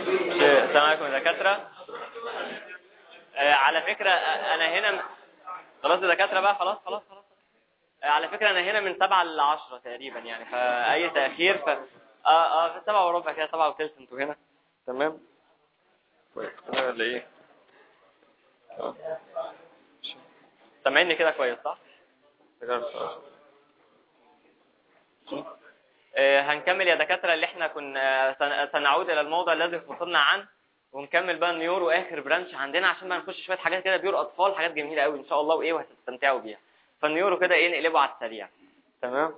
السلام عليكم يا دكاتره آه، على فكره آه، انا هنا خلاص يا دكاتره بقى خلاص خلاص خلاص آه، على فكره انا هنا من 7 ل 10 تقريبا يعني فاي تاخير ف اه اه في 7 وربع كده 7 وثلث انتوا هنا تمام كويس تمام ولا ايه آه. سامعني كده كويس صح آه، هنكمل يا دكاترة اللي احنا كنا سن- سنعود الى الموضوع الذي فصلنا عنه ونكمل بقى النيورو اخر برانش عندنا عشان بقى نخش شويه حاجات كده بيور اطفال حاجات جميله قوي ان شاء الله وايه وهتستمتعوا بيها فالنيورو كده ايه نقلبه على السريع تمام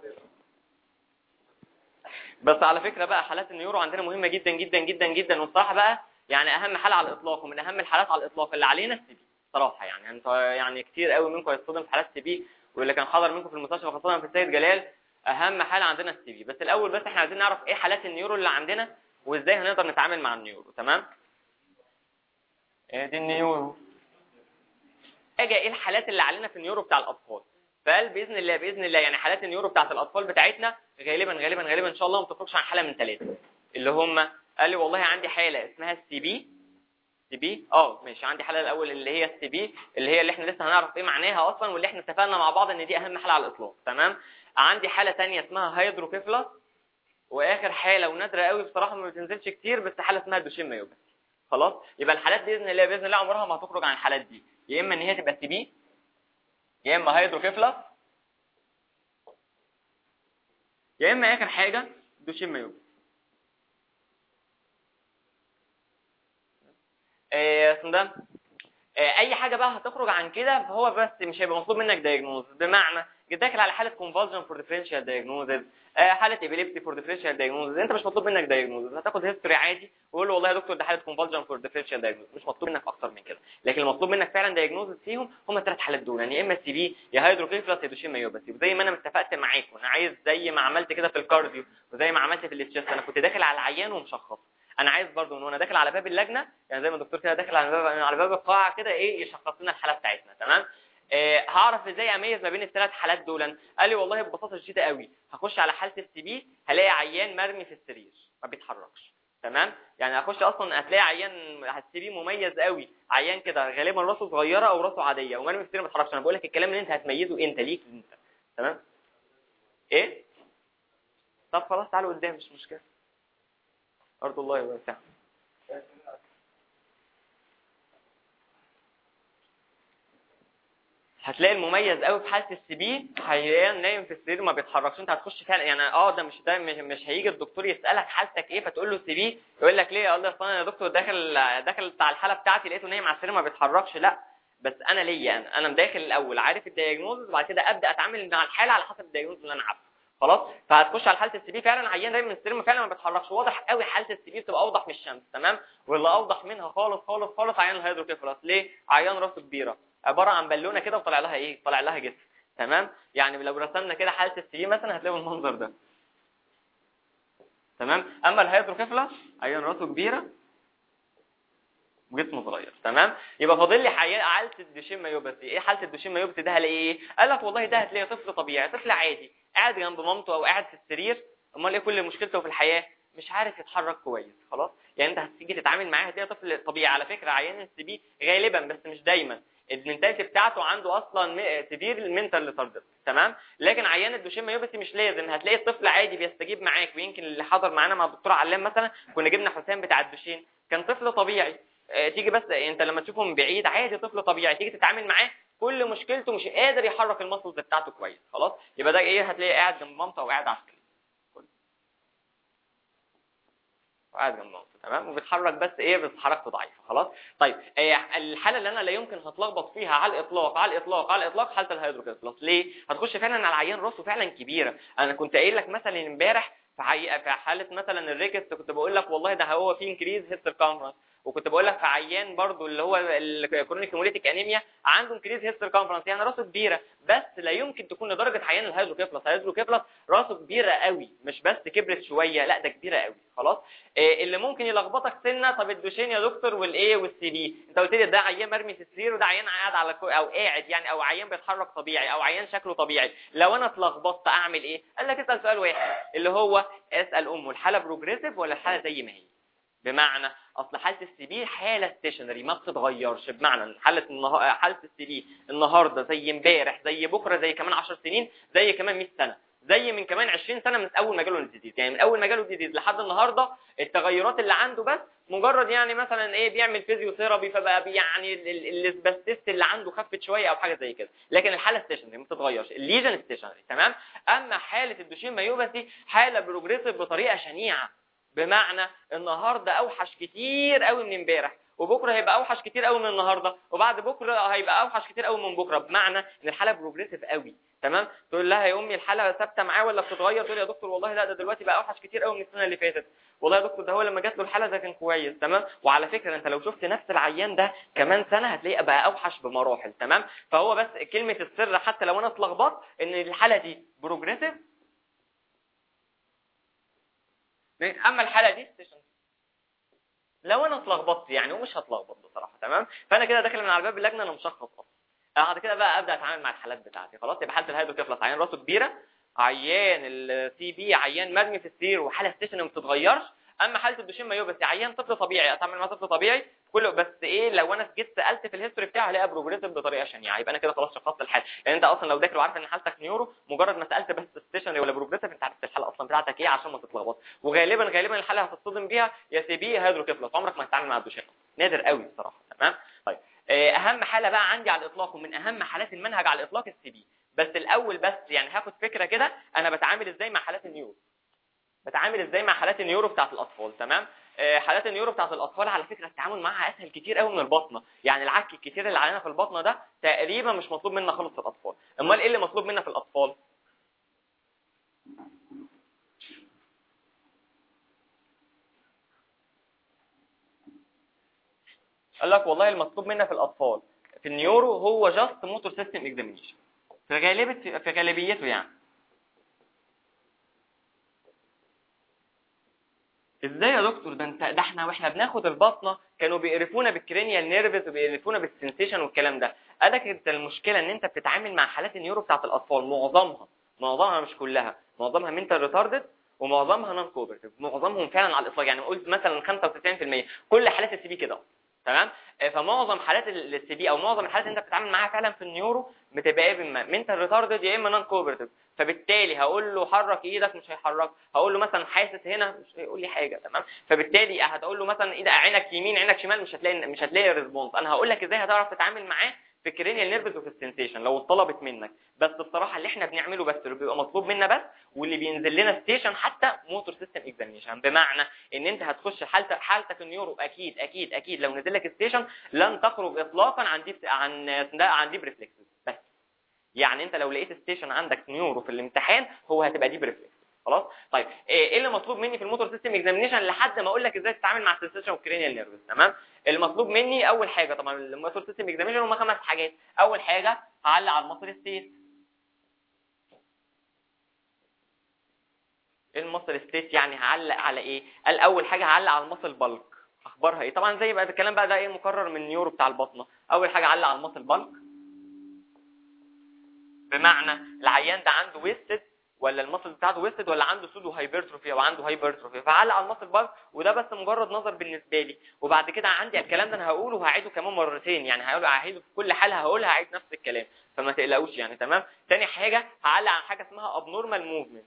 بس على فكره بقى حالات النيورو عندنا مهمه جدا جدا جدا جدا والصراحه بقى يعني اهم حاله على الاطلاق ومن اهم الحالات على الاطلاق اللي علينا السي بي صراحه يعني انت يعني كتير قوي منكم هيصطدم في حالات السي بي واللي كان حاضر منكم في المستشفى خاصه في السيد جلال اهم حاله عندنا السي بي بس الاول بس احنا عايزين نعرف ايه حالات النيورو اللي عندنا وازاي هنقدر نتعامل مع النيورو تمام ايه دي النيورو اجي ايه الحالات اللي علينا في النيورو بتاع الاطفال فقال باذن الله باذن الله يعني حالات النيورو بتاعت الاطفال بتاعتنا غالبا غالبا غالبا ان شاء الله ما تخرجش عن حاله من ثلاثه اللي هم قال لي والله عندي حاله اسمها السي بي سي بي اه ماشي عندي حاله الاول اللي هي السي بي اللي هي اللي احنا لسه هنعرف ايه معناها اصلا واللي احنا اتفقنا مع بعض ان دي اهم حاله على الاطلاق تمام عندي حاله ثانيه اسمها هيدروكيفلس واخر حاله ونادره قوي بصراحه ما بتنزلش كتير بس حاله اسمها دوشين مايوباثي خلاص يبقى الحالات باذن الله باذن الله عمرها ما هتخرج عن الحالات دي يا اما ان هي تبقى سي بي يا اما هيدروكيفلس يا اما اخر حاجه دوشين مايوباثي آه، اسمه ده آه، اي حاجه بقى هتخرج عن كده فهو بس مش هيبقى مطلوب منك دايجنوز بمعنى داخل على حاله كونفالجن فور ديفرنشال دايجنوزز حاله ابيليبسي فور ديفرنشال دايجنوزز انت مش مطلوب منك دايجنوزز هتاخد هيستوري عادي وقول له والله يا دكتور ده حاله كونفالجن فور ديفرنشال دايجنوزز مش مطلوب منك اكتر من كده لكن المطلوب منك فعلا دايجنوزز فيهم هم الثلاث حالات دول يعني يا اما سي بي يا هيدروكيفلس يا دوشين مايوباثي وزي ما انا اتفقت معاكم انا عايز زي ما عملت كده في الكارديو وزي ما عملت في الاستشفاء انا كنت داخل على العيان ومشخص انا عايز برضو ان وانا داخل على باب اللجنه يعني زي ما الدكتور كده داخل على باب على باب القاعه كده ايه يشخص لنا الحاله بتاعتنا تمام آه هعرف ازاي اميز ما بين الثلاث حالات دول قال لي والله ببساطه شديده قوي هخش على حاله السي بي هلاقي عيان مرمي في السرير ما بيتحركش تمام يعني اخش اصلا هتلاقي عيان السي بي مميز قوي عيان كده غالبا راسه صغيره او راسه عاديه ومرمي في السرير ما بيتحركش انا بقول لك الكلام اللي انت هتميزه انت ليك انت تمام ايه طب خلاص تعالوا قدام مش مشكله ارض الله واسعه هتلاقي المميز قوي في حاله السي بي عيان نايم في السرير ما بيتحركش انت هتخش فعلا يعني اه ده مش ده مش, مش هيجي الدكتور يسالك حالتك ايه فتقول له سي بي يقول لك ليه اقول له اصل انا يا دكتور داخل داخل بتاع الحاله بتاعتي لقيته نايم على السرير ما بيتحركش لا بس انا ليا انا انا داخل الاول عارف الدياجنوز وبعد كده ابدا اتعامل مع الحاله على حسب الدياجنوز اللي انا عارفه خلاص فهتخش على حاله السي بي فعلا عيان نايم من السرير فعلا ما بيتحركش واضح قوي حاله السي بي بتبقى اوضح من الشمس تمام واللي اوضح منها خالص خالص خالص عيان الهيدروكيفالوس ليه عيان راسه كبيره عباره عن بالونه كده وطالع لها ايه طالع لها جسم تمام يعني لو رسمنا كده حاله السي بي مثلا هتلاقوا المنظر ده تمام اما الهيدروكيفالوس عيان راسه كبيره وجسمه صغير تمام يبقى فاضل لي حاله الدوشين مايوباثي ايه حاله الدوشين مايوباثي ده هلاقي ايه قال لك والله ده هتلاقي طفل طبيعي طفل عادي قاعد جنب مامته او قاعد في السرير امال ايه كل مشكلته في الحياه مش عارف يتحرك كويس خلاص يعني انت هتيجي تتعامل معاه هتلاقي طفل طبيعي على فكره عيان السي بي غالبا بس مش دايما المنتاليتي بتاعته عنده اصلا سيفير المنتال ريتاردد تمام لكن عيان الدوشين مايوباثي مش لازم هتلاقي الطفل عادي بيستجيب معاك ويمكن اللي حضر معانا مع الدكتور علام مثلا كنا جبنا حسام بتاع الدوشين كان طفل طبيعي تيجي بس انت لما تشوفه من بعيد عادي طفل طبيعي تيجي تتعامل معاه كل مشكلته مش قادر يحرك المسلز بتاعته كويس خلاص يبقى ده ايه هتلاقيه قاعد جنب مامته او قاعد على السرير قاعد جنب مامته تمام وبيتحرك بس ايه بس حركته ضعيفه خلاص طيب إيه الحاله اللي انا لا يمكن هتلخبط فيها على الاطلاق على الاطلاق على الاطلاق حاله الهيدروكيفالوس ليه هتخش فعلا على العيان راسه فعلا كبيره انا كنت قايل لك مثلا امبارح في في حاله مثلا الريكست كنت بقول لك والله ده هو في انكريز هيد سيركمفرنس وكنت بقول لك في عيان برضو اللي هو الكرونيك هيموليتيك انيميا عنده انكريز هيد سيركمفرنس يعني راسه كبيره بس لا يمكن تكون لدرجه عيان الهيدروكيفلس الهيدروكيفلس راسه كبيره قوي مش بس كبرت شويه لا ده كبيره قوي خلاص إيه اللي ممكن يلخبطك سنه طب الدوشين يا دكتور والايه والسي بي انت قلت لي ده عيان مرمي في السرير وده عيان قاعد على كو... او قاعد يعني او عيان بيتحرك طبيعي او عيان شكله طبيعي لو انا اتلخبطت اعمل ايه قال لك اسال سؤال واحد اللي هو اسال امه الحاله بروجريسيف ولا الحاله زي ما هي بمعنى اصل حاله السي بي حاله ستيشنري ما بتتغيرش بمعنى حاله النها... حاله السي بي النهارده زي امبارح زي بكره زي كمان 10 سنين زي كمان 100 سنه زي من كمان 20 سنه من اول ما جاله الجديد يعني من اول ما جاله الجديد لحد النهارده التغيرات اللي عنده بس مجرد يعني مثلا ايه بيعمل فيزيوثيرابي فبقى يعني الاسبستيست اللي عنده خفت شويه او حاجه زي كده لكن الحاله ستيشنري ما بتتغيرش الليجن ستيشنري تمام اما حاله الدوشين مايوباثي حاله بروجريسيف بطريقه شنيعه بمعنى النهارده اوحش كتير قوي من امبارح وبكره هيبقى اوحش كتير قوي من النهارده وبعد بكره هيبقى اوحش كتير قوي من بكره بمعنى ان الحاله بروجريسيف قوي تمام تقول لها يا امي الحاله ثابته معاه ولا بتتغير تقول يا دكتور والله لا ده دلوقتي بقى اوحش كتير قوي من السنه اللي فاتت والله يا دكتور ده هو لما جات له الحاله ده كان كويس تمام وعلى فكره انت لو شفت نفس العيان ده كمان سنه هتلاقيه بقى اوحش بمراحل تمام فهو بس كلمه السر حتى لو انا اتلخبطت ان الحاله دي بروجريسيف اما الحاله دي ستيشن لو انا اتلخبطت يعني ومش هتلخبط بصراحه تمام فانا كده داخل من على باب اللجنه انا مشخص اصلا بعد كده بقى ابدا اتعامل مع الحالات بتاعتي خلاص يبقى حاله الهيدروكيفلس عيان راسه كبيره عيان السي بي عيان مرمي في السرير وحاله ستيشن ما بتتغيرش اما حاله الدوشين مايو بس عيان طفل طبيعي اتعامل مع طفل طبيعي كله بس ايه لو انا جيت سالت في الهيستوري بتاعه هلاقيها بروجريسيف بطريقه شنيعه يبقى انا كده خلاص شخصت الحاله لان انت اصلا لو داخل وعارف ان حالتك نيورو مجرد ما سالت بس ستيشنري ولا بروجريسيف انت عرفت الحاله اصلا بتاعتك ايه عشان ما تتلخبطش وغالبا غالبا الحاله هتتصدم بيها يا سي بي هيدروكيفلس عمرك ما هتتعامل مع الدوشين نادر قوي الصراحه تمام طيب اهم حاله بقى عندي على الاطلاق ومن اهم حالات المنهج على الاطلاق السي بي بس الاول بس يعني هاخد فكره كده انا بتعامل ازاي مع حالات النيورو بتعامل ازاي مع حالات النيورو بتاعت الاطفال تمام حالات النيورو بتاعت الاطفال على فكره التعامل معاها اسهل كتير قوي من البطنه يعني العك الكتير اللي علينا في البطنه ده تقريبا مش مطلوب منا خالص في الاطفال امال ايه اللي مطلوب منا في الاطفال قال لك والله المطلوب منا في الاطفال في النيورو هو جاست موتور سيستم اكزامينشن في غالبيه في غالبيته يعني ازاي يا دكتور ده انت ده احنا واحنا بناخد البطنه كانوا بيقرفونا بالكرينيال نيرفز وبيقرفونا بالسنسيشن والكلام ده قالك انت المشكله ان انت بتتعامل مع حالات النيورو بتاعت الاطفال معظمها معظمها مش كلها معظمها منتال ريتاردد ومعظمها نون كوبرتيف معظمهم فعلا على الاطلاق يعني قلت مثلا 95% كل حالات السي بي كده تمام فمعظم حالات السي بي او معظم الحالات اللي انت بتتعامل معاها فعلا في النيورو بتبقى يا اما منتال ريتاردد يا اما نون كوبرتيف فبالتالي هقول له حرك ايدك مش هيحرك هقول له مثلا حاسس هنا مش هيقول لي حاجه تمام فبالتالي هتقول له مثلا ايدك عينك يمين عينك شمال مش هتلاقي مش هتلاقي ريسبونس انا هقول لك ازاي هتعرف تتعامل معاه في الكرينيال نيرفز وفي السنسيشن لو اتطلبت منك بس بصراحه اللي احنا بنعمله بس اللي بيبقى مطلوب منا بس واللي بينزل لنا ستيشن حتى موتور سيستم اكزامينشن بمعنى ان انت هتخش حالتك حالتك النيورو اكيد اكيد اكيد لو نزل لك ستيشن لن تخرج اطلاقا عن ديب عن عن ديب ريفلكسز بس يعني انت لو لقيت ستيشن عندك نيورو في الامتحان هو هتبقى ديب ريفلكس خلاص طيب ايه اللي مطلوب مني في الموتور سيستم اكزامينشن لحد ما اقول لك ازاي تتعامل مع السنسيشن والكرينيال نيرفز تمام المطلوب مني اول حاجه طبعا الموتور سيستم اكزامينشن هم خمس حاجات اول حاجه هعلق على المصل ستيت المصل ستيت يعني هعلق على ايه قال اول حاجه هعلق على المصل بالك اخبارها ايه طبعا زي بقى الكلام بقى ده ايه مكرر من النيورو بتاع البطنه اول حاجه هعلق على المصل بالك بمعنى العيان ده عنده ويستد ولا المصل بتاعته ويستد ولا عنده سودو هايبرتروفي او عنده هايبرتروفي فعلق على المصل بالك وده بس مجرد نظر بالنسبه لي وبعد كده عندي الكلام ده انا هقوله وهعيده كمان مرتين يعني هقوله هعيده في كل حاله هقولها هعيد نفس الكلام فما تقلقوش يعني تمام تاني حاجه هعلق على حاجه اسمها ابنورمال موفمنت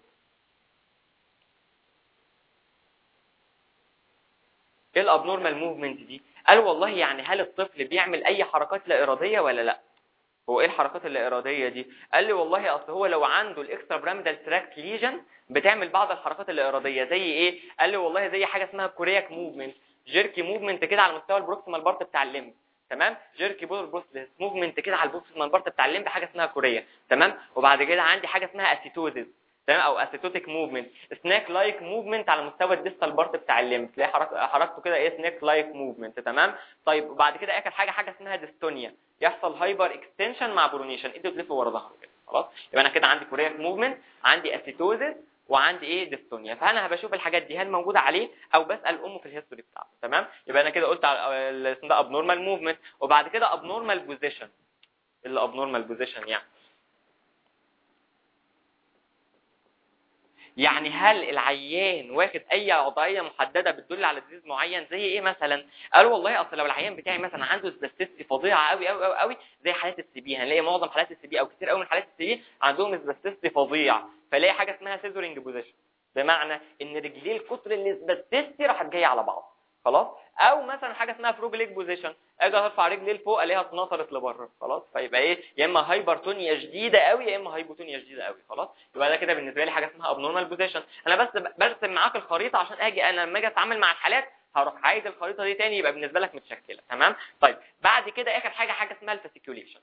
ايه الابنورمال موفمنت دي قال والله يعني هل الطفل بيعمل اي حركات لا اراديه ولا لا هو ايه الحركات اللا اراديه دي قال لي والله اصل هو لو عنده الاكسترا براميدال تراكت ليجن بتعمل بعض الحركات اللا اراديه زي ايه قال لي والله زي حاجه اسمها كورياك موفمنت جيركي موفمنت كده على مستوى البروكسيمال بارت بتاع الليمب تمام جيركي بول بروسلس موفمنت كده على البروكسيمال بارت بتاع الليمب حاجه اسمها كوريا تمام وبعد كده عندي حاجه اسمها اسيتوزيس تمام او اسيتوتيك موفمنت سناك لايك موفمنت على مستوى الديستال بارت بتاع الليمب تلاقي حرك... حركته كده ايه سناك لايك موفمنت تمام طيب وبعد كده اخر حاجه حاجه اسمها ديستونيا يحصل هايبر اكستنشن مع برونيشن ايده تلف ورا ظهره كده خلاص يبقى انا كده عندي كورياك موفمنت عندي اسيتوزيس وعندي ايه ديستونيا فانا هبشوف الحاجات دي هل موجوده عليه او بسال امه في الهيستوري بتاعته تمام يبقى انا كده قلت على اسمه ده ابنورمال موفمنت وبعد كده ابنورمال بوزيشن اللي ابنورمال بوزيشن يعني يعني هل العيان واخد اي وضعيه محدده بتدل على ديزيز معين زي ايه مثلا قالوا والله اصل لو العيان بتاعي مثلا عنده سباستيستي فظيعه قوي قوي قوي قوي زي حالات السي بي هنلاقي معظم حالات السي بي او كتير قوي من حالات السي بي عندهم سباستيستي فظيع فلاقي حاجه اسمها سيزورينج بوزيشن بمعنى ان رجليه الكتر السباستيستي راحت جايه على بعض خلاص او مثلا حاجه اسمها فروج ليج بوزيشن اجي ارفع رجلي لفوق الاقيها اتنطرت لبره خلاص فيبقى ايه يا اما هايبرتونيا شديده قوي يا اما هايبوتونيا شديده قوي خلاص يبقى ده كده بالنسبه لي حاجه اسمها ابنورمال بوزيشن انا بس برسم معاك الخريطه عشان اجي انا لما اجي اتعامل مع الحالات هروح عايز الخريطه دي تاني يبقى بالنسبه لك متشكله تمام طيب بعد كده اخر حاجه حاجه اسمها الفاسيكيوليشن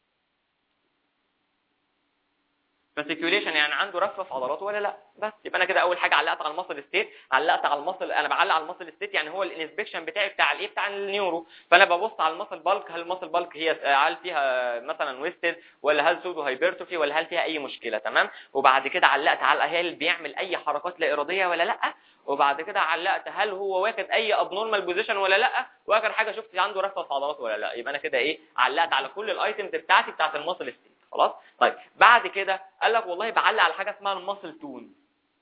فاسيكيوليشن يعني عنده رفه في عضلاته ولا لا بس يبقى انا كده اول حاجه علقت على المصل ستيت علقت على المصل انا بعلق على المصل ستيت يعني هو الانسبكشن بتاعي بتاع الايه بتاع النيورو فانا ببص على المصل بالك هل المصل بالك هي هل فيها مثلا ويستد ولا هل سودو هايبرتروفي ولا هل فيها اي مشكله تمام وبعد كده علقت على هل بيعمل اي حركات لا اراديه ولا لا وبعد كده علقت هل هو واخد اي ابنورمال بوزيشن ولا لا واخر حاجه شفت عنده رفه في عضلاته ولا لا يبقى انا كده ايه علقت على كل الايتمز بتاعتي بتاعت المصل ستيت خلاص طيب بعد كده قال لك والله بعلق على حاجه اسمها الماسل تون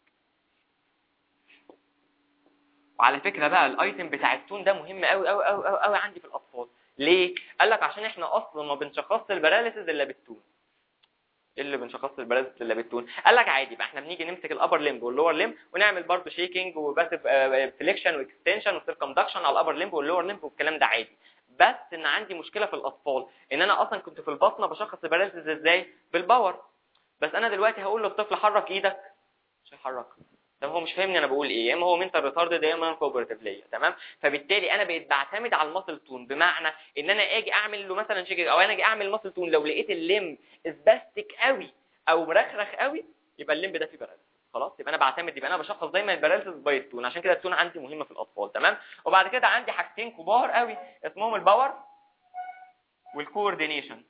وعلى فكره بقى الايتم بتاع التون ده مهم قوي قوي قوي قوي, قوي عندي في الاطفال ليه قال لك عشان احنا اصلا ما بنشخصش الباراليسيس الا بالتون ايه اللي بنشخص الباراليسيس الا بالتون قال لك عادي بقى احنا بنيجي نمسك الابر ليمب واللور ليمب ونعمل برضه شيكينج وباسف فليكشن واكستنشن وسيركمدكشن على الابر ليمب واللور ليمب والكلام ده عادي بس ان عندي مشكله في الاطفال ان انا اصلا كنت في البطنه بشخص الباراليسيس ازاي بالباور بس انا دلوقتي هقول للطفل حرك ايدك مش هيحرك طب هو مش فاهمني انا بقول ايه يا اما هو منتال ريتاردد يا اما كوبرتيف ليا تمام فبالتالي انا بقيت بعتمد على الماسل تون بمعنى ان انا اجي اعمل له مثلا شيك او انا اجي اعمل ماسل تون لو لقيت الليم اسباستيك قوي او مرخرخ قوي يبقى الليمب ده فيه باراليسيس خلاص يبقى انا بعتمد يبقى انا بشخص دايما الباراليسيس باي التون عشان كده التون عندي مهمه في الاطفال تمام وبعد كده عندي حاجتين كبار قوي اسمهم الباور والكوردينيشن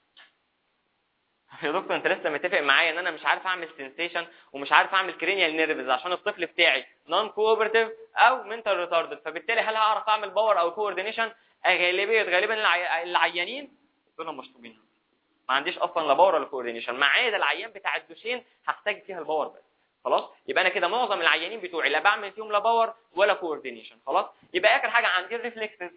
يا دكتور انت لسه متفق معايا ان انا مش عارف اعمل سنسيشن ومش عارف اعمل كرينيال نيرفز عشان الطفل بتاعي نون كوبرتيف او منتال ريتاردد فبالتالي هل هعرف اعمل باور او كوردينيشن غالبيه غالبا العيانين دول مشطوبين ما عنديش اصلا لا باور ولا كوردينيشن ما عدا العيان بتاع الدوشين هحتاج فيها الباور بس خلاص يبقى انا كده معظم العيانين بتوعي لا بعمل فيهم لا باور ولا كوردينيشن خلاص يبقى اخر حاجه عندي الريفلكسز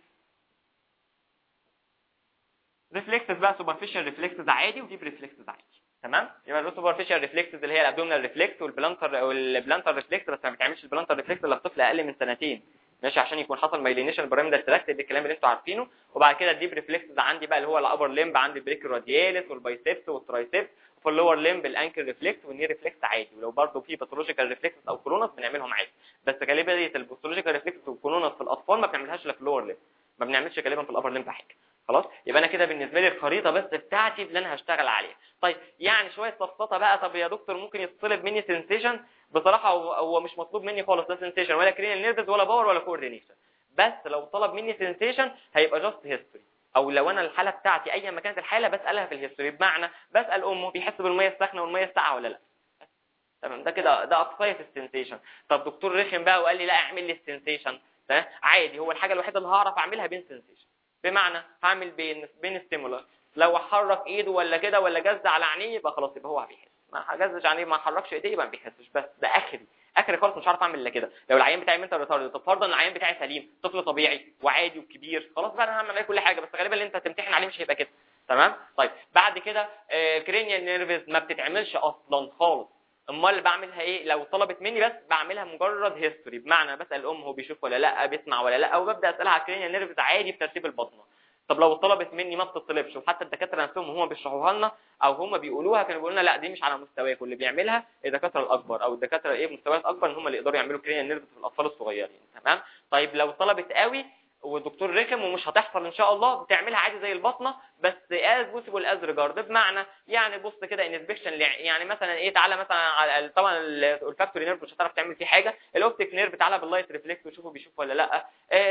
ريفلكسز بقى سوبرفيشال ريفلكسز عادي وديب ريفلكسز عادي تمام يبقى السوبرفيشال ريفلكسز اللي هي الابدومينال ريفلكس والبلانتر والبلانتر ريفلكس بس ما بتعملش البلانتر ريفلكس الا الطفل اقل من سنتين ماشي عشان يكون حصل مايلينيشن بيراميدال تراكت دي الكلام اللي انتوا عارفينه وبعد كده الديب ريفلكسز عندي بقى اللي هو الابر ليمب عندي البريك رادياليس والبايسبس والترايسبس وفي اللور ليمب الانكل ريفلكس والني ريفلكس عادي ولو برضه في باثولوجيكال ريفلكس او كرونس بنعملهم عادي بس غالبا الباثولوجيكال ريفلكس والكرونس في الاطفال ما بنعملهاش الا في اللور ليمب ما بنعملش غالبا في الابر ليمب حاجه خلاص يبقى انا كده بالنسبه لي الخريطه بس بتاعتي اللي انا هشتغل عليها طيب يعني شويه سفسطه بقى طب يا دكتور ممكن يطلب مني سنسيشن بصراحه هو, هو مش مطلوب مني خالص لا سنسيشن ولا كرينال نيرفز ولا باور ولا كوردينيشن بس لو طلب مني سنسيشن هيبقى جاست هيستوري او لو انا الحاله بتاعتي ايا ما كانت الحاله بسالها في الهيستوري بمعنى بسال امه بيحس بالميه الساخنه والميه الساقعه ولا لا تمام ده كده ده اقصايه في السنسيشن طب دكتور رخم بقى وقال لي لا اعمل لي السنسيشن تمام عادي هو الحاجه الوحيده اللي هعرف اعملها بين سنسيشن بمعنى هعمل بين بين ستيمولر لو حرك ايده ولا كده ولا جز على عينيه يبقى خلاص يبقى هو بيحس ما جزش عينيه ما حركش ايديه يبقى ما بيحسش بس ده اخري اخري خالص مش عارف اعمل الا كده لو العيان بتاعي منتال ريتارد طب فرضا العيان بتاعي سليم طفل طبيعي وعادي وكبير خلاص بقى انا هعمل عليه كل حاجه بس غالبا اللي انت هتمتحن عليه مش هيبقى كده تمام طيب بعد كده آه كرينيال نيرفز ما بتتعملش اصلا خالص امال بعملها ايه لو طلبت مني بس بعملها مجرد هيستوري بمعنى بسال الام هو بيشوف ولا لا بيسمع ولا لا وببدا اسالها على الكرينيال نيرفز عادي بترتيب البطنه طب لو طلبت مني ما بتطلبش وحتى الدكاتره نفسهم وهم بيشرحوها لنا او هم بيقولوها كانوا بيقولوا لنا لا دي مش على مستواك واللي بيعملها الدكاتره الاكبر او الدكاتره ايه مستويات اكبر ان هم اللي يقدروا يعملوا كرينيال نيرفز في الاطفال الصغيرين تمام طيب لو طلبت قوي والدكتور رخم ومش هتحصل ان شاء الله بتعملها عادي زي البطنه بس از بوسيبل از ريجارد بمعنى يعني بص كده انسبكشن يعني مثلا ايه تعالى مثلا على طبعا الفاكتوري نيرف مش هتعرف تعمل فيه حاجه الاوبتيك نيرف تعالى باللايت ريفلكس وشوفه بيشوف ولا لا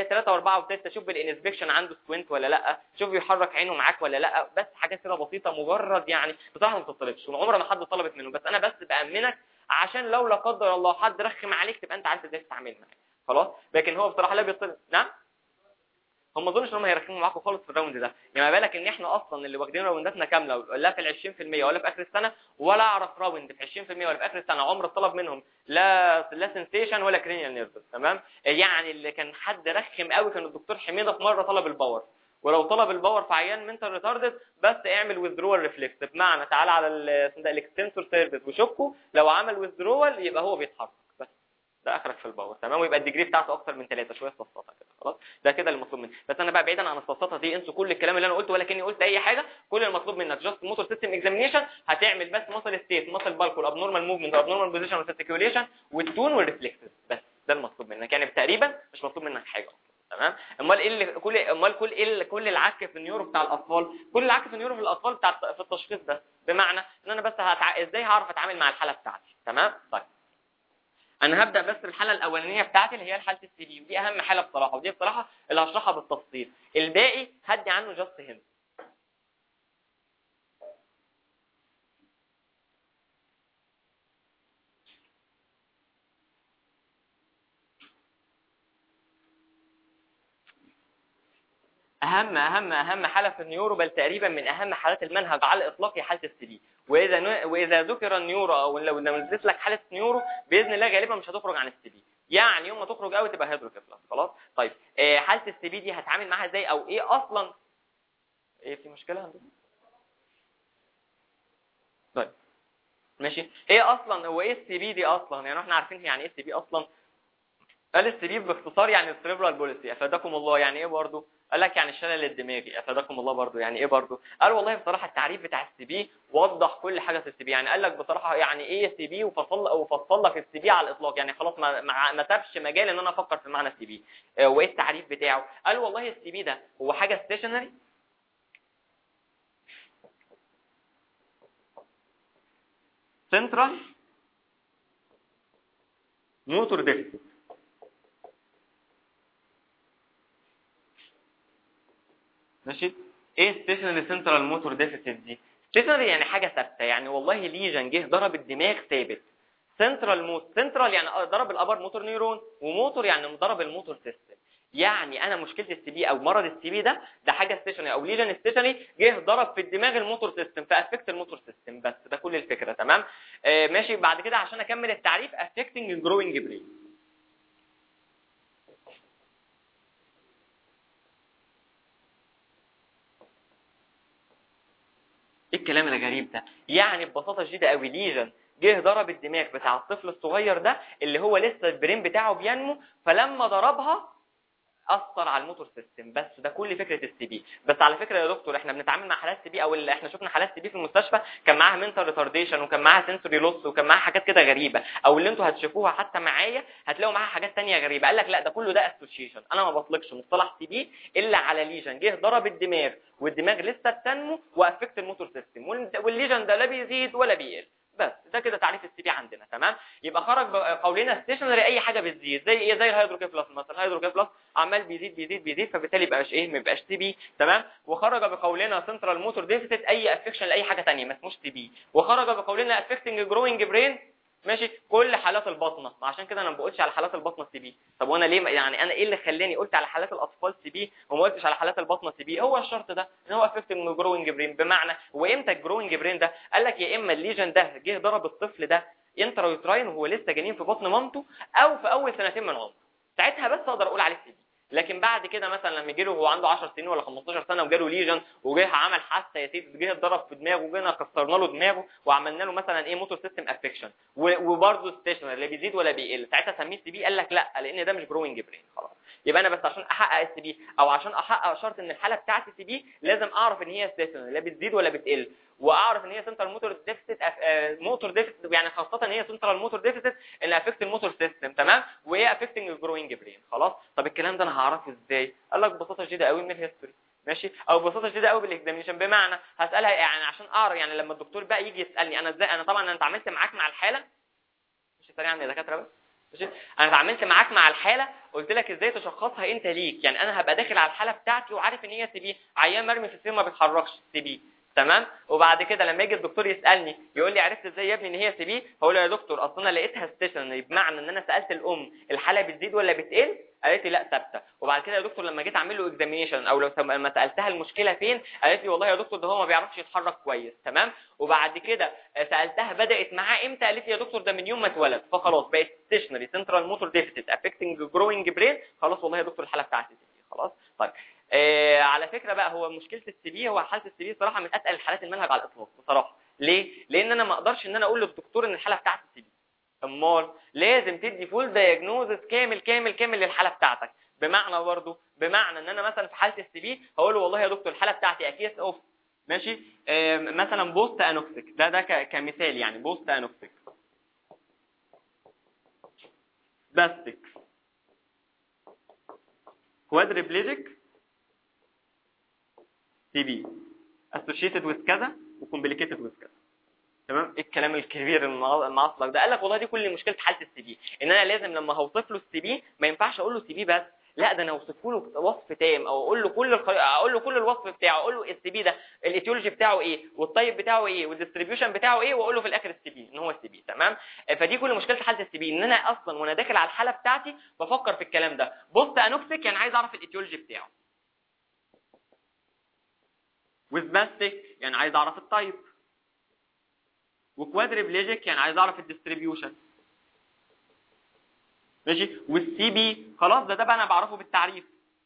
3 و4 و6 شوف بالانسبكشن عنده سكوينت ولا لا شوف بيحرك عينه معاك ولا لا بس حاجات كده بسيطه مجرد يعني بصراحه ما بتطلبش وعمر ما حد طلبت منه بس انا بس بامنك عشان لو لا قدر الله حد رخم عليك تبقى انت عارف ازاي تتعامل معاه خلاص لكن هو بصراحه لا بيطلب نعم هم ما اظنش ان هم هيرخموا معاكم خالص في الراوند ده يعني ما بالك ان احنا اصلا اللي واخدين راونداتنا كامله لا في ال 20% ولا في اخر السنه ولا اعرف راوند في 20% ولا في اخر السنه عمر طلب منهم لا لا سنسيشن ولا كرينيال نيرفز تمام يعني اللي كان حد رخم قوي كان الدكتور حميده في مره طلب الباور ولو طلب الباور في عيان منتال ريتاردد بس اعمل ويزدرول ريفلكس بمعنى تعالى على الاكستنسور سيرفيس وشكه لو عمل ويزدرول يبقى هو بيتحرك بس ده اخرك في الباور تمام ويبقى الديجري بتاعته اكتر من 3 شويه صفصطه كده خلاص ده كده المطلوب مني بس انا بقى بعيدا عن الصفصطه دي انسوا كل الكلام اللي انا قلته ولا كاني قلت اي حاجه كل المطلوب منك جاست موتور سيستم اكزامينيشن هتعمل بس ماسل ستيت ماسل بالك والابنورمال موفمنت والابنورمال بوزيشن والسيركيوليشن والتون والريفلكسز بس ده المطلوب منك يعني تقريبا مش مطلوب منك حاجه تمام امال ايه اللي كل امال كل ايه اللي كل العك في النيورو بتاع الاطفال كل العك في النيورو في الاطفال بتاع في التشخيص بس بمعنى ان انا بس هتع... ازاي هعرف اتعامل مع الحاله بتاعتي تمام طيب انا هبدا بس الحاله الاولانيه بتاعتي اللي هي حاله السي بي ودي اهم حاله بصراحه ودي بصراحه اللي هشرحها بالتفصيل الباقي هدي عنه جاست هنا اهم اهم اهم حاله في النيورو بل تقريبا من اهم حالات المنهج على الاطلاق هي حاله السي بي واذا نو... واذا ذكر النيورو او لو نزلت لك حاله نيورو باذن الله غالبا مش هتخرج عن السي بي يعني يوم ما تخرج قوي تبقى هيدروكيفلاس خلاص طيب آه حاله السي بي دي هتعامل معاها ازاي او ايه اصلا ايه في مشكله عندكم طيب ماشي ايه اصلا هو ايه السي بي دي اصلا يعني احنا عارفين يعني ايه السي بي اصلا قال السي بي باختصار يعني السريبرال بوليسي افادكم الله يعني ايه برضه قال لك يعني الشلل الدماغي افادكم الله برضو يعني ايه برضو قال والله بصراحه التعريف بتاع السي بي وضح كل حاجه في السي بي يعني قال لك بصراحه يعني ايه سي بي وفصل وفصل لك السي بي على الاطلاق يعني خلاص ما ما, ما سابش مجال ان انا افكر في معنى السي بي آه وايه التعريف بتاعه قال والله السي بي ده هو حاجه ستيشنري سنترال موتور ديفيسيت ماشي ايه ستيشنري سنترال موتور ديفيسيت دي ستيشنري يعني حاجه ثابته يعني والله ليجن جه ضرب الدماغ ثابت سنترال موت سنترال يعني ضرب الابر موتور نيرون وموتور يعني ضرب الموتور سيستم يعني انا مشكله السي بي او مرض السي بي ده ده حاجه ستيشنري او ليجن ستيشنري جه ضرب في الدماغ الموتور سيستم فافكت الموتور سيستم بس ده كل الفكره تمام آه ماشي بعد كده عشان اكمل التعريف افكتنج جروينج برين ايه الكلام الغريب ده يعني ببساطه شديده قوي ليجن جه ضرب الدماغ بتاع الطفل الصغير ده اللي هو لسه البرين بتاعه بينمو فلما ضربها اثر على الموتور سيستم بس ده كل فكره السي بي بس على فكره يا دكتور احنا بنتعامل مع حالات سي بي او اللي احنا شفنا حالات سي بي في المستشفى كان معاها منتال ريتارديشن وكان معاها سنسوري لوس وكان معاها حاجات كده غريبه او اللي انتوا هتشوفوها حتى معايا هتلاقوا معاها حاجات ثانيه غريبه قال لك لا ده كله ده اسوشيشن انا ما بطلقش مصطلح سي بي الا على ليجن جه ضرب الدماغ والدماغ لسه بتنمو وافكت الموتور سيستم والليجن ده لا بيزيد ولا بيقل بس ده كده تعريف السي بي عندنا تمام يبقى خرج قولنا ستيشنري اي حاجه بتزيد زي ايه زي الهيدروكيفلاس مثلا الهيدروكيفلاس عمال بيزيد بيزيد بيزيد فبالتالي يبقاش ايه ما يبقاش سي بي تمام وخرج بقولنا سنترال موتور ديفيسيت اي افكشن لاي حاجه ثانيه ما اسموش سي بي وخرج بقولنا افكتنج جروينج برين ماشي كل حالات البطنه عشان كده انا ما بقولش على حالات البطنه سي بي طب وانا ليه يعني انا ايه اللي خلاني قلت على حالات الاطفال سي بي وما قلتش على حالات البطنه سي بي هو الشرط ده ان هو افكت من جروينج برين بمعنى وامتى الجروينج برين ده قال لك يا اما الليجن ده جه ضرب الطفل ده انترايوتراين وهو لسه جنين في بطن مامته او في اول سنتين من عمره ساعتها بس اقدر اقول عليه سي بي لكن بعد كده مثلا لما يجي له هو عنده 10 سنين ولا 15 سنه وجاله ليجن وجه عمل حادثه يا سيدي جه اتضرب في دماغه وجينا كسرنا له دماغه وعملنا له مثلا ايه موتور سيستم افكشن وبرده ستيشنري لا بيزيد ولا بيقل ساعتها سميه سي بي قال لك لا لان ده مش جروينج برين خلاص يبقى انا بس عشان احقق السي بي او عشان احقق شرط ان الحاله بتاعتي سي بي لازم اعرف ان هي ستيشنري لا بتزيد ولا بتقل واعرف ان هي سنترال موتور ديفيسيت موتور ديفيسيت يعني خاصه ان هي سنترال موتور ديفيسيت اللي افكت الموتور سيستم تمام وهي افكتنج الجروينج برين خلاص طب الكلام ده انا هعرفه ازاي قال لك ببساطه شديده قوي من الهيستوري ماشي او ببساطه شديده قوي بالاكزامينشن بمعنى هسالها يعني عشان اعرف يعني لما الدكتور بقى يجي يسالني انا ازاي انا طبعا انا اتعاملت معاك مع الحاله مش سريعا يا دكاتره بس ماشي انا اتعاملت معاك مع الحاله قلت لك ازاي تشخصها انت ليك يعني انا هبقى داخل على الحاله بتاعتي وعارف ان هي سي بي عيان مرمي في السرير ما بيتحركش سي بي تمام وبعد كده لما يجي الدكتور يسالني يقول لي عرفت ازاي يا ابني ان هي سي بي هقول له يا دكتور اصل انا لقيتها ستيشنري بمعنى ان انا سالت الام الحاله بتزيد ولا بتقل قالت لي لا ثابته وبعد كده يا دكتور لما جيت اعمل له اكزامينشن او لو لما سالتها المشكله فين قالت لي والله يا دكتور ده هو ما بيعرفش يتحرك كويس تمام وبعد كده سالتها بدات معاه امتى قالت لي يا دكتور ده من يوم ما اتولد فخلاص بقت ستيشنري سنترال موتور ديفيسيت افكتنج جروينج برين خلاص والله يا دكتور الحاله بتاعتي خلاص طيب آه على فكره بقى هو مشكله السي بي هو حاله السي بي صراحه من اتقل الحالات المنهج على الاطلاق بصراحه ليه لان انا ما اقدرش ان انا اقول للدكتور ان الحاله بتاعتي سي بي امال لازم تدي فول دايجنوزس كامل كامل كامل للحاله بتاعتك بمعنى برضه بمعنى ان انا مثلا في حاله السي بي هقول له والله يا دكتور الحاله بتاعتي اكيس اوف ماشي آه مثلا بوست انوكسيك ده ده كمثال يعني بوست انوكسيك باستيك كوادريبليجيك سي بي associated with كذا وcomplicated with كذا تمام ايه الكلام الكبير المعصلك ده قال لك والله دي كل مشكله حاله السي بي ان انا لازم لما هوصف له السي بي ما ينفعش اقول له سي بي بس لا ده انا اوصفه له وصف تام او اقول له كل الخ... اقول له كل الوصف بتاعه اقول له السي بي ده الايتيولوجي بتاعه ايه والطيب بتاعه ايه والديستريبيوشن بتاعه ايه واقول له في الاخر السي بي ان هو السي بي تمام فدي كل مشكله حاله السي بي ان انا اصلا وانا داخل على الحاله بتاعتي بفكر في الكلام ده بص انوكسيك يعني عايز اعرف الايتيولوجي بتاعه وسباستيك يعني عايز اعرف التايب وكوادريبليجيك يعني عايز اعرف الديستريبيوشن ماشي والسي بي خلاص ده ده بقى انا بعرفه بالتعريف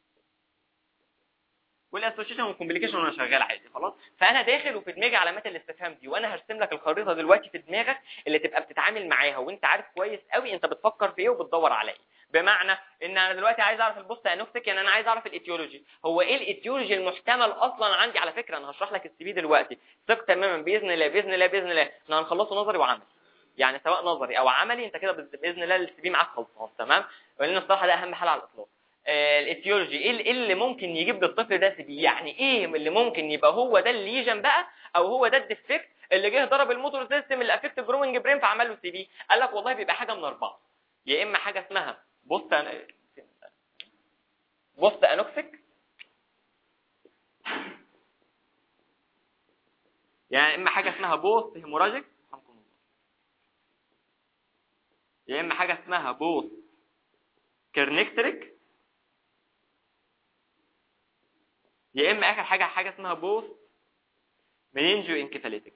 والاسوشيشن والكومبليكيشن وانا شغال عادي خلاص فانا داخل وفي دماغي علامات الاستفهام دي وانا هرسم لك الخريطه دلوقتي في دماغك اللي تبقى بتتعامل معاها وانت عارف كويس قوي انت بتفكر في ايه وبتدور على ايه بمعنى ان انا دلوقتي عايز اعرف البوست انوكتيك يعني انا عايز اعرف الايتيولوجي هو ايه الايتيولوجي المحتمل اصلا عندي على فكره انا هشرح لك السي بي دلوقتي ثق تماما باذن الله باذن الله باذن الله احنا هنخلصه نظري وعملي يعني سواء نظري او عملي انت كده باذن الله السي بي معاك خلصان تمام لان الصراحه ده اهم حاجه على الاطلاق آه الايتيولوجي ايه اللي ممكن يجيب للطفل ده سي بي يعني ايه اللي ممكن يبقى هو ده الليجن بقى او هو ده الديفكت اللي جه ضرب الموتور سيستم اللي افكت جروينج برين فعمل له سي بي قال لك والله بيبقى حاجه من اربعه يا اما حاجه اسمها بوست بوست انوكسيك يعني اما حاجه اسمها بوست هيموراجيك يا اما حاجه اسمها بوست كيرنكتريك يا اما اخر حاجه حاجه اسمها بوست منينجو انكفاليتيك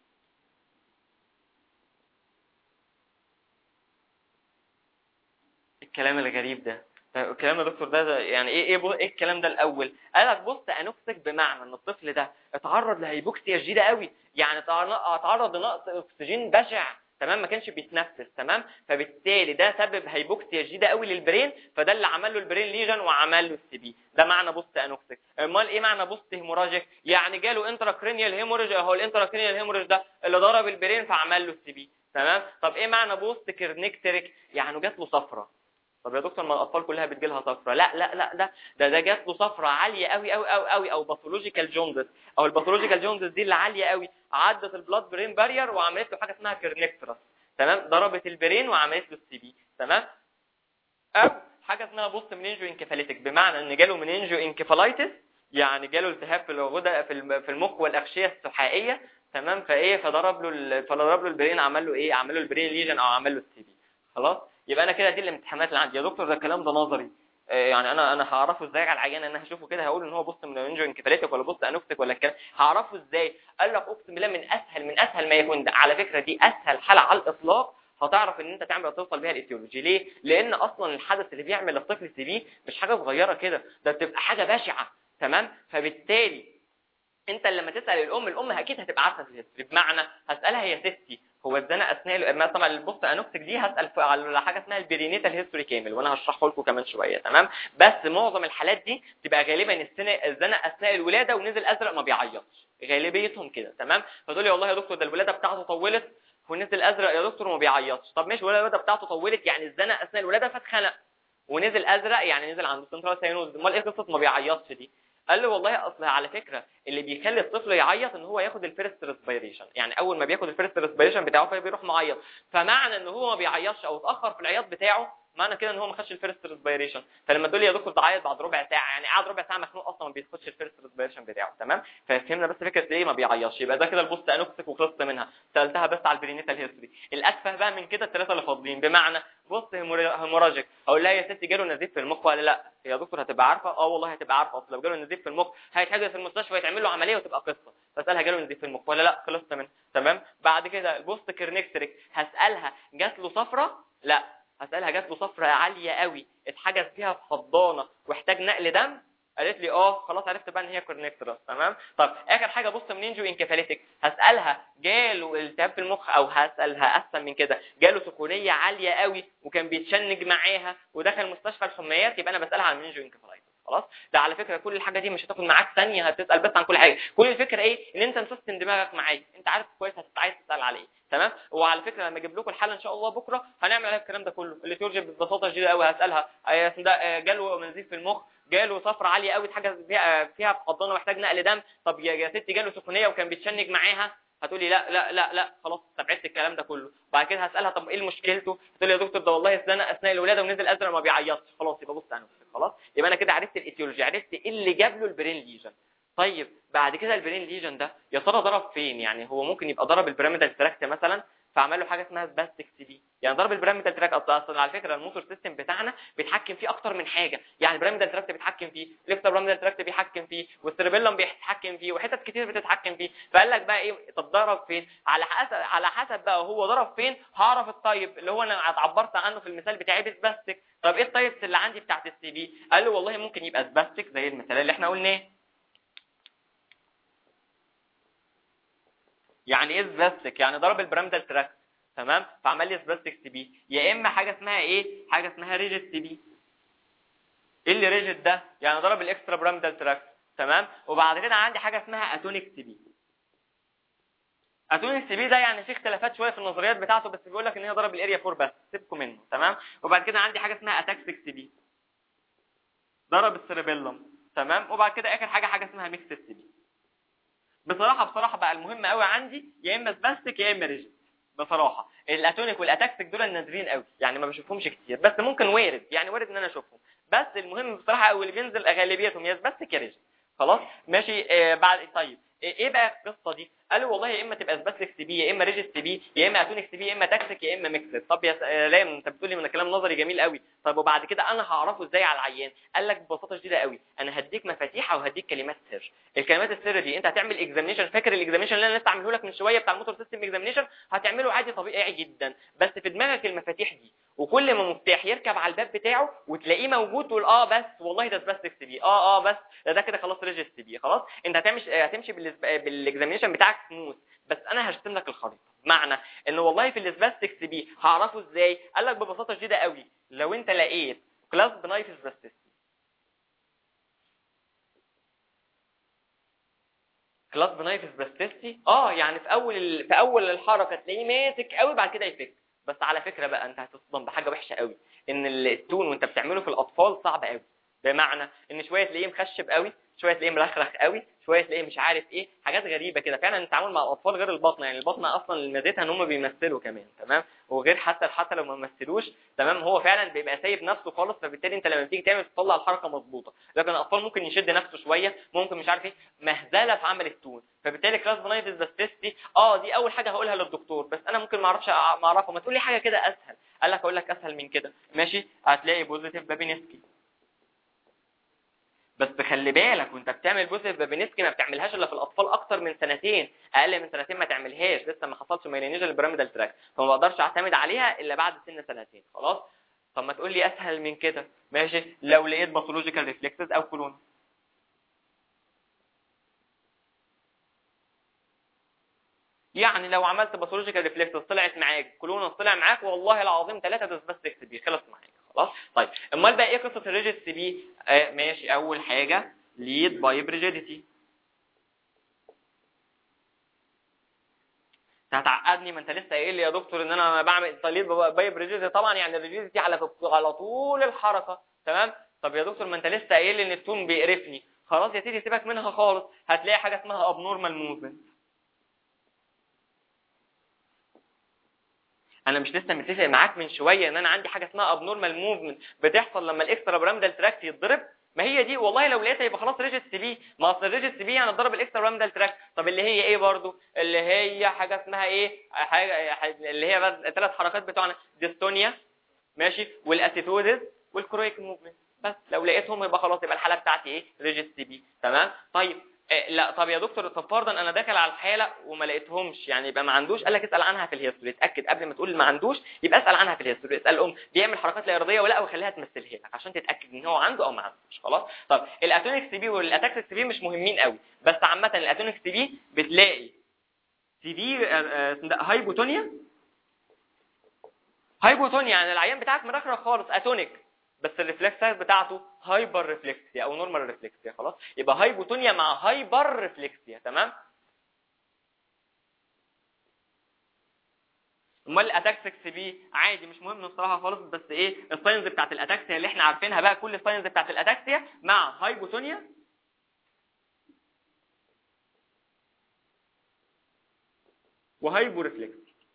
الكلام الغريب ده الكلام يا دكتور ده يعني ايه ايه ايه الكلام ده الاول قال لك بص انوكسيك بمعنى ان الطفل ده اتعرض لهيبوكسيا شديده قوي يعني اتعرض لنقص اكسجين بشع تمام ما كانش بيتنفس تمام فبالتالي ده سبب هيبوكسيا شديده قوي للبرين فده اللي عمل له البرين ليجن وعمل له السي بي ده معنى بوست انوكسيك امال ايه معنى بوست هيموراجيك يعني جاله انتراكرينيال هيموريج اهو الانتراكرينيال هيموريج ده اللي ضرب البرين فعمل له السي بي تمام طب ايه معنى بوست كيرنكتريك يعني جات له صفرة طب يا دكتور ما الاطفال كلها بتجي لها صفرة لا لا لا ده ده ده جات له صفرة عاليه قوي قوي قوي قوي او باثولوجيكال جوندس او الباثولوجيكال جوندس دي اللي عاليه قوي عدت البلاد برين بارير وعملت له حاجه اسمها كيرنكترس تمام ضربت البرين وعملت له السي بي تمام او حاجه اسمها بوست منينجو انكفاليتك بمعنى ان جاله منينجو انكفالايتس يعني جاله التهاب في الغدة في المخ والاغشيه السحائيه تمام فايه فضرب له فضرب له البرين عمل له ايه عمل له البرين ليجن او عمل له السي بي خلاص يبقى انا كده دي الامتحانات اللي عندي يا دكتور ده الكلام ده نظري يعني انا انا هعرفه ازاي على العيان انا هشوفه كده هقول ان هو بوست منينجو انكفاليتك ولا بوست انوكتك ولا الكلام هعرفه ازاي قال لك اقسم بالله من اسهل من اسهل ما يكون ده على فكره دي اسهل حاله على الاطلاق هتعرف ان انت تعمل توصل بيها الايتيولوجي ليه لان اصلا الحدث اللي بيعمل للطفل سي بي مش حاجه صغيره كده ده بتبقى حاجه بشعه تمام فبالتالي انت لما تسال الام الام اكيد هتبقى عارفه الهيستوري بمعنى هسالها هي ستي هو اتزنق اثناء طبعا البوست انوكتك دي هسال على حاجه اسمها البرينيتال هيستوري كامل وانا هشرحه لكم كمان شويه تمام بس معظم الحالات دي تبقى غالبا الزنق اثناء الولاده ونزل ازرق ما بيعيطش غالبيتهم كده تمام فتقول لي والله يا دكتور ده الولاده بتاعته طولت ونزل ازرق يا دكتور وما بيعيطش طب ماشي الولاده بتاعته طولت يعني اتزنق اثناء الولاده فاتخنق ونزل ازرق يعني نزل عنده سنترال ساينوز امال ايه قصه ما بيعيطش دي قال له والله اصل على فكره اللي بيخلي الطفل يعيط ان هو ياخد الفيرست ريسبيريشن يعني اول ما بياخد الفيرست ريسبيريشن بتاعه فبيروح معيط فمعنى ان هو ما بيعيطش او اتاخر في العياط بتاعه معنى كده ان هو ما خدش الفيرست ريسبيريشن فلما تقول لي يا دكتور ده عيط بعد ربع ساعه يعني قعد ربع ساعه مخنوق اصلا ما بياخدش الفيرست ريسبيريشن بتاعه تمام ففهمنا بس فكره ليه ما بيعيطش يبقى ده كده البوست انوكسيك وخلصت منها سالتها بس على البرينيتال هيستوري الاتفه بقى من كده الثلاثه اللي فاضلين بمعنى بوست هيموراجيك اقول لها يا ستي جاله نزيف في المخ ولا لا يا دكتور هتبقى عارفه اه والله هتبقى عارفه اصل لو جاله نزيف في المخ هيتحجز في المستشفى يتعمل له عمليه وتبقى قصه فاسالها جاله نزيف في المخ ولا لا خلصت منها تمام بعد كده البوست كيرنكتريك هسالها جات له صفرة لا هسالها جات له صفرة عاليه قوي اتحجز فيها في حضانه واحتاج نقل دم قالت لي اه خلاص عرفت بقى ان هي كورنكترس تمام طب اخر حاجه بص منينجو انكفاليتك هسالها جاله التهاب في المخ او هسالها احسن من كده جاله سخونيه عاليه قوي وكان بيتشنج معاها ودخل مستشفى الحميات يبقى انا بسالها عن منينجو انكفاليتس خلاص ده على فكره كل الحاجه دي مش هتاخد معاك ثانيه هتسال بس عن كل حاجه كل الفكره ايه ان انت مسستم دماغك معايا انت عارف كويس عايز تسال على ايه تمام وعلى فكره لما اجيب لكم الحل ان شاء الله بكره هنعمل عليها الكلام ده كله الليتورجي ببساطه شديده قوي هسالها ده جاله نزيف في المخ جاله صفرة عاليه قوي حاجه فيها فيها في حضانه محتاج نقل دم طب يا ستي جاله سخونيه وكان بيتشنج معاها هتقولي لا لا لا لا خلاص استبعدت الكلام ده كله بعد كده هسالها طب ايه مشكلته هتقولي يا دكتور ده والله اثناء اثناء الولاده ونزل ازرق ما بيعيطش خلاص يبقى بص انا خلاص يبقى انا كده عرفت الايتيولوجي عرفت ايه اللي جاب له البرين ليجن طيب بعد كده البرين ليجن ده يا ترى ضرب فين يعني هو ممكن يبقى ضرب البيراميدال تراكت مثلا فعمل له حاجه اسمها سباستيك سي بي يعني ضرب البيراميدال تراك اصلا على فكره الموتور سيستم بتاعنا بيتحكم فيه اكتر من حاجه يعني البيراميدال تراكت بيتحكم فيه ليفتا بيراميدال تراكت بيتحكم فيه والسيربيلم بيتحكم فيه وحتت كتير بتتحكم فيه فقال لك بقى ايه طب ضرب فين على حسب على حسب بقى هو ضرب فين هعرف الطيب اللي هو انا عبرت عنه في المثال بتاعي بسباستيك طب ايه الطيبس اللي عندي بتاعت السي بي قال له والله ممكن يبقى سباستيك زي المثال اللي احنا قلناه يعني ايه سباستيك يعني ضرب البيراميدال تراكت تمام فعمل لي سباستيك سي بي يا اما حاجه اسمها ايه حاجه اسمها ريجيد سي بي ايه اللي ريجيد ده يعني ضرب الاكسترا براميدال تراكت تمام وبعد كده عندي حاجه اسمها اتونيك سي بي اتونيك سي بي ده يعني في اختلافات شويه في النظريات بتاعته بس بيقول لك ان هي ضرب الاريا 4 بس سيبكم منه تمام وبعد كده عندي حاجه اسمها اتاكسيك سي بي ضرب السيربيلم تمام وبعد كده اخر حاجه حاجه اسمها ميكس سي بي بصراحه بصراحه بقى المهم قوي عندي يا اما سباستيك يا اما ريجيد بصراحه الاتونيك والاتاكسيك دول نادرين قوي يعني ما بشوفهمش كتير بس ممكن وارد يعني وارد ان انا اشوفهم بس المهم بصراحه او اللي بينزل غالبيتهم يا بس كريج خلاص ماشي آه بعد طيب ايه بقى القصه دي قالوا والله يا اما تبقى سباسلك سي بي يا اما ريجيس سي بي يا اما اتونيك سي بي يا اما تاكسيك يا اما ميكسد طب يا سلام انت بتقول لي من كلام نظري جميل قوي طب وبعد كده انا هعرفه ازاي على العيان قال لك ببساطه شديده قوي انا هديك مفاتيح او هديك كلمات سر الكلمات السر دي انت هتعمل اكزامينشن فاكر الاكزامينشن اللي انا لسه عامله لك من شويه بتاع الموتور سيستم اكزامينشن هتعمله عادي طبيعي جدا بس في دماغك المفاتيح دي وكل ما مفتاح يركب على الباب بتاعه وتلاقيه موجود تقول اه بس والله ده سباستيك سي بي اه اه بس ده, ده كده خلاص ريجيس سي بي خلاص انت هتمشي هتمشي بالاكزامينشن بتاعك سموث بس انا هرسم لك الخريطه بمعنى ان والله في السباستيك سي بي هعرفه ازاي قال لك ببساطه شديده قوي لو انت لقيت كلاس بنايف سباستيك كلاس بنايف سباستيستي اه يعني في اول ال... في اول الحركه تلاقيه ماسك قوي بعد كده يفك بس على فكره بقى انت هتصدم بحاجه وحشه قوي ان التون وانت بتعمله في الاطفال صعب قوي بمعنى ان شويه تلاقيه مخشب قوي شويه تلاقيه مرخرخ قوي شويه تلاقيه مش عارف ايه حاجات غريبه كده فعلا التعامل مع الاطفال غير البطنه يعني البطنه اصلا ميزتها ان هم بيمثلوا كمان تمام وغير حتى حتى لو ما مثلوش تمام هو فعلا بيبقى سايب نفسه خالص فبالتالي انت لما تيجي تعمل تطلع الحركه مظبوطه لكن الاطفال ممكن يشد نفسه شويه ممكن مش عارف ايه مهزله في عمل التون فبالتالي كلاس بنايتس باستيستي اه دي اول حاجه هقولها للدكتور بس انا ممكن ما اعرفش ما اعرفها ما تقول لي حاجه كده اسهل قال لك اقول لك اسهل من كده ماشي هتلاقي بوزيتيف بابينسكي بس خلي بالك وانت بتعمل بوزيتيف بابينسكي ما بتعملهاش الا في الاطفال اكتر من سنتين اقل من سنتين ما تعملهاش لسه ما حصلش مايلينيجن البيراميدال تراك فما بقدرش اعتمد عليها الا بعد سن سنتين خلاص طب ما تقول لي اسهل من كده ماشي لو لقيت باثولوجيكال ريفلكسز او كولون يعني لو عملت باثولوجيكال ريفلكسز طلعت معاك كولون طلع معاك والله العظيم ثلاثه ده بس تكتبيه خلص معاك خلاص طيب امال بقى ايه قصه الريجيد سي بي آه ماشي اول حاجه ليد باي بريجيديتي هتعقدني ما انت لسه قايل لي يا دكتور ان انا بعمل ليد باي بريجيديتي طبعا يعني الريجيديتي على على طول الحركه تمام طب يا دكتور ما انت لسه قايل لي ان التون بيقرفني خلاص يا سيدي سيبك منها خالص هتلاقي حاجه اسمها ابنورمال موفمنت انا مش لسه متفق معاك من شويه ان انا عندي حاجه اسمها ابنورمال موفمنت بتحصل لما الاكسترا بيراميدال تراكت يتضرب ما هي دي والله لو لقيتها يبقى خلاص ريجت سي بي ما اصل الريجت سي بي يعني ضرب الاكسترا بيراميدال تراكت طب اللي هي ايه برضو اللي هي حاجه اسمها ايه حاجه اللي هي الثلاث حركات بتوعنا ديستونيا ماشي والاسيتوزيس والكرويك موفمنت بس لو لقيتهم يبقى خلاص يبقى الحاله بتاعتي ايه ريجت سي بي تمام طيب إيه لا طب يا دكتور طب فرضا انا داخل على الحاله وما لقيتهمش يعني يبقى ما عندوش قال لك اسال عنها في الهيستوري اتاكد قبل ما تقول ما عندوش يبقى اسال عنها في الهيستوري اسال الام بيعمل حركات لا اراديه ولا وخليها تمثلها لك عشان تتاكد ان هو عنده او ما عندوش خلاص طب الاتونيك سي بي والاتاكسيك سي بي مش مهمين قوي بس عامه الاتونيك سي بي بتلاقي سي بي هايبوتونيا هايبوتونيا يعني العيان بتاعك مرخرخ خالص اتونيك بس الريفلكسات بتاعته هايبر ريفلكسيا او نورمال ريفلكسيا خلاص يبقى هايبوتونيا مع هايبر ريفلكسيا تمام امال الاتاكسكس بي عادي مش مهم بصراحه خالص بس ايه الساينز بتاعت الاتاكسيا اللي احنا عارفينها بقى كل الساينز بتاعت الاتاكسيا مع هايبوتونيا وهايبو ريفلكس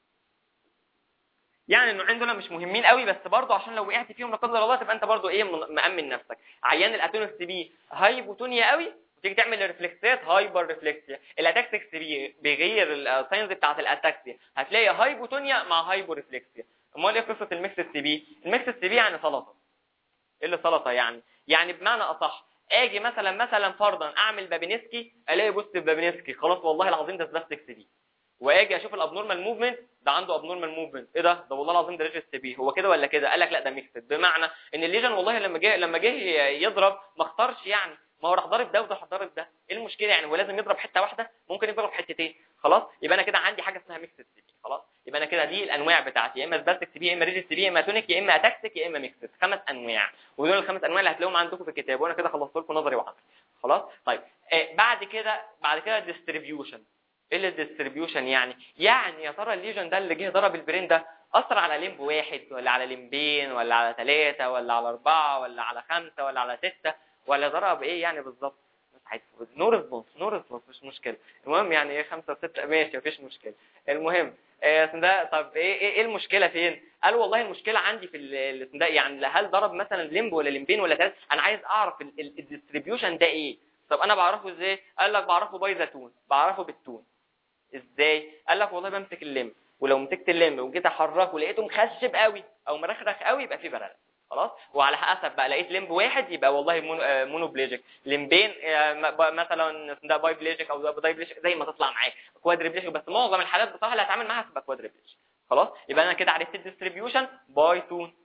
يعني النوعين دول مش مهمين قوي بس برضه عشان لو وقعت فيهم لا قدر الله تبقى انت برضه ايه مأمن نفسك عيان الاتونكس بي هايبوتونيا قوي وتيجي تعمل ريفلكسات هايبر ريفلكسيا الاتاكسكس بي بيغير الساينز بتاعت الاتاكسيا هتلاقي هايبوتونيا مع هايبو ريفلكسيا امال ايه قصه الميكس سي بي الميكس سي بي يعني سلطه ايه اللي سلطه يعني يعني بمعنى اصح اجي مثلا مثلا فرضا اعمل بابينسكي الاقي بوست بابينسكي خلاص والله العظيم ده سباستيك سي بي واجي اشوف الابنورمال موفمنت ده عنده ابنورمال موفمنت ايه ده ده والله العظيم ده ريجست بي هو كده ولا كده قال لك لا ده ميكسد بمعنى ان الليجن والله لما جه لما جه يضرب ما اختارش يعني ما هو راح ضارب ده وده ضارب ده ايه المشكله يعني هو لازم يضرب حته واحده ممكن يضرب حتتين خلاص يبقى انا كده عندي حاجه اسمها ميكسد سي بي خلاص يبقى انا كده دي الانواع بتاعتي يا اما سباستيك سي بي يا اما ريجست سي بي يا اما تونيك يا اما اتاكسيك يا اما ميكسد خمس انواع ودول الخمس انواع اللي هتلاقوهم عندكم في الكتاب وانا كده خلصت لكم نظري وعملي خلاص طيب آه بعد كده بعد كده ديستريبيوشن ايه الديستريبيوشن يعني يعني يا ترى الليجن ده اللي جه ضرب البرين ده اثر على ليمب واحد ولا على ليمبين ولا على ثلاثة ولا على أربعة ولا على خمسة ولا على ستة ولا ضرب ايه يعني بالظبط نو ريسبونس نو ريسبونس مش مشكله المهم يعني ايه خمسة ستة ماشي مفيش مشكله المهم آه ده طب ايه ايه المشكله فين قال والله المشكله عندي في ده يعني هل ضرب مثلا ليمب ولا ليمبين ولا ثلاثة انا عايز اعرف الديستريبيوشن ده ايه طب انا بعرفه ازاي قال لك بعرفه باي زيتون بعرفه بالتون ازاي قال لك والله بمسك اللم ولو مسكت اللم وجيت احركه ولقيته مخشب قوي او مرخرخ قوي يبقى فيه برد خلاص وعلى حسب بقى لقيت لمب واحد يبقى والله مونو, آه مونوبليجيك لمبين آه مثلا ده باي بليجيك او ده باي بليجيك زي ما تطلع معاك كوادريبليجيك بس معظم الحالات بصراحه اللي هتعامل معاها هتبقى كوادريبليجيك خلاص يبقى انا كده عرفت الديستريبيوشن باي تون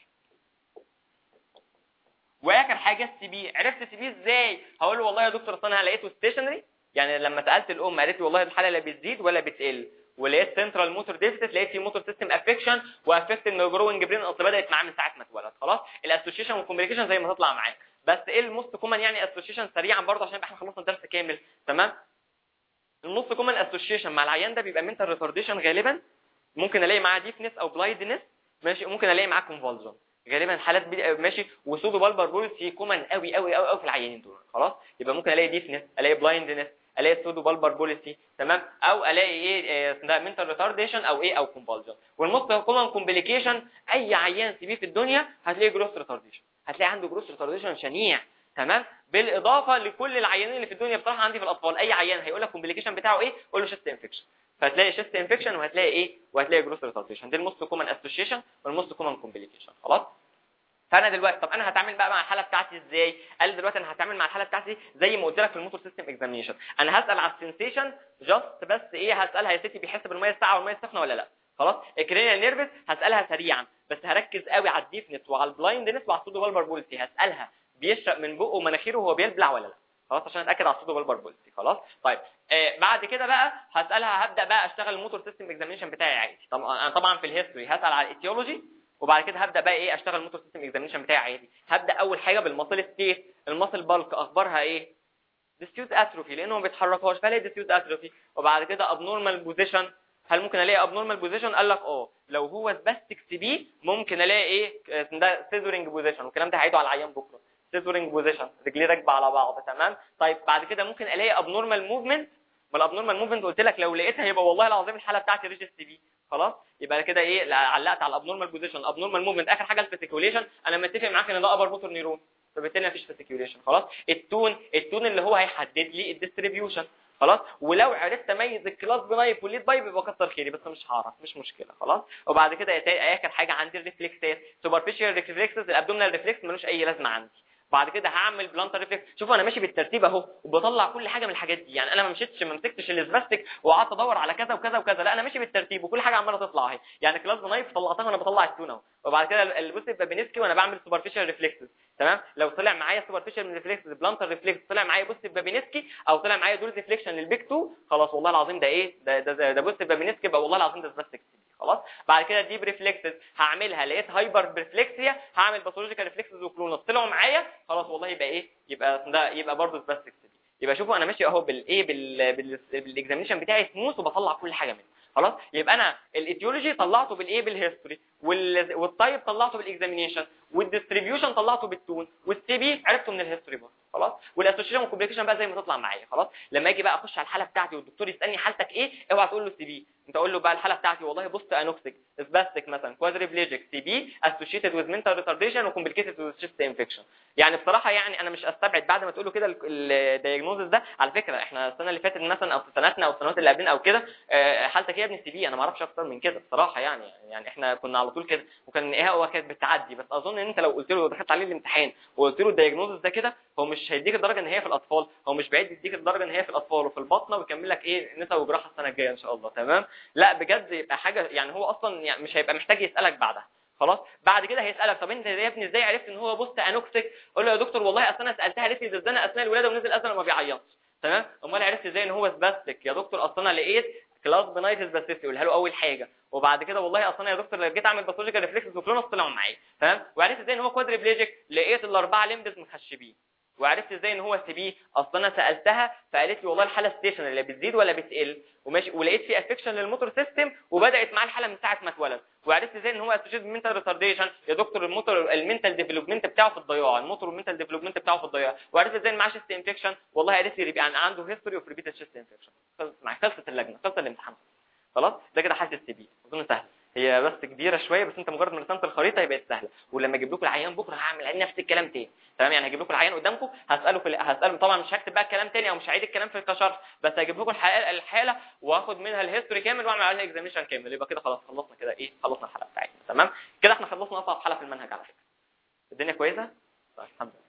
واخر حاجه السي بي عرفت السي بي ازاي هقول له والله يا دكتور اصل انا لقيته ستيشنري يعني لما سالت الام قالت لي والله الحاله لا بتزيد ولا بتقل ولقيت سنترال موتور ديفيسيت لقيت في موتور سيستم افكشن وافكت ان جروينج برين اصل بدات معاه من ساعه ما اتولد خلاص الاسوشيشن والكوميونيكيشن زي ما تطلع معاك بس ايه الموست كومن يعني اسوشيشن سريعا برضه عشان احنا خلصنا الدرس كامل تمام النص كومن اسوشيشن مع العيان ده بيبقى منتال ريتارديشن غالبا ممكن الاقي معاه ديفنس او بلايندنس ماشي ممكن الاقي معاه كونفولجن غالبا حالات بي... ماشي وسودو بالبر بولسي كومن قوي قوي قوي قوي في العيانين دول خلاص يبقى ممكن الاقي ديفنس الاقي بلايندنس الاقي سودو بالبر بوليسي تمام او الاقي ايه ده منتال ريتارديشن او ايه او كومبالجن والموست كومن كومبليكيشن اي عيان سي بي في الدنيا هتلاقي جروس ريتارديشن هتلاقي عنده جروس ريتارديشن شنيع تمام بالاضافه لكل العيانين اللي في الدنيا بصراحه عندي في الاطفال اي عيان هيقول لك كومبليكيشن بتاعه ايه قول له شيست انفكشن فهتلاقي شيست انفكشن وهتلاقي ايه وهتلاقي جروس ريتارديشن دي الموست كومن اسوشيشن والموست كومن كومبليكيشن خلاص فانا دلوقتي طب انا هتعامل بقى مع الحاله بتاعتي ازاي قال دلوقتي انا هتعامل مع الحاله بتاعتي زي ما قلت لك في الموتور سيستم اكزامينشن انا هسال على السنسيشن جاست بس ايه هسالها يا ستي بيحس بالميه الساقعه والميه السخنه ولا لا خلاص الكرينيال نيرفس هسالها سريعا بس هركز قوي على الديفنس وعلى البلايندنس وعلى السودو بالبر بولسي هسالها بيشرق من بقه ومناخيره وهو بيبلع ولا لا خلاص عشان اتاكد على السودو بالبر بولسي خلاص طيب آه بعد كده بقى هسالها هبدا بقى اشتغل الموتور سيستم اكزامينشن بتاعي عادي طبعا انا طبعا في الهيستوري هسال على الايتيولوجي وبعد كده هبدا بقى ايه اشتغل الموتور سيستم اكزامينشن بتاعي عادي هبدا اول حاجه بالمصل ستيت المصل بالك اخبارها ايه ديستيوت اتروفي لانه ما بيتحركوش فلاقي ديستيوت اتروفي وبعد كده ابنورمال بوزيشن هل ممكن الاقي ابنورمال بوزيشن قال لك اه لو هو سباستيك سي بي ممكن الاقي ايه ده سيزورنج بوزيشن والكلام ده هعيده على العيان بكره سيزورنج بوزيشن رجليه راكبه على بعض تمام طيب بعد كده ممكن الاقي ابنورمال موفمنت ما الابنورمال موفمنت قلت لك لو لقيتها يبقى والله العظيم الحاله بتاعتي ريجست بي خلاص يبقى كده ايه علقت على الابنورمال بوزيشن الابنورمال موفمنت اخر حاجه الفيسيكوليشن انا متفق معاك ان ده ابر موتور نيرون فبالتالي مفيش فيسيكوليشن خلاص التون التون اللي هو هيحدد لي الديستريبيوشن خلاص ولو عرفت اميز الكلاس بنايف والليد بايب يبقى كتر خيري بس مش هعرف مش مشكله خلاص وبعد كده اخر حاجه عندي الريفلكسات سوبرفيشال ريفلكسز الابدومينال ريفلكس ملوش اي لازمه عندي بعد كده هعمل بلانتر ريفلكس شوف انا ماشي بالترتيب اهو وبطلع كل حاجه من الحاجات دي يعني انا ما مشيتش ما مسكتش الاسباستيك وقعدت ادور على كذا وكذا وكذا لا انا ماشي بالترتيب وكل حاجه عماله تطلع اهي يعني كلاس نايف طلعتها وانا بطلع التون اهو وبعد كده البوست بابينسكي وانا بعمل سوبرفيشال ريفلكسز تمام لو طلع معايا سوبرفيشال ريفلكسز بلانتر ريفلكس طلع معايا بوست بابينسكي او طلع معايا دول ريفليكشن للبيك 2 خلاص والله العظيم ده ايه ده ده, ده بوست بابينسكي بقى والله العظيم ده سباستيك خلاص بعد كده ديب ريفلكسز هعملها لقيت هايبر ريفلكسيا هعمل باثولوجيكال ريفلكسز وكلونس طلعوا معايا خلاص والله يبقى ايه يبقى ده يبقى برضه سباستيك يبقى شوفوا انا ماشي اهو بالايه بالاكزامينشن بتاعي سموث وبطلع كل حاجه منه خلاص يبقى انا الايديولوجي طلعته بالايه بالهيستوري والتايب طلعته بالاكزامينشن والديستريبيوشن طلعته بالتون والسي بي عرفته من الهيستوري برضه خلاص والاسوشيشن والكومبليكيشن بقى زي ما تطلع معايا خلاص لما اجي بقى اخش على الحاله بتاعتي والدكتور يسالني حالتك ايه اوعى تقول له سي بي انت قول له بقى الحاله بتاعتي والله بص انوكسيك اسباستيك مثلا كوادريبليجيك سي بي اسوشيتد وذ منتال ريتارديشن وكومبليكيتد وذ شيست انفكشن يعني بصراحه يعني انا مش استبعد بعد ما تقول له كده الدايجنوزس ده على فكره احنا السنه اللي فاتت مثلا او في سنتنا او السنوات اللي قبلنا او كده حالتك ايه يا ابني سي بي انا ما اعرفش اكتر من كده بصراحه يعني يعني احنا كنا على طول كده وكان ايه هو كانت بالتعدي بس اظن ان انت لو قلت له دخلت عليه الامتحان وقلت له الدايجنوزس ده كده هو مش هيديك الدرجه ان هي في الاطفال هو مش بعيد يديك الدرجه ان هي في الاطفال وفي البطنه ويكمل لك ايه نسا وجراحه السنه الجايه ان شاء الله تمام لا بجد يبقى حاجه يعني هو اصلا يعني مش هيبقى محتاج يسالك بعدها خلاص بعد كده هيسالك طب انت يا ابني ازاي عرفت ان هو بوست انوكسيك قول له يا دكتور والله اصل انا سالتها قالت لي ده اثناء الولاده ونزل اصلا وما بيعيطش تمام امال عرفت ازاي ان هو سباستيك يا دكتور اصل انا لقيت كلاس بنايتس باسيستي قولها له اول حاجه وبعد كده والله اصل انا يا دكتور جيت اعمل باثولوجيكال ريفلكسز وكلونس طلعوا معايا تمام وعرفت ازاي ان هو كوادريبليجيك لقيت الاربعه ليمبس مخشبين وعرفت ازاي ان هو سي بي اصل انا سالتها فقالت لي والله الحاله ستيشن اللي بتزيد ولا بتقل وماشي ولقيت في افكشن للموتور سيستم وبدات معاه الحاله من ساعه ما اتولد وعرفت ازاي ان هو اسوشيتد منتال ريتارديشن يا دكتور الموتور المنتال ديفلوبمنت بتاعه في الضياع الموتور والمنتال ديفلوبمنت بتاعه في الضياع وعرفت ازاي ان معاه شيست انفكشن والله قالت لي يعني عنده هيستوري اوف ريبيتد شيست انفكشن خلصت معايا خلصت اللجنه خلصت الامتحان خلاص ده كده حاله السي بي اظن سهل هي بس كبيره شويه بس انت مجرد ما رسمت الخريطه يبقى سهله ولما اجيب لكم العيان بكره هعمل نفس الكلام تاني تمام يعني هجيب لكم العيان قدامكم هساله في هساله طبعا مش هكتب بقى الكلام تاني او مش هعيد الكلام في الكشرح بس هجيب لكم الحاله الحاله واخد منها الهيستوري كامل واعمل عليها اكزاميشن كامل يبقى كده خلاص خلصنا كده ايه خلصنا الحلقه بتاعتنا تمام كده احنا خلصنا اصعب حلقه في المنهج على فكره الدنيا كويسه طيب الحمد لله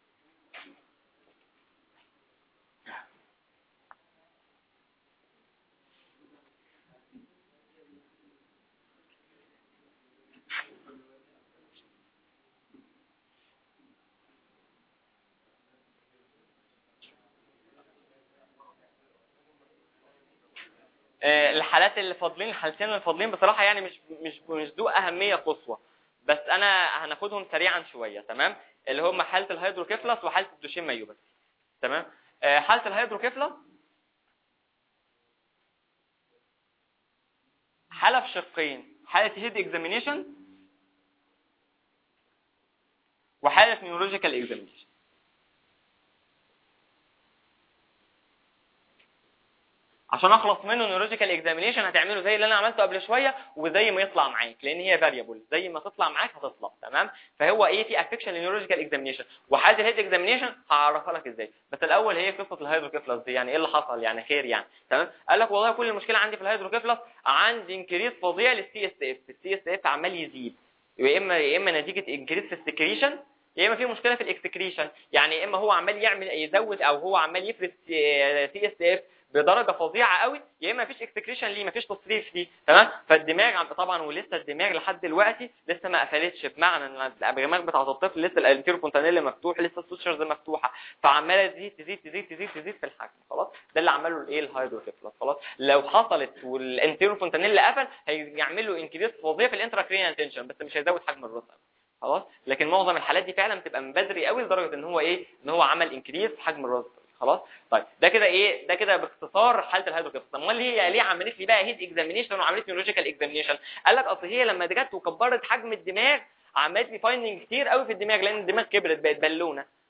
الحالات اللي فاضلين الحالتين اللي فاضلين بصراحه يعني مش مش مش ذو اهميه قصوى بس انا هناخدهم سريعا شويه تمام اللي هم حاله الهيدروكيفلس وحاله الدوشين مايوباثي تمام حاله الهيدروكيفلس حاله في شقين حاله هيد اكزامينيشن وحاله نيورولوجيكال اكزامينيشن عشان اخلص منه نيورولوجيكال اكزامينيشن هتعمله زي اللي انا عملته قبل شويه وزي ما يطلع معاك لان هي فاريبل زي ما تطلع معاك هتطلع تمام فهو ايه في افكشن للنيورولوجيكال اكزامينيشن وحاله الهيد اكزامينيشن هعرفها لك ازاي بس الاول هي قصه الهيدروكيفلس دي يعني ايه اللي حصل يعني خير يعني تمام قال لك والله كل المشكله عندي في الهيدروكيفلس عندي انكريز فظيع للسي اس اف السي اس اف عمال يزيد يا اما يا اما نتيجه انكريز في السكريشن يا اما في مشكله في الاكسكريشن يعني يا اما هو عمال يعمل يزود او هو عمال يفرز سي اس اف بدرجه فظيعه قوي يا اما مفيش اكسكريشن ليه مفيش تصريف ليه تمام فالدماغ طبعا ولسه الدماغ لحد دلوقتي لسه ما قفلتش بمعنى ان الدماغ بتاعه الطفل لسه الانتيرو فونتانيل مفتوح لسه السوشرز مفتوحه فعماله تزيد تزيد تزيد تزيد تزيد في الحجم خلاص ده اللي عمله الايه الهيدروكيفلس خلاص لو حصلت والانتيرو فونتانيل قفل هيعمل له انكريس فظيع في الانتراكرينال تنشن بس مش هيزود حجم الراس خلاص لكن معظم الحالات دي فعلا بتبقى من بدري قوي لدرجه ان هو ايه ان هو عمل انكريس في حجم الراس خلاص طيب ده كده ايه ده كده باختصار حاله الهيدروكيفلس امال ليه ليه عملت لي بقى هيد اكزامينيشن وعملت نيورولوجيكال اكزامينيشن قال لك اصل هي لما جت وكبرت حجم الدماغ عملت لي فايندنج كتير قوي في الدماغ لان الدماغ كبرت بقت بالونه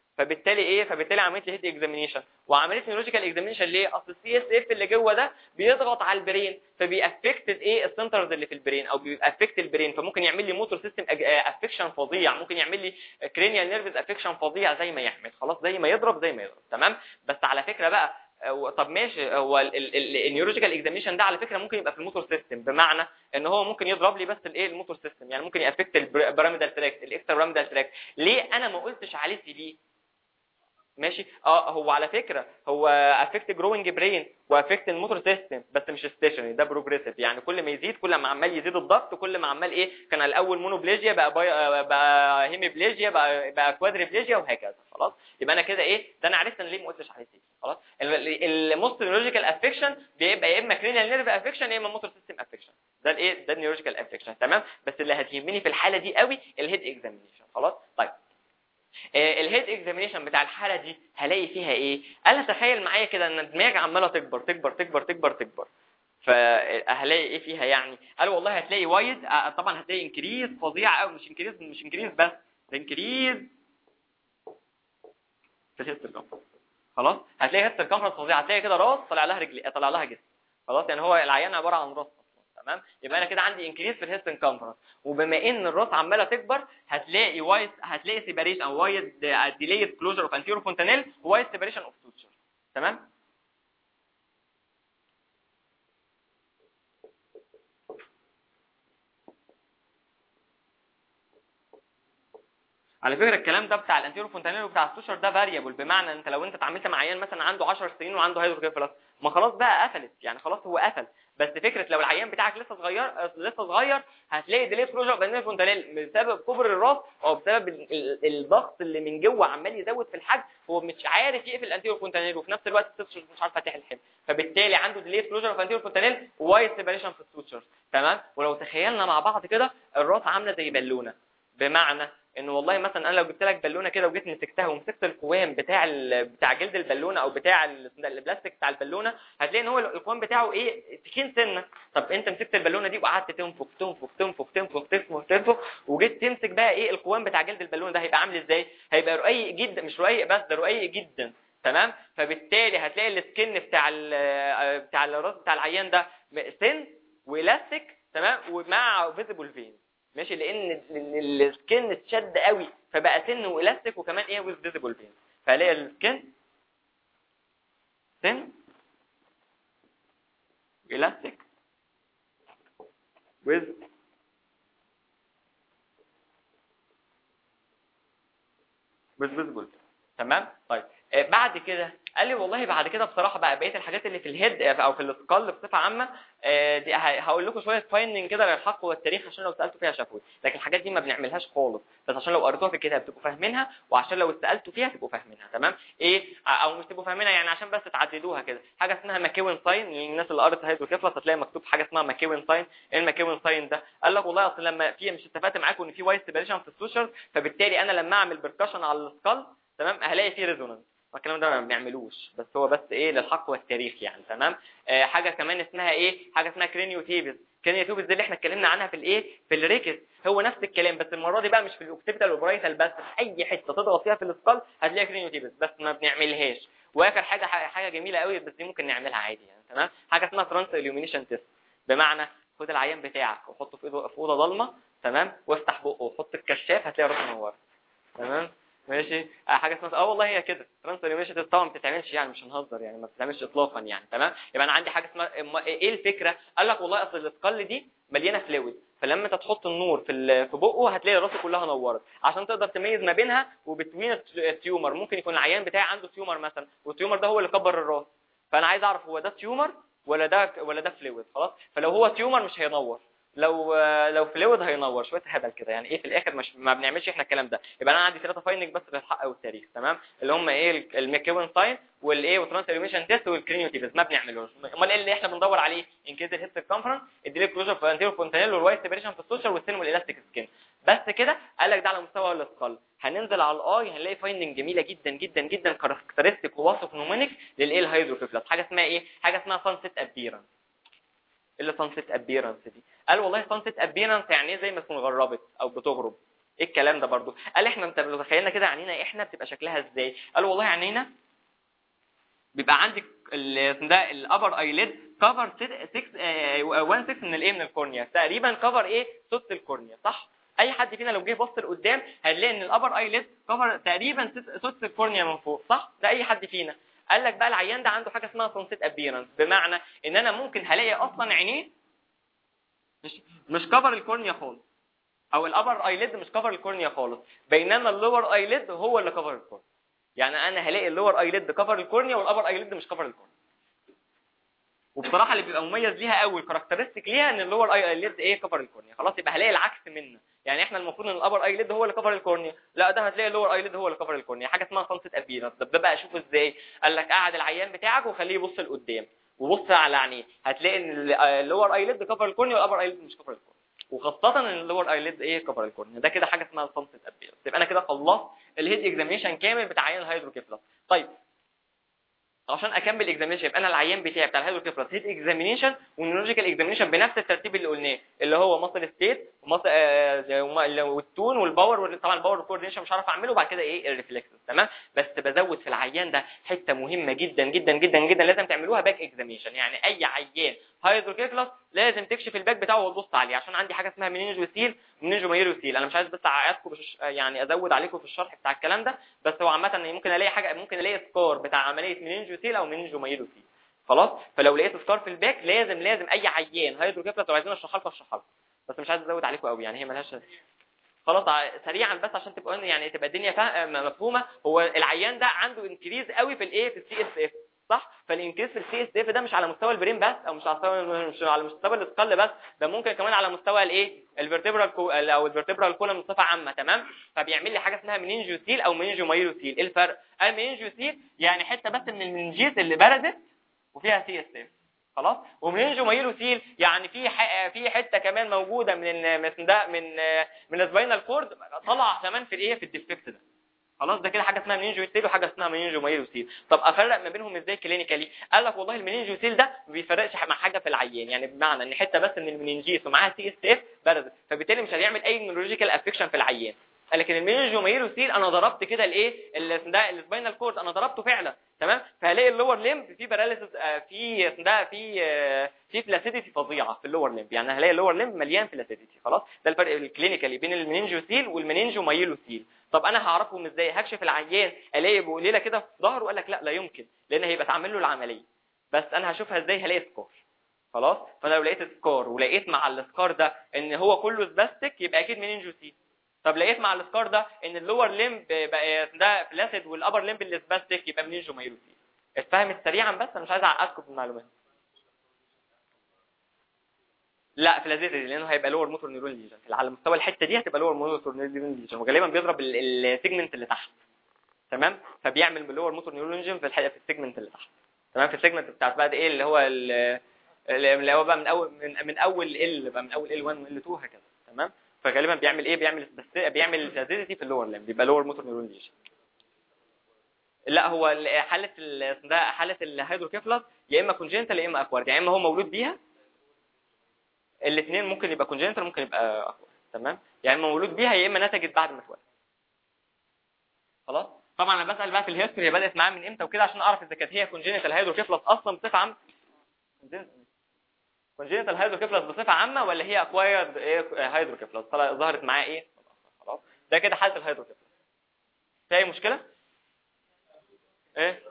فبالتالي ايه فبالتالي عملت لي هيد اكزامينيشن وعملت لي لوجيكال اكزامينيشن ليه اصل السي اس اف اللي جوه ده بيضغط على البرين فبيأفكت ايه السنترز اللي في البرين او بيأفكت البرين فممكن يعمل لي موتور سيستم افكشن فظيع ممكن يعمل لي كرينيال نيرفز افكشن فظيع زي ما يحمل خلاص زي ما يضرب زي ما يضرب تمام بس على فكره بقى طب ماشي هو النيورولوجيكال اكزامينشن ده على فكره ممكن يبقى في الموتور سيستم بمعنى ان هو ممكن يضرب لي بس الايه الموتور سيستم يعني ممكن يافكت البيراميدال تراكت الاكسترا بيراميدال تراكت ليه انا ما قلتش عليه سي بي ماشي اه هو على فكره هو افكت جروينج برين وافكت الموتور سيستم بس مش ستيشنري ده بروجريسيف يعني كل ما يزيد كل ما عمال يزيد الضغط كل ما عمال ايه كان الاول مونوبليجيا بقى باي بقى هيميبليجيا بقى بقى كوادريبليجيا وهكذا خلاص يبقى انا كده ايه ده انا عرفت انا ليه ما قلتش عليه سي خلاص الموست نيورولوجيكال افكشن بيبقى يا اما كرينيال نيرف افكشن يا اما موتور سيستم افكشن ده الايه ده النيورولوجيكال افكشن تمام بس اللي هتهمني في الحاله دي قوي الهيد اكزامينيشن خلاص طيب الهيد اكزامينيشن بتاع الحاله دي هلاقي فيها ايه قال تخيل معايا كده ان دماغي عماله تكبر تكبر تكبر تكبر تكبر فهلاقي ايه فيها يعني قال والله هتلاقي وايد طبعا هتلاقي انكريز فظيع قوي مش انكريز مش انكريز بس ده انكريز في الهيد سيركمفرنس خلاص هتلاقي هيد سيركمفرنس فظيع هتلاقي كده راس طالع لها رجل طالع لها جسم خلاص يعني هو العيان عباره عن راس تمام يبقى انا كده عندي انكريز في الهيد سيركمفرنس وبما ان الراس عماله تكبر هتلاقي وايد هتلاقي سيباريشن او وايد ديليد كلوجر اوف انتيرو فونتانيل وايد سيباريشن اوف سوتشر تمام على فكره الكلام ده بتاع الانتيرو فونتانيل وبتاع السوشر ده فاريبل بمعنى انت لو انت اتعاملت مع عيان مثلا عنده 10 سنين وعنده هيدروكيفالس ما خلاص بقى قفلت يعني خلاص هو قفل بس فكره لو العيان بتاعك لسه صغير لسه صغير هتلاقي ديلي كلوجر بانير فونتانيل بسبب كبر الراس او بسبب الضغط اللي من جوه عمال يزود في الحجم هو مش عارف يقفل الانتيرو فونتانيل وفي نفس الوقت السوتشر مش عارف فاتح الحب فبالتالي عنده ديلي كلوجر في انتيرو فونتانيل وايد سيبريشن في السوتشر تمام ولو تخيلنا مع بعض كده الراس عامله زي بالونه بمعنى ان والله مثلا انا لو جبت لك بالونه كده وجيت مسكتها ومسكت القوام بتاع بتاع جلد البالونه او بتاع البلاستيك بتاع البالونه هتلاقي ان هو القوام بتاعه ايه تخين سنه طب انت مسكت البالونه دي وقعدت تنفخ تنفخ تنفخ تنفخ تنفخ تنفخ وجيت تمسك بقى ايه القوام بتاع جلد البالونه ده هيبقى عامل ازاي هيبقى رقيق جدا مش رقيق بس ده رقيق جدا تمام فبالتالي هتلاقي السكن بتاع ال بتاع الراس بتاع العيان ده سن والاستيك تمام ومع فيزيبل فين ماشي لان السكن اتشد قوي فبقى سن والاستيك وكمان ايه ويز فيزيبل بين فهلاقي السكن سن الاستيك ويز ويز فيزيبل تمام طيب آه بعد كده قال لي والله بعد كده بصراحه بقى بقيه الحاجات اللي في الهيد او في السكال بصفه عامه دي هقول لكم شويه فايندنج كده للحق والتاريخ عشان لو سالتوا فيها شافوي لكن الحاجات دي ما بنعملهاش خالص بس عشان لو قريتوها في الكتاب تبقوا فاهمينها وعشان لو سالتوا فيها تبقوا فاهمينها تمام ايه او مش تبقوا فاهمينها يعني عشان بس تعددوها كده حاجه اسمها ماكيوين ساين الناس اللي قرت هيدروكيفلس هتلاقي مكتوب حاجه اسمها ماكيوين ساين ايه الماكيوين ساين ده قال لك والله اصل لما في مش اتفقت معاكم ان في وايت سيبريشن في السوشر فبالتالي انا لما اعمل بركشن على السكال تمام هلاقي فيه ريزونانس الكلام ده ما بنعملوش بس هو بس ايه للحق والتاريخ يعني تمام آه حاجه كمان اسمها ايه حاجه اسمها كرينيو تيبس كرينيو تيبس دي اللي احنا اتكلمنا عنها في الايه في الريكس هو نفس الكلام بس المره دي بقى مش في الاوكسيبيتال والبرايتال بس في اي حته تضغط فيها في السكال هتلاقي كرينيو تيبس بس ما بنعملهاش واخر حاجه حاجه جميله قوي بس دي ممكن نعملها عادي يعني تمام حاجه اسمها ترانس اليومينيشن تيست بمعنى خد العيان بتاعك وحطه في في اوضه ضلمه تمام وافتح بقه وحط الكشاف هتلاقي راسه منوره تمام ماشي حاجه اسمها اه والله هي كده ترانسفورميشن طبعا ما بتتعملش يعني مش هنهزر يعني ما بتتعملش اطلاقا يعني تمام يبقى انا عندي حاجه اسمها ايه الفكره قال لك والله اصل السكال دي مليانه فلويد فلما انت تحط النور في في بقه هتلاقي راسه كلها نورت عشان تقدر تميز ما بينها وبين التيومر ممكن يكون العيان بتاعي عنده تيومر مثلا والتيومر ده هو اللي كبر الراس فانا عايز اعرف هو ده تيومر ولا ده ولا ده فلويد خلاص فلو هو تيومر مش هينور لو لو فلويد هينور شويه هبل كده يعني ايه في الاخر مش ما بنعملش احنا الكلام ده يبقى انا عندي ثلاثه فايندنج بس للحق والتاريخ تمام اللي هم ايه الميكيون ساين والايه والترانسفورميشن تيست والكرينيوتيفز ما بنعملوش امال ايه اللي احنا بندور عليه انكيز الهيد سيركمفرنس الديلي كلوجر في انتيرو فونتانيل والوايت سيبريشن في السوشيال والسين والالاستيك سكين بس كده قال لك ده على مستوى الاسكال هننزل على الاي هنلاقي فايندنج جميله جدا جدا جدا كاركترستيك ووصف نومينيك للايه الهيدروفيفلاس حاجه اسمها ايه حاجه اسمها سانسيت ابيرنس اللي سانسيت ابيرنس دي قال والله سانسيت ابيرنس يعني ايه زي ما تكون غربت او بتغرب ايه الكلام ده برضو قال احنا انت لو تخيلنا كده عينينا احنا بتبقى شكلها ازاي قال والله عينينا بيبقى عندك ال- ده الابر ايليد كفر 6 1 6 من الايه من الكورنيا تقريبا كفر ايه سدس الكورنيا صح اي حد فينا لو جه بص لقدام هنلاقي ان الابر ايليد كفر تقريبا سدس- سدس الكورنيا من فوق صح ده اي حد فينا قال لك بقى العيان ده عنده حاجه اسمها سونسيت ابيرنس بمعنى ان انا ممكن هلاقي اصلا عينيه مش مش كفر الكورنيا خالص او الابر ايليد مش كفر الكورنيا خالص بينما اللور ايليد هو اللي كفر الكورنيا يعني انا هلاقي اللور ايليد كفر الكورنيا والابر ايليد مش كفر الكورنيا وبصراحه اللي بيبقى مميز ليها قوي الكاركترستيك ليها ان اللور ايليد ايه كفر الكورنيا خلاص يبقى هلاقي العكس منه يعني احنا المفروض ان الابر ايليد هو اللي كفر الكورنيا لا ده هتلاقي اللور ايليد هو اللي كفر الكورنيا حاجه اسمها سانسيت ابيرنس طب ده بقى اشوفه ازاي قال لك قعد العيان بتاعك وخليه يبص لقدام وبص على عينيه هتلاقي ان اللور ايليد كفر الكورنيا والابر ايليد مش كفر الكورنيا وخاصة ان اللور ايليد ايه كفر الكورنيا ده كده حاجة اسمها السانسيت ابيرنس يبقى انا كده خلصت الهيد اكزامينشن كامل بتاع عيان الهيدروكيفلس طيب عشان اكمل اكزامينشن يبقى انا العيان بتاعي بتاع الهيدروكيفلس هيد اكزامينشن ونيورولوجيكال اكزامينشن بنفس الترتيب اللي قلناه اللي هو ماسل ستيت والتون والباور طبعا الباور كوردينيشن مش عارف اعمله وبعد كده ايه الريفلكسز تمام بس بزود في العيان ده حته مهمه جدا جدا جدا جدا لازم تعملوها باك اكزامينشن يعني اي عيان هيدروكيفلس لازم تكشف الباك بتاعه وتبص عليه عشان عندي حاجه اسمها منينجوسيل ومنينجوميروسيل انا مش عايز بس اعقدكم بش... يعني ازود عليكم في الشرح بتاع الكلام ده بس هو عامه ممكن الاقي حاجه ممكن الاقي سكار بتاع عمليه منينجوسيل او منينجوميروسيل خلاص فلو لقيت سكار في الباك لازم لازم اي عيان هيدروكيفلس لو عايزين اشرحها لكم اشرحها لكم بس مش عايز ازود عليكم قوي يعني هي ملهاش خلاص ع- سريعا بس عشان تبقى يعني تبقى الدنيا فا... م- مفهومه هو العيان ده عنده انكريز قوي في الايه في السي اس اف صح فالانكريز في السي اس اف ده مش على مستوى البرين بس او مش على مستوى مش على مستوى الاسكال بس ده ممكن كمان على مستوى الايه الفيرتبرال كو... او الفيرتبرال كولوم بصفه عامه تمام فبيعمل لي حاجه اسمها منينجوسيل او منينجوميروسيل ايه الفرق المنينجوسيل يعني حته بس من المنجيت اللي بردت وفيها سي اس اف خلاص ومنينجو مايلوسيل يعني في ح... في حته كمان موجوده من ال- من ده من من السباينال كورد طلع كمان في الايه في الديفكت ده خلاص ده كده حاجه اسمها منينجو سيل وحاجه اسمها منينجو مايلوسيل طب افرق ما بينهم ازاي كلينيكالي قال لك والله المنينجو سيل ده ما بيفرقش مع حاجه في العيان يعني بمعنى ان حته بس من المنينجيس ومعاها سي اس اف بردت فبالتالي مش هيعمل اي نيورولوجيكال افكشن في العيان لكن المينجو مايلوسيل انا ضربت كده الايه ال- ده السباينال كورد انا ضربته فعلا تمام فهلاقي اللور ليمب في باراليسيس في ده في آه، في فلاسيديتي فظيعه في اللور ليمب يعني هلاقي اللور ليمب مليان فلاسيديتي خلاص ده الفرق الكلينيكالي بين المنينجوسيل والمنينجو مايلوسيل طب انا هعرفهم ازاي هكشف العيان الاقي بقليله كده في ظهره قال لك لا لا يمكن لان هيبقى اتعمل له العمليه بس انا هشوفها ازاي هلاقي سكار خلاص فانا لو لقيت سكار ولقيت مع السكار ده ان هو كله سباستيك يبقى اكيد منينجوسيل طب لقيت مع السكار ده ان اللور ليمب بقى ده فلاسيد والابر ليمب اللي سباستيك يبقى منينجو مايلوسيل اتفهمت سريعا بس انا مش عايز اعقدكم بالمعلومات لا فلازيتي لانه هيبقى لور موتور نيورون ليجن على مستوى الحته دي هتبقى لور موتور نيورون ليجن وغالبا بيضرب السيجمنت اللي تحت تمام فبيعمل بلور موتور نيورون ليجن في الحقيقه في السيجمنت اللي تحت تمام في السيجمنت بتاعت بقى ايه اللي هو ال- اللي هو بقى من اول من, من اول ال بقى من اول ال 1 وال 2 هكذا تمام فغالبا بيعمل ايه بيعمل بس بيعمل فلازيتي في اللور ليمب بيبقى لور موتور نيورون ليجن لا هو ال- حاله ال- ده حاله الهيدروكيفلس يا اما كونجنتال يا اما اكوارد يا اما هو مولود بيها الاثنين ممكن يبقى كونجنتال ممكن يبقى اكوارد تمام يا اما مولود بيها يا اما نتجت بعد ما اتولد خلاص طبعا انا بسال بقى في الهيستوري هي بدات معاه من امتى وكده عشان اعرف اذا كانت هي كونجنتال هيدروكيفلس اصلا بصفه عامه كونجنتال هيدروكيفلس بصفه عامه ولا هي اكوايرد ايه هيدروكيفلس ظهرت معاه ايه خلاص ده كده حاله الهيدروكيفلس في اي مشكله ايه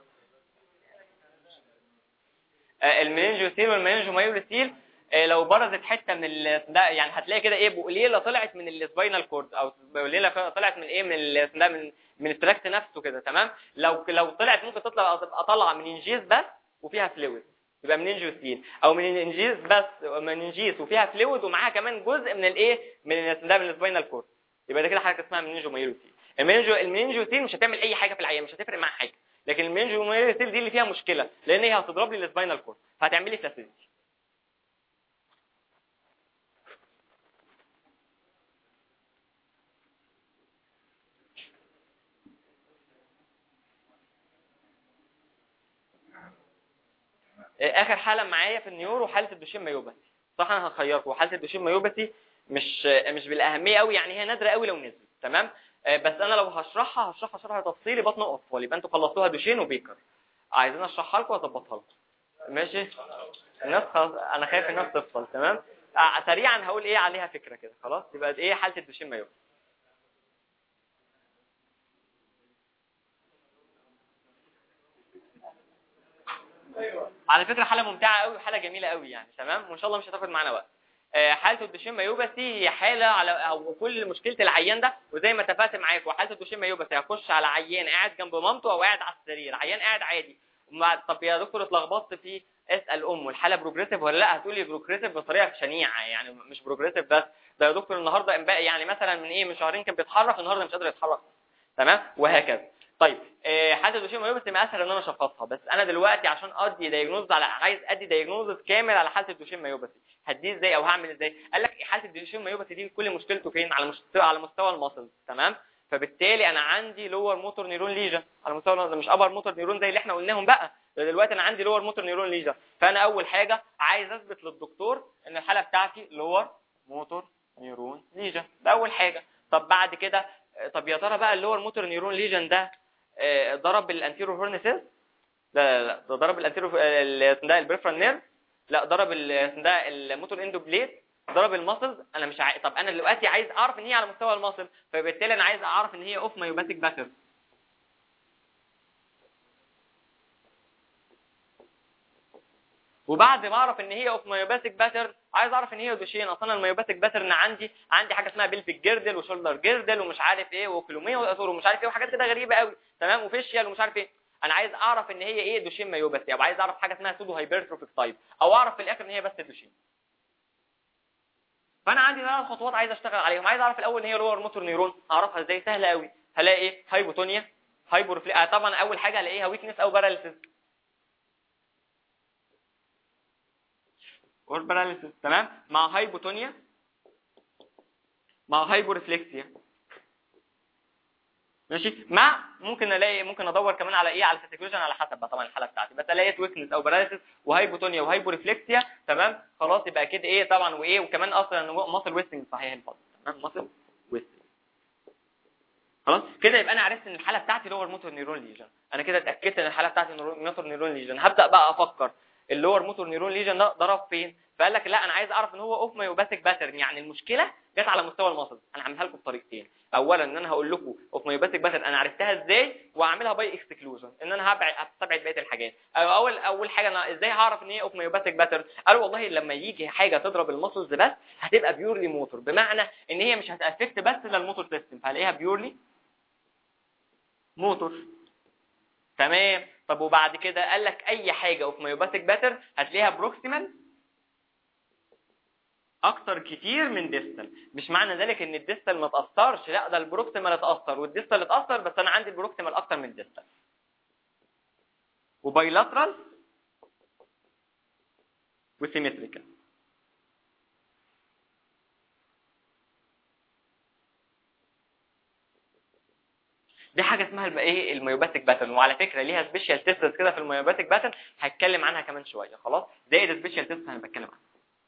آه، المننجوسيل والمننجومايولوسيل آه، لو برزت حته من ال... ده يعني هتلاقي كده ايه بقليله طلعت من السباينال كورد او بقليله طلعت من ايه من ال... ده من من التراكت نفسه كده تمام لو لو طلعت ممكن تطلع تبقى طالعه من انجيز بس وفيها فلويد يبقى مننجوسيل او من انجيز بس مننجيز وفيها فلويد ومعاها كمان جزء من الايه من ال- ده من السباينال كورد يبقى ده كده حاجه اسمها مننجومايولوسيل المننجو المننجوسيل مش هتعمل اي حاجه في العيان مش هتفرق معاها حاجه لكن المننجومايولوسيل دي اللي فيها مشكله لان هي هتضرب لي السباينال كورد فهتعمل لي فلاسيديتي اخر حاله معايا في النيورو حاله الدوشين مايوباثي صح انا هخيركم حاله الدوشين مايوباثي مش مش بالاهميه قوي يعني هي نادره قوي لو نزلت تمام آه، بس انا لو هشرحها هشرحها شرح تفصيلي بطن واطفال يبقى انتوا خلصتوها دوشين وبيكر عايزين اشرحها لكم واظبطها لكم ماشي الناس خلاص انا خايف الناس تفصل تمام آه، سريعا هقول ايه عليها فكره كده خلاص يبقى ايه حاله الدوشين مايو على فكره حاله ممتعه قوي وحاله جميله قوي يعني تمام وان شاء الله مش هتاخد معانا وقت آه، حاله الدوشين مايوباثي هي حاله على او كل مشكله العيان ده وزي ما اتفقت معاكم حاله الدوشين مايوباثي هخش على عيان قاعد جنب مامته او قاعد على السرير عيان قاعد عادي ومع- طب يا دكتور اتلخبطت في اسال امه الحاله بروجريسيف ولا لا هتقولي بروجريسيف بطريقه شنيعه يعني مش بروجريسيف بس ده يا دكتور النهارده امبارح يعني مثلا من ايه من شهرين كان بيتحرك النهارده مش قادر يتحرك تمام وهكذا طيب آه، حاله الدوشين مايوباثي ما اسهل ان انا اشخصها بس انا دلوقتي عشان ادي دايجنوز على عايز ادي دايجنوز كامل على حاله الدوشين مايوباثي هديه ازاي او هعمل ازاي قال لك حاله الدوشين مايوباثي دي كل مشكلته فين على مستوى على مستوى المصل تمام فبالتالي انا عندي لور موتور نيرون ليجن على مستوى المصل مش ابر موتور نيرون زي اللي احنا قلناهم بقى ده دلوقتي انا عندي لور موتور نيرون ليجن فانا اول حاجه عايز اثبت للدكتور ان الحاله بتاعتي لور موتور نيرون ليجن ده اول حاجه طب بعد كده آه، طب يا ترى بقى اللور موتور نيرون ليجن ده آه، ضرب الانتيرو هورنسيس لا لا لا ده ضرب الانتيرو ال- ده البريفرال نيرف لا ضرب ال- ده الموتور اندو بليد ضرب الماسلز انا مش عايز طب انا دلوقتي عايز اعرف ان هي على مستوى الماسل فبالتالي انا عايز اعرف ان هي اوف مايوباثيك باتر وبعد ما اعرف ان هي اوف مايوباثيك باتر عايز اعرف ان هي دوشين اصلا المايوباثيك باترن عندي عندي حاجه اسمها بيلفيك جيردل وشولدر جيردل ومش عارف ايه وكلوميه واثور ومش عارف ايه وحاجات كده غريبه قوي تمام وفيشيال ومش عارف ايه انا عايز اعرف ان هي ايه دوشين مايوباثي او عايز اعرف حاجه اسمها سودو هايبرتروفيك تايب او اعرف في الاخر ان هي بس دوشين فانا عندي ثلاث خطوات عايز اشتغل عليهم عايز اعرف الاول ان هي لور موتور نيرون اعرفها ازاي سهله قوي هلاقي ايه هايبوتونيا هايبورفلي آه طبعا اول حاجه هلاقيها ويكنس او باراليسيس اور باراليسيس تمام مع هايبوتونيا مع هايبورفلكسيا ماشي مع ممكن الاقي ممكن ادور كمان على ايه على الفيتيكولوجين على حسب بقى طبعا الحاله بتاعتي بس الاقي ويكنس او باراليسيس وهايبوتونيا وهايبورفلكسيا تمام خلاص يبقى كده ايه طبعا وايه وكمان اصلا ماسل ويستنج صحيح الفضل تمام ماسل ويستنج خلاص كده يبقى انا عرفت ان الحاله بتاعتي لور موتور نيرون ليجن انا كده اتاكدت ان الحاله بتاعتي موتور نيرون ليجن هبدا بقى افكر اللور موتور نيرون ليجن ده ضرب فين فقال لك لا انا عايز اعرف ان هو اوف مايوباثيك باترن يعني المشكله جت على مستوى المصل انا هعملها لكم بطريقتين اولا ان انا هقول لكم اوف مايوباثيك باترن انا عرفتها ازاي واعملها باي اكسكلوجن ان انا هبعد هستبعد بقيه الحاجات أو اول اول حاجه انا ازاي هعرف ان هي اوف مايوباثيك باترن قالوا والله لما يجي حاجه تضرب المسلز بس هتبقى بيورلي موتور بمعنى ان هي مش هتافكت بس للموتور سيستم فهلاقيها بيورلي موتور تمام طب وبعد كده قال لك اي حاجه اوف مايوباثيك باتر هتلاقيها بروكسيمال اكتر كتير من ديستال مش معنى ذلك ان الديستال ما تاثرش لا ده البروكسيمال اتاثر والديستال اتاثر بس انا عندي البروكسيمال اكتر من الديستال وبايلاترال وسيمتريكال دي حاجه اسمها الب- ايه الميوباثيك باترن وعلى فكره ليها سبيشال تيست كده في الميوباثيك باترن هتكلم عنها كمان شويه خلاص زائد السبيشال تيست انا بتكلم عنها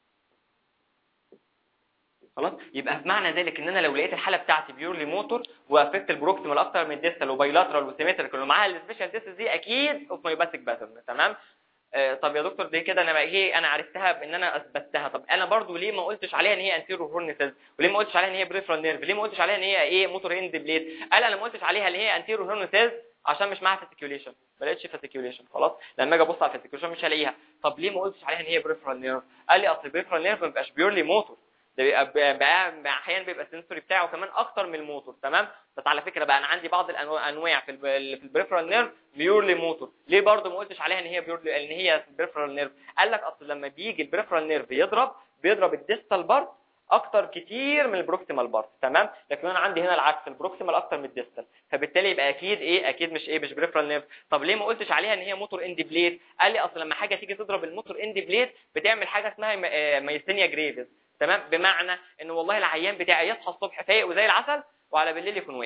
خلاص يبقى بمعنى ذلك ان انا لو لقيت الحاله بتاعتي بيورلي موتور وافكت البروكسيمال اكتر من الديستال وبايلاترال وسيمتريكال ومعاها السبيشال تيست دي اكيد اوف مايوباثيك باترن تمام آه، طب يا دكتور دي كده انا بقى ايه انا عرفتها بان انا اثبتها طب انا برضو ليه ما قلتش عليها ان هي انتيرو هورن سيلز وليه ما قلتش عليها ان هي بريفرال نيرف ليه ما قلتش عليها ان هي ايه موتور اند بليد قال انا ما قلتش عليها ان هي انتيرو هورن سيلز عشان مش معاها فاسيكيوليشن ما لقيتش فاسيكيوليشن خلاص لما اجي ابص على الفاسيكيوليشن مش هلاقيها طب ليه ما قلتش عليها ان هي بريفرال نيرف قال لي اصل بريفرال نيرف ما بيبقاش بيورلي موتور ده بيبقى بقى بقى- احيانا بيبقى السنسوري بتاعه كمان اكتر من الموتور تمام بس على فكره بقى انا عندي بعض الانواع أنواع في الب- ال- في البريفرال نيرف بيورلي موتور ليه برضو ما قلتش عليها ان هي بيورلي ان هي بريفرال نيرف قال لك اصل لما بيجي البريفرال نيرف يضرب بيضرب الديستال بارت اكتر كتير من البروكسيمال بارت تمام لكن انا عندي هنا العكس البروكسيمال اكتر من الديستال فبالتالي يبقى اكيد ايه اكيد مش ايه مش بريفرال نيرف طب ليه ما قلتش عليها ان هي موتور اند بليد قال لي اصل لما حاجه تيجي تضرب الموتور اند بليد بتعمل حاجه اسمها م- آه، مايستينيا جريفز تمام بمعنى ان والله العيان بتاعي يصحى الصبح فايق وزي العسل وعلى بالليل يكون وقع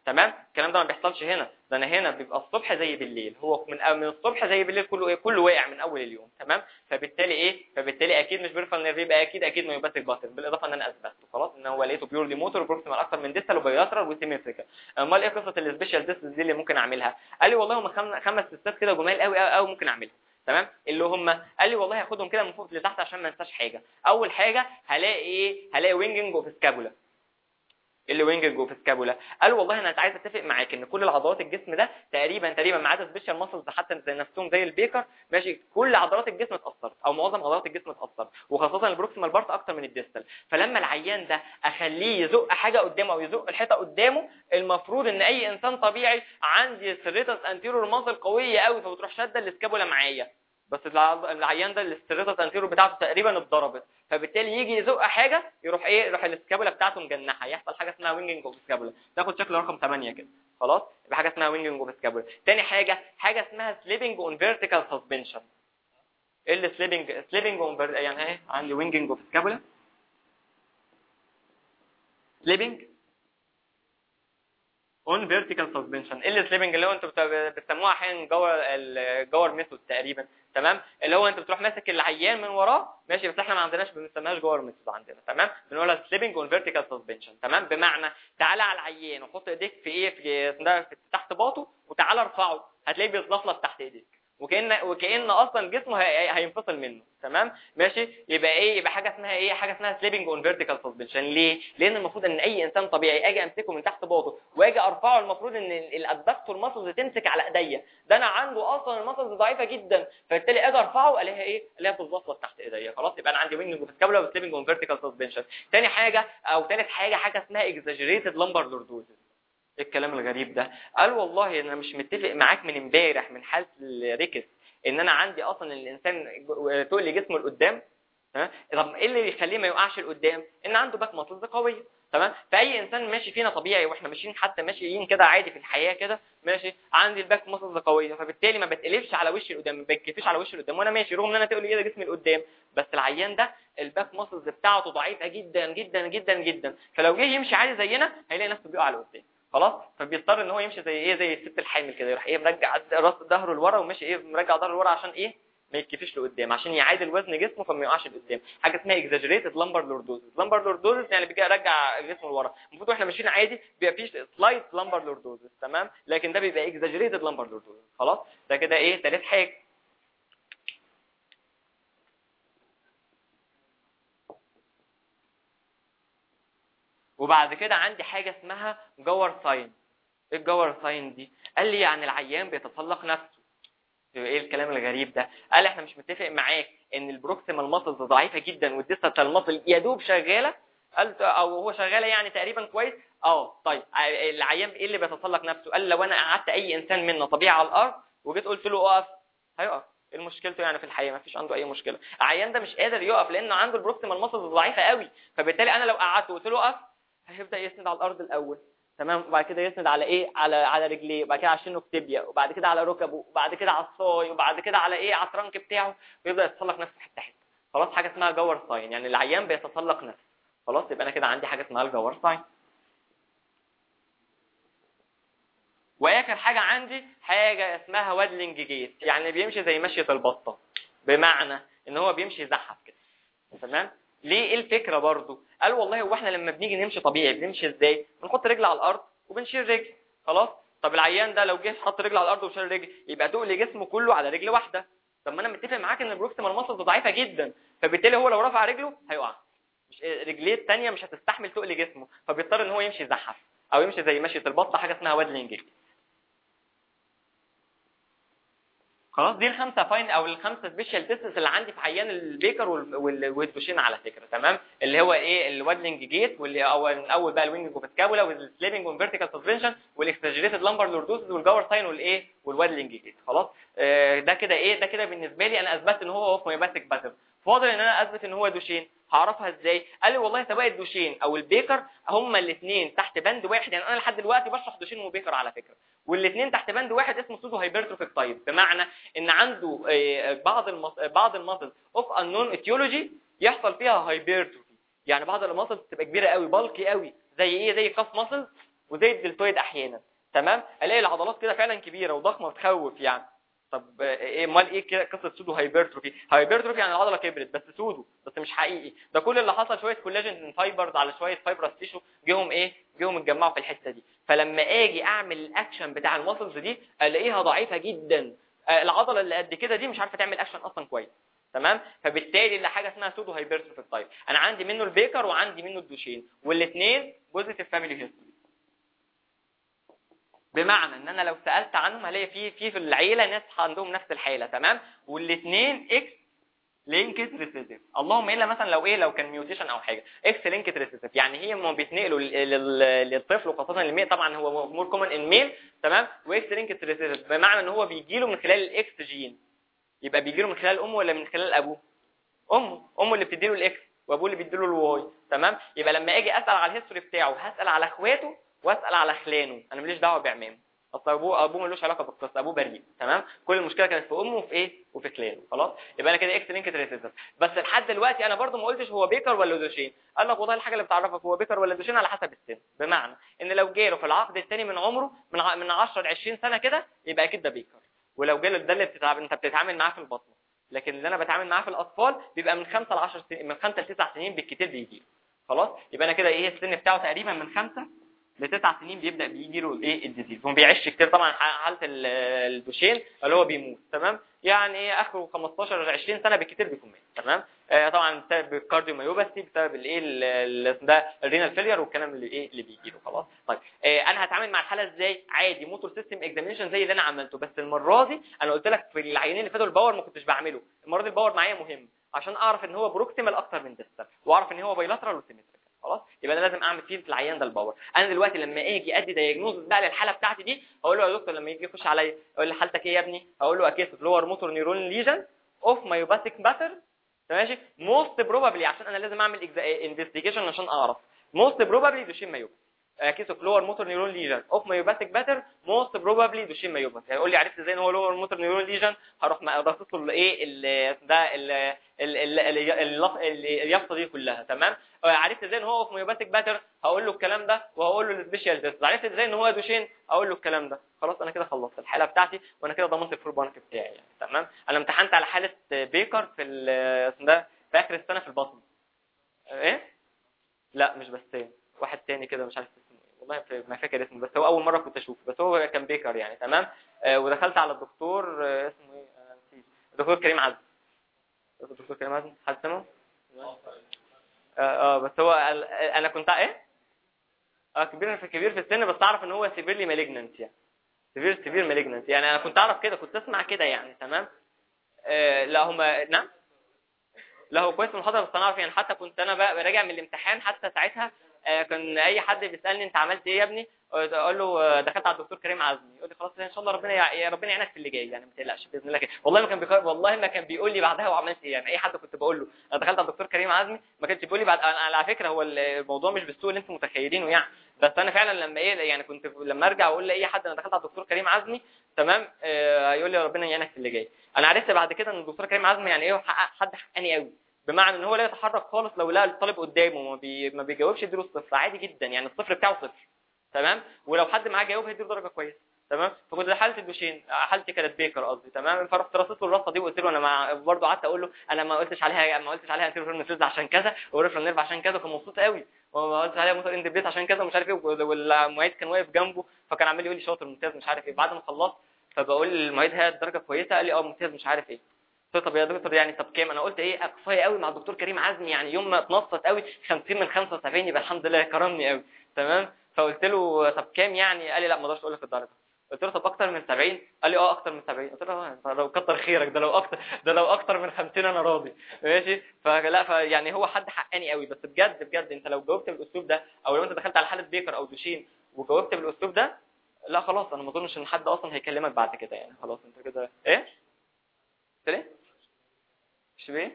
تمام الكلام ده ما بيحصلش هنا ده انا هنا بيبقى الصبح زي بالليل هو من من الصبح زي بالليل كله ايه كله واقع من اول اليوم تمام فبالتالي ايه فبالتالي اكيد مش بيرفع نيرف يبقى اكيد اكيد مايوباثيك باتر بالاضافه ان انا اثبته خلاص ان هو لقيته بيورلي موتور بروكسيمال اكتر من ديستال وبياترال وسيمتريكال امال ايه قصه السبيشال تيست دي اللي ممكن اعملها قال لي والله هم خم- خمس تيستات كده جمال قوي قوي قوي ممكن اعملها تمام اللي هم قال لي والله هاخدهم كده من فوق لتحت عشان ما انساش حاجه اول حاجه هلاقي ايه هلاقي وينجنج اوف سكابولا اللي وينجنج اوف سكابولا قال والله انا عايز اتفق معاك ان كل عضلات الجسم ده تقريبا تقريبا ما عدا سبيشال ماسلز حتى زي نفسهم زي البيكر ماشي كل عضلات الجسم اتاثرت او معظم عضلات الجسم اتاثرت وخاصه البروكسيمال بارت اكتر من الديستال فلما العيان ده اخليه يزق حاجه قدامه او يزق الحيطه قدامه المفروض ان اي انسان طبيعي عندي سيريتس انتيرور ماسل قويه قوي فبتروح شاده السكابولا معايا بس الع- العيان ده الاستريتس انتيرور بتاعته تقريبا اتضربت فبالتالي يجي يزق حاجه يروح ايه يروح السكابولا بتاعته مجنحه يحصل حاجه اسمها وينجنج اوف سكابولا تاخد شكل رقم 8 كده خلاص يبقى حاجه اسمها وينجنج اوف سكابولا تاني حاجه حاجه اسمها سليبنج اون فيرتيكال سسبنشن ايه اللي سليبنج سليبنج اون يعني ايه عندي وينجنج اوف سكابولا سليبنج اون فيرتيكال سسبنشن ايه اللي سليبنج اللي هو انتوا بت- بتسموها احيانا جور الجور ميثود تقريبا تمام اللي هو انت بتروح ماسك العيان من وراه ماشي بس احنا ما عندناش ما بنسميهاش جور ميثود عندنا تمام بنقولها سليبنج اون فيرتيكال سسبنشن تمام بمعنى تعالى على العيان وحط ايديك في ايه في في- في تحت باطه وتعالى ارفعه هتلاقيه بيتلفلف تحت ايديك وكان وكان اصلا جسمه هي- هينفصل منه تمام ماشي يبقى ايه يبقى حاجه اسمها ايه حاجه اسمها سليبنج اون فيرتيكال سسبنشن ليه لان المفروض ان اي انسان طبيعي اجي امسكه من تحت باطه واجي ارفعه المفروض ان الادكتور ماسلز تمسك على ايديا ده انا عنده اصلا الماسلز ضعيفه جدا فبالتالي اجي ارفعه الاقيها ايه الاقيها بتتزفلط تحت ايديا خلاص يبقى انا عندي وينج وسكابولا وسليبنج اون فيرتيكال سسبنشن تاني حاجه او ثالث حاجه حاجه اسمها اكزاجريتد لامبر لوردوزس ايه الكلام الغريب ده قال والله انا مش متفق معاك من امبارح من حاله الريكس ان انا عندي اصلا الانسان ج- تقل جسمه لقدام ها طب ايه اللي يخليه ما يوقعش لقدام ان عنده باك ماسلز قويه تمام فاي انسان ماشي فينا طبيعي واحنا ماشيين حتى ماشيين كده عادي في الحياه كده ماشي عندي الباك ماسلز قويه فبالتالي ما بتقلبش على وشي لقدام ما بتكفيش على وشي لقدام وانا ماشي رغم ان انا تقل كده جسمي لقدام بس العيان ده الباك ماسلز بتاعته ضعيفه جدا جدا جدا جدا فلو جه يمشي عادي زينا هيلاقي نفسه بيقع لقدام خلاص فبيضطر ان هو يمشي زي ايه زي الست الحامل كده يروح ايه مرجع راس ظهره لورا وماشي ايه مرجع ظهره لورا عشان ايه ما يتكفيش لقدام عشان يعادل وزن جسمه فما يقعش لقدام حاجه اسمها اكزاجريتد لامبر لوردوزس لامبر لوردوزس يعني بيجي يرجع جسمه لورا المفروض واحنا ماشيين عادي بيبقى فيه سلايد لامبر لوردوزس تمام لكن ده بيبقى اكزاجريتد لامبر لوردوزس خلاص ده كده ايه ثالث حاجه وبعد كده عندي حاجه اسمها جور ساين ايه الجور ساين دي قال لي يعني العيان بيتسلق نفسه ايه الكلام الغريب ده قال احنا مش متفق معاك ان البروكسيمال ماسلز ضعيفه جدا والديستال ماسل يا دوب شغاله قال او هو شغاله يعني تقريبا كويس اه طيب العيان ايه اللي بيتسلق نفسه قال لو انا قعدت اي انسان منا طبيعي على الارض وجيت قلت له اقف هيقف ايه مشكلته يعني في الحياه ما فيش عنده اي مشكله العيان ده مش قادر يقف لان عنده البروكسيمال ماسلز ضعيفه قوي فبالتالي انا لو قعدت وقلت له اقف هيبدا يسند على الارض الاول تمام وبعد كده يسند على ايه على على رجليه وبعد كده على شنه كتبيا وبعد كده على ركبه وبعد كده على الصاي وبعد كده على ايه على الترنك بتاعه ويبدا يتسلق نفسه حته حته خلاص حاجه اسمها جور ساين يعني العيان بيتسلق نفسه خلاص يبقى انا كده عندي حاجه اسمها الجور ساين واخر حاجه عندي حاجه اسمها وادلنج جيت يعني بيمشي زي مشيه البطه بمعنى ان هو بيمشي يزحف كده تمام ليه ايه الفكره برضو قال والله هو احنا لما بنيجي نمشي طبيعي بنمشي ازاي بنحط رجل على الارض وبنشيل رجل خلاص طب العيان ده لو جه حط رجل على الارض وشال رجل يبقى تقل جسمه كله على رجل واحده طب ما انا متفق معاك ان البروكسيمال ماسلز ضعيفه جدا فبالتالي هو لو رفع رجله هيقع مش رجليه الثانيه مش هتستحمل تقل جسمه فبيضطر ان هو يمشي يزحف او يمشي زي مشيه البطه حاجه اسمها وادلنج خلاص دي الخمسه فاين او الخمسه سبيشال تيستس اللي عندي في عيان البيكر والدوشين على فكره تمام اللي هو ايه الوادلنج جيت واللي اول من اول بقى الوينج وفاسكابولا والسليبنج والفيرتيكال سسبنشن والاكستاجريتد لامبر لوردوسز والجاور ساين والايه والوادلنج جيت خلاص آه ده كده ايه ده كده بالنسبه لي انا اثبتت ان هو هوميوباثيك باترن فاضل ان انا اثبت ان هو دوشين هعرفها ازاي قال لي والله سواء الدوشين او البيكر هما الاثنين تحت بند واحد يعني انا لحد دلوقتي بشرح دوشين وبيكر على فكره والاثنين تحت بند واحد اسمه سودو هايبرتروفيك تايب بمعنى ان عنده بعض المص... بعض الماسلز اوف انون اتيولوجي يحصل فيها هايبرتروفي يعني بعض الماسلز تبقى كبيره قوي بالكي قوي زي ايه زي كاف ماسلز وزي الدلتويد احيانا تمام الاقي العضلات كده فعلا كبيره وضخمه وتخوف يعني طب ايه امال ايه كده قصه سودو هايبرتروفي هايبرتروفي يعني العضله كبرت بس سودو بس مش حقيقي ده كل اللي حصل شويه كولاجين فايبرز على شويه فايبرس تيشو جيهم ايه جيهم اتجمعوا في الحته دي فلما اجي اعمل الاكشن بتاع الماسلز دي الاقيها ضعيفه جدا آه، العضله اللي قد كده دي مش عارفه تعمل اكشن اصلا كويس تمام فبالتالي اللي حاجه اسمها سودو هايبرتروفي تايب انا عندي منه البيكر وعندي منه الدوشين والاثنين بوزيتيف فاميلي هيستوري بمعنى ان انا لو سالت عنهم هلاقي في في في العيله ناس عندهم نفس الحاله تمام والاثنين اكس لينكد ريسيسيف اللهم الا مثلا لو ايه لو كان ميوتيشن او حاجه اكس لينكد ريسيسيف يعني هي هم بيتنقلوا لل- لل- للطفل وخاصه الميل طبعا هو مور كومن ان ميل تمام واكس لينكد ريسيسيف بمعنى ان هو بيجي له من خلال الاكس جين يبقى بيجي له من خلال امه ولا من خلال ابوه امه امه اللي بتدي له الاكس وابوه اللي بيدي له الواي تمام يبقى لما اجي اسال على الهيستوري بتاعه هسال على اخواته واسال على خلانه انا ماليش دعوه بعمامه اصل ابوه ابوه ملوش علاقه بالقصه ابوه بريء تمام كل المشكله كانت في امه وفي ايه وفي خلانه خلاص يبقى انا كده اكس لينكد ريسيسيف بس لحد دلوقتي انا برضو ما قلتش هو بيكر ولا دوشين قال لك والله الحاجه اللي بتعرفك هو بيكر ولا دوشين على حسب السن بمعنى ان لو جاله في العقد الثاني من عمره من ع- من 10 ل 20 سنه كده يبقى اكيد ده بيكر ولو جاله ده اللي بتتعامل انت بتتعامل معاه في البطن لكن اللي انا بتعامل معاه في الاطفال بيبقى من 5 ل 10 سنين من 5 ل 9 سنين بالكتير بيجي خلاص يبقى انا كده ايه السن بتاعه تقريبا من 5 لتسع سنين بيبدا بيجي له الايه الديزيز وما بيعيش كتير طبعا ح- حاله ال- الدوشين اللي هو بيموت تمام يعني ايه اخره 15 ل 20 سنه بالكتير بيكون مات تمام آه طبعا بسبب الكارديوميوباثي بسبب الايه ال- ال- ده الرينال فيلير والكلام اللي ايه اللي بيجي له خلاص طيب آه انا هتعامل مع الحاله ازاي عادي موتور سيستم اكزامينشن زي اللي انا عملته بس المره دي انا قلت لك في العينين اللي فاتوا الباور ما كنتش بعمله المره دي الباور معايا مهم عشان اعرف ان هو بروكسيمال اكتر من ديستال واعرف ان هو بايلاترال وسيمتريكال خلاص يبقى انا لازم اعمل فيه في العيان ده الباور انا دلوقتي لما اجي ادي دايجنوز بقى للحاله بتاعتي دي اقول له يا دكتور لما يجي يخش عليا يقول لي حالتك ايه يا ابني اقول له اكيس لور موتور نيرون ليجن اوف مايوباثيك باتر ماشي موست بروبابلي عشان انا لازم اعمل انفستيجيشن عشان اعرف موست بروبابلي دوشين مايوباثي كيس اوف لور موتور نيرون ليجن اوف مايوباثيك باتر موست بروبابلي دوشين مايوباثي هيقول لي عرفت ازاي ان هو لور موتور نيرون ليجن هروح راصص له الايه ال- ده ال- ال- ال- ال- اللف- ال- اليافطه دي كلها تمام آه، عرفت ازاي ان هو اوف مايوباثيك باتر هقول له الكلام ده وهقول له السبيشال تيست عرفت ازاي ان هو دوشين اقول له الكلام ده خلاص انا كده خلصت الحاله بتاعتي وانا كده ضمنت الفول بانك بتاعي يعني تمام انا امتحنت على حاله بيكر في ال- اسمه ده في اخر السنه في البطن ايه لا مش بسام واحد تاني كده مش عارف اسمه ايه والله في- ما فاكر اسمه بس هو اول مره كنت اشوفه بس هو كان بيكر يعني تمام آه ودخلت على الدكتور آه اسمه ايه آه نسيت. الدكتور كريم عزمي الدكتور كريم عزمي حد سمعه اه اه بس هو ال- انا كنت ايه اه كبير في كبير في السن بس اعرف ان هو سيفيرلي مالجننت يعني سيفير سيفير مالجننت يعني انا كنت اعرف كده كنت اسمع كده يعني تمام آه لا هم نعم لا هو كويس في المحاضره بس انا اعرف يعني حتى كنت انا بقى راجع من الامتحان حتى ساعتها آه، كان اي حد بيسالني انت عملت ايه يا ابني اقول له آه، دخلت على الدكتور كريم عزمي يقول لي خلاص ان شاء الله ربنا يع... يا ربنا يعينك في اللي جاي يعني ما تقلقش باذن الله كده. والله ما كان بيقول والله ما كان بيقول لي بعدها وعملت ايه يعني اي حد كنت بقول له انا دخلت على الدكتور كريم عزمي ما كانش بيقول لي بعد أنا على فكره هو الموضوع مش بالسوء اللي انتم متخيلينه يعني بس انا فعلا لما ايه يعني كنت لما ارجع اقول لاي حد انا دخلت على الدكتور كريم عزمي تمام آه، يقول لي ربنا يعينك في اللي جاي انا عرفت بعد كده ان الدكتور كريم عزمي يعني ايه حقق- حد حقاني قوي بمعنى ان هو لا يتحرك خالص لو لقى الطالب قدامه ما, بي... ما بيجاوبش يديله الصفر عادي جدا يعني الصفر بتاعه صفر تمام ولو حد معاه جاوب هيديله درجه كويسه تمام فكنت حاله الدوشين حالتي كانت بيكر قصدي تمام فرحت رصيت له الرصه دي وقلت له انا مع... برضه قعدت اقول له انا ما قلتش عليها ما قلتش عليها انتيريور نيرف عشان كذا وريفرال نيرف عشان كذا كان مبسوط قوي وما قلتش عليها موتور اندبريت عشان كذا ومش عارف ايه والمعيد كان واقف جنبه فكان عمال يقول لي شاطر ممتاز مش عارف ايه بعد ما خلصت فبقول للمعيد هات درجه كويسه قال لي اه ممتاز مش عارف ايه قلت له طب يا دكتور يعني طب كام انا قلت ايه كفايه قوي مع الدكتور كريم عزمي يعني يوم ما اتنطط قوي 50 من 75 يبقى الحمد لله كرمني قوي تمام فقلت له طب كام يعني قال لي لا ما اقدرش اقول لك الدرجه قلت له طب اكتر من 70 قال لي اه اكتر من 70 قلت له اه طب لو كتر خيرك ده لو اكتر ده لو اكتر من 50 انا راضي ماشي فلا فيعني هو حد حقاني قوي بس بجد بجد انت لو جاوبت بالاسلوب ده او لو انت دخلت على حاله بيكر او دوشين وجاوبت بالاسلوب ده لا خلاص انا ما اظنش ان حد اصلا هيكلمك بعد كده يعني خلاص انت كده ايه قلت ليه مش بيه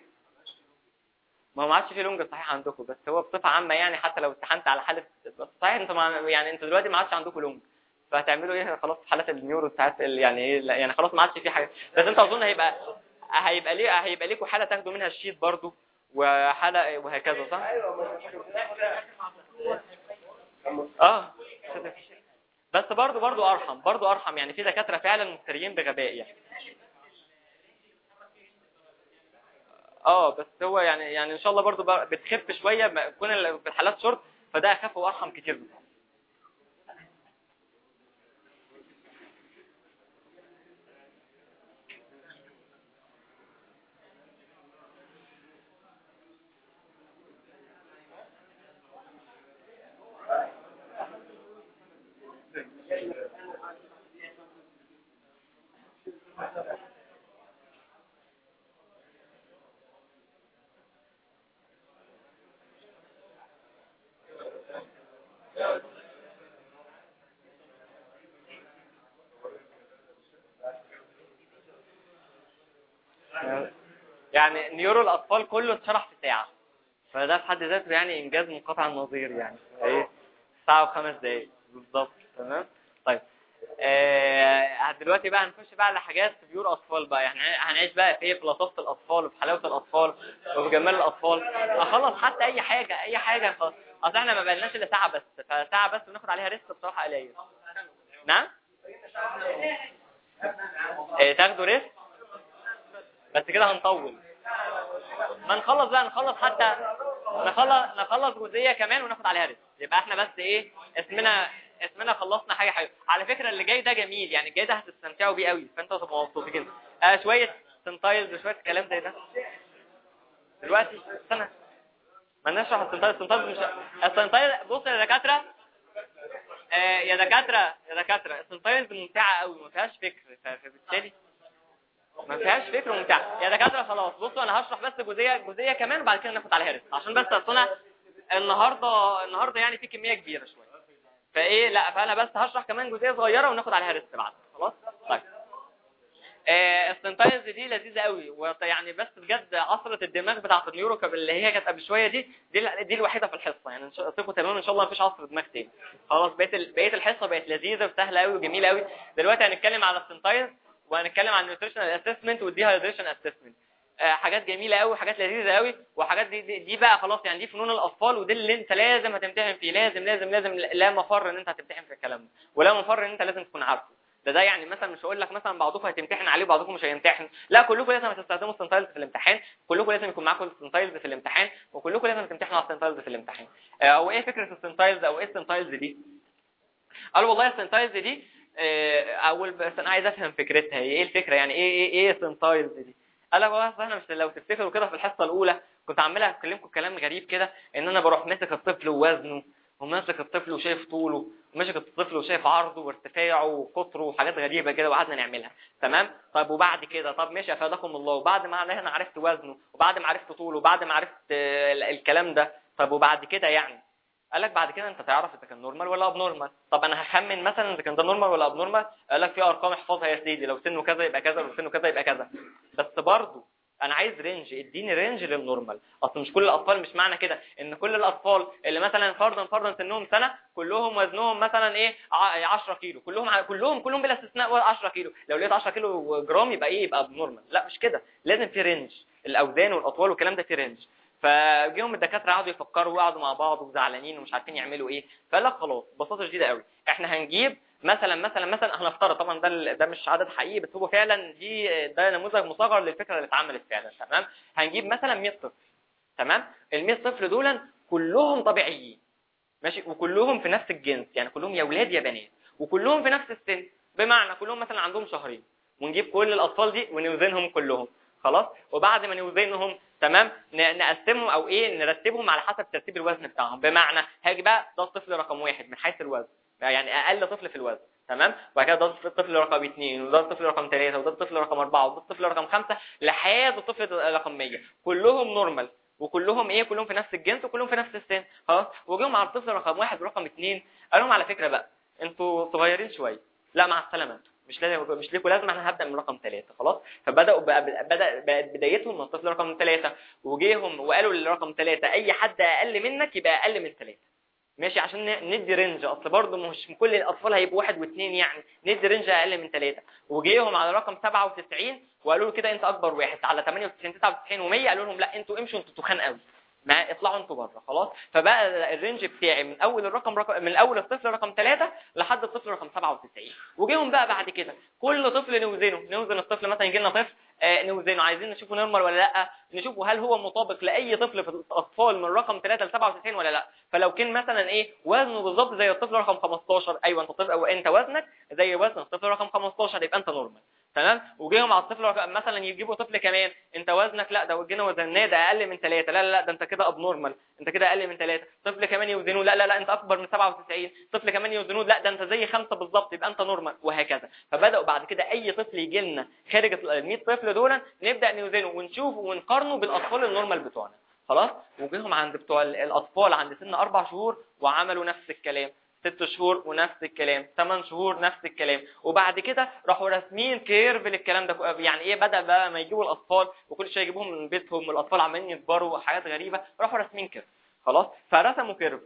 ما هو ما عادش في لونج صحيح عندكم بس هو بصفه عامه يعني حتى لو امتحنت على حاله بس صحيح انت ما يعني انت دلوقتي ما عادش عندكم لونج فهتعملوا ايه خلاص حالات النيورو بتاعت ال- يعني ايه لا، يعني خلاص ما عادش في حاجه بس انت اظن هيبقى هيبقى ليه هيبقى ليكوا حاله تاخدوا منها الشيت برضو وحاله وهكذا صح؟ اه بس برضو برضو ارحم برضو ارحم يعني في دكاتره فعلا مفتريين بغباء يعني اه بس هو يعني يعني ان شاء الله برضو بتخف شويه بتكون في الحالات شرط فده اخف وارحم كتير يعني نيورو الاطفال كله اتشرح في ساعه فده في حد ذاته يعني انجاز منقطع النظير يعني ايه ساعه وخمس دقائق بالظبط تمام طيب آه دلوقتي بقى هنخش بقى على حاجات بيور اطفال بقى يعني هنعيش بقى في ايه في لطافه الاطفال وفي حلاوه الاطفال وفي جمال الاطفال اخلص حتى اي حاجه اي حاجه خلاص اصل احنا ما بقالناش الا ساعه بس فساعه بس بناخد عليها ريسك بصراحه قليل نعم إيه تاخدوا ريسك بس كده هنطول ما نخلص بقى نخلص حتى نخلص نخلص جزئيه كمان وناخد عليها ريسك يبقى احنا بس ايه اسمنا اسمنا خلصنا حاجه حلوه على فكره اللي جاي ده جميل يعني الجاي ده هتستمتعوا بيه قوي فانتوا تبقوا مبسوطين آه شويه سنتايلز وشويه كلام زي ده دلوقتي استنى ما نشرح السنتايلز السنتايلز مش السنتايلز بص يا دكاتره آه يا دكاتره يا دكاتره السنتايلز ممتعه قوي ما فيهاش فكر فبالتالي ما فيهاش فكره ممتعه يا دكاتره خلاص بصوا انا هشرح بس جزئيه جزئيه كمان وبعد كده ناخد عليها ريسك عشان بس اصل النهارده النهارده يعني في كميه كبيره شويه فايه لا فانا بس هشرح كمان جزئيه صغيره وناخد عليها ريسك بعد خلاص طيب آه السنتايز دي لذيذه قوي ويعني بس بجد عصره الدماغ بتاعه النيورو اللي هي كانت قبل شويه دي دي دي الوحيده في الحصه يعني ثقوا تماما ان شاء الله مفيش عصر دماغ تاني خلاص بقيه بقيه الحصه بقت لذيذه وسهله قوي وجميله قوي دلوقتي هنتكلم على السنتايز وهنتكلم عن النيوتريشنال اسسمنت والديهايدريشن اسسمنت حاجات جميله قوي حاجات لذيذه قوي وحاجات دي, دي, دي بقى خلاص يعني دي فنون الاطفال ودي اللي انت لازم هتمتحن فيه لازم لازم لازم لا مفر ان انت هتمتحن في الكلام ده ولا مفر ان انت لازم تكون عارفه ده ده يعني مثلا مش هقول لك مثلا بعضكم هتمتحن عليه وبعضكم مش هيمتحن لا كلكم لازم هتستخدموا السنتايلز في الامتحان كلكم لازم يكون معاكم السنتايلز في الامتحان وكلكم لازم تمتحنوا على السنتايلز في الامتحان او ايه فكره السنتايلز او ايه السنتايلز دي قالوا والله السنتايلز دي اول بس انا عايز افهم فكرتها هي ايه الفكره يعني ايه ايه ايه سنتايلز دي قال لك والله احنا مش لو تفتكروا كده في الحصه الاولى كنت عمال اكلمكم كلام غريب كده ان انا بروح ماسك الطفل ووزنه وماسك الطفل وشايف طوله وماسك الطفل وشايف عرضه وارتفاعه وقطره وحاجات غريبه كده وقعدنا نعملها تمام طيب وبعد كده طب ماشي افادكم الله وبعد ما انا عرفت وزنه وبعد ما عرفت طوله وبعد ما عرفت الكلام ده طب وبعد كده يعني قال لك بعد كده انت تعرف اذا كان نورمال ولا اب نورمال طب انا هخمن مثلا اذا كان ده نورمال ولا اب نورمال قال لك في ارقام احفظها يا سيدي لو سنه كذا يبقى كذا لو سنه كذا يبقى كذا بس برضه انا عايز رينج اديني رينج للنورمال اصل مش كل الاطفال مش معنى كده ان كل الاطفال اللي مثلا فرضا فرضا سنهم سنه كلهم وزنهم مثلا ايه 10 كيلو كلهم كلهم كلهم بلا استثناء 10 كيلو لو لقيت 10 كيلو جرام يبقى ايه يبقى نورمال لا مش كده لازم في رينج الاوزان والاطوال والكلام ده في رينج فجيهم الدكاتره قعدوا يفكروا وقعدوا مع بعض وزعلانين ومش عارفين يعملوا ايه فقال لك خلاص ببساطه شديده قوي احنا هنجيب مثلا مثلا مثلا هنفترض طبعا ده ده مش عدد حقيقي بس هو فعلا دي ده نموذج مصغر للفكره اللي اتعملت فعلا تمام هنجيب مثلا 100 طفل تمام ال 100 طفل دول كلهم طبيعيين ماشي وكلهم في نفس الجنس يعني كلهم يا اولاد يا بنات وكلهم في نفس السن بمعنى كلهم مثلا عندهم شهرين ونجيب كل الاطفال دي ونوزنهم كلهم خلاص وبعد ما نوزنهم تمام نقسمهم او ايه نرتبهم على حسب ترتيب الوزن بتاعهم بمعنى هاجي بقى ده الطفل رقم واحد من حيث الوزن يعني اقل طفل في الوزن تمام وبعد كده ده الطفل رقم اثنين وده الطفل رقم ثلاثة وده الطفل رقم أربعة وده الطفل رقم خمسة لحد الطفل رقم 100 كلهم نورمال وكلهم ايه كلهم في نفس الجنس وكلهم في نفس السن خلاص وجيهم على الطفل رقم واحد ورقم اثنين قال لهم على فكره بقى انتوا صغيرين شويه لا مع السلامه انتوا مش لازم مش ليكوا لازمه انا هبدا من رقم ثلاثة خلاص فبداوا بدا بقت بدايتهم من الطفل رقم ثلاثة وجيهم وقالوا للرقم ثلاثة اي حد اقل منك يبقى اقل من ثلاثة ماشي عشان ندي رينج اصل برضه مش كل الاطفال هيبقوا واحد واثنين يعني ندي رينج اقل من ثلاثة وجيهم على رقم 97 وقالوا له كده انت اكبر واحد على 98 99 و100 قالوا لهم لا انتوا امشوا انتوا تخان قوي ما اطلعوا انتوا بره خلاص فبقى الرينج بتاعي من اول الرقم رقم من اول الطفل رقم 3 لحد الطفل رقم 97 وجيهم بقى بعد كده كل طفل نوزنه نوزن الطفل مثلا يجي لنا طفل آه نوزنه عايزين نشوفه نورمال ولا لا نشوفه هل هو مطابق لاي طفل في الاطفال من رقم 3 ل 97 ولا لا فلو كان مثلا ايه وزنه بالظبط زي الطفل رقم 15 ايوه انت طفل او انت وزنك زي وزن الطفل رقم 15 يبقى انت نورمال تمام وجيهم على الطفل رقم مثلا يجيبوا طفل كمان انت وزنك لا ده جينا وزناه ده اقل من 3 لا لا لا ده انت كده اب نورمال انت كده اقل من 3 طفل كمان يوزنوه لا لا لا انت اكبر من 97 طفل كمان يوزنوه لا ده انت زي 5 بالظبط يبقى انت نورمال وهكذا فبداوا بعد كده اي طفل يجي لنا خارج ال 100 طفل دول نبدا نوزنه ونشوفه ونقارنه بالاطفال النورمال بتوعنا خلاص وجيهم عند بتوع الاطفال عند سن اربع شهور وعملوا نفس الكلام ست شهور ونفس الكلام ثمان شهور نفس الكلام وبعد كده راحوا راسمين كيرف للكلام ده يعني ايه بدا بقى ما يجيبوا الاطفال وكل شويه يجيبوهم من بيتهم والاطفال عمالين يكبروا وحاجات غريبه راحوا راسمين كيرف خلاص فرسموا كيرف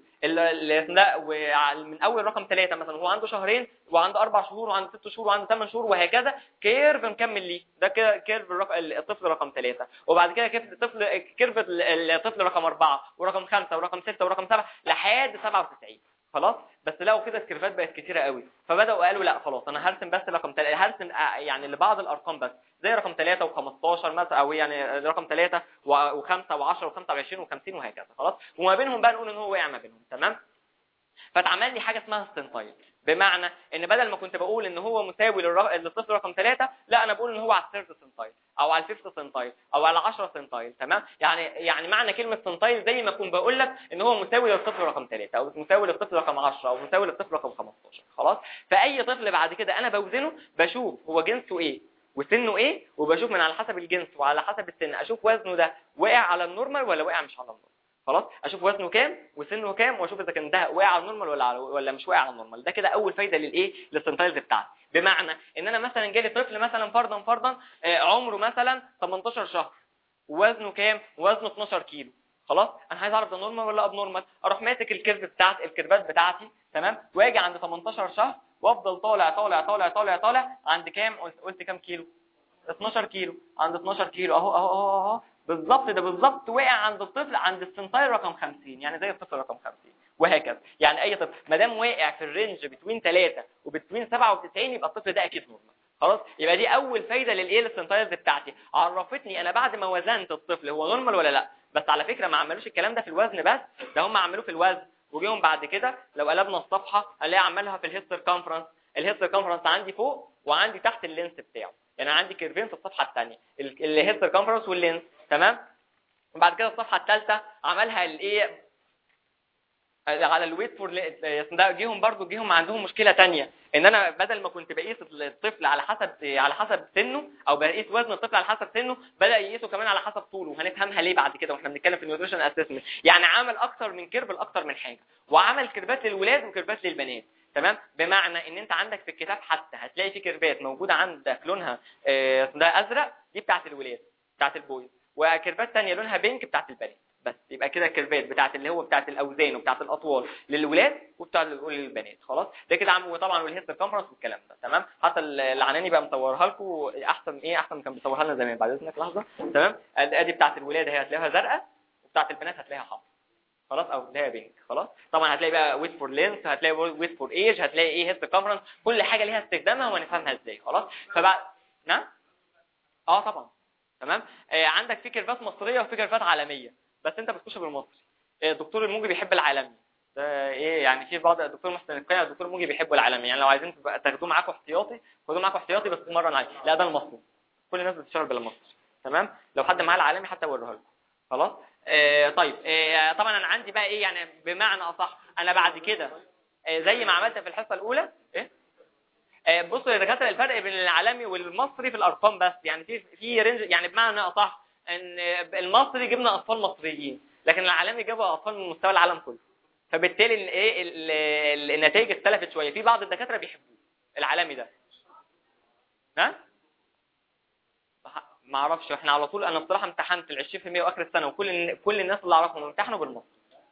لا من اول رقم ثلاثة مثلا هو عنده شهرين وعنده اربع شهور وعنده ست شهور وعنده ثمان شهور وهكذا كيرف مكمل ليه ده كيرف الطفل رقم ثلاثة وبعد كده كيرف الطفل كيرف الطفل رقم أربعة ورقم خمسة ورقم ستة ورقم سبعة لحد 97 خلاص بس لقوا كده الكيرفات بقت كتيره قوي فبداوا قالوا لا خلاص انا هرسم بس رقم 3 هرسم يعني لبعض الارقام بس زي رقم 3 و15 مثلا او يعني رقم 3 و5 و10 و25 و50 وهكذا خلاص وما بينهم بقى نقول ان هو وقع ما بينهم تمام فاتعمل لي حاجه اسمها ستنتايل بمعنى ان بدل ما كنت بقول ان هو مساوي للصفر رقم 3 لا انا بقول ان هو على الثيرد سنتايل او على الفيفث سنتايل او على 10 سنتايل تمام يعني يعني معنى كلمه سنتايل زي ما اكون بقول لك ان هو مساوي للصفر رقم 3 او مساوي للصفر رقم 10 او مساوي للصفر رقم 15 خلاص فاي طفل بعد كده انا بوزنه بشوف هو جنسه ايه وسنه ايه وبشوف من على حسب الجنس وعلى حسب السن اشوف وزنه ده وقع على النورمال ولا وقع مش على النورمال خلاص اشوف وزنه كام وسنه كام واشوف اذا كان ده واقع على النورمال ولا على ولا مش واقع على النورمال ده كده اول فايده للايه للسنتايلز بتاعتي بمعنى ان انا مثلا جالي طفل مثلا فرضا فرضا عمره مثلا 18 شهر ووزنه كام وزنه 12 كيلو خلاص انا عايز اعرف ده نورمال ولا اب نورمال اروح ماسك الكيرف بتاعت الكيرفات بتاعتي تمام واجي عند 18 شهر وافضل طالع طالع طالع طالع طالع عند كام قلت كام كيلو 12 كيلو عند 12 كيلو اهو اهو اهو اهو بالظبط ده بالظبط وقع عند الطفل عند السنتايل رقم 50 يعني زي الطفل رقم 50 وهكذا يعني اي طفل ما دام واقع في الرينج بتوين 3 وبتوين 97 يبقى الطفل ده اكيد نورمال خلاص يبقى دي اول فايده للايه للسنتايلز بتاعتي عرفتني انا بعد ما وزنت الطفل هو نورمال ولا لا بس على فكره ما عملوش الكلام ده في الوزن بس ده هم عملوه في الوزن وجيهم بعد كده لو قلبنا الصفحه الاقي عملها في الهيد سيركمفرنس الهيد سيركمفرنس عندي فوق وعندي تحت اللينس بتاعه يعني عندي كيرفين في الصفحه الثانيه الهيد سيركمفرنس واللينس تمام بعد كده الصفحه الثالثه عملها الايه على الويت فور ده جيهم برضو جيهم عندهم مشكله تانية ان انا بدل ما كنت بقيس الطفل على حسب على حسب سنه او بقيس وزن الطفل على حسب سنه بدا يقيسه كمان على حسب طوله وهنفهمها ليه بعد كده واحنا بنتكلم في النيوتريشن اسسمنت يعني عمل اكتر من كيرف لاكتر من حاجه وعمل كيرفات للولاد وكيرفات للبنات تمام بمعنى ان انت عندك في الكتاب حتى هتلاقي في كيرفات موجوده عندك لونها ده ازرق دي بتاعت الولاد بتاعت البويز وكيرفات ثانيه لونها بينك بتاعت البنات بس يبقى كده الكيرفات بتاعت اللي هو بتاعت الاوزان وبتاعت الاطوال للولاد وبتاعت للبنات خلاص ده كده عم وطبعا والهيست كونفرنس والكلام ده تمام حتى العناني بقى مصورها لكم احسن ايه احسن كان بيصورها لنا زمان بعد اذنك لحظه تمام ادي بتاعت الولاد هي هتلاقيها زرقاء وبتاعت البنات هتلاقيها حمراء خلاص او اللي هي بينك خلاص طبعا هتلاقي بقى ويت فور لينث هتلاقي ويت فور ايج هتلاقي ايه هيست كونفرنس كل حاجه ليها استخدامها وهنفهمها ازاي خلاص فبعد نعم اه طبعا تمام آه عندك في كيرفات مصريه وفي كيرفات عالميه بس انت بتخش بالمصري الدكتور الموجي بيحب العالمي ده ايه يعني في بعض الدكتور محسن القيعي الدكتور الموجي بيحبوا العالمي يعني لو عايزين تاخدوه معاكم احتياطي خدوه معاكم احتياطي بس مره عليه لا ده المصري كل الناس بتشتغل بالمصري تمام لو حد معاه العالمي حتى اوريها لكم خلاص آه طيب آه طبعا انا عندي بقى ايه يعني بمعنى اصح انا بعد كده آه زي ما عملت في الحصه الاولى ايه آه بصوا يا دكاتره الفرق بين العالمي والمصري في الارقام بس يعني في في رينج يعني بمعنى اصح ان المصري جبنا اطفال مصريين لكن العالمي جابوا اطفال من مستوى العالم كله فبالتالي ايه النتائج اختلفت شويه في بعض الدكاتره بيحبوه العالمي ده ها ما اعرفش احنا على طول انا بصراحه امتحنت ال 20% واخر السنه وكل كل الناس اللي اعرفهم امتحنوا بالمصري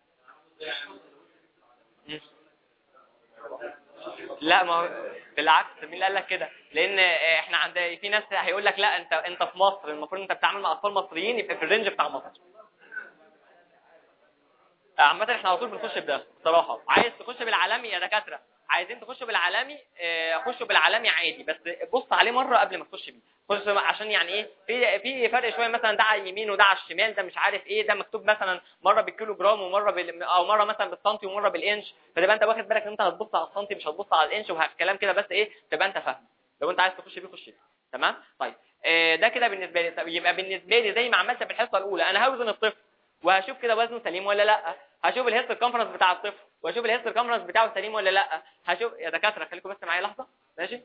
لا ما بالعكس مين اللي قال لك كده لان احنا عند في ناس هيقول لك لا انت انت في مصر المفروض انت بتتعامل مع اطفال مصريين يبقى في الرينج بتاع مصر عامه احنا على طول بنخش بده بصراحه عايز تخش بالعالمي يا دكاتره عايزين تخشوا بالعالمي آه، خشوا بالعالمي عادي بس بص عليه مره قبل ما تخش بيه خش عشان يعني ايه في في فرق شويه مثلا ده على اليمين وده على الشمال ده مش عارف ايه ده مكتوب مثلا مره بالكيلو جرام ومره بال او مره مثلا بالسنتي ومره بالانش فتبقى انت واخد بالك ان انت هتبص على السنتي مش هتبص على الانش وكلام كده بس ايه تبقى انت فاهم لو انت عايز تخش بيه خش بيه تمام طيب آه، ده كده بالنسبه لي طب يبقى بالنسبه لي زي ما عملت في الحصه الاولى انا هوزن الطفل وهشوف كده وزنه سليم ولا لا هشوف الهيست كونفرنس بتاع الطفل واشوف الهيست كونفرنس بتاعه سليم ولا لا هشوف يا دكاتره خليكم بس معايا لحظه ماشي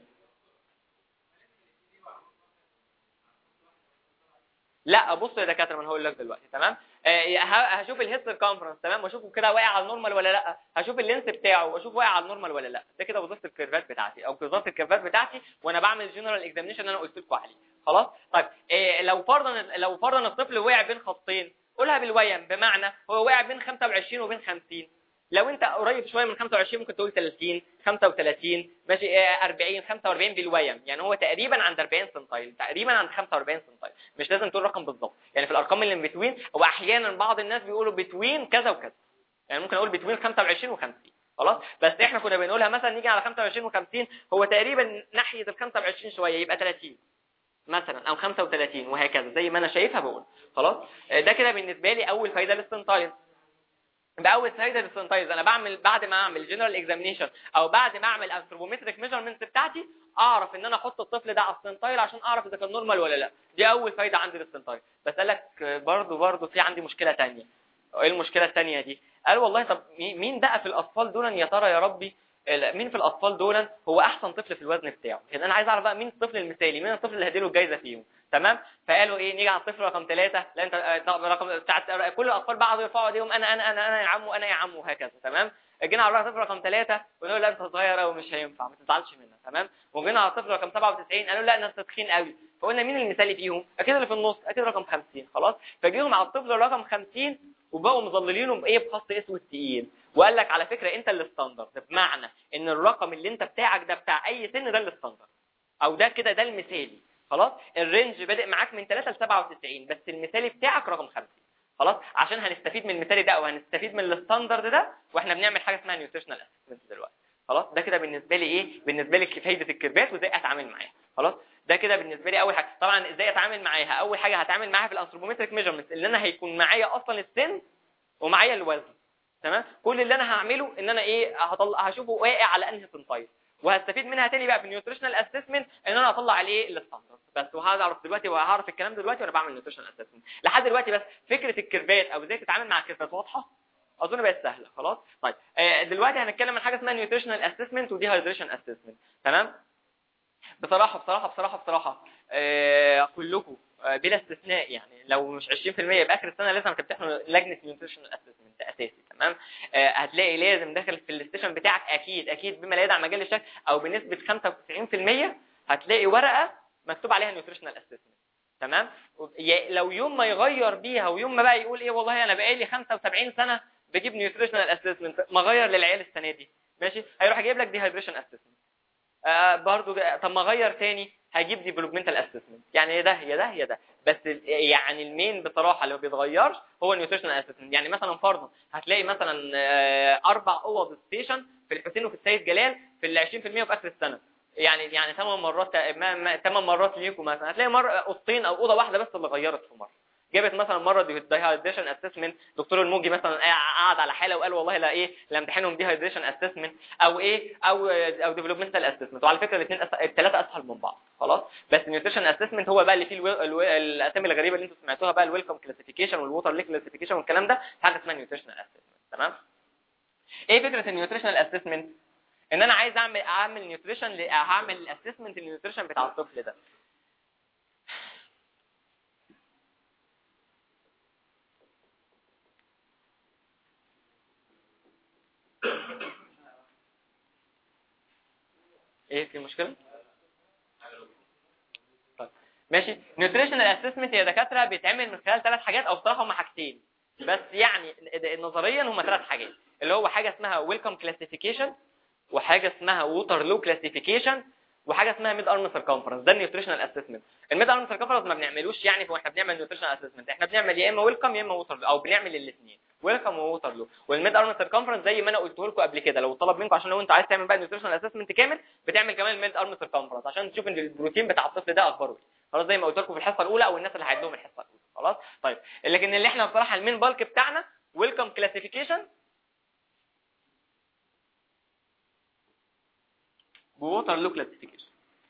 لا بص يا دكاتره ما انا هقول لك دلوقتي تمام آه هشوف الهيست كونفرنس تمام واشوفه كده واقع على النورمال ولا لا هشوف اللينس بتاعه واشوف واقع على النورمال ولا لا ده كده وظيفه الكيرفات بتاعتي او وظيفه الكيرفات بتاعتي وانا بعمل الجنرال اكزامينشن اللي انا قلت لكم عليه خلاص طيب آه لو فرضا لو فرضا الطفل وقع بين خطين قولها بالويم بمعنى هو واقع بين 25 وبين 50 لو انت قريب شويه من 25 ممكن تقول 30 35 ماشي 40 45 بالويم يعني هو تقريبا عند 40 سنتايل تقريبا عند 45 سنتايل مش لازم تقول رقم بالظبط يعني في الارقام اللي بتوين هو احيانا بعض الناس بيقولوا بتوين كذا وكذا يعني ممكن اقول بتوين 25 و50 خلاص بس احنا كنا بنقولها مثلا نيجي على 25 و50 هو تقريبا ناحيه ال 25 شويه يبقى 30 مثلا او 35 وهكذا زي ما انا شايفها بقول خلاص ده كده بالنسبه لي اول فايده للسنتايل باول فايده للسنتايز انا بعمل بعد ما اعمل جنرال اكزامينيشن او بعد ما اعمل انثروبومتريك ميجرمنتس بتاعتي اعرف ان انا احط الطفل ده على السنتايل عشان اعرف اذا كان نورمال ولا لا دي اول فايده عندي للسنتايل بس قال لك برضه برضه في عندي مشكله ثانيه ايه المشكله الثانيه دي قال والله طب مين بقى في الاطفال دول يا ترى يا ربي مين في الاطفال دول هو احسن طفل في الوزن بتاعه يعني انا عايز اعرف بقى مين الطفل المثالي مين الطفل اللي هديله الجايزه فيهم تمام فقالوا ايه نيجي على الطفل رقم ثلاثة لا انت رقم بتاعت كل الاطفال بعض يرفعوا ايديهم انا انا انا انا يا عم وانا يا عم وهكذا تمام جينا على الطفل رقم ثلاثة ونقول لا انت صغير قوي مش هينفع ما تزعلش منها تمام وجينا على الطفل رقم 97 قالوا لا انت تخين قوي فقلنا مين المثالي فيهم اكيد اللي في النص اكيد رقم 50 خلاص فجيهم على الطفل رقم 50 وبقوا مظللينه بايه بخط اسود تقيل وقال لك على فكره انت الستاندرد بمعنى ان الرقم اللي انت بتاعك ده بتاع اي سن ده الستاندرد او ده كده ده المثالي خلاص الرينج بادئ معاك من 3 ل 97 بس المثالي بتاعك رقم 50 خلاص عشان هنستفيد من المثالي ده او هنستفيد من الستاندرد ده واحنا بنعمل حاجه اسمها نيوتريشنال اسسمنت دلوقتي خلاص ده كده بالنسبه لي ايه بالنسبه لي فايده الكيرفات وازاي اتعامل معاها خلاص ده كده بالنسبه لي اول حاجه طبعا ازاي اتعامل معاها اول حاجه هتعامل معاها في الانثروبومتريك ميجرمنت اللي انا هيكون معايا اصلا السن ومعايا الوزن تمام كل اللي انا هعمله ان انا ايه هطلع هشوفه واقع على انهي سنتايل وهستفيد منها تاني بقى في النيوتريشنال اسسمنت ان انا اطلع عليه الستاندرد بس وهعرف دلوقتي وهعرف الكلام دلوقتي وانا بعمل نيوتريشنال اسسمنت لحد دلوقتي بس فكره الكيرفات او ازاي تتعامل مع الكيرفات واضحه اظن بقت سهله خلاص طيب آه دلوقتي هنتكلم عن حاجه اسمها نيوتريشنال اسسمنت ودي هايدريشن اسسمنت تمام بصراحه بصراحه بصراحه بصراحه آه كلكم آه بلا استثناء يعني لو مش 20% يبقى اخر السنه لازم تمتحنوا لجنه نيوتريشنال اسسمنت اساسي تمام آه هتلاقي لازم داخل في الاستيشن بتاعك اكيد اكيد بما لا يدع مجال الشك او بنسبه 95% هتلاقي ورقه مكتوب عليها نيوتريشنال اسسمنت تمام لو يوم ما يغير بيها ويوم ما بقى يقول ايه والله انا بقالي 75 سنه بجيب نيوتريشنال اسسمنت ما غير للعيال السنه دي ماشي هيروح جايب لك دي هايدريشن اسسمنت آه برضو طب ما غير تاني هجيب ديفلوبمنتال اسسمنت يعني يا ده يا ده يا ده بس يعني المين بصراحه اللي ما بيتغيرش هو النيوتريشنال اسسمنت يعني مثلا فرضا هتلاقي مثلا اربع اوض ستيشن في الحسين وفي السيد جلال في ال 20% في اخر السنه يعني يعني ثمان مرات ثمان مرات ليكم مثلا هتلاقي مره اوضتين او اوضه واحده بس اللي غيرت في مره جابت مثلا مره ديهايدريشن اسسمنت دكتور الموجي مثلا قعد على حاله وقال والله لا ايه لا امتحنهم ديهايدريشن اسسمنت او ايه او او ديفلوبمنتال اسسمنت وعلى فكره الاثنين الثلاثه اسهل من بعض خلاص بس النيوتريشن اسسمنت هو بقى اللي فيه الو... الو... الاسامي الغريبه اللي انتم سمعتوها بقى الويلكم كلاسيفيكيشن والووتر ليك كلاسيفيكيشن والكلام ده حاجه اسمها نيوتريشنال اسسمنت تمام ايه فكره النيوتريشنال اسسمنت ان انا عايز اعمل اعمل نيوتريشن ل... هعمل اسسمنت النيوتريشن بتاع الطفل ده ايه في مشكله طيب ماشي نيوتريشنال اسسمنت يا دكاتره بيتعمل من خلال ثلاث حاجات او بصراحه هم حاجتين بس يعني نظريا هم ثلاث حاجات اللي هو حاجه اسمها ويلكم كلاسيفيكيشن وحاجه اسمها ووتر لو كلاسيفيكيشن وحاجه اسمها ميد ارم سيركمفرنس ده النيوتريشنال اسسمنت الميد ارم سيركمفرنس ما بنعملوش يعني واحنا بنعمل نيوتريشنال اسسمنت احنا بنعمل يا اما ويلكم يا اما ووتر او بنعمل الاثنين ويلكم ووتر لو والميد ارم سيركمفرنس زي ما انا قلت لكم قبل كده لو طلب منكم عشان لو انت عايز تعمل بقى نيوتريشنال اسسمنت كامل بتعمل كمان الميد ارم سيركمفرنس عشان تشوف ان البروتين بتاع الطفل ده اخباره ايه خلاص زي ما قلت لكم في الحصه الاولى او الناس اللي هيدوهم الحصه الاولى خلاص طيب لكن اللي احنا بصراحه المين بالك بتاعنا ويلكم كلاسيفيكيشن ووتر لو كلاسيفيكيشن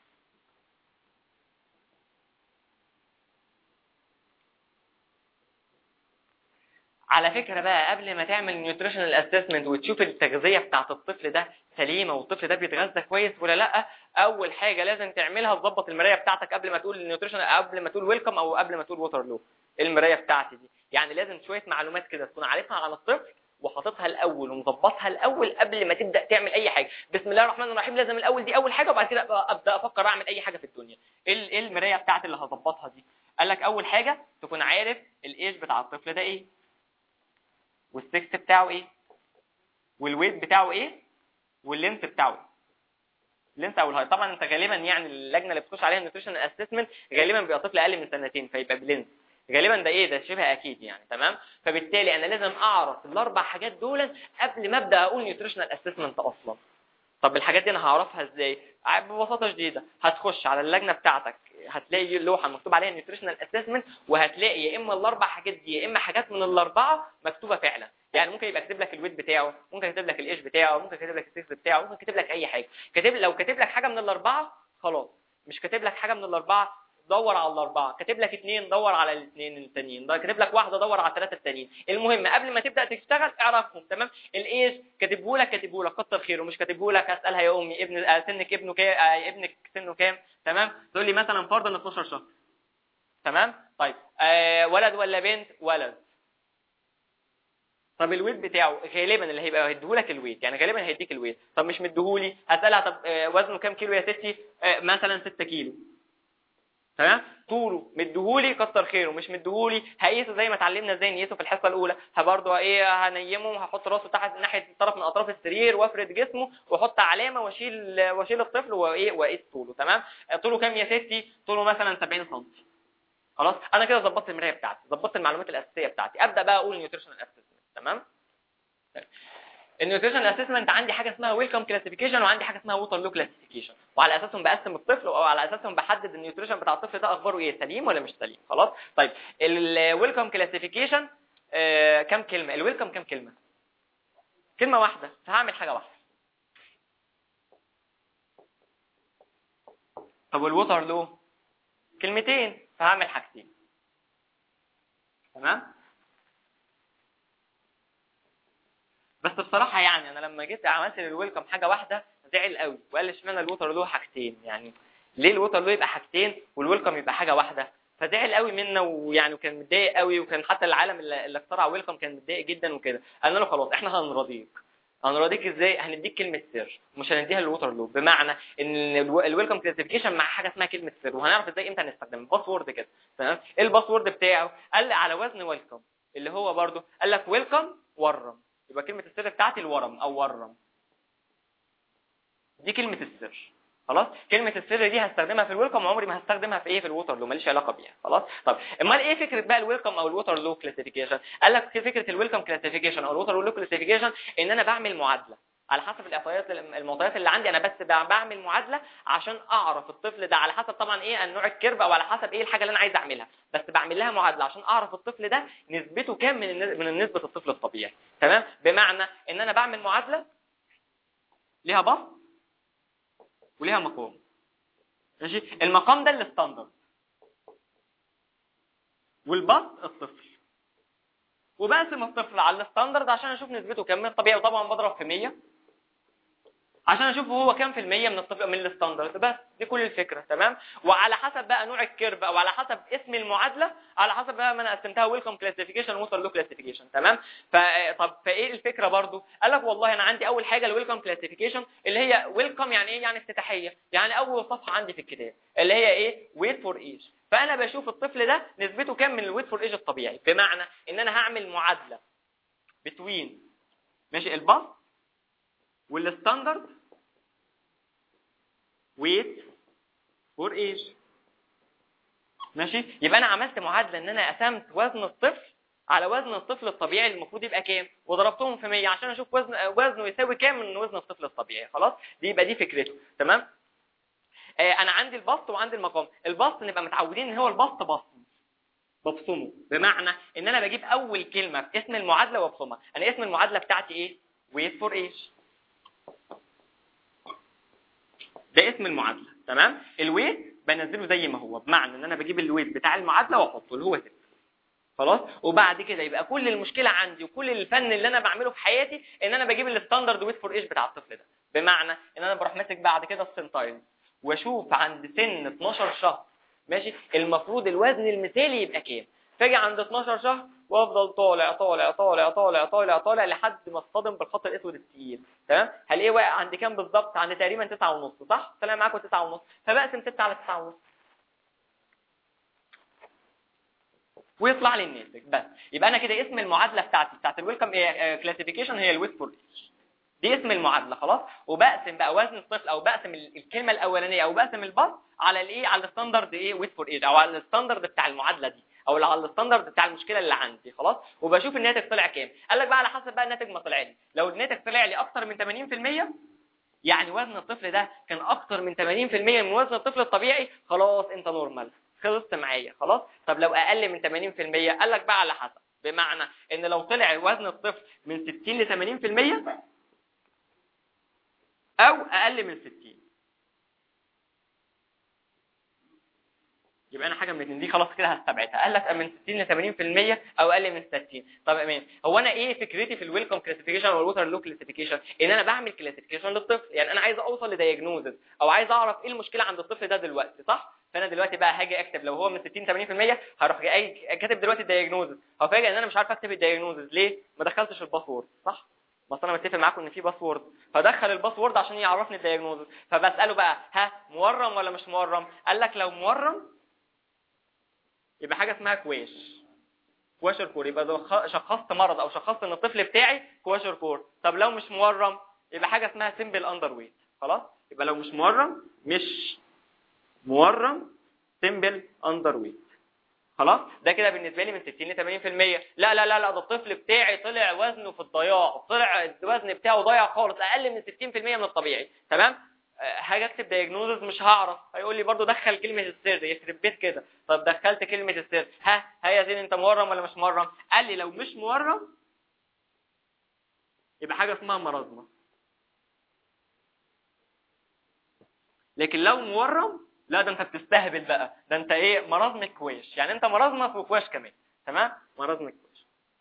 على فكرة بقى قبل ما تعمل نيوتريشنال اسسمنت وتشوف التغذية بتاعت الطفل ده سليمة والطفل ده بيتغذى كويس ولا لا اول حاجة لازم تعملها تظبط المراية بتاعتك قبل ما تقول النيوتريشن قبل ما تقول ويلكم او قبل ما تقول ووتر لو المراية بتاعتي دي يعني لازم شوية معلومات كده تكون عارفها عن الطفل وحاططها الاول ومظبطها الاول قبل ما تبدا تعمل اي حاجه بسم الله الرحمن الرحيم لازم الاول دي اول حاجه وبعد كده ابدا افكر اعمل اي حاجه في الدنيا ايه المرايه بتاعتي اللي هظبطها دي قال لك اول حاجه تكون عارف الايج بتاع الطفل ده ايه والسكس بتاعه ايه والويت بتاعه ايه واللينث بتاعه ايه اللينث او الهاي طبعا انت غالبا يعني اللجنه اللي بتخش عليها النيوتريشن اسسمنت غالبا بيبقى طفل اقل من سنتين فيبقى بلينث غالبا ده ايه ده شبه اكيد يعني تمام فبالتالي انا لازم اعرف الاربع حاجات دول قبل ما ابدا اقول نيوتريشنال اسسمنت اصلا طب الحاجات دي انا هعرفها ازاي ببساطه شديده هتخش على اللجنه بتاعتك هتلاقي لوحه مكتوب عليها نيوتريشنال اسسمنت وهتلاقي يا اما الاربع حاجات دي يا اما حاجات من الاربعه مكتوبه فعلا يعني ممكن يبقى كاتب لك الويت بتاعه ممكن كاتب لك الايش بتاعه ممكن كاتب لك السكس بتاعه ممكن كاتب لك اي حاجه كاتب لو كاتب لك حاجه من الاربعه خلاص مش كاتب لك حاجه من الاربعه دور على الاربعه كاتب لك اثنين دور على الاثنين التانيين كاتب لك واحده دور على الثلاثه التانيين المهم قبل ما تبدا تشتغل اعرفهم تمام الايش كاتبه لك كاتبه لك كتر خيره مش كاتبه لك اسالها يا امي ابن آه سنك ابنه كام آه ابنك سنه كام تمام تقول لي مثلا فرضا 12 شهر تمام طيب آه ولد ولا بنت ولد طب الويت بتاعه غالبا اللي هيبقى هيديهولك الويت يعني غالبا هيديك الويت طب مش مديهولي هسالها طب آه وزنه كام كيلو يا ستي آه مثلا 6 كيلو تمام طوله مديهولي كتر خيره مش مديهولي هقيسه زي ما اتعلمنا ازاي نقيسه في الحصه الاولى برضه ايه هنيمه وهحط راسه تحت ناحيه طرف من اطراف السرير وافرد جسمه واحط علامه واشيل واشيل الطفل وايه واقيس طوله تمام طوله كام يا ستي طوله مثلا 70 سم خلاص انا كده ظبطت المرايه بتاعتي ظبطت المعلومات الاساسيه بتاعتي ابدا بقى اقول نيوتريشنال اسسمنت تمام النيوتريشن اسسمنت عندي حاجه اسمها ويلكم كلاسيفيكيشن وعندي حاجه اسمها ووتر لو كلاسيفيكيشن وعلى اساسهم بقسم الطفل او على اساسهم بحدد النيوتريشن بتاع الطفل ده اخباره ايه سليم ولا مش سليم خلاص طيب الويلكم كلاسيفيكيشن آه كام كلمه الويلكم كام كلمه كلمه واحده فهعمل حاجه واحده طب والووتر لو كلمتين فهعمل حاجتين تمام بس بصراحه يعني انا لما جيت عملت للويلكم حاجه واحده زعل قوي وقال لي اشمعنى الووتر له حاجتين يعني ليه الووتر له يبقى حاجتين والويلكم يبقى حاجه واحده فزعل قوي منا ويعني وكان متضايق قوي وكان حتى العالم اللي, اللي اخترع ويلكم كان متضايق جدا وكده قال له خلاص احنا هنرضيك هنرضيك ازاي هنديك كلمه سر مش هنديها للووتر لو بمعنى ان الويلكم كلاسيفيكيشن مع حاجه اسمها كلمه سر وهنعرف ازاي امتى هنستخدم الباسورد كده تمام ايه الباسورد بتاعه قال لي على وزن ويلكم اللي هو برده قال لك ويلكم ورم يبقى كلمة السر بتاعتي الورم او ورم دي كلمة السر خلاص كلمة السر دي هستخدمها في الويلكم عمري ما هستخدمها في ايه في الووتر لو ماليش علاقة بيها خلاص طب امال ايه فكرة بقى الويلكم او الووتر لو كلاسيفيكيشن قال لك فكرة الويلكم كلاسيفيكيشن او الووتر لو كلاسيفيكيشن ان انا بعمل معادلة على حسب الاعطيات المعطيات اللي عندي انا بس بعمل معادله عشان اعرف الطفل ده على حسب طبعا ايه النوع الكيرف او على حسب ايه الحاجه اللي انا عايز اعملها بس بعمل لها معادله عشان اعرف الطفل ده نسبته كام من من نسبه الطفل الطبيعي تمام بمعنى ان انا بعمل معادله ليها بسط وليها مقام ماشي المقام ده الستاندرد والبسط الطفل وبقسم الطفل على الستاندرد عشان اشوف نسبته كام من الطبيعي وطبعا بضرب في 100 عشان اشوف هو كام في المية من الطبيعي من الستاندرد بس دي كل الفكره تمام وعلى حسب بقى نوع الكيرف او على حسب اسم المعادله على حسب بقى ما انا قسمتها ويلكم كلاسيفيكيشن ووتر لو كلاسيفيكيشن تمام فطب فايه الفكره برضو قال لك والله انا عندي اول حاجه الويلكم كلاسيفيكيشن اللي هي ويلكم يعني ايه يعني افتتاحيه يعني اول صفحه عندي في الكتاب اللي هي ايه ويت فور ايج فانا بشوف الطفل ده نسبته كام من الويت فور ايج الطبيعي بمعنى ان انا هعمل معادله بتوين ماشي البسط والستاندرد weight for age ماشي يبقى انا عملت معادله ان انا قسمت وزن الطفل على وزن الطفل الطبيعي اللي المفروض يبقى كام وضربتهم في 100 عشان اشوف وزن وزنه يساوي كام من وزن الطفل الطبيعي خلاص دي يبقى دي فكرته تمام آه انا عندي البسط وعندي المقام البسط نبقى متعودين ان هو البسط بسط ببصمه بمعنى ان انا بجيب اول كلمه في اسم المعادله وابصمها انا اسم المعادله بتاعتي ايه wait for age ده اسم المعادله تمام الويت بنزله زي ما هو بمعنى ان انا بجيب الويت بتاع المعادله واحطه اللي هو 6 خلاص وبعد كده يبقى كل المشكله عندي وكل الفن اللي انا بعمله في حياتي ان انا بجيب الستاندرد ويت فور ايج بتاع الطفل ده بمعنى ان انا بروح ماسك بعد كده السنتايل واشوف عند سن 12 شهر ماشي المفروض الوزن المثالي يبقى كام فاجي عند 12 شهر وافضل طالع طالع طالع طالع طالع طالع لحد ما اصطدم بالخط الاسود الثقيل تمام هلاقيه واقع عند كام بالظبط عند تقريبا 9 ونص صح طلع معاكم 9 ونص فبقسم 6 على 9 ونص ويطلع لي الناتج بس يبقى انا كده اسم المعادله بتاعتي بتاعت الويلكم كلاسيفيكيشن هي الويت فور دي اسم المعادله خلاص وبقسم بقى وزن الطفل او بقسم الكلمه الاولانيه او بقسم الباص على الايه على الستاندرد ايه ويت فور ايج او على الستاندرد بتاع المعادله دي او على الستاندرد بتاع المشكله اللي عندي خلاص وبشوف الناتج طلع كام قال لك بقى على حسب بقى الناتج ما طلع لي لو الناتج طلع لي اكتر من 80% يعني وزن الطفل ده كان اكتر من 80% من وزن الطفل الطبيعي خلاص انت نورمال خلصت معايا خلاص طب لو اقل من 80% قال لك بقى على حسب بمعنى ان لو طلع وزن الطفل من 60 ل 80% او اقل من 60 يبقى انا حاجه من الاثنين دي خلاص كده هستبعدها قال لك من 60 ل 80% او اقل من 60 طب امين هو انا ايه فكرتي في الويلكم كلاسيفيكيشن والووتر لو كلاسيفيكيشن ان انا بعمل كلاسيفيكيشن للطفل يعني انا عايز اوصل لدايجنوزز او عايز اعرف ايه المشكله عند الطفل ده دلوقتي صح فانا دلوقتي بقى هاجي اكتب لو هو من 60 80% هروح جاي كاتب دلوقتي الدايجنوزز هفاجئ ان انا مش عارف اكتب الدايجنوزز ليه ما دخلتش الباسورد صح بس انا متفق معاكم ان في باسورد فدخل الباسورد عشان يعرفني الدايجنوزز فبساله بقى ها مورم ولا مش مورم قال لك لو مورم يبقى حاجه اسمها كواش كواشر كور يبقى ده شخصت مرض او شخصت ان الطفل بتاعي كواشر كور طب لو مش مورم يبقى حاجه اسمها سيمبل اندر ويت خلاص يبقى لو مش مورم مش مورم سيمبل اندر ويت خلاص ده كده بالنسبه لي من 60 ل 80% لا لا لا لا ده الطفل بتاعي طلع وزنه في الضياع طلع الوزن بتاعه ضايع خالص اقل من 60% من الطبيعي تمام هاجي اكتب دايجنوزز مش هعرف هيقول لي برضو دخل كلمه السر يخرب بيت كده طب دخلت كلمه السر ها ها يا زين انت مورم ولا مش مورم قال لي لو مش مورم يبقى حاجه اسمها مرضنا لكن لو مورم لا ده انت بتستهبل بقى ده انت ايه مرضمك كويش يعني انت مرضنا في كواش كمان تمام مرضمك كويش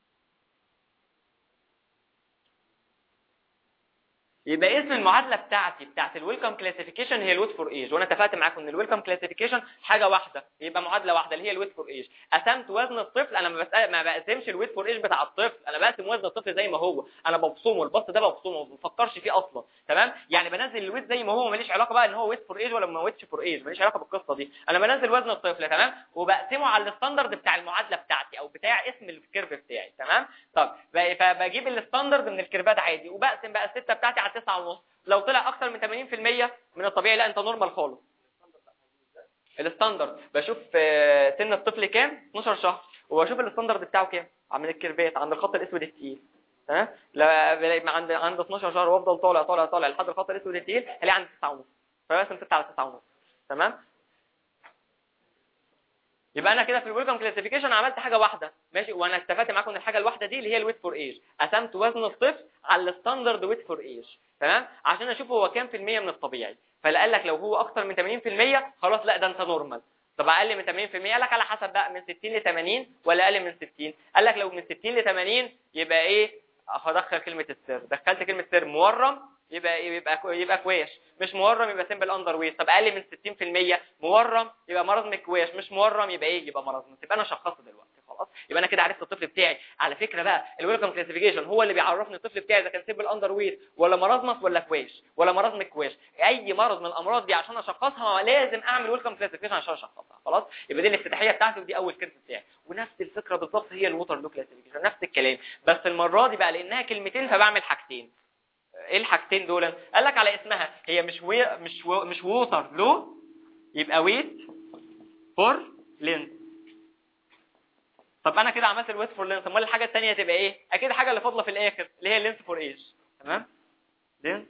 يبقى اسم المعادله بتاعتي بتاعت الويلكم كلاسيفيكيشن هي الويت فور ايج وانا اتفقت معاكم ان الويلكم كلاسيفيكيشن حاجه واحده يبقى معادله واحده اللي هي الويت فور ايج قسمت وزن الطفل انا ما بسأل ما بقسمش الويت فور ايج بتاع الطفل انا بقسم وزن الطفل زي ما هو انا ببصمه البسط ده ببصمه ما بفكرش فيه اصلا تمام يعني بنزل الويت زي ما هو ماليش علاقه بقى ان هو ويت فور ايج ولا ما ويتش فور ايج ماليش علاقه بالقصه دي انا بنزل وزن الطفل تمام وبقسمه على الستاندرد بتاع المعادله بتاعتي او بتاع اسم الكيرف بتاعي تمام طب فبجيب الستاندرد من الكيرفات عادي وبقسم بقى السته بتاعتي على 9 ونص لو طلع اكتر من 80% من الطبيعي لا انت نورمال خالص الستاندرد بشوف سن الطفل كام 12 شهر وبشوف الستاندرد بتاعه كام من الكيرفات عند الخط الاسود الثقيل تمام لا عند عند 12 شهر وافضل طالع طالع طالع لحد الخط الاسود الثقيل هلاقي عند 9 ونص فبقسم 6 على 9 ونص تمام يبقى انا كده في الويلكم كلاسيفيكيشن عملت حاجه واحده ماشي وانا اتفقت معاكم ان الحاجه الواحده دي اللي هي الويت فور ايج قسمت وزن الطفل على الستاندرد ويت فور ايج تمام عشان اشوف هو كام في المية من الطبيعي فقال لك لو هو اكتر من 80% خلاص لا ده انت نورمال طب اقل من 80% قال لك على حسب بقى من 60 ل 80 ولا اقل من 60 قال لك لو من 60 ل 80 يبقى ايه هدخل كلمه السر دخلت كلمه سر مورم يبقى يبقى يبقى كويش مش مورم يبقى سيمبل اندر ويت طب اقل من 60% مورم يبقى مرض مكويش مش مورم يبقى ايه يبقى مرض يبقى انا شخصت دلوقتي خلاص يبقى انا كده عرفت الطفل بتاعي على فكره بقى الويلكم كلاسيفيكيشن هو اللي بيعرفني الطفل بتاعي اذا كان سيمبل اندر ويت ولا مرض ولا كويش ولا مرض مكويش اي مرض من الامراض دي عشان اشخصها لازم اعمل ويلكم كلاسيفيكيشن عشان اشخصها خلاص يبقى دي الافتتاحيه بتاعتي ودي اول كيرف بتاعي ونفس الفكره بالظبط هي الووتر لو كلاسيفيكيشن نفس الكلام بس المره دي بقى لانها كلمتين فبعمل حاجتين ايه الحاجتين دول قال لك على اسمها هي مش وي مش و مش ووتر لو يبقى ويت فور لينث طب انا كده عملت الويت فور لينث امال الحاجه الثانيه تبقى ايه اكيد الحاجه اللي فاضله في الاخر اللي هي لينث فور ايج تمام لينث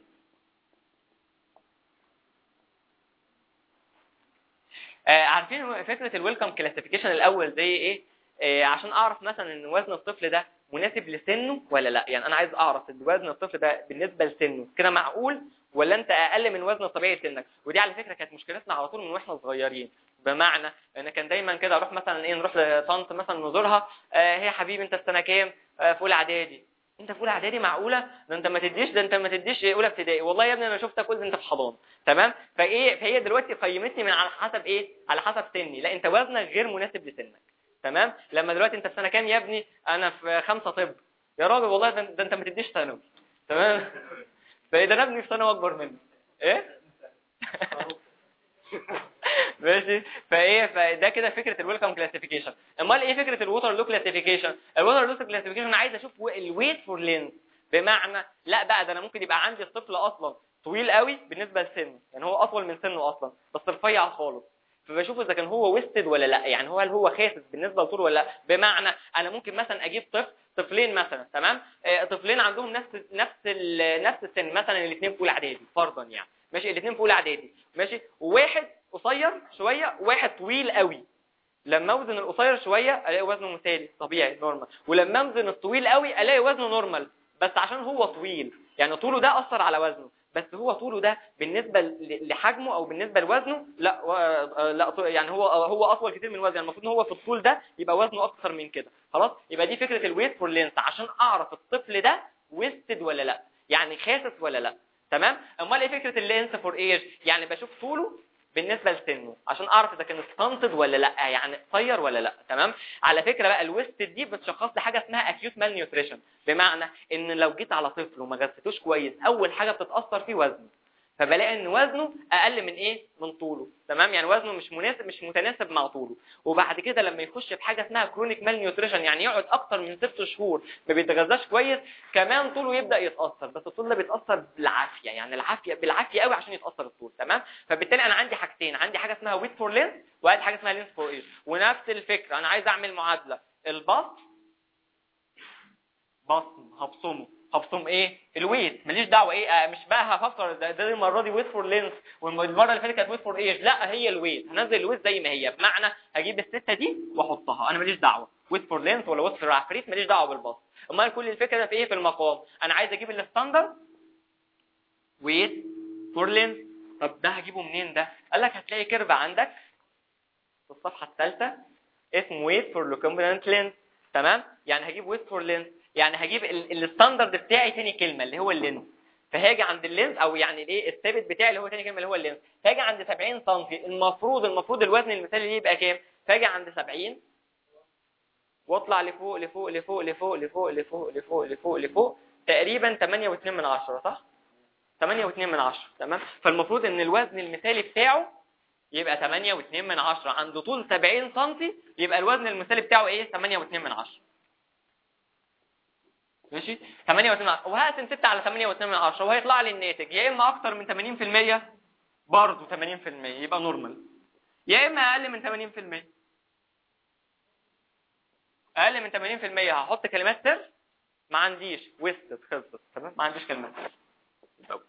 آه عارفين فكره الويلكم كلاسيفيكيشن الاول زي ايه آه عشان اعرف مثلا ان وزن الطفل ده مناسب لسنه ولا لا يعني انا عايز اعرف ان وزن الطفل ده بالنسبه لسنه كده معقول ولا انت اقل من وزن الطبيعي لسنك ودي على فكره كانت مشكلتنا على طول من واحنا صغيرين بمعنى ان كان دايما كده اروح مثلا ايه نروح لطنط مثلا نزورها آه هي حبيبي انت في سنه كام آه في اولى اعدادي انت في اولى اعدادي معقوله ده انت ما تديش ده انت ما تديش اولى ابتدائي والله يا ابني انا شفتك قلت انت في حضانه تمام فايه فهي دلوقتي قيمتني من على حسب ايه على حسب سني لا انت وزنك غير مناسب لسنك تمام لما دلوقتي انت في سنه كام يا ابني انا في خمسة طب يا راجل والله ده, ده انت ما تديش ثانوي تمام فاذا انا ابني في ثانوي اكبر مني ايه ماشي فايه فده كده فكره الويلكم كلاسيفيكيشن امال ايه فكره الووتر لو كلاسيفيكيشن الووتر لو كلاسيفيكيشن انا عايز اشوف الويت فور لينث بمعنى لا بقى ده انا ممكن يبقى عندي الطفل اصلا طويل قوي بالنسبه لسنه يعني هو اطول من سنه اصلا بس رفيع خالص فبشوف اذا كان هو ويستد ولا لا يعني هو هل هو خاسس بالنسبه لطوله ولا لا بمعنى انا ممكن مثلا اجيب طفل طفلين مثلا تمام آه طفلين عندهم نفس نفس نفس السن مثلا الاثنين في اولى اعدادي فرضا يعني ماشي الاثنين في اولى اعدادي ماشي وواحد قصير شويه وواحد طويل قوي لما اوزن القصير شويه الاقي وزنه مثالي طبيعي نورمال ولما اوزن الطويل قوي الاقي وزنه نورمال بس عشان هو طويل يعني طوله ده اثر على وزنه بس هو طوله ده بالنسبه لحجمه او بالنسبه لوزنه لا لا يعني هو هو اطول كتير من وزنه يعني المفروض ان هو في الطول ده يبقى وزنه اكثر من كده خلاص يبقى دي فكره الويت فور لينث عشان اعرف الطفل ده ويستد ولا لا يعني خاسس ولا لا تمام امال ايه فكره اللينث فور ايج يعني بشوف طوله بالنسبه لسنه عشان اعرف اذا كان ستانتد ولا لا يعني قصير ولا لا تمام على فكره بقى الويست دي بتشخص لي حاجه اسمها اكيوت مال نيوتريشن بمعنى ان لو جيت على طفل وما غذيتوش كويس اول حاجه بتتاثر فيه وزنه فبلاقي ان وزنه اقل من ايه من طوله تمام يعني وزنه مش مناسب مش متناسب مع طوله وبعد كده لما يخش في حاجه اسمها كرونيك مال نيوتريشن يعني يقعد اكتر من ست شهور ما بيتغذاش كويس كمان طوله يبدا يتاثر بس الطول ده بيتاثر بالعافيه يعني العافيه بالعافيه قوي عشان يتاثر الطول تمام فبالتالي انا عندي حاجتين عندي حاجه اسمها ويت فور لينث وعندي حاجه اسمها لينث فور ايج ونفس الفكره انا عايز اعمل معادله البسط بصم هبصمه هبصم ايه الويت ماليش دعوه ايه آه مش بقى هفكر ده, ده المره دي ويت فور لينث والمره اللي فاتت كانت ويت فور ايج لا هي الويت هنزل الويت زي ما هي بمعنى هجيب السته دي واحطها انا ماليش دعوه ويت فور لينث ولا ويت فور عفريت ماليش دعوه بالبسط امال كل الفكره في ايه في المقام انا عايز اجيب الستاندرد ويت فور لينث طب ده هجيبه منين ده قال لك هتلاقي كيرف عندك في الصفحه الثالثه اسمه ويت فور ريكومبيننت لينث تمام يعني هجيب ويت فور لينث يعني هجيب الستاندرد بتاعي تاني كلمه اللي هو اللينز فهاجي عند اللينز او يعني الايه الثابت بتاعي اللي هو تاني كلمه اللي هو اللينز هاجي عند 70 سم المفروض المفروض الوزن المثالي ليه يبقى كام فاجي عند 70 واطلع لفوق لفوق لفوق لفوق لفوق لفوق لفوق لفوق لفوق تقريبا 8.2 من 10 صح 8.2 من 10 تمام فالمفروض ان الوزن المثالي بتاعه يبقى 8.2 من 10 عند طول 70 سم يبقى الوزن المثالي بتاعه ايه 8.2 من 10 ماشي 8.2 وهقسم 6 على 8.2 من 10 وهيطلع لي الناتج يا اما اكتر من 80% برضه 80% يبقى نورمال يا اما اقل من 80% اقل من 80% هحط كلمات سر ما عنديش ويستد خلصت تمام ما عنديش كلمات سر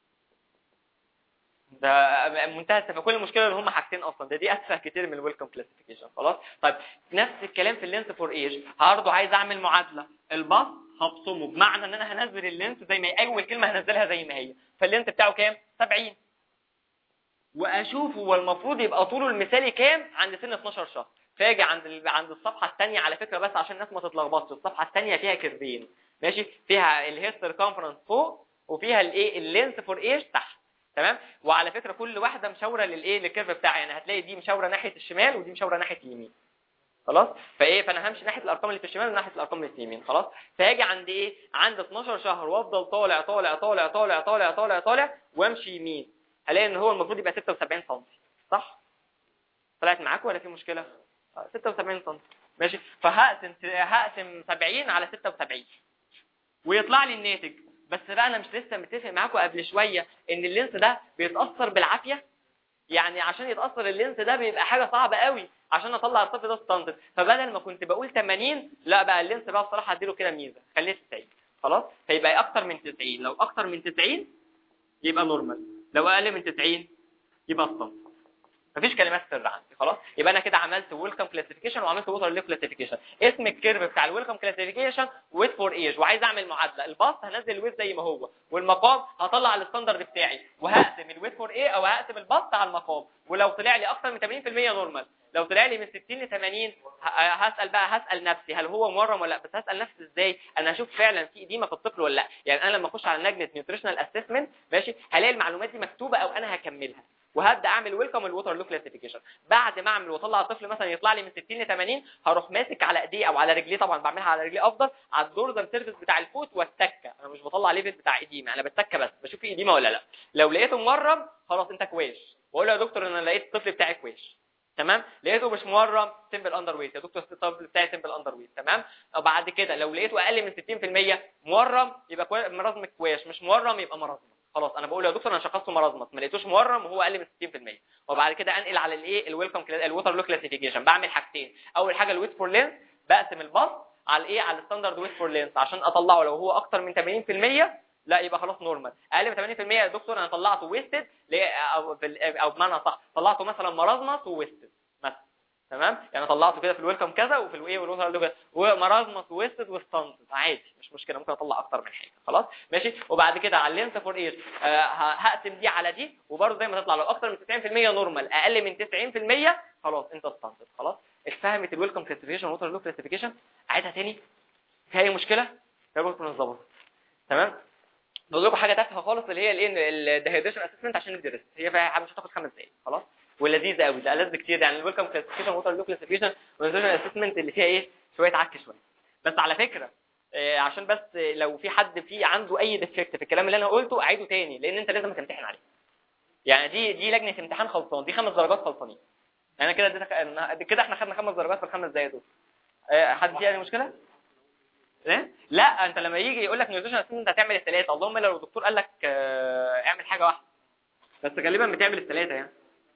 ده منتهى السفه كل المشكله ان هم حاجتين اصلا ده دي اسفه كتير من الويلكم كلاسيفيكيشن خلاص طيب نفس الكلام في اللينس فور ايج برضه عايز اعمل معادله الباص هبصمه بمعنى ان انا هنزل اللينس زي ما هي اول كلمه هنزلها زي ما هي فاللينس بتاعه كام 70 واشوف هو المفروض يبقى طوله المثالي كام عند سن 12 شهر فاجي عند عند الصفحه الثانيه على فكره بس عشان الناس ما تتلخبطش الصفحه الثانيه فيها كيرفين ماشي فيها الهيستر كونفرنس فوق وفيها الايه اللينس فور ايج تحت تمام وعلى فكره كل واحده مشاوره للايه للكيرف بتاعها يعني هتلاقي دي مشاوره ناحيه الشمال ودي مشاوره ناحيه اليمين خلاص فايه فانا همشي ناحيه الارقام اللي في الشمال وناحيه الارقام اللي في اليمين خلاص فهاجي عند ايه عند 12 شهر وافضل طالع طالع طالع طالع طالع طالع طالع وامشي يمين هلاقي ان هو المفروض يبقى 76 سم صح طلعت معاكم ولا في مشكله 76 سم ماشي فهقسم هقسم 70 على 76 ويطلع لي الناتج بس بقى انا مش لسه متفق معاكم قبل شويه ان اللينس ده بيتاثر بالعافيه يعني عشان يتاثر اللينس ده بيبقى حاجه صعبه قوي عشان اطلع الطفل ده ستاندرد فبدل ما كنت بقول 80 لا بقى اللينس بقى بصراحه اديله كده ميزه خليه 90 خلاص فيبقى اكتر من 90 لو اكتر من 90 يبقى نورمال لو اقل من 90 يبقى ستاندرد مفيش كلمات سر عندي خلاص يبقى انا كده عملت ويلكم كلاسيفيكيشن وعملت ووتر ليف كلاسيفيكيشن اسم الكيرف بتاع الويلكم كلاسيفيكيشن ويت فور ايج وعايز اعمل معادله الباص هنزل الويت زي ما هو والمقام هطلع الستاندرد بتاعي وهقسم الويت فور ايه او هقسم الباص على المقام ولو طلع لي اكتر من 80% نورمال لو طلع لي من 60 ل 80 هسال بقى هسال نفسي هل هو مورم ولا لا بس هسال نفسي ازاي انا هشوف فعلا في اديمه في الطفل ولا لا يعني انا لما اخش على لجنه نيوتريشنال اسسمنت ماشي هلاقي المعلومات دي مكتوبه او انا هكملها وهبدا اعمل ويلكم الووتر لو كلاسيفيكيشن بعد ما اعمل واطلع الطفل مثلا يطلع لي من 60 ل 80 هروح ماسك على ايديه او على رجليه طبعا بعملها على رجليه افضل على الدورزال سيرفيس بتاع الفوت والتكه انا مش بطلع ليفل بتاع ايديما انا بتكه بس بشوف في ايديما ولا لا لو لقيته مورم خلاص انت كويش بقول له يا دكتور انا لقيت الطفل بتاعي كويش تمام لقيته مش مورم سمبل اندر ويت يا دكتور الطفل بتاعي سمبل اندر ويت تمام وبعد كده لو لقيته اقل من 60% مورم يبقى كوي... مرضمك كويش مش مورم يبقى مرضمك خلاص انا بقول يا دكتور انا شخصته مرضمط ما لقيتوش مورم وهو اقل من 60% وبعد كده انقل على الايه الويلكم الووتر لو كلاسيفيكيشن بعمل حاجتين اول حاجه الويت فور لينس بقسم الباص على الايه على الستاندرد ويت فور لينس عشان اطلعه لو هو اكتر من 80% لا يبقى خلاص نورمال اقل من 80% يا دكتور انا طلعته ويستد او او بمعنى صح طلعته مثلا مرضمط وويستد مثلا تمام يعني طلعته كده في الويلكم كذا وفي الايه والوتر ومرازمس ويستد وستاندرد عادي مش مشكله ممكن اطلع اكتر من حاجه خلاص ماشي وبعد كده على اللينس فور ايج آه هقسم دي على دي وبرده زي ما تطلع لو اكتر من 90% نورمال اقل من 90% خلاص انت ستاندرد خلاص اتفهمت الويلكم كلاسيفيكيشن ووتر لو كلاسيفيكيشن عيدها تاني في اي مشكله تقدر تكون اتظبطت تمام بقول لكم حاجه تافهه خالص اللي هي الايه الديهيدريشن اسسمنت عشان ندرس هي فيها مش هتاخد خمس دقايق خلاص ولذيذه قوي ده ألذ كتير يعني الويلكم كلاسيفيكيشن ووتر لو كلاسيفيكيشن والديهيدريشن اسسمنت اللي فيها ايه شويه عك شويه بس على فكره آه عشان بس لو في حد فيه عنده اي ديفكت في الكلام اللي انا قلته اعيده تاني لان انت لازم تمتحن عليه يعني دي دي لجنه امتحان خلصان دي خمس درجات خلصانين انا كده اديتك كده احنا خدنا خمس درجات في الخمس دقايق دول آه حد فيه اي مشكله ايه لا انت لما يجي يقول لك نيوتريشن اسسمنت هتعمل الثلاثه اللهم لو الدكتور قال لك آه اعمل حاجه واحده بس غالبا بتعمل الثلاثه يعني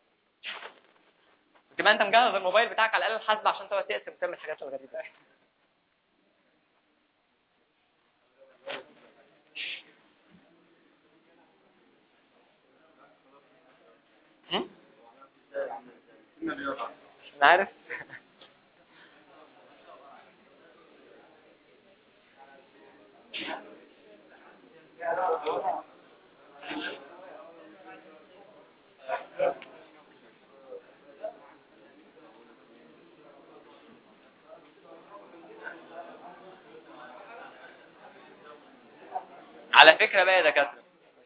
تبقى انت مجهز الموبايل بتاعك على الاله الحاسبه عشان تقعد تقسم وتعمل حاجات غريبه انا عارف على فكرة بقى يا دكاترة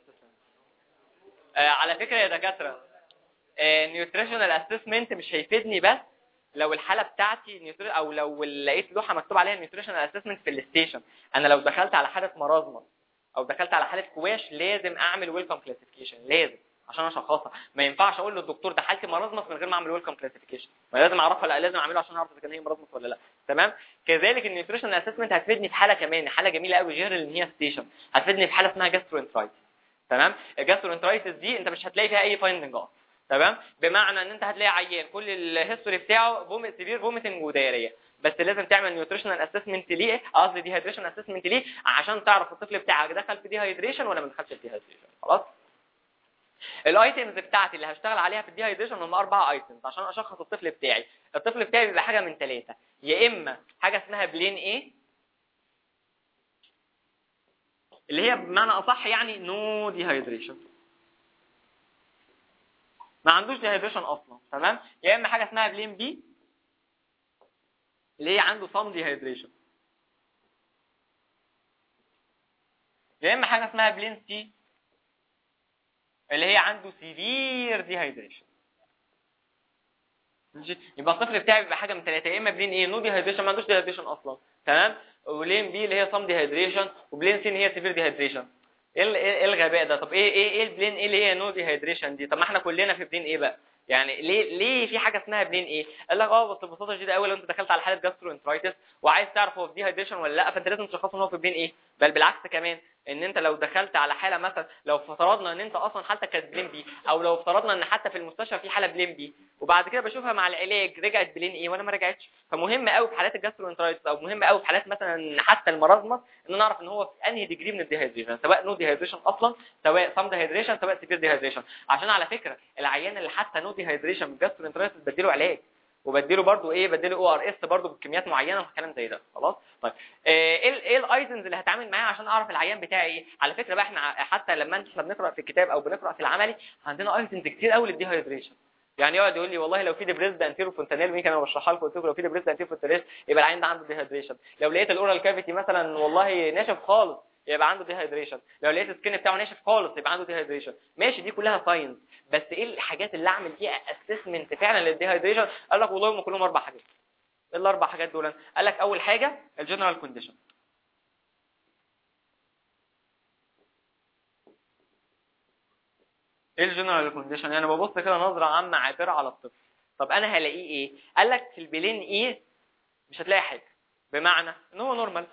آه على فكرة يا دكاترة نيوتريشنال اسسمنت مش هيفيدني بس لو الحالة بتاعتي او لو لقيت لوحة مكتوب عليها نيوتريشنال اسسمنت في الستيشن انا لو دخلت على حالة مرازمة او دخلت على حالة كواش لازم اعمل ويلكم كلاسيفيكيشن لازم عشان اشخصها ما ينفعش اقول للدكتور ده حالتي مرازمس من غير ما اعمل ويلكم كلاسيفيكيشن ما لازم اعرفها لا لازم اعمله عشان اعرف اذا كان هي مرازمس ولا لا تمام كذلك النيوتريشن اسسمنت هتفيدني في حاله كمان حاله جميله قوي غير ان هي ستيشن هتفيدني في حاله اسمها جاستروانترايتس تمام الجاستروانترايتس دي انت مش هتلاقي فيها اي فايندنج اه تمام بمعنى ان انت هتلاقي عيان كل الهيستوري بتاعه فوميت سيفير فوميتنج ودايريه بس لازم تعمل نيوتريشنال اسسمنت ليه قصدي ديهايدريشن اسسمنت ليه عشان تعرف الطفل بتاعك دخل في ديهايدريشن ولا ما دخلش في ديهايدريشن خلاص الايتمز بتاعتي اللي هشتغل عليها في الديهايدريشن هم اربع ايتمز عشان اشخص الطفل بتاعي الطفل بتاعي بيبقى حاجه من ثلاثه يا اما حاجه اسمها بلين ايه اللي هي بمعنى اصح يعني نو ديهايدريشن ما عندوش ديهايدريشن اصلا تمام يا اما حاجه اسمها بلين بي اللي هي عنده صم ديهايدريشن يا اما حاجه اسمها بلين سي اللي هي عنده سيفير ديهايدريشن يبقى الطفل بتاعي بيبقى حاجه من ثلاثه يا اما بلين ايه نو ديهايدريشن ما عندوش ديهايدريشن اصلا تمام ولين بي اللي هي صم ديهايدريشن وبلين سي اللي هي سيفير ديهايدريشن ايه ايه الغباء ده طب ايه ايه ايه البلين ايه اللي هي نو ديهايدريشن دي طب ما احنا كلنا في بلين ايه بقى يعني ليه ليه في حاجه اسمها بلين ايه قال لك اه بس ببساطه شديده قوي لو انت دخلت على حاله جاسترو انترايتس وعايز تعرف هو في ديهايدريشن ولا لا فانت لازم تشخصه ان هو في بلين ايه بل بالعكس كمان ان انت لو دخلت على حاله مثلا لو افترضنا ان انت اصلا حالتك كانت بلين بي او لو افترضنا ان حتى في المستشفى في حاله بلين بي وبعد كده بشوفها مع العلاج رجعت بلين ايه وانا ما رجعتش فمهم قوي في حالات الجاسترونترايتس او مهم قوي في حالات مثلا حتى المرضمه ان نعرف ان هو في انهي ديجري من الديهايدريشن سواء نو ديهايدريشن اصلا سواء سام ديهايدريشن سواء سيفير ديهايدريشن عشان على فكره العيان اللي حتى نو ديهايدريشن من الجاسترونترايتس بديله علاج وبديله برضو ايه بديله او ار اس برضو بكميات معينه وكلام زي ده خلاص طيب ايه ايه الايتمز اللي هتعامل معاها عشان اعرف العيان بتاعي ايه على فكره بقى احنا حتى لما احنا بنقرا في الكتاب او بنقرا في العملي عندنا ايتمز كتير قوي للديهايدريشن يعني يقعد يقول لي والله لو في ديبريس انتيرو فونتانيل مين كان انا بشرحها لكم قلت لكم لو في ديبريس انتيرو فونتانيل يبقى العيان ده عنده ديهايدريشن لو لقيت الاورال كافيتي مثلا والله ناشف خالص يبقى عنده ديهايدريشن لو لقيت السكين بتاعه ناشف خالص يبقى عنده ديهايدريشن ماشي دي كلها ساينز بس ايه الحاجات اللي اعمل فيها اسسمنت فعلا للديهايدريشن قال لك والله هم كلهم اربع حاجات ايه الاربع حاجات دول قال لك اول حاجه الجنرال كونديشن ايه الجنرال كونديشن يعني ببص كده نظره عامه عابره على الطفل طب انا هلاقيه ايه قال لك في البلين ايه مش هتلاقي حاجه بمعنى ان هو نورمال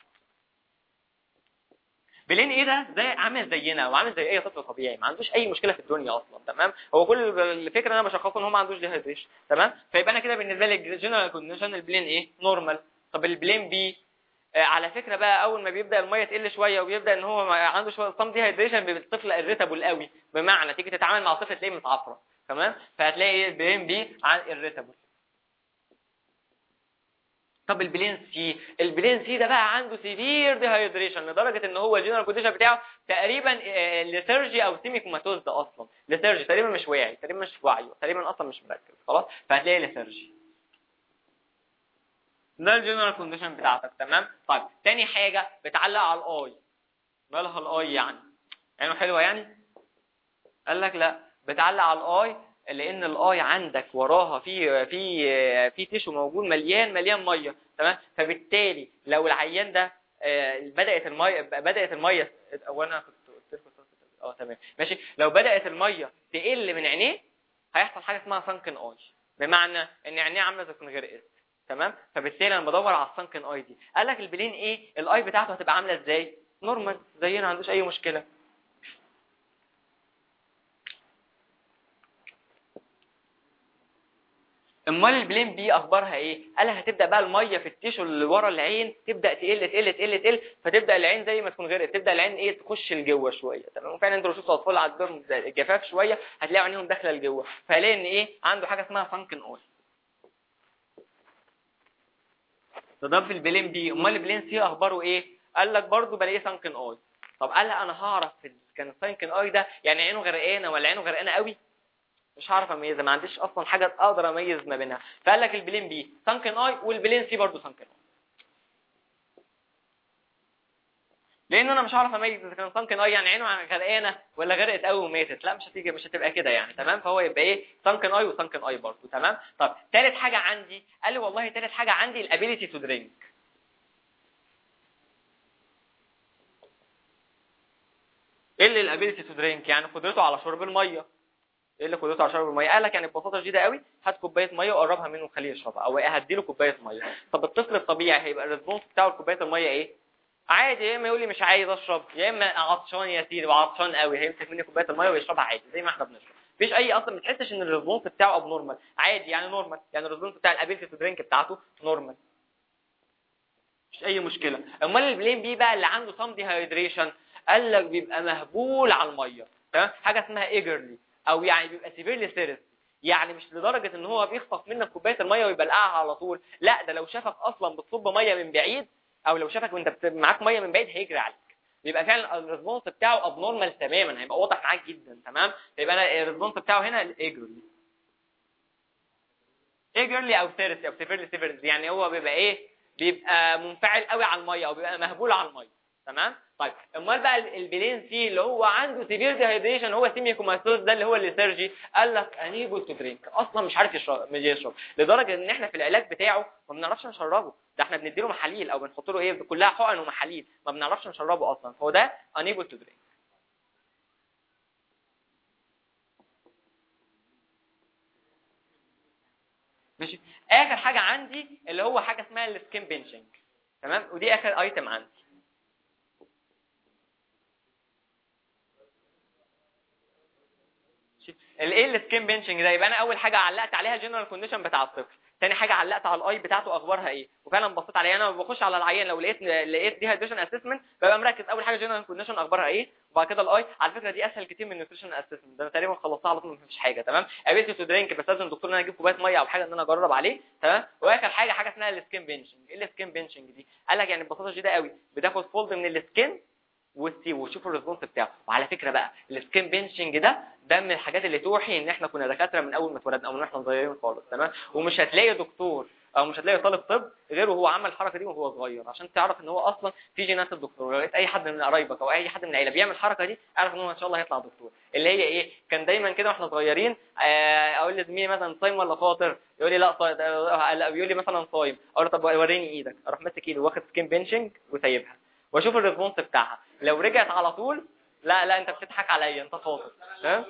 بلين ايه ده زي عامل زينا وعامل زي اي طفل طبيعي ما عندوش اي مشكله في الدنيا اصلا تمام هو كل الفكره ان انا بشخصه ان هو ما عندوش ديهايدريشن تمام فيبقى انا كده بالنسبه لي الجنرال كونديشن البلين ايه نورمال طب البلين بي آه على فكره بقى اول ما بيبدا الميه تقل شويه وبيبدا ان هو عنده شويه صم ديهايدريشن بيبقى الطفل اريتابل قوي بمعنى تيجي تتعامل مع طفل تلاقيه متعفره تمام فهتلاقي البلين بي اريتابل طب البلين سي البلين سي ده بقى عنده سيفير ديهايدريشن لدرجه ان هو الجنرال كونديشن بتاعه تقريبا ليثرجي او سيمي كوماتوز ده اصلا ليثرجي تقريبا مش واعي تقريبا مش في وعيه تقريبا اصلا مش مركز خلاص فهتلاقي ليثرجي ده الجنرال كونديشن بتاعتك تمام طيب تاني حاجه بتعلق على الاي مالها الاي يعني عينه حلوه يعني قال لك لا بتعلق على الاي لان الاي عندك وراها في في في تيشو موجود مليان مليان ميه تمام فبالتالي لو العيان ده بدات الميه بدات الميه وانا كنت قلت لكم اه تمام ماشي لو بدات الميه تقل من عينيه هيحصل حاجه اسمها سانكن اي بمعنى ان عينيه عامله زي غير تمام فبالتالي انا بدور على السانكن اي دي قال لك البلين ايه الاي بتاعته هتبقى عامله ازاي نورمال زينا ما عندوش اي مشكله امال البلين بي اخبارها ايه قال هتبدا بقى الميه في التيشو اللي ورا العين تبدا تقل تقل تقل تقل فتبدا العين زي ما تكون غرقت تبدا العين ايه تخش لجوه شويه تمام فعلا انتوا لو شفتوا اطفال عندهم جفاف شويه هتلاقوا عينيهم داخله لجوه فهلاقي ان ايه عنده حاجه اسمها فانكن اول ده في البلين بي امال البلين سي اخباره ايه قال لك برضه بلاقيه سانكن اي طب قال انا هعرف كان السانكن اي ده يعني عينه غرقانه ولا عينه غرقانه قوي مش هعرف اميزها ما عنديش اصلا حاجه اقدر اميز ما بينها فقال لك البلين بي سانكن اي والبلين سي برضه سانكن اي لان انا مش هعرف اميز اذا كان سانكن اي يعني عينه غرقانه ولا غرقت قوي وماتت لا مش هتيجي مش هتبقى كده يعني تمام فهو يبقى ايه سانكن اي وسانكن اي برضه تمام طب ثالث حاجه عندي قال لي والله ثالث حاجه عندي الابيليتي تو درينك ايه اللي الابيليتي تو درينك يعني قدرته على شرب الميه ايه اللي قدرته على شرب الميه قال لك يعني ببساطه شديده قوي هات كوبايه ميه وقربها منه وخليه يشربها او هدي له كوبايه ميه طب الطفل الطبيعي هيبقى الريسبونس بتاعه لكوبايه الميه ايه عادي يا اما يقول لي مش عايز اشرب يا اما عطشان يا سيدي وعطشان قوي هيمسك مني كوبايه الميه ويشربها عادي زي ما احنا بنشرب مفيش اي اصلا ما تحسش ان الريسبونس بتاعه اب نورمال عادي يعني نورمال يعني الريسبونس بتاع الابيلتي تو درينك بتاعته نورمال مش اي مشكله امال البلين بي بقى اللي عنده سام ديهايدريشن قال لك بيبقى مهبول على الميه تمام حاجه اسمها ايجرلي او يعني بيبقى سيفيرلي ثيرست يعني مش لدرجه ان هو بيخطف منك كوبايه الميه ويبلعها على طول لا ده لو شافك اصلا بتصب ميه من بعيد او لو شافك وانت معاك ميه من بعيد هيجري عليك بيبقى فعلا الريسبونس بتاعه اب نورمال تماما هيبقى واضح معاك جدا تمام يبقى انا الريسبونس بتاعه هنا ايجرلي ايجرلي او ثيرست او سيفيرلي ثيرست يعني هو بيبقى ايه بيبقى منفعل قوي على الميه او بيبقى مهبول على الميه تمام طيب امال بقى البلين سي اللي هو عنده سيفير ديهايدريشن هو سيمي كوماتوز ده اللي هو الليثرجي قال لك انيبل تو درينك اصلا مش عارف يشرب مش يشرب لدرجه ان احنا في العلاج بتاعه ما بنعرفش نشربه ده احنا بنديله محاليل او بنحط له ايه كلها حقن ومحاليل ما بنعرفش نشربه اصلا فهو ده انيبل تو درينك ماشي اخر حاجه عندي اللي هو حاجه اسمها السكين بنشنج تمام ودي اخر ايتم عندي الايه السكين بنشنج ده يبقى انا اول حاجه علقت عليها الجنرال كونديشن بتاع الطفل تاني حاجه علقت على الاي بتاعته اخبارها ايه وفعلا بصيت عليها انا بخش على العيان لو لقيت لقيت دي هيدريشن اسسمنت ببقى مركز اول حاجه جنرال كونديشن اخبارها ايه وبعد كده الاي على فكره دي اسهل كتير من النيوتريشن اسسمنت ده انا تقريبا خلصتها على طول مفيش حاجه تمام ابيلتي تو درينك بس لازم الدكتور ان انا اجيب كوبايه ميه او حاجه ان انا اجرب عليه تمام واخر حاجه حاجه اسمها السكين بنشنج ايه السكين بنشنج دي قال لك يعني ببساطه شديده قوي بتاخد فولد من السكين والسي وشوف الريسبونس بتاعه وعلى فكره بقى السكين بنشنج ده ده من الحاجات اللي توحي ان احنا كنا دكاتره من اول ما اتولدنا او من احنا صغيرين خالص تمام ومش هتلاقي دكتور او مش هتلاقي طالب طب غير وهو عمل الحركه دي وهو صغير عشان تعرف ان هو اصلا في جينات الدكتور لو لقيت اي حد من قرايبك او اي حد من العيله بيعمل الحركه دي اعرف ان هو ان شاء الله هيطلع دكتور اللي هي ايه كان دايما كده واحنا صغيرين آه، اقول لزميلي مثلا صايم ولا فاطر يقول لي لا صايم لا بيقول لي مثلا صايم اقول له طب وريني ايدك اروح ماسك ايده واخد سكين بنشنج وسايبها واشوف الريسبونس بتاعها لو رجعت على طول لا لا انت بتضحك عليا انت فاطر تمام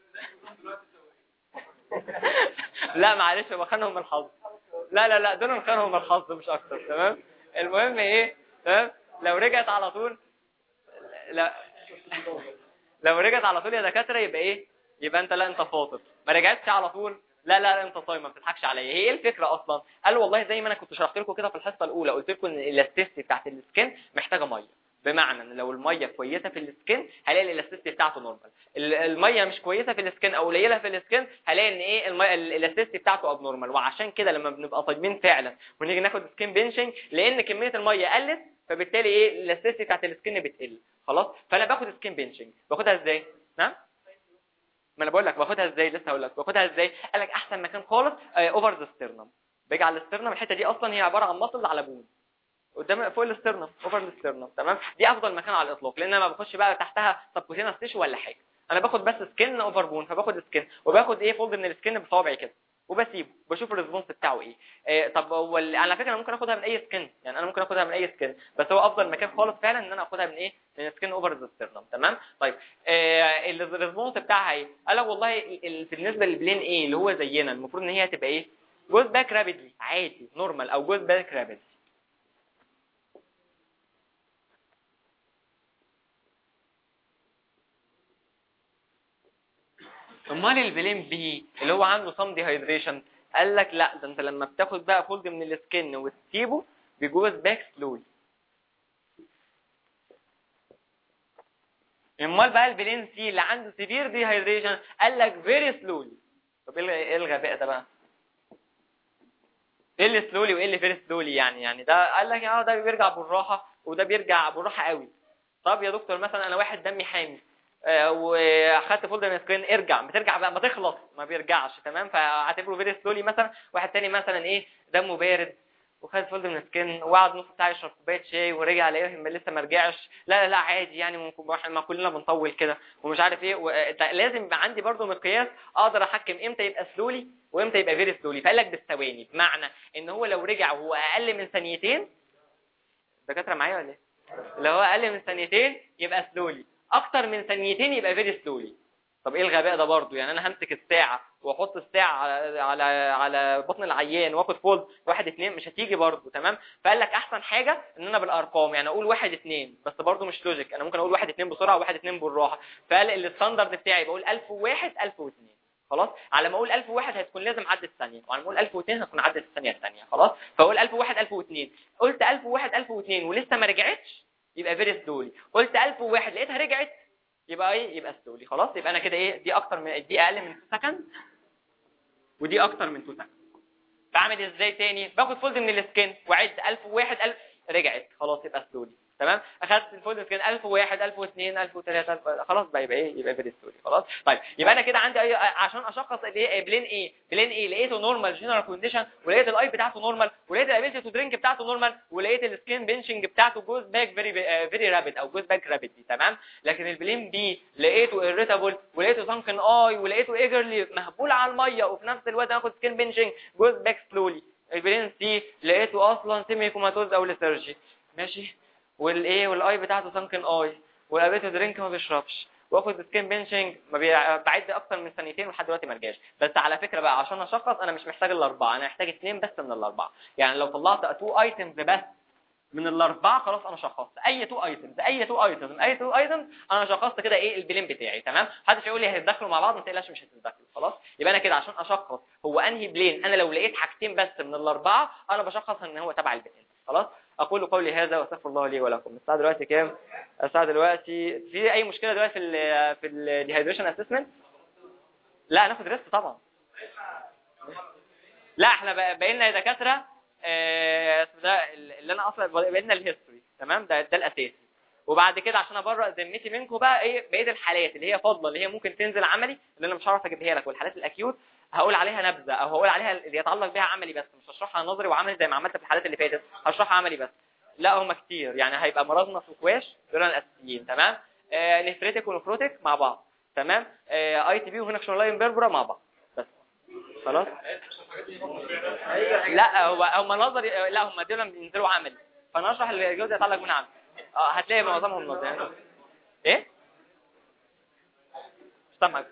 لا معلش هو خانهم الحظ لا لا لا دول خانهم الحظ مش اكتر تمام المهم ايه تمام لو رجعت على طول لا لو رجعت على طول يا دكاتره يبقى ايه يبقى انت لا انت فاطر ما رجعتش على طول لا لا لا انت صايم ما بتضحكش عليا هي ايه الفكره اصلا قال والله زي ما انا كنت شرحت لكم كده في الحصه الاولى قلت لكم ان الاستيستي بتاعت السكين محتاجه ميه بمعنى ان لو الميه كويسه في السكين هلاقي الالاستيستي بتاعته نورمال الميه مش كويسه في السكين او قليله في السكين هلاقي ان ايه الميه الالاستيستي بتاعته اب نورمال وعشان كده لما بنبقى صايمين فعلا ونيجي ناخد سكين بنشنج لان كميه الميه قلت فبالتالي ايه الالاستيستي بتاعت السكين بتقل خلاص فانا باخد سكين بنشنج باخدها ازاي نعم ما انا بقول لك باخدها ازاي لسه هقول لك باخدها ازاي قال لك احسن مكان خالص اوفر ذا ستيرنم باجي على الستيرنم الحته دي اصلا هي عباره عن مصل على بون قدام فوق الاسترنم اوفر الاسترنم تمام دي افضل مكان على الاطلاق لان انا ما بخش بقى تحتها سبكوتينا ستيشو ولا حاجه انا باخد بس سكين اوفر بون فباخد سكين وباخد ايه فولد من السكين بصوابعي كده وبسيبه بشوف الريسبونس بتاعه ايه آه طب هو ال- على فكره انا ممكن اخدها من اي سكين يعني انا ممكن اخدها من اي سكين بس هو افضل مكان خالص فعلا ان انا اخدها من ايه من سكين اوفر الاسترنم تمام طيب آه الريسبونس بتاعها ايه قال لك والله ال- ال- بالنسبه للبلين ايه اللي هو زينا المفروض ان هي تبقى ايه جوز باك رابيدلي عادي نورمال او جوز باك رابيدلي امال البلين بي اللي هو عنده صم ديهايدريشن قال لك لا ده انت لما بتاخد بقى فولد من السكن وتسيبه بيجوز باك سلولي امال بقى البلين سي اللي عنده سيفير ديهايدريشن قال لك فيري سلولي طب ايه ايه الغباء ده بقى ايه اللي سلولي وايه اللي فيري سلولي يعني يعني ده قال لك اه ده بيرجع بالراحه وده بيرجع بالراحه قوي طب يا دكتور مثلا انا واحد دمي حامي آه، واخدت فولدر من سكرين ارجع بترجع بقى ما تخلص ما بيرجعش تمام فاعتبره فيري سلولي مثلا واحد تاني مثلا ايه دمه بارد وخد فولدر من سكين وقعد نص ساعه يشرب كوبايه شاي ورجع لقيه لسه ما رجعش لا لا لا عادي يعني ممكن واحد- ما كلنا بنطول كده ومش عارف ايه و- ده لازم يبقى عندي برضو مقياس اقدر احكم امتى يبقى سلولي وامتى يبقى فيري سلولي فقال لك بالثواني بمعنى ان هو لو رجع وهو اقل من ثانيتين الدكاتره معايا ولا ايه؟ لو هو اقل من ثانيتين يبقى سلولي اكتر من ثانيتين يبقى فيري سلولي طب ايه الغباء ده برضو يعني انا همسك الساعه واحط الساعه على على على بطن العيان واخد فولد واحد اتنين مش هتيجي برضو تمام فقال لك احسن حاجه ان انا بالارقام يعني اقول واحد اتنين بس برضو مش لوجيك انا ممكن اقول واحد اتنين بسرعه وواحد اتنين بالراحه فقال الستاندرد بتاعي بقول 1001 1002 خلاص على ما اقول 1001 هتكون لازم عدت ثانيه وعلى ما اقول 1002 هتكون عدت الثانيه الثانيه خلاص فاقول 1001 1002 قلت 1001 1002 ولسه ما رجعتش يبقى فيري سلولي قلت 1001 لقيتها رجعت يبقى ايه يبقى سلولي خلاص يبقى انا كده ايه دي اكتر من دي اقل من 2 سكند ودي اكتر من 2 سكند بعمل ازاي تاني باخد فولد من السكين واعد 1001 1000 رجعت خلاص يبقى سلولي تمام اخدت الفولد سكين 1001 1002 1003 1000 خلاص بقى يبقى ايه يبقى فيري ستوري خلاص طيب يبقى انا كده عندي أي... عشان اشخص الايه بلين ايه بلين ايه لقيته نورمال جنرال كونديشن ولقيت الاي بتاعته نورمال ولقيت الابيلتي تو درينك بتاعته نورمال ولقيت السكين بنشنج بتاعته جوز باك فيري فيري رابيد او جوز باك رابيد تمام لكن البلين بي لقيته ايريتابل ولقيته سانكن اي ولقيته ايجرلي مهبول على الميه وفي نفس الوقت اخد سكين بنشنج جوز باك سلولي البلين سي لقيته اصلا سيمي كوماتوز او ليثارجي ماشي والايه والاي بتاعته سانكن اي والابيتو درينك ما بيشربش واخد سكين بنشنج ما بي... بعد اكتر من ثانيتين ولحد دلوقتي ما رجعش بس على فكره بقى عشان اشخص انا مش محتاج الاربعه انا محتاج اثنين بس من الاربعه يعني لو طلعت تو ايتمز بس من الاربعه خلاص انا شخصت اي تو ايتمز اي تو ايتمز اي تو ايتمز انا شخصت كده ايه البلين بتاعي تمام محدش يقول لي هيتدخلوا مع بعض ما تقلقش مش هتتدخلوا خلاص يبقى انا كده عشان اشخص هو انهي بلين انا لو لقيت حاجتين بس من الاربعه انا بشخص ان هو تبع البلين خلاص اقول قولي هذا واستغفر الله لي ولكم الساعه دلوقتي كام الساعه دلوقتي في اي مشكله دلوقتي في ال في الديهايدريشن اسسمنت لا هناخد ريست طبعا لا احنا بقينا يا دكاتره آه، ده اللي انا اصلا بقينا الهيستوري تمام ده ده الاساسي وبعد كده عشان ابرأ ذمتي منكم بقى ايه بقيه الحالات اللي هي فاضله اللي هي ممكن تنزل عملي اللي انا مش هعرف اجيبها لك والحالات الاكيوت هقول عليها نبذه او هقول عليها اللي يتعلق بها عملي بس مش هشرحها نظري وعملي زي ما عملت في الحالات اللي فاتت هشرحها عملي بس لا هم كتير يعني هيبقى مرضنا وكواش دول الاساسيين تمام آه نفريتك ونفروتك مع بعض تمام آه اي تي بي وهنا لاين بيربرا مع بعض بس خلاص لا هو هم نظري لا هم دول بينزلوا عملي فانا اشرح الجزء يتعلق من عملي اه هتلاقي معظمهم نظري يعني ايه سامعك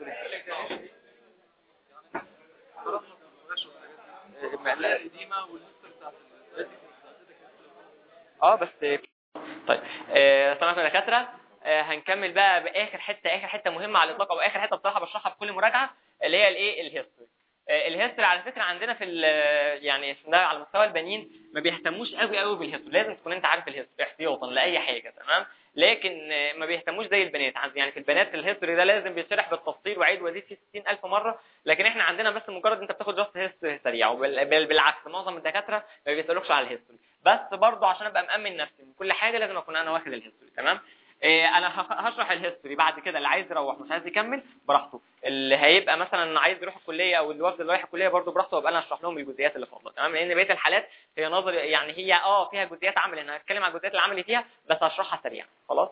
اه بس طيب آه طبعا يا دكاتره آه هنكمل بقى باخر حته اخر حته مهمه على الاطلاق او اخر حته بصراحه بشرحها في كل مراجعه اللي هي الايه الهيستوري آه الهيستوري على فكره عندنا في يعني ده على مستوى البنين ما بيهتموش قوي قوي بالهيستوري لازم تكون انت عارف الهيستوري احتياطا لاي حاجه تمام لكن ما بيهتموش زي البنات يعني في البنات الهيستوري ده لازم بيتشرح بالتفصيل وعيد وزيد فيه 60000 مره لكن احنا عندنا بس مجرد انت بتاخد جاست هيستوري سريع وبالعكس معظم الدكاتره ما بيسالوكش على الهيستوري بس برضه عشان ابقى مامن نفسي من كل حاجه لازم اكون انا واخد الهيستوري تمام إيه انا هشرح الهيستوري بعد كده اللي عايز يروح مش عايز يكمل براحته اللي هيبقى مثلا عايز يروح الكليه او الوفد اللي رايح الكليه برضه براحته وابقى انا اشرح لهم الجزئيات اللي فاضله تمام لان بقيه الحالات هي نظري يعني هي اه فيها جزئيات عمل انا هتكلم عن الجزئيات العملي فيها بس هشرحها سريعا خلاص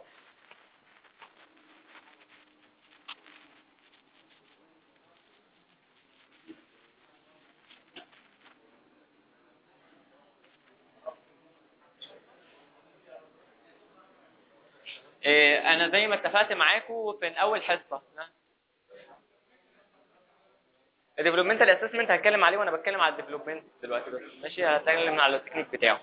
إيه انا زي ما اتفقت معاكم في اول حصه الديفلوبمنتال اسسمنت هتكلم عليه وانا بتكلم على الديفلوبمنت دلوقتي بس ماشي هتكلم على التكنيك بتاعه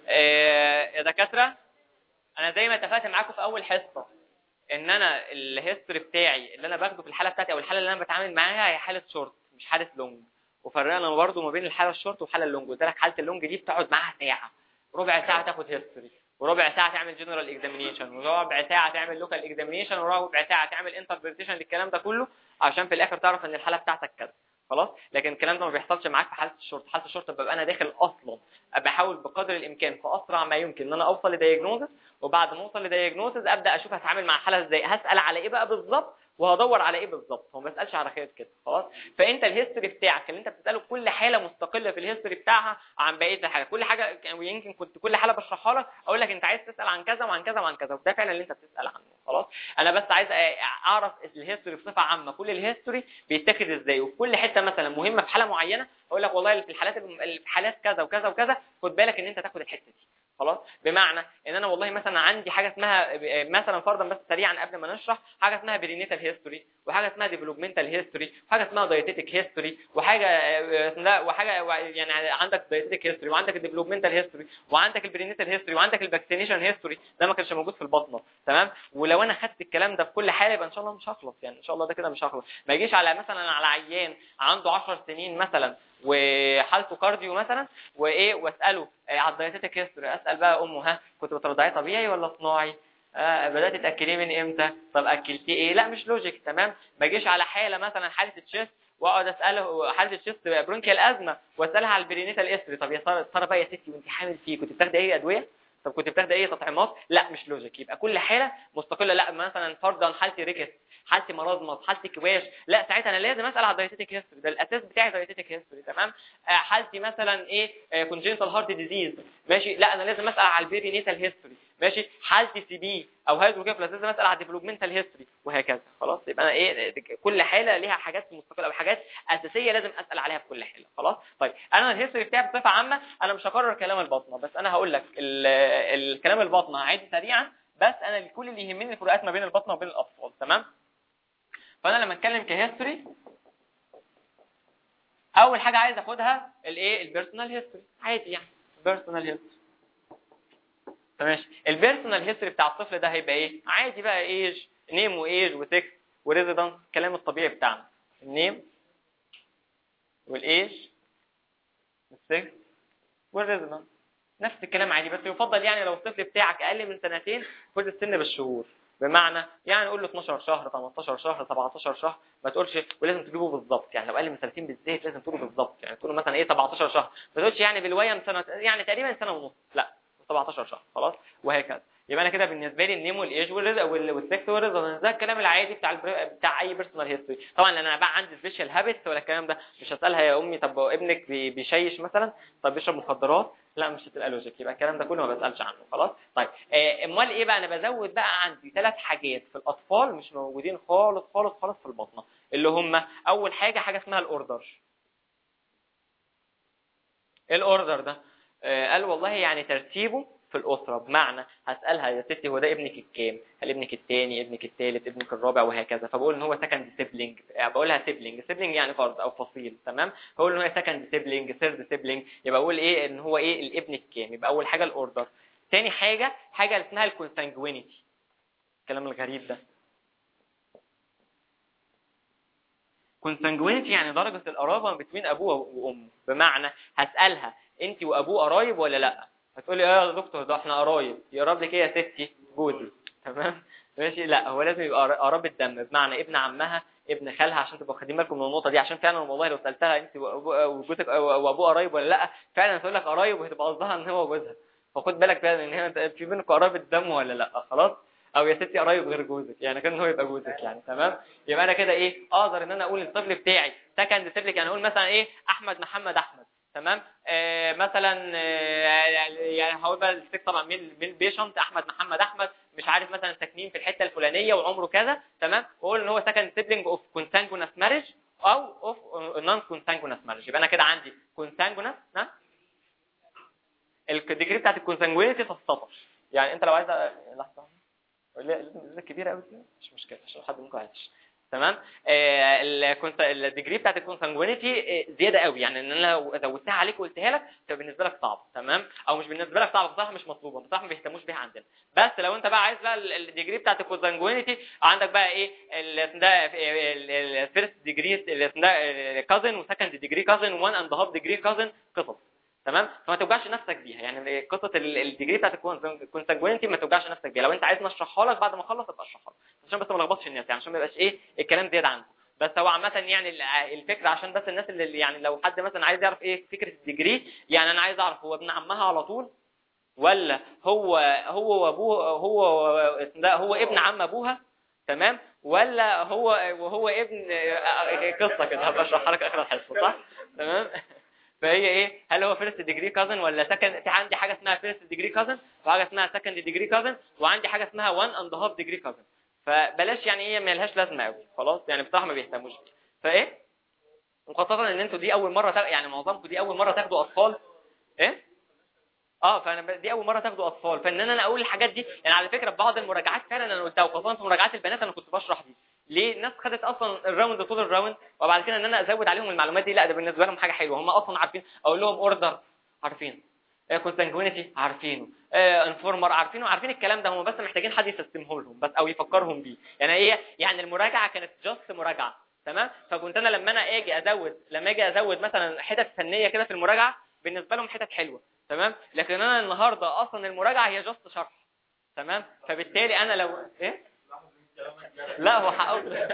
إيه يا دكاتره انا زي ما اتفقت معاكم في اول حصه ان انا الهيستوري بتاعي اللي انا باخده في الحاله بتاعتي او الحاله اللي انا بتعامل معاها هي حاله شورت مش حاله لونج وفرقنا برضه ما بين الحاله الشورت والحاله اللونج قلت لك حاله اللونج دي بتقعد معاها ساعه ربع ساعه تاخد هيستوري وربع ساعه تعمل جنرال اكزامينيشن وربع ساعه تعمل لوكال اكزامينيشن وربع ساعه تعمل انتربريتيشن للكلام ده كله عشان في الاخر تعرف ان الحاله بتاعتك كذا خلاص لكن الكلام ده ما بيحصلش معاك في حاله الشرطه حاله الشرطه ببقى انا داخل اصلا بحاول بقدر الامكان في اسرع ما يمكن ان انا اوصل لدايجنوزس وبعد ما اوصل لدايجنوزس ابدا اشوف هتعامل مع الحاله ازاي هسال على ايه بقى بالظبط وهدور على ايه بالظبط هو ما بسالش على خير كده خلاص فانت الهيستوري بتاعك اللي انت بتساله كل حاله مستقله في الهيستوري بتاعها عن بقيه الحاجه كل حاجه يمكن كنت كل حاله بشرحها لك اقول لك انت عايز تسال عن كذا وعن كذا وعن كذا وده فعلا اللي انت بتسال عنه خلاص انا بس عايز اعرف الهيستوري بصفه عامه كل الهيستوري بيتاخد ازاي وفي كل حته مثلا مهمه في حاله معينه اقول لك والله في الحالات الحالات كذا وكذا وكذا خد بالك ان انت تاخد الحته دي خلاص بمعنى ان انا والله مثلا عندي حاجه اسمها مثلا فرضا بس سريعا قبل ما نشرح حاجه اسمها برينيتال هيستوري وحاجه اسمها ديفلوبمنتال هيستوري وحاجه اسمها دايتيتك هيستوري وحاجه لا وحاجه يعني عندك دايتيتك هيستوري وعندك الديفلوبمنتال هيستوري وعندك البرينيتال هيستوري وعندك الفاكسينيشن هيستوري ده ما كانش موجود في البطنه تمام ولو انا خدت الكلام ده في كل حاله يبقى ان شاء الله مش هخلص يعني ان شاء الله ده كده مش هخلص ما يجيش على مثلا على عيان عنده 10 سنين مثلا وحالته كارديو مثلا وايه واساله على الدايتيتك هيستوري اسال بقى امه ها كنت بترضعيه طبيعي ولا صناعي آه بدات تاكليه من امتى طب اكلتيه ايه لا مش لوجيك تمام ما اجيش على حاله مثلا حاله تشيست واقعد اساله حاله الشيست برونكيال ازمه واسالها على البرينيتال استري طب يا ترى ترى بقى يا ستي وانت حامل فيه كنت بتاخدي ايه ادويه طب كنت بتاخدي ايه تطعيمات لا مش لوجيك يبقى كل حاله مستقله لا مثلا فرضا حالتي ريكس حالتي مرض حالتي كواش لا ساعتها انا لازم اسال على الدايتيتك هيستوري ده الاساس بتاعي دايتيتك هيستوري تمام آه حالتي مثلا ايه كونجنتال هارت ديزيز ماشي لا انا لازم اسال على البيرينيتال هيستوري ماشي حالتي سي بي او هايدروكيفلاس لازم اسال على الديفلوبمنتال هيستوري وهكذا خلاص يبقى انا ايه كل حاله ليها حاجات مستقله او حاجات اساسيه لازم اسال عليها في كل حاله خلاص طيب انا الهيستوري بتاعي بصفه عامه انا مش هكرر كلام البطنه بس انا هقول لك الكلام البطنه عادي سريعا بس انا كل اللي يهمني الفروقات ما بين البطنه وبين الاطفال تمام فانا لما اتكلم كهيستوري اول حاجه عايز اخدها الايه البيرسونال هيستوري عادي يعني بيرسونال هيستوري فماشي البيرسونال هيستوري بتاع الطفل ده هيبقى ايه عادي بقى ايج نيم وايج وسكس وريزيدنس الكلام الطبيعي بتاعنا النيم والايج والسكس والريزيدنس نفس الكلام عادي بس يفضل يعني لو الطفل بتاعك اقل من سنتين خد السن بالشهور بمعنى يعني قول له 12 شهر 18 شهر 17 شهر ما تقولش ولازم تجيبه بالظبط يعني لو اقل من سنتين بالذات لازم تقوله بالظبط يعني تقول له مثلا ايه 17 شهر ما تقولش يعني بالويم سنه يعني تقريبا سنه ونص لا 17 شهر خلاص وهكذا يبقى انا كده بالنسبه لي النيم والايج والسكس والريزونانس ده الكلام العادي بتاع البر... بتاع اي بيرسونال هيستوري طبعا لان انا بقى عندي سبيشال هابتس ولا الكلام ده مش هسالها يا امي طب ابنك بي- بيشيش مثلا طب بيشرب مخدرات لا مش هتبقى لوجيك يبقى الكلام ده كله ما بسالش عنه خلاص طيب آه، امال ايه بقى انا بزود بقى عندي ثلاث حاجات في الاطفال مش موجودين خالص خالص خالص في البطنه اللي هم اول حاجه حاجه اسمها الاوردر ايه الاوردر ده آه، قال والله يعني ترتيبه في الاسره بمعنى هسالها يا ستي هو ده ابنك الكام هل ابنك الثاني ابنك الثالث ابنك الرابع وهكذا فبقول ان هو سكند سيبلينج بقولها سيبلينج سيبلينج يعني فرد او فصيل تمام بقول ان هو سكند سيبلينج ثيرد سيبلينج يبقى اقول ايه ان هو ايه الابن الكام يبقى اول حاجه الاوردر ثاني حاجه حاجه اسمها الكونسانجوينيتي الكلام الغريب ده كونسانجوينيتي يعني درجه القرابه بين ابوه وامه بمعنى هسالها انت وابوه قرايب ولا لا هتقولي اه يا دكتور ده احنا قرايب يقرب لك ايه يا ستي جوزي تمام ماشي لا هو لازم يبقى قراب الدم بمعنى ابن عمها ابن خالها عشان تبقوا واخدين بالكم من النقطه دي عشان فعلا والله لو سالتها انت وأبو- وجوزك وابوه قرايب ولا لا فعلا هتقول لك قرايب وهتبقى قصدها ان هو جوزها فخد بالك فعلا ان هنا في بينكم قرابه دم ولا لا خلاص او يا ستي قرايب غير جوزك يعني كان هو يبقى جوزك يعني تمام يبقى انا كده ايه اقدر ان انا اقول الطفل بتاعي سكند سيبلك يعني اقول مثلا ايه احمد محمد احمد تمام آه مثلا آه يعني هقول بقى الستيك طبعا مين مين بيشنت احمد محمد احمد مش عارف مثلا ساكنين في الحته الفلانيه وعمره كذا تمام واقول ان هو سكند سيبلينج اوف كونسانجونس ماريج او اوف نون كونسانجونس ماريج يبقى انا كده عندي كونسانجونس ها الديجري بتاعت الكونسانجوينيتي في السطر يعني انت لو عايز لحظه لا لازم كبيره قوي كده مش مشكله عشان حد منكم عايش تمام آه الكونس- الديجري بتاعت الكونسانجوينيتي آه، زياده قوي يعني ان انا لو زودتها عليك وقلتها لك تبقى بالنسبه لك صعب تمام او مش بالنسبه لك صعب بصراحه مش مطلوبه بصراحه ما بيهتموش بيها عندنا بس لو انت بقى عايز بقى ال- الديجري بتاعت الكونسانجوينيتي عندك بقى ايه ال- ده الفيرست ديجري ده كازن وسكند ديجري كازن وان اند هاف ديجري كازن قصص تمام فما توجعش نفسك بيها يعني قصه ال- الديجري بتاعت الكونسانجوينيتي ما توجعش نفسك بيها لو انت عايز نشرحها لك بعد ما اخلص ابقى اشرحها لك عشان بس ما لخبطش الناس يعني عشان ما يبقاش ايه الكلام زياده عنكم بس هو عامه يعني ال- الفكره عشان بس الناس اللي يعني لو حد مثلا عايز يعرف ايه فكره الديجري يعني انا عايز اعرف هو ابن عمها على طول ولا هو هو وابوه هو ده هو ابن عم ابوها تمام ولا هو وهو ابن قصه كده هبقى اشرحها لك اخر الحصه صح تمام فهي ايه هل هو فيرست ديجري كازن ولا سكند في عندي حاجه اسمها فيرست ديجري كازن وحاجه اسمها سكند ديجري كازن وعندي حاجه اسمها 1 اند هاف ديجري كازن فبلاش يعني ايه ما لهاش لازمه قوي خلاص يعني بصراحه ما بيهتموش بيها. فايه وخاصه ان انتوا دي اول مره تاخ... يعني معظمكم دي اول مره تاخدوا اطفال ايه اه فانا ب- دي اول مره تاخدوا اطفال فان انا اقول الحاجات دي يعني على فكره بعض المراجعات فعلا انا قلتها وخاصه في مراجعات البنات انا كنت بشرح دي ليه الناس خدت اصلا الراوند طول الراوند وبعد كده ان انا ازود عليهم المعلومات دي لا ده بالنسبه لهم حاجه حلوه هم اصلا عارفين اقول لهم اوردر عارفين كونسانجوينيتي عارفينه انفورمر عارفينه عارفين الكلام ده هم بس محتاجين حد يسستمه لهم بس او يفكرهم بيه يعني ايه يعني المراجعه كانت جاست مراجعه تمام فكنت انا لما انا اجي ازود لما اجي ازود مثلا حتت فنيه كده في المراجعه بالنسبه لهم حتت حلوه تمام لكن انا النهارده اصلا المراجعه هي جاست شرح تمام فبالتالي انا لو ايه لا هو حقه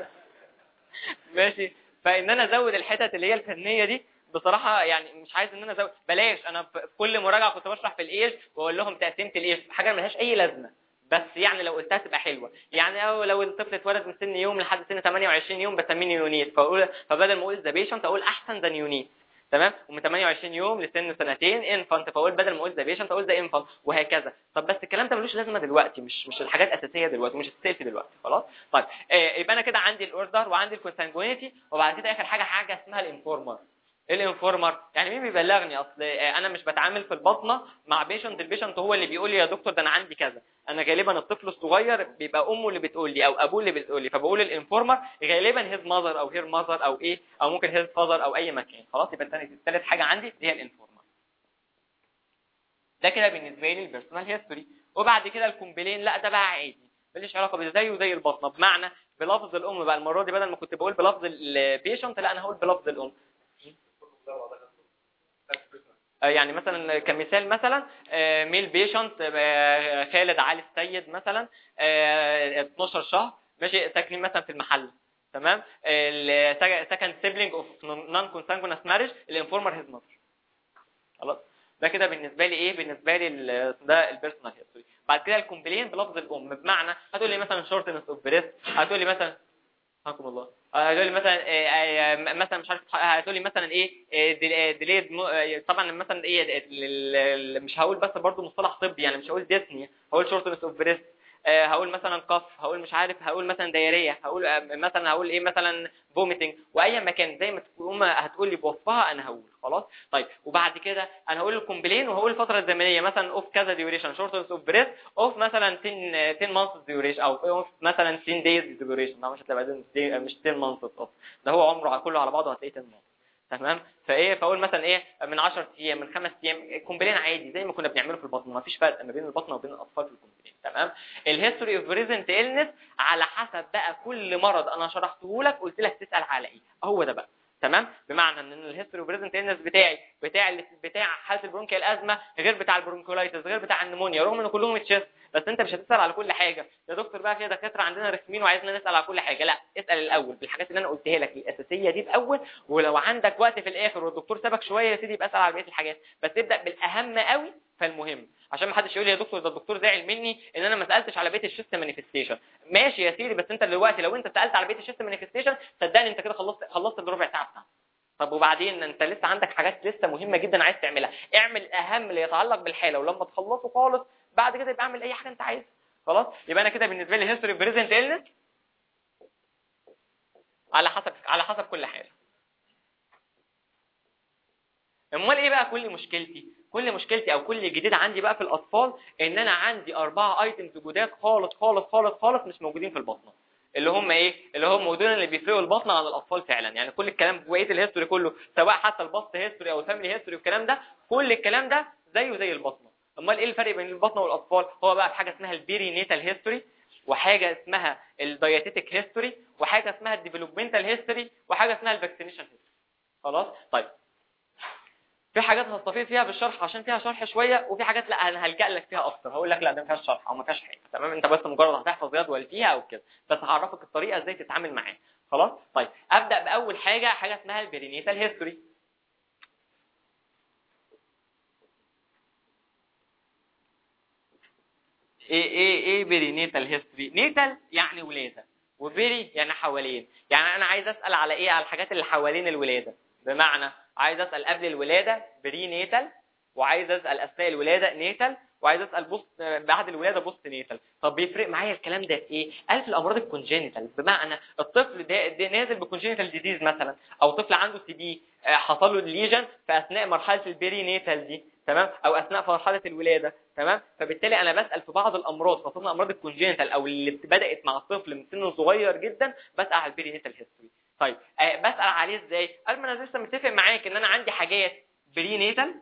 ماشي فان انا ازود الحتت اللي هي الفنيه دي بصراحه يعني مش عايز ان انا ازود بلاش انا في كل مراجعه كنت بشرح في الايج واقول لهم تقسيمه الايج حاجه ملهاش اي لازمه بس يعني لو قلتها تبقى حلوه يعني أو لو الطفل اتولد من سن يوم لحد سن 28 يوم بسميه يونيت فاقول فبدل ما اقول ذا بيشنت اقول احسن ذا يونيت تمام ومن 28 يوم لسن سنتين انفانت فاقول بدل ما اقول ذا بيشنت اقول ذا انفانت وهكذا طب بس الكلام ده ملوش لازمه دلوقتي مش مش الحاجات اساسيه دلوقتي مش هتتسال دلوقتي خلاص طيب آه يبقى انا كده عندي الاوردر وعندي الكونسانجوينيتي وبعد كده اخر حاجه حاجه اسمها الانفورمر ايه الانفورمر يعني مين بيبلغني اصل آه، انا مش بتعامل في البطنه مع بيشنت البيشنت هو اللي بيقول لي يا دكتور ده انا عندي كذا انا غالبا الطفل الصغير بيبقى امه اللي بتقول لي او ابوه اللي بتقول لي فبقول الانفورمر غالبا هيز ماذر او هير ماذر او ايه او ممكن هيز فاذر او اي مكان خلاص يبقى الثالث ثالث حاجه عندي هي الانفورمر ده كده بالنسبه لي البيرسونال هيستوري وبعد كده الكومبلين لا ده بقى عادي ماليش علاقه بده زيه زي البطنه بمعنى بلفظ الام بقى المره دي بدل ما كنت بقول بلفظ البيشنت لا انا هقول بلفظ الام آه، يعني مثلا كمثال مثلا ميل بيشنت خالد علي السيد مثلا آه، 12 شهر ماشي ساكنين مثلا في المحل تمام سكند سيبلينج اوف نون كونسانجونس ماريج الانفورمر هيز ماذر خلاص ده كده بالنسبه لي ايه بالنسبه لي ال- ده البيرسونال هيستوري بعد كده الكومبلين بلفظ الام بمعنى هتقول لي مثلا شورتنس اوف بريست هتقول لي مثلا حكم الله هتقول لي مثلا آه، آه، مثلا مش عارف هتقول لي مثلا ايه ديليد طبعا مثلا ايه ال- ال- مش هقول بس برضو مصطلح طبي يعني مش هقول ديسني هقول شورتنس اوف بريست هقول مثلا قف هقول مش عارف هقول مثلا دايريه هقول آه، مثلا هقول ايه مثلا فوميتنج واي مكان زي ما تقوم هتقول لي بوصفها انا هقول خلاص طيب وبعد كده انا هقول الكومبلين وهقول الفتره الزمنيه مثلا اوف كذا ديوريشن شورتنس اوف بريث اوف مثلا 10 10 مانثs ديوريشن او اوف مثلا 10 دايز ديوريشن ده مش هتبقى ده مش 10 مانثs اوف ده هو عمره كله على بعضه هتلاقيه 10 مانثs تمام فايه فاقول مثلا ايه من 10 ايام من 5 ايام كومبلين عادي زي ما كنا بنعمله في البطن ما فيش فرق ما بين البطن وبين الاطفال في الكومبلين تمام الهيستوري اوف بريزنت إلنس على حسب بقى كل مرض انا شرحته لك قلت لك تسال على ايه هو ده بقى تمام بمعنى ان الهيستوري اوف بريزنت إلنس بتاعي بتاع ال- بتاع حاله البرونكيال ازمه غير بتاع البرونكولايتس غير بتاع النمونيا رغم ان كلهم تشيست بس انت مش هتسال على كل حاجه يا دكتور بقى في دكاتره عندنا رسمين وعايزنا نسال على كل حاجه لا اسال الاول بالحاجات اللي انا قلتها لك الاساسيه دي الاول ولو عندك وقت في الاخر والدكتور سابك شويه يا سيدي يبقى اسال على بقيه الحاجات بس ابدا بالاهم قوي فالمهم عشان ما حدش يقول لي يا دكتور ده الدكتور زعل مني ان انا ما سالتش على بقيه الشيست مانيفستيشن ماشي يا سيدي بس انت دلوقتي لو انت سالت على بقيه الشيست مانيفستيشن صدقني انت كده خلصت خلصت الربع ساعه بتاعتك طب وبعدين انت لسه عندك حاجات لسه مهمه جدا عايز تعملها اعمل الاهم اللي يتعلق بالحاله ولما تخلصه خالص بعد كده يبقى اعمل اي حاجه انت عايزها خلاص يبقى انا كده بالنسبه لي هيستوري بريزنت إلنس على حسب على حسب كل حاجه امال ايه بقى كل مشكلتي كل مشكلتي او كل جديد عندي بقى في الاطفال ان انا عندي اربعه ايتمز جداد خالص خالص خالص خالص مش موجودين في البطنه اللي هم ايه اللي هم موجودين اللي بيفرقوا البطنه عن الاطفال فعلا يعني كل الكلام بقيه الهيستوري كله سواء حتى البسط هيستوري او الفاميلي هيستوري والكلام ده كل الكلام ده زيه زي البطنه امال ايه الفرق بين البطنه والاطفال هو بقى في حاجه اسمها البيري نيتال هيستوري وحاجه اسمها الدايتيتك هيستوري وحاجه اسمها الديفلوبمنتال هيستوري وحاجه اسمها الفاكسينيشن هيستوري خلاص طيب في حاجات هستفيد فيها بالشرح عشان فيها شرح شويه وفي حاجات لا انا هلجا لك فيها اكتر هقول لك لا ده ما فيهاش شرح او ما فيهاش حاجه تمام انت بس مجرد هتحفظ جدول فيها او كده بس هعرفك الطريقه ازاي تتعامل معاه خلاص طيب ابدا باول حاجه حاجه اسمها البرينيتال هيستوري ايه ايه ايه برينيتال هيستوري نيتال يعني ولاده وبيري يعني حوالين يعني انا عايز اسال على ايه على الحاجات اللي حوالين الولاده بمعنى عايز اسال قبل الولاده بري نيتال وعايز اسال اثناء الولاده نيتال وعايز اسال بوست بعد الولاده بوست نيتال طب بيفرق معايا الكلام ده في ايه قال في الامراض الكونجينيتال بمعنى الطفل ده, ده نازل بكونجينيتال ديزيز مثلا او طفل عنده سي بي حصل له ليجن في اثناء مرحله البيري نيتال دي تمام او اثناء مرحله الولاده تمام فبالتالي انا بسال في بعض الامراض خاصه امراض الكونجينيتال او اللي بدات مع الطفل من سن صغير جدا بسال على البيري نيتال هيستوري طيب آه بسال عليه ازاي قال ما انا لسه متفق معاك ان انا عندي حاجات بري نيتال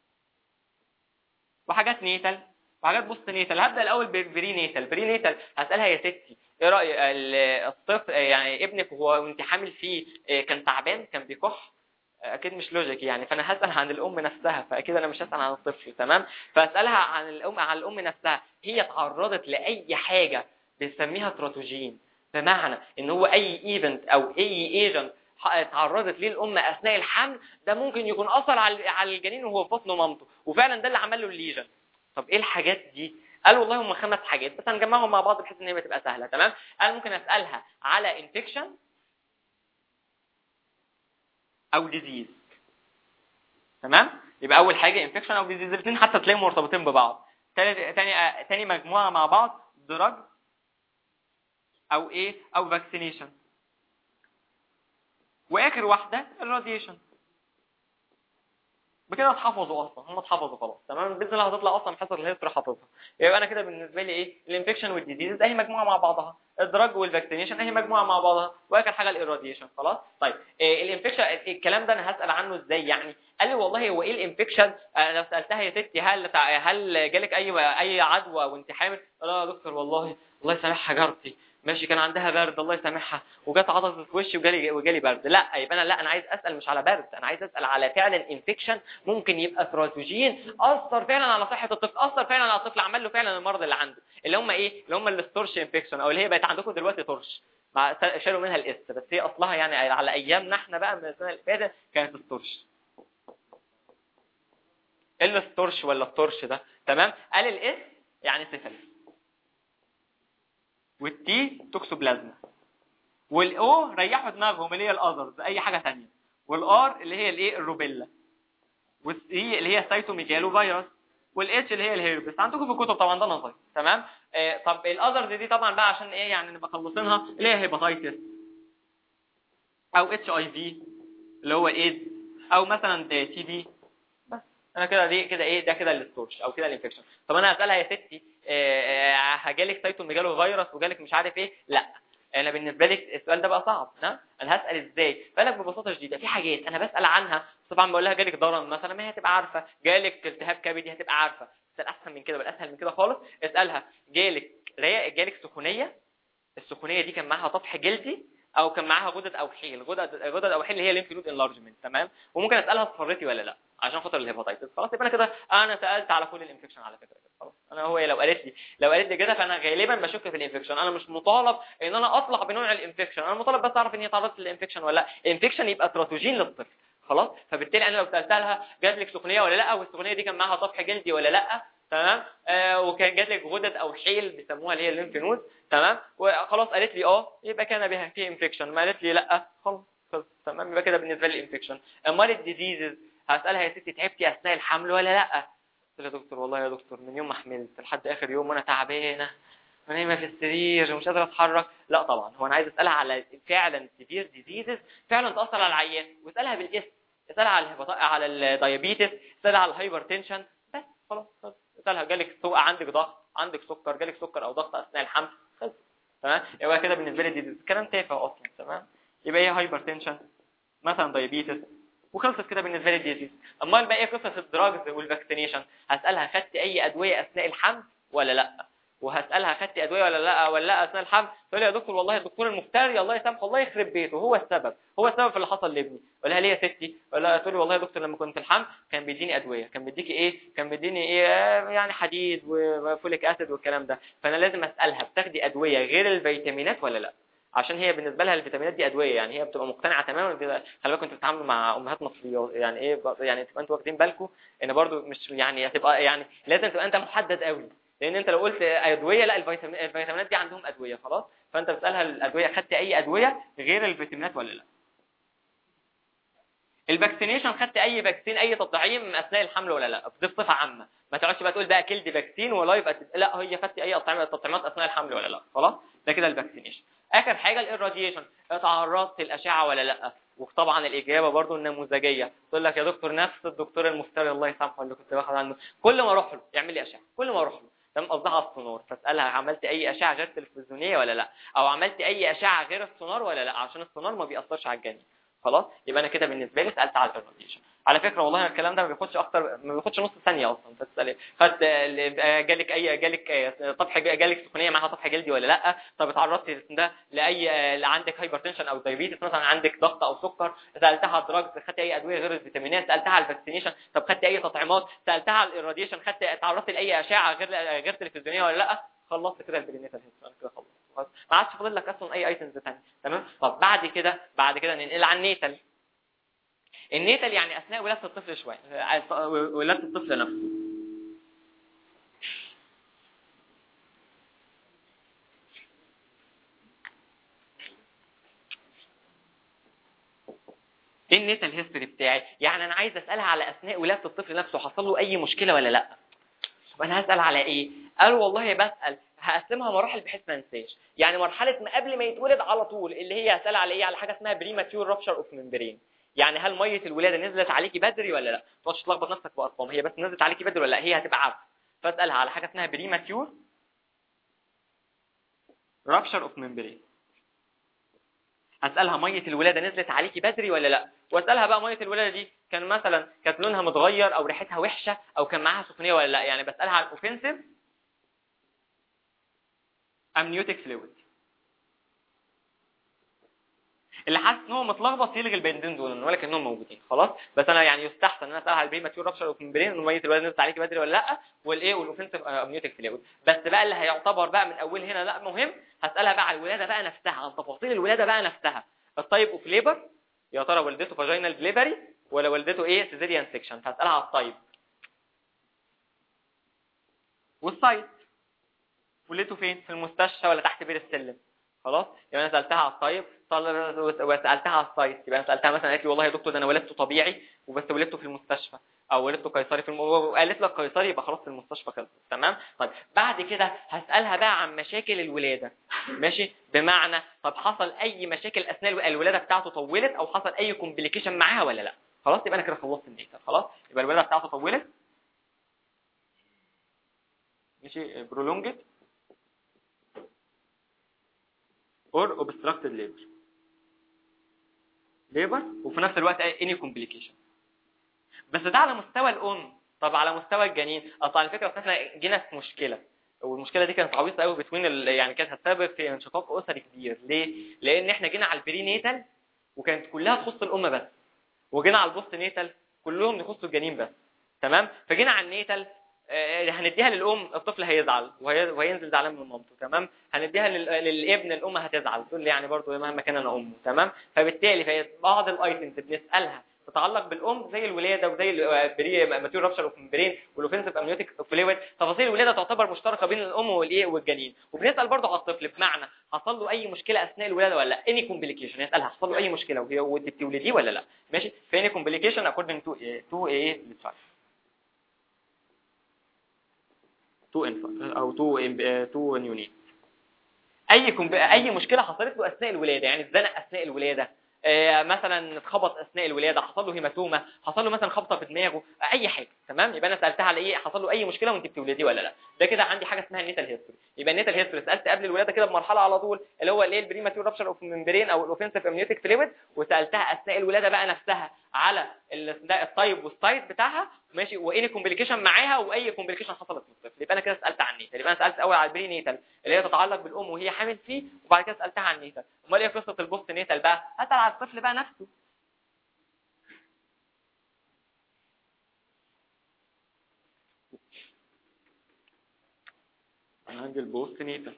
وحاجات نيتال وحاجات بوست نيتال هبدا الاول بالبري نيتال بري نيتال هسالها يا ستي ايه راي الطفل يعني ابنك وهو وانت حامل فيه كان تعبان كان بيكح اكيد مش لوجيك يعني فانا هسال عن الام نفسها فاكيد انا مش هسال عن الطفل تمام فاسالها عن الام عن الام نفسها هي تعرضت لاي حاجه بنسميها تراتوجين بمعنى ان هو اي ايفنت او اي ايجنت اتعرضت ليه الام اثناء الحمل ده ممكن يكون اثر على على الجنين وهو في بطن مامته وفعلا ده اللي عمل له الليجن طب ايه الحاجات دي قال والله هم خمس حاجات بس هنجمعهم مع بعض بحيث ان هي تبقى سهله تمام قال ممكن اسالها على انفكشن او ديزيز تمام يبقى اول حاجه انفكشن او ديزيز الاثنين حتى تلاقيهم مرتبطين ببعض تاني تاني تاني مجموعه مع بعض دراج او ايه او فاكسينيشن واخر واحده الراديشن بكده اتحفظوا اصلا هم اتحفظوا خلاص تمام باذن الله هتطلع اصلا حصه الهيستوري حافظها يبقى انا كده بالنسبه لي ايه الانفكشن والديزيز اهي مجموعه مع بعضها الدراج والفاكسينيشن اهي مجموعه مع بعضها واخر حاجه الاراديشن خلاص طيب إيه الانفكشن الكلام ده انا هسال عنه ازاي يعني قال لي والله هو ايه الانفكشن انا لو سالتها يا ستي هل هل جالك اي اي عدوى وانت حامل لا يا دكتور والله الله يسامحها جارتي ماشي كان عندها برد الله يسامحها وجت عطست في وشي وجالي وجالي برد لا يبقى انا لا انا عايز اسال مش على برد انا عايز اسال على فعلا انفكشن ممكن يبقى ثراتوجين اثر فعلا على صحه الطفل اثر فعلا على الطفل عمل له فعلا المرض اللي عنده اللي هم ايه اللي هم الستورش انفكشن او اللي هي بقت عندكم دلوقتي طرش شالوا منها الاس بس هي اصلها يعني على ايامنا احنا بقى من السنه اللي فاتت كانت ستورش ايه الستورش ولا الطرش ده تمام قال الاس يعني سيفلس والتي توكسوبلازما والاو ريحوا دماغهم اللي هي الاذرز اي حاجه ثانيه والار اللي هي الايه الروبيلا والسي اللي هي سايتوميجالو فيروس والاتش اللي هي الهيربس عندكم في الكتب طبعا ده نظري تمام آه طب الاذرز دي طبعا بقى عشان ايه يعني نبقى خلصينها اللي هي هيباتايتس او اتش اي في اللي هو ايد او مثلا تي بي بس انا كده دي كده ايه ده كده الستورش او كده الانفكشن طب انا هسالها يا ستي هجالك سايتوميجالو فيروس وجالك مش عارف ايه لا انا بالنسبه لك السؤال ده بقى صعب ها انا هسال ازاي فقالك ببساطه شديده في حاجات انا بسال عنها طبعا بقول لها جالك ضرر مثلا ما هي هتبقى عارفه جالك التهاب كبدي هتبقى عارفه اسال احسن من كده بل اسهل من كده خالص اسالها جالك جالك سخونيه السخونيه دي كان معاها طفح جلدي او كان معاها غدد او حيل غدد غدد او حيل اللي هي ليمف نود انلارجمنت تمام وممكن اسالها اصفرتي ولا لا عشان خاطر الهيباتيتس خلاص يبقى انا كده انا سالت على كل الانفكشن على فكره كده خلاص انا هو لو قالت لي لو قالت لي كده فانا غالبا بشك في الانفكشن انا مش مطالب ان انا اطلع بنوع الانفكشن انا مطالب بس اعرف ان هي تعرضت للانفكشن ولا لا الانفكشن يبقى تراتوجين للطفل خلاص فبالتالي انا لو سالتها لها جات لك سخونيه ولا لا والسخونيه دي كان معاها طفح جلدي ولا لا تمام آه وكان جات لك غدد او حيل بيسموها اللي هي الليمف نود تمام وخلاص قالت لي اه يبقى كان بها في انفكشن ما قالت لي لا خلاص تمام يبقى كده بالنسبه لي انفكشن امال الديزيزز هسالها يا ستي تعبتي اثناء الحمل ولا لا قلت لها يا دكتور والله يا دكتور من يوم ما حملت لحد اخر يوم وانا تعبانه ونايمه في السرير ومش قادره اتحرك لا طبعا هو انا عايز اسالها على فعلا سيفير ديزيزز فعلا تاثر على العيان واسالها بالاسم اسالها على الهبط... على الدايابيتس اسالها على الهايبرتنشن بس خلاص اسالها جالك سوء عندك ضغط عندك سكر جالك سكر او ضغط اثناء الحمل خلص تمام يبقى كده بالنسبه لي دي كلام تافه اصلا تمام يبقى هي هايبرتنشن مثلا دايابيتس وخلصت كده بالنسبه لي الديزيز امال بقى ايه قصه الدراجز والفاكسينيشن هسالها خدت اي ادويه اثناء الحمل ولا لا وهسالها خدت ادويه ولا لا ولا لا اثناء الحمل تقول لي يا دكتور والله الدكتور المفتري الله يسامحه الله يخرب بيته هو السبب هو السبب في اللي حصل لابني ولا لها ليه يا ستي ولا تقول لي والله يا دكتور لما كنت الحمل كان بيديني ادويه كان بيديكي ايه كان بيديني ايه يعني حديد وفوليك اسيد والكلام ده فانا لازم اسالها بتاخدي ادويه غير الفيتامينات ولا لا عشان هي بالنسبه لها الفيتامينات دي ادويه يعني هي بتبقى مقتنعه تماما خلي بالكم انتوا بتتعاملوا مع امهات مصريات يعني ايه يعني تبقى انتوا واخدين بالكم ان برضو مش يعني هتبقى يعني لازم تبقى انت محدد قوي لان انت لو قلت ادويه لا الفيتامينات دي عندهم ادويه خلاص فانت بتسالها الادويه خدت اي ادويه غير الفيتامينات ولا لا الفاكسينيشن خدت اي فاكسين اي تطعيم اثناء الحمل ولا لا دي بصفه عامه ما تقعدش بقى تقول بقى كلد فاكسين ولايف أت... لا هي خدت اي تطعيمات اثناء الحمل ولا لا خلاص ده كده الفاكسينيشن اخر حاجه الاراديشن اتعرضت للاشعه ولا لا وطبعا الاجابه برضو النموذجيه تقول لك يا دكتور نفس الدكتور المفتري الله يسامحه اللي كنت باخد عنه كل ما اروح له يعمل لي اشعه كل ما اروح له تمام قصدها على السونار فاسالها عملت اي اشعه غير تلفزيونيه ولا لا او عملت اي اشعه غير السونار ولا لا عشان السونار ما بيأثرش على الجنين خلاص يبقى انا كده بالنسبه لي سالت على الاراديشن على فكره والله الكلام ده ما بياخدش اكتر ما بياخدش نص ثانيه اصلا بتسال خدت جالك اي جالك طفح جالك سخونيه معاها طفح جلدي ولا لا طب اتعرضت ده لاي عندك هايبرتنشن او دايابيتس مثلا عندك ضغط او سكر سالتها على الدراجز خدت اي ادويه غير الفيتامينات سالتها على الفاكسينيشن طب خدت اي تطعيمات سالتها على الاراديشن خدت اتعرضت لاي اشعه غير غير تلفزيونيه ولا لا خلصت كده البرينيتال هيلث انا كده خلصت ما عادش فاضل لك اصلا اي ايتمز ثانيه تمام طب بعد كده بعد كده ننقل على النيتال النيتال يعني اثناء ولاده الطفل شويه ولاده الطفل نفسه ايه النيتال هيستوري بتاعي يعني انا عايز اسالها على اثناء ولاده الطفل نفسه حصل له اي مشكله ولا لا طب انا هسال على ايه قالوا والله بسال هقسمها مراحل بحيث ما انساش يعني مرحله ما قبل ما يتولد على طول اللي هي هسال على ايه على حاجه اسمها بريماتيور رابشر اوف ممبرين يعني هل ميه الولاده نزلت عليكي بدري ولا لا ما تقعدش تلخبط نفسك بارقام هي بس نزلت عليكي بدري ولا لا هي هتبقى عارفه فاسالها على حاجه اسمها بريماتيور رابشر اوف ممبرين هسالها ميه الولاده نزلت عليكي بدري ولا لا واسالها بقى ميه الولاده دي كان مثلا كانت لونها متغير او ريحتها وحشه او كان معاها سخونيه ولا لا يعني بسالها على الاوفنسيف امنيوتيك فلويد اللي حاسس ان هو متلخبط يلغي البندين دول ولا كانهم موجودين خلاص بس انا يعني يستحسن ان انا اسال على البريماتيور رابشر اوف ممبرين ان ميه الولد نزلت عليكي بدري ولا لا والايه والاوفنسيف امنيوتيك فلويد بس بقى اللي هيعتبر بقى من اول هنا لا مهم هسالها بقى على الولاده بقى نفسها عن تفاصيل الولاده بقى نفسها الطيب اوف ليبر يا ترى والدته فاجينال دليفري ولا والدته ايه سيزيريان سيكشن فهسالها على الطيب والسايت ولدته فين في المستشفى ولا تحت بير السلم خلاص يبقى انا سالتها على الطيب وسالتها على السايت يبقى انا سالتها مثلا قالت لي والله يا دكتور ده انا ولدته طبيعي وبس ولدته في المستشفى او ولدته قيصري في الم... وقالت لك قيصري يبقى خلاص في المستشفى خلص تمام طيب بعد كده هسالها بقى عن مشاكل الولاده ماشي بمعنى طب حصل اي مشاكل اثناء الولاده بتاعته طولت او حصل اي كومبليكيشن معاها ولا لا خلاص يبقى انا كده خلصت الداتا خلاص يبقى الولاده بتاعته طولت ماشي برولونجد or obstructed labor labor وفي نفس الوقت any complication بس ده على مستوى الام طب على مستوى الجنين اصل على فكره احنا جينا في مشكله والمشكله دي كانت عويصه قوي بتوين ال... يعني كانت هتسبب في انشقاق اسري كبير ليه لان احنا جينا على البري نيتال وكانت كلها تخص الام بس وجينا على البوست نيتال كلهم يخصوا الجنين بس تمام فجينا على النيتال هنديها للام الطفل هيزعل وهينزل زعلان من مامته تمام هنديها للابن الام هتزعل تقول لي يعني برضه مهما كان انا امه تمام فبالتالي في بعض الايتمز بنسالها تتعلق بالام زي الولاده وزي البري ماتيور رابشر اوف ممبرين والاوفنسيف امنيوتيك فلويد تفاصيل الولاده تعتبر مشتركه بين الام والايه والجنين وبنسال برضه على الطفل بمعنى حصل له اي مشكله اثناء الولاده ولا لا اني كومبليكيشن نسالها حصل له اي مشكله وهي وانت بتولديه ولا لا ماشي فاني كومبليكيشن اكوردنج تو تو ايه للترايل تو انفانت او تو تو نيونيت اي كومب... اي مشكله حصلت له اثناء الولاده يعني اتزنق اثناء الولاده آه مثلا اتخبط اثناء الولاده حصل له هيماتوما حصل له مثلا خبطه في دماغه اي حاجه تمام يبقى انا سالتها على ايه حصل له اي مشكله وانت بتولدي ولا لا ده كده عندي حاجه اسمها النيتال هيستوري يبقى النيتال هيستوري سالت قبل الولاده كده بمرحله على طول اللي هو الايه البريماتور رابشر اوف ممبرين او الاوفنسيف امنيوتيك فلويد وسالتها اثناء الولاده بقى نفسها على الطيب والسايت بتاعها ماشي وايه كومبليكيشن معاها واي كومبليكيشن حصلت في الطفل يبقى انا كده سالت عن النيتال يبقى انا سالت اول على البري نيتال اللي هي تتعلق بالام وهي حامل فيه وبعد كده سالتها عن النيتال امال ايه قصه البوست نيتال بقى اسال على الطفل بقى نفسه انا عندي البوست نيتال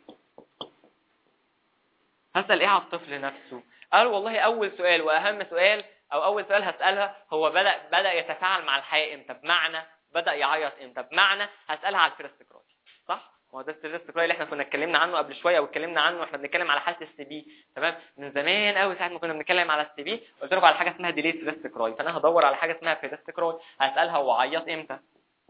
هسال ايه على الطفل نفسه قال والله اول سؤال واهم سؤال او اول سؤال هسالها هو بدا بدا يتفاعل مع الحياه امتى بمعنى بدا يعيط امتى بمعنى هسالها على الفيرست كراي صح هو ده الفيرست كراي اللي احنا كنا اتكلمنا عنه قبل شويه واتكلمنا عنه واحنا بنتكلم على حاله السي بي تمام من زمان قوي ساعه ما كنا بنتكلم على السي بي قلت لكم على حاجه اسمها ديليت فيرست كراي فانا هدور على حاجه اسمها فيرست كراي هسالها هو عيط امتى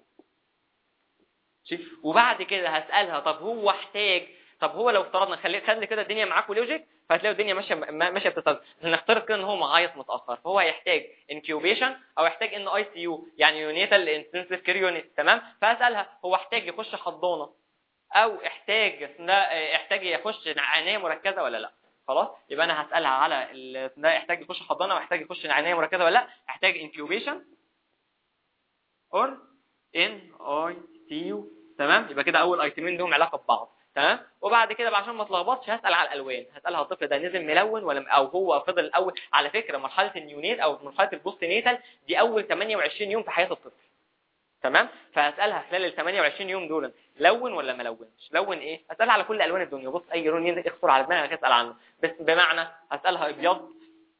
وبعد كده هسالها طب هو احتاج طب هو لو افترضنا خلي خلي كده الدنيا معاكم لوجيك فهتلاقوا الدنيا ماشيه ماشيه بتتصل نفترض كده ان هو معيط متاخر فهو هيحتاج انكيوبيشن او يحتاج ان اي سي يو يعني يونيتال انتنسيف كير يونت تمام فاسالها هو احتاج يخش حضانه او احتاج احتاج يخش عنايه مركزه ولا لا خلاص يبقى انا هسالها على ده يحتاج يخش حضانه او يحتاج يخش عنايه مركزه ولا لا احتاج انكيوبيشن اور ان اي سي يو تمام يبقى كده اول ايتمين لهم علاقه ببعض تمام وبعد كده عشان ما اتلخبطش هسال على الالوان هسالها الطفل ده نزل ملون ولا او هو فضل الاول على فكره مرحله النيونيت او مرحله البوست نيتال دي اول 28 يوم في حياه الطفل تمام فهسالها خلال ال 28 يوم دول لون ولا ما لونش لون ايه هسالها على كل الوان الدنيا بص اي لون ينزل يخطر على دماغك اسال عنه بس بمعنى هسالها ابيض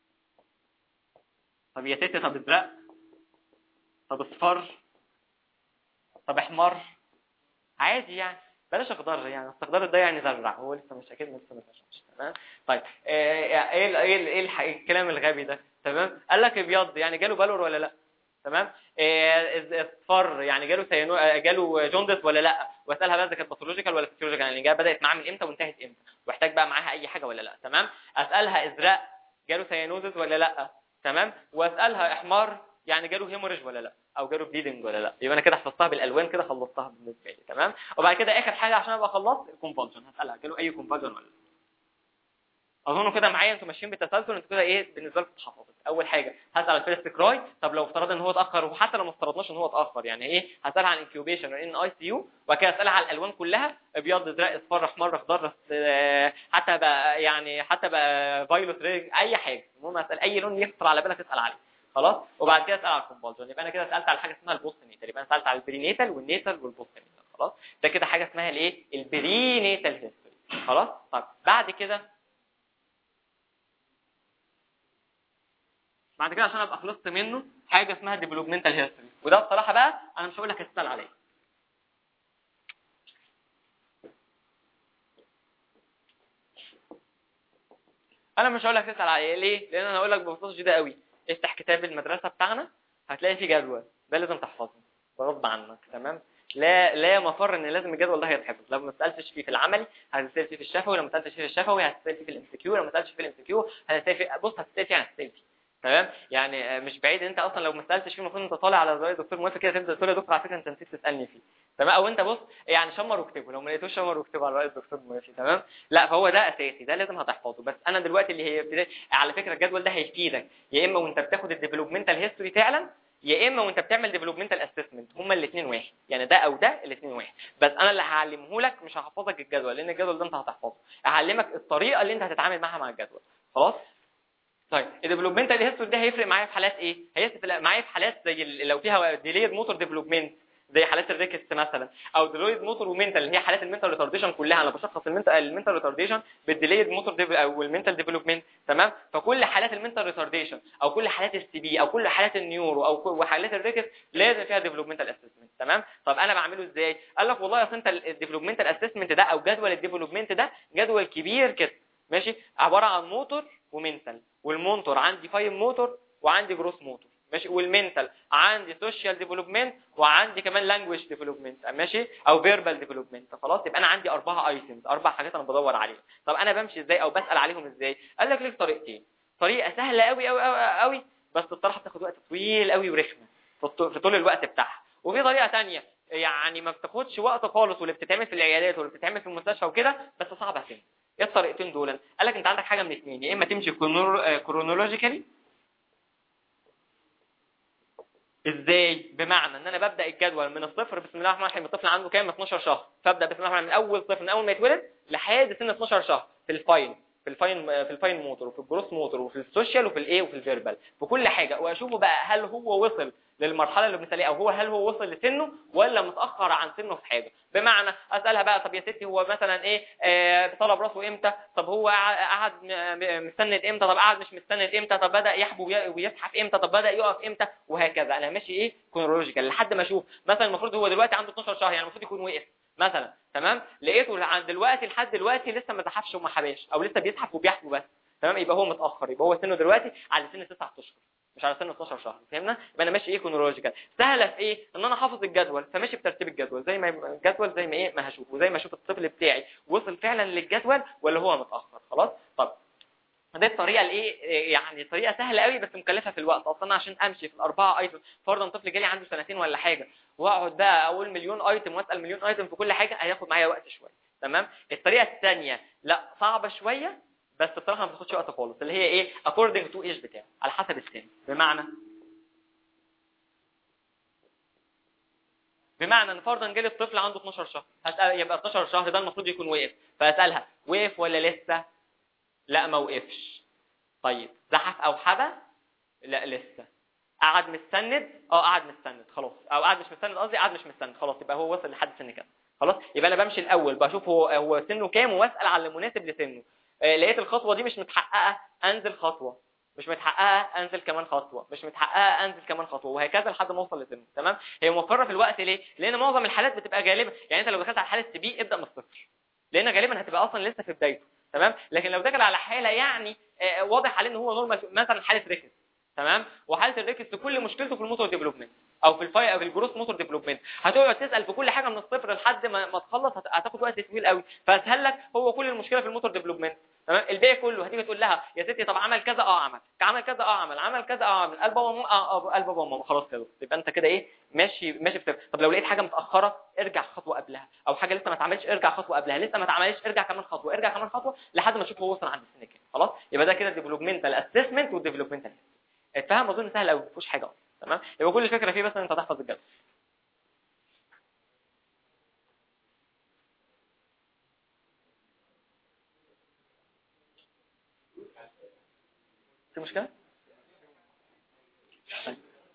طب يا تيتي طب ازرق طب اصفر طب احمر عادي يعني بلاش اخضر يعني اخضر ده يعني زرع هو لسه مش اكيد لسه ما زرعش تمام طيب ايه ايه ايه, إيه الكلام الغبي ده تمام قال لك ابيض يعني جاله بالور ولا لا تمام إيه اصفر يعني جاله سينو جاله جوندس ولا لا واسالها بقى اذا كانت باثولوجيكال ولا فيسيولوجيكال يعني جايه بدات معاه من امتى وانتهت امتى واحتاج بقى معاها اي حاجه ولا لا تمام اسالها ازرق جاله سيانوزس ولا لا تمام واسالها احمار يعني جاله هيموريج ولا لا او جاله بليدنج ولا لا يبقى انا كده حفظتها بالالوان كده خلصتها بالنسبه لي تمام وبعد كده اخر حاجه عشان ابقى خلصت الكونفالجن هسالها جاله اي كونفالجن ولا لا اظن كده معايا انتوا ماشيين بالتسلسل انتوا كده ايه بالنسبه لكم اتحفظت اول حاجه هسال على الفيرست كراي طب لو افترضنا ان هو اتاخر وحتى لو ما افترضناش ان هو اتاخر يعني ايه هسالها عن انكيوبيشن ان اي سي يو وبعد كده اسالها على الالوان كلها ابيض ازرق اصفر احمر اخضر آه، حتى بقى يعني حتى بقى فايلوت ريج اي حاجه المهم اسال اي لون يخطر على بالك اسال عليه خلاص وبعد كده اسال على الكومبالجن يبقى انا كده سالت على حاجه اسمها البوست نيتال يبقى انا سالت على البرينيتال والنيتال والبوست نيتال خلاص ده كده حاجه اسمها الايه البرينيتال هيستوري خلاص طب بعد كده بعد كده عشان ابقى خلصت منه حاجه اسمها ديفلوبمنتال هيستوري وده بصراحه بقى انا مش هقول لك تسال عليه انا مش هقول لك تسال عليه ليه لان انا هقول لك ببساطه شديده قوي افتح كتاب المدرسه بتاعنا هتلاقي فيه جدول ده لازم تحفظه غصب عنك تمام لا لا مفر ان لازم الجدول ده هيتحفظ لو ما سالتش فيه في العملي هتسال فيه في الشفوي لو ما سالتش فيه في الشفوي هتسال فيه في الام كيو لو ما سالتش فيه في الام كيو هتسال فيه بص هتسال فيه هتسال فيه تمام يعني آه، مش بعيد انت اصلا لو ما سالتش فيه المفروض انت طالع على زي الدكتور موافق كده تبدا تقول يا دكتور على فكره انت نسيت تسالني فيه تمام او انت بص يعني شمر واكتبه لو ما لقيتوش شمر واكتبه على راي الدكتور موافق تمام لا فهو ده اساسي ده لازم هتحفظه بس انا دلوقتي اللي هي ابتدائي على فكره الجدول ده هيفيدك يا اما وانت بتاخد الديفلوبمنتال هيستوري فعلا يا اما وانت بتعمل ديفلوبمنتال اسسمنت هما الاثنين واحد يعني ده او ده الاثنين واحد بس انا اللي هعلمه لك مش هحفظك الجدول لان الجدول ده انت هتحفظه هعلمك الطريقه اللي انت هتتعامل معاها مع الجدول خلاص طيب الديفلوبمنتال هيستوري ده هيفرق معايا في حالات ايه هيفرق معايا في حالات زي ال- لو فيها ديليد موتور ديفلوبمنت زي حالات الريكست مثلا او ديلويد موتور ومنتال اللي هي حالات المنتال ريتارديشن كلها انا بشخص المنتال المنتال ريتارديشن بالديليد موتور ديف او المنتال ديفلوبمنت تمام فكل حالات المنتال ريتارديشن او كل حالات السي بي او كل حالات النيورو او كل وحالات الريكست لازم فيها ديفلوبمنتال اسسمنت تمام طب انا بعمله ازاي قال لك والله اصل انت الديفلوبمنتال اسسمنت ده او جدول الديفلوبمنت ده جدول كبير كده ماشي عباره عن موتور ومنتال والمونتور عندي فاين موتور وعندي جروس موتور ماشي والمنتال عندي سوشيال ديفلوبمنت وعندي كمان لانجويج ديفلوبمنت ماشي او فيربال ديفلوبمنت خلاص يبقى انا عندي اربعه ايتمز اربع حاجات انا بدور عليهم طب انا بمشي ازاي او بسال عليهم ازاي قال لك ليك طريقتين طريقه سهله قوي قوي قوي قوي بس الصراحه بتاخد وقت طويل قوي ورخمه في الط- في طول الوقت بتاعها وفي طريقه تانية يعني ما بتاخدش وقت خالص واللي بتتعمل في العيادات واللي بتتعمل في المستشفى وكده بس صعبه سنه ايه الطريقتين دول قال لك انت عندك حاجه من اثنين يا اما تمشي كرونولوجيكالي ازاي بمعنى ان انا ببدا الجدول من الصفر بسم الله الرحمن الرحيم الطفل عنده كام 12 شهر فابدا بسم الله الرحمن الرحيم من اول طفل من اول ما يتولد لحد سن 12 شهر في الفاين في الفاين في الفاين موتور وفي الجروس موتور وفي السوشيال وفي الايه وفي الفيربال في كل حاجه واشوفه بقى هل هو وصل للمرحله اللي مثاليه او هو هل هو وصل لسنه ولا متاخر عن سنه في حاجه بمعنى اسالها بقى طب يا ستي هو مثلا ايه آه طلب راسه امتى طب هو قعد م- م- مستند امتى طب قعد مش مستند امتى طب بدا يحبو وي- ويزحف امتى طب بدا يقف امتى وهكذا انا ماشي ايه كرونولوجيكال لحد ما اشوف مثلا المفروض هو دلوقتي عنده 12 شهر يعني المفروض يكون وقف مثلا تمام لقيته عند دلوقتي لحد دلوقتي لسه ما زحفش وما حباش او لسه بيزحف وبيحبو بس تمام يبقى هو متاخر يبقى هو سنه دلوقتي على سن 9 اشهر مش على سن 12 شهر فهمنا يبقى انا ماشي ايه كرونولوجيكال سهله في ايه ان انا حافظ الجدول فماشي بترتيب الجدول زي ما يبقى الجدول زي ما ايه ما هشوف وزي ما اشوف الطفل بتاعي وصل فعلا للجدول ولا هو متاخر خلاص طب دي الطريقه الايه إيه يعني طريقه سهله قوي بس مكلفه في الوقت اصلا عشان امشي في الاربعه ايتم فرضا طفل جالي عنده سنتين ولا حاجه واقعد بقى اقول مليون ايتم واسال مليون ايتم في كل حاجه هياخد معايا وقت شويه تمام الطريقه الثانيه لا صعبه شويه بس بصراحه ما بتاخدش وقت خالص اللي هي ايه according to age بتاعه على حسب السن بمعنى بمعنى ان فرضا جالي الطفل عنده 12 شهر هسأل يبقى 12 شهر ده المفروض يكون وقف فاسالها وقف ولا لسه لا ما وقفش طيب زحف او حبى لا لسه قعد مستند اه قعد مستند خلاص او قعد مش مستند قصدي قعد مش مستند خلاص يبقى هو وصل لحد سن كام خلاص يبقى انا بمشي الاول بشوف هو هو سنه كام واسال على المناسب لسنه آه لقيت الخطوه دي مش متحققه انزل خطوه مش متحققه انزل كمان خطوه مش متحققه انزل كمان خطوه وهكذا لحد ما اوصل لسنه تمام هي موفره في الوقت ليه لان معظم الحالات بتبقى غالبا يعني انت لو دخلت على حاله سي بي ابدا من الصفر لان غالبا هتبقى اصلا لسه في بدايته تمام لكن لو دخل على حاله يعني آه، واضح عليه ان هو نورمال مثلا حاله ريكس تمام وحاله الريكست كل مشكلته في الموتور ديفلوبمنت او في الفاي او في الجروس موتور ديفلوبمنت هتقعد تسال في كل حاجه من الصفر لحد ما, ما تخلص هت- هتاخد وقت طويل قوي فاسهل لك هو كل المشكله في الموتور ديفلوبمنت تمام الباقي كله هتيجي تقول لها يا ستي طب عمل كذا اه عمل عمل كذا اه عمل عمل كذا اه عمل قلب بابا وماما اه اه قلب بابا وماما خلاص كده يبقى انت كده ايه ماشي ماشي بسبب. طب لو لقيت حاجه متاخره ارجع خطوه قبلها او حاجه لسه ما اتعملتش ارجع خطوه قبلها لسه ما اتعملتش ارجع كمان خطوه ارجع كمان خطوه لحد ما تشوف هو وصل عند السن كام خلاص يبقى ده كده ديفلوبمنتال اسسمنت والديفلوبمنتال اتفهم اظن سهل قوي مفيهوش حاجه اصلا تمام يبقى كل الفكره فيه بس ان انت تحفظ الجدول في مشكله طيب.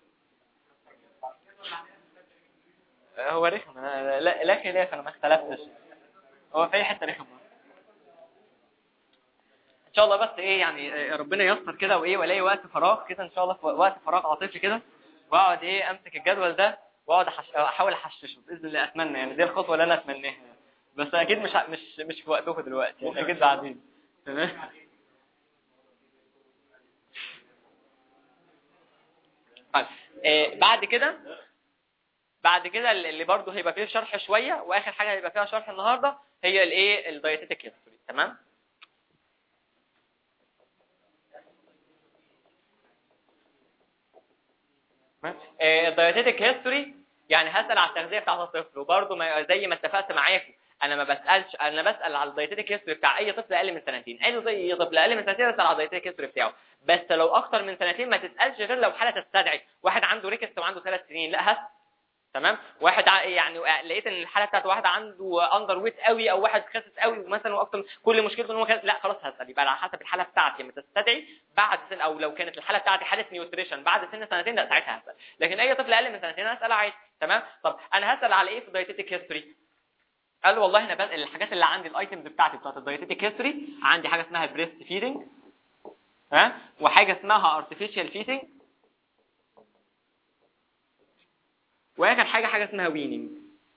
هو رخم أنا لا لا خلاف انا ما اختلفتش هو في اي حته رخم ان شاء الله بس ايه يعني ربنا ييسر كده وايه والاقي وقت فراغ كده ان شاء الله في وقت فراغ عاطفي كده واقعد ايه امسك الجدول ده واقعد أحش... احاول احششه باذن الله اتمنى يعني دي الخطوه اللي انا اتمناها بس اكيد مش ه- مش مش في وقته دلوقتي يعني اكيد بعدين تمام طيب آه بعد كده بعد كده اللي برضه هيبقى فيه شرح شويه واخر حاجه هيبقى فيها شرح النهارده هي الايه الدايتيتك هيستوري تمام الدايتيتك هيستوري يعني هسال على التغذيه بتاعت الطفل وبرده ما زي ما اتفقت معاكم انا ما بسالش انا بسال على الدايتيتك هيستوري بتاع اي طفل اقل من سنتين اي زي طفل اقل من سنتين بسال على الدايتيتك هيستوري بتاعه بس لو اكتر من سنتين ما تسالش غير لو حاله تستدعي واحد عنده ريكست وعنده ثلاث سنين لا هس تمام واحد ع- يعني لقيت ان الحاله بتاعت واحد عنده اندر ويت قوي او واحد خاسس قوي مثلا واكتر كل مشكلته ان هو خاسس لا خلاص هسال يبقى على حسب الحاله بتاعتي لما تستدعي بعد سن او لو كانت الحاله بتاعتي حاله نيوتريشن بعد سن سنتين لا ساعتها هسال لكن اي طفل اقل من سنتين هسال عادي تمام طب انا هسال على ايه في الدايتيتك هيستوري قال والله انا بس الحاجات اللي عندي الايتمز بتاعتي بتاعت الدايتيتك هيستوري عندي حاجه اسمها بريست فيدنج ها وحاجه اسمها ارتفيشال فيدنج واخر حاجه حاجه اسمها ويننج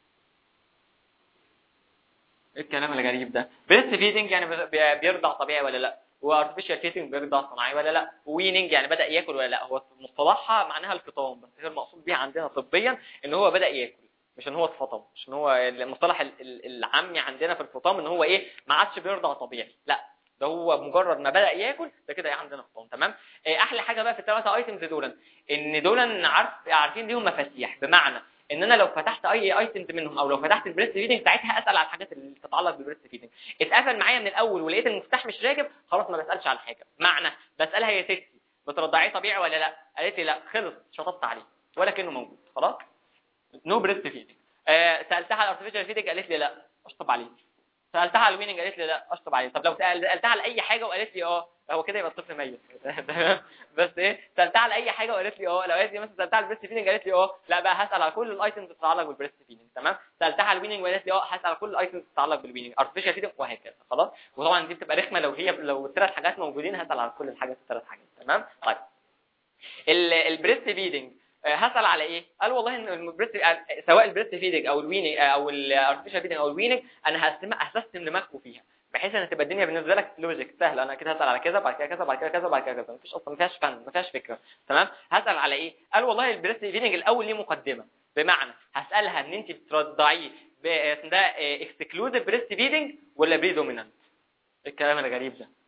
ايه الكلام الغريب ده بريست فيدنج يعني بي- بيرضع طبيعي ولا لا وارتفيشال فيدنج بيرضع صناعي ولا لا ويننج يعني بدا ياكل ولا لا هو مصطلحها معناها الفطام بس هي المقصود بيها عندنا طبيا ان هو بدا ياكل مش ان هو اتفطم مش ان هو المصطلح ال- ال- العامي عندنا في الفطام ان هو ايه ما عادش بيرضع طبيعي لا ده هو مجرد ما بدا ياكل ده كده عندنا فطام تمام إيه احلى حاجه بقى في الثلاثه ايتمز دول ان دول عارف عارفين ليهم مفاتيح بمعنى ان انا لو فتحت اي ايتمز منهم او لو فتحت البريست فيدنج ساعتها اسال على الحاجات اللي تتعلق بالبريست فيدنج اتقفل معايا من الاول ولقيت المفتاح مش راكب خلاص ما بسالش على حاجه معنى بسالها يا ستي بترضعيه طبيعي ولا لا قالت لي لا خلص شطبت عليه ولا كانه موجود خلاص نو بريست فيدنج آه سالتها على الارتفيشال فيدنج قالت لي لا اشطب عليه سالتها على الويننج قالت لي لا اشطب عليه طب لو سالتها على اي حاجه وقالت لي اه هو كده يبقى الطفل ميت بس ايه سالتها على اي حاجه وقالت لي اه لو قالت لي مثلا سالتها على البريست فيدنج قالت لي اه لا بقى هسال على كل الايتمز بتتعلق بالبريست فيدنج تمام سالتها على الويننج وقالت لي اه هسال على كل الايتمز بتتعلق بالويننج ارتفيشال فيدنج وهكذا خلاص وطبعا دي بتبقى رخمه لو هي لو الثلاث حاجات موجودين هسال على كل الحاجات الثلاث حاجات تمام طيب ال- البريست فيدنج آه، هسال على ايه قال والله ان البريست آه، سواء البريست فيدنج او الويننج او الارتفيشال فيدنج او الويننج انا هسم هسستم دماغكم فيها بحيث ان تبقى الدنيا بالنسبه لك لوجيك سهله انا كده هسال على كذا بعد كده كذا بعد كده كذا بعد كده كذا مفيش اصلا ما فيهاش فن ما فيهاش فكره تمام هسال على ايه قال والله البريست فيدنج الاول ليه مقدمه بمعنى هسالها ان انت بترضعيه ب- اسم ده اكسكلوزيف بريست فيدنج ولا بري دومينانت الكلام الغريب ده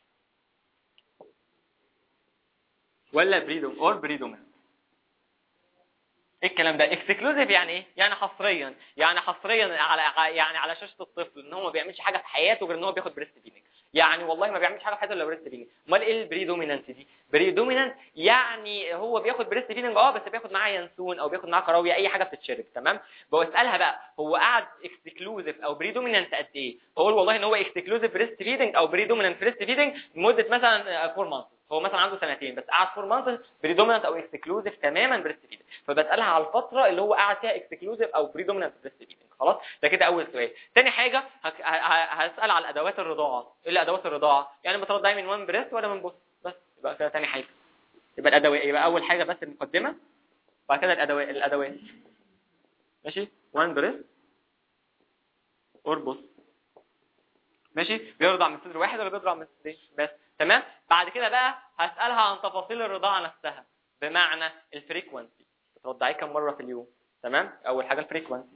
ولا بريدوم اور بريدومينانت ايه الكلام ده اكسكلوزيف يعني ايه يعني حصريا يعني حصريا على يعني على شاشه الطفل ان هو ما بيعملش حاجه في حياته غير ان هو بياخد بريست فيدنج يعني والله ما بيعملش حاجه في حياته الا بريست فيدنج امال ايه البريدومينانت دي بريدومينانت يعني هو بياخد بريست فيدنج اه بس بياخد معاه ينسون او بياخد معاه كراويه اي حاجه بتتشرب تمام بسالها بقى هو قاعد اكسكلوزيف او بريدومينانت قد ايه بقول والله ان هو اكسكلوزيف بريست فيدنج او بريدومينانت بريست فيدنج لمده مثلا 4 مانث هو مثلا عنده سنتين بس قعد 4 مانث بريدومينانت او اكسكلوزيف تماما بريست فيدنج فبسالها على الفتره اللي هو قعد فيها اكسكلوزيف او بريدومينانت بريست فيدنج خلاص ده كده اول سؤال تاني حاجه هك- ه- ه- هسال على ادوات الرضاعه ايه ادوات الرضاعه يعني بترضعي من وان بريست ولا من بوس بس يبقى كده تاني حاجه يبقى الادوات يبقى اول حاجه بس المقدمه بعد كده الادوات الادوات ماشي وان بريست اور بوس ماشي بيرضع من صدر واحد ولا بيرضع من صدرين بس تمام بعد كده بقى هسالها عن تفاصيل الرضاعه نفسها بمعنى الفريكونسي بترضعيه كم مره في اليوم تمام اول حاجه الفريكونسي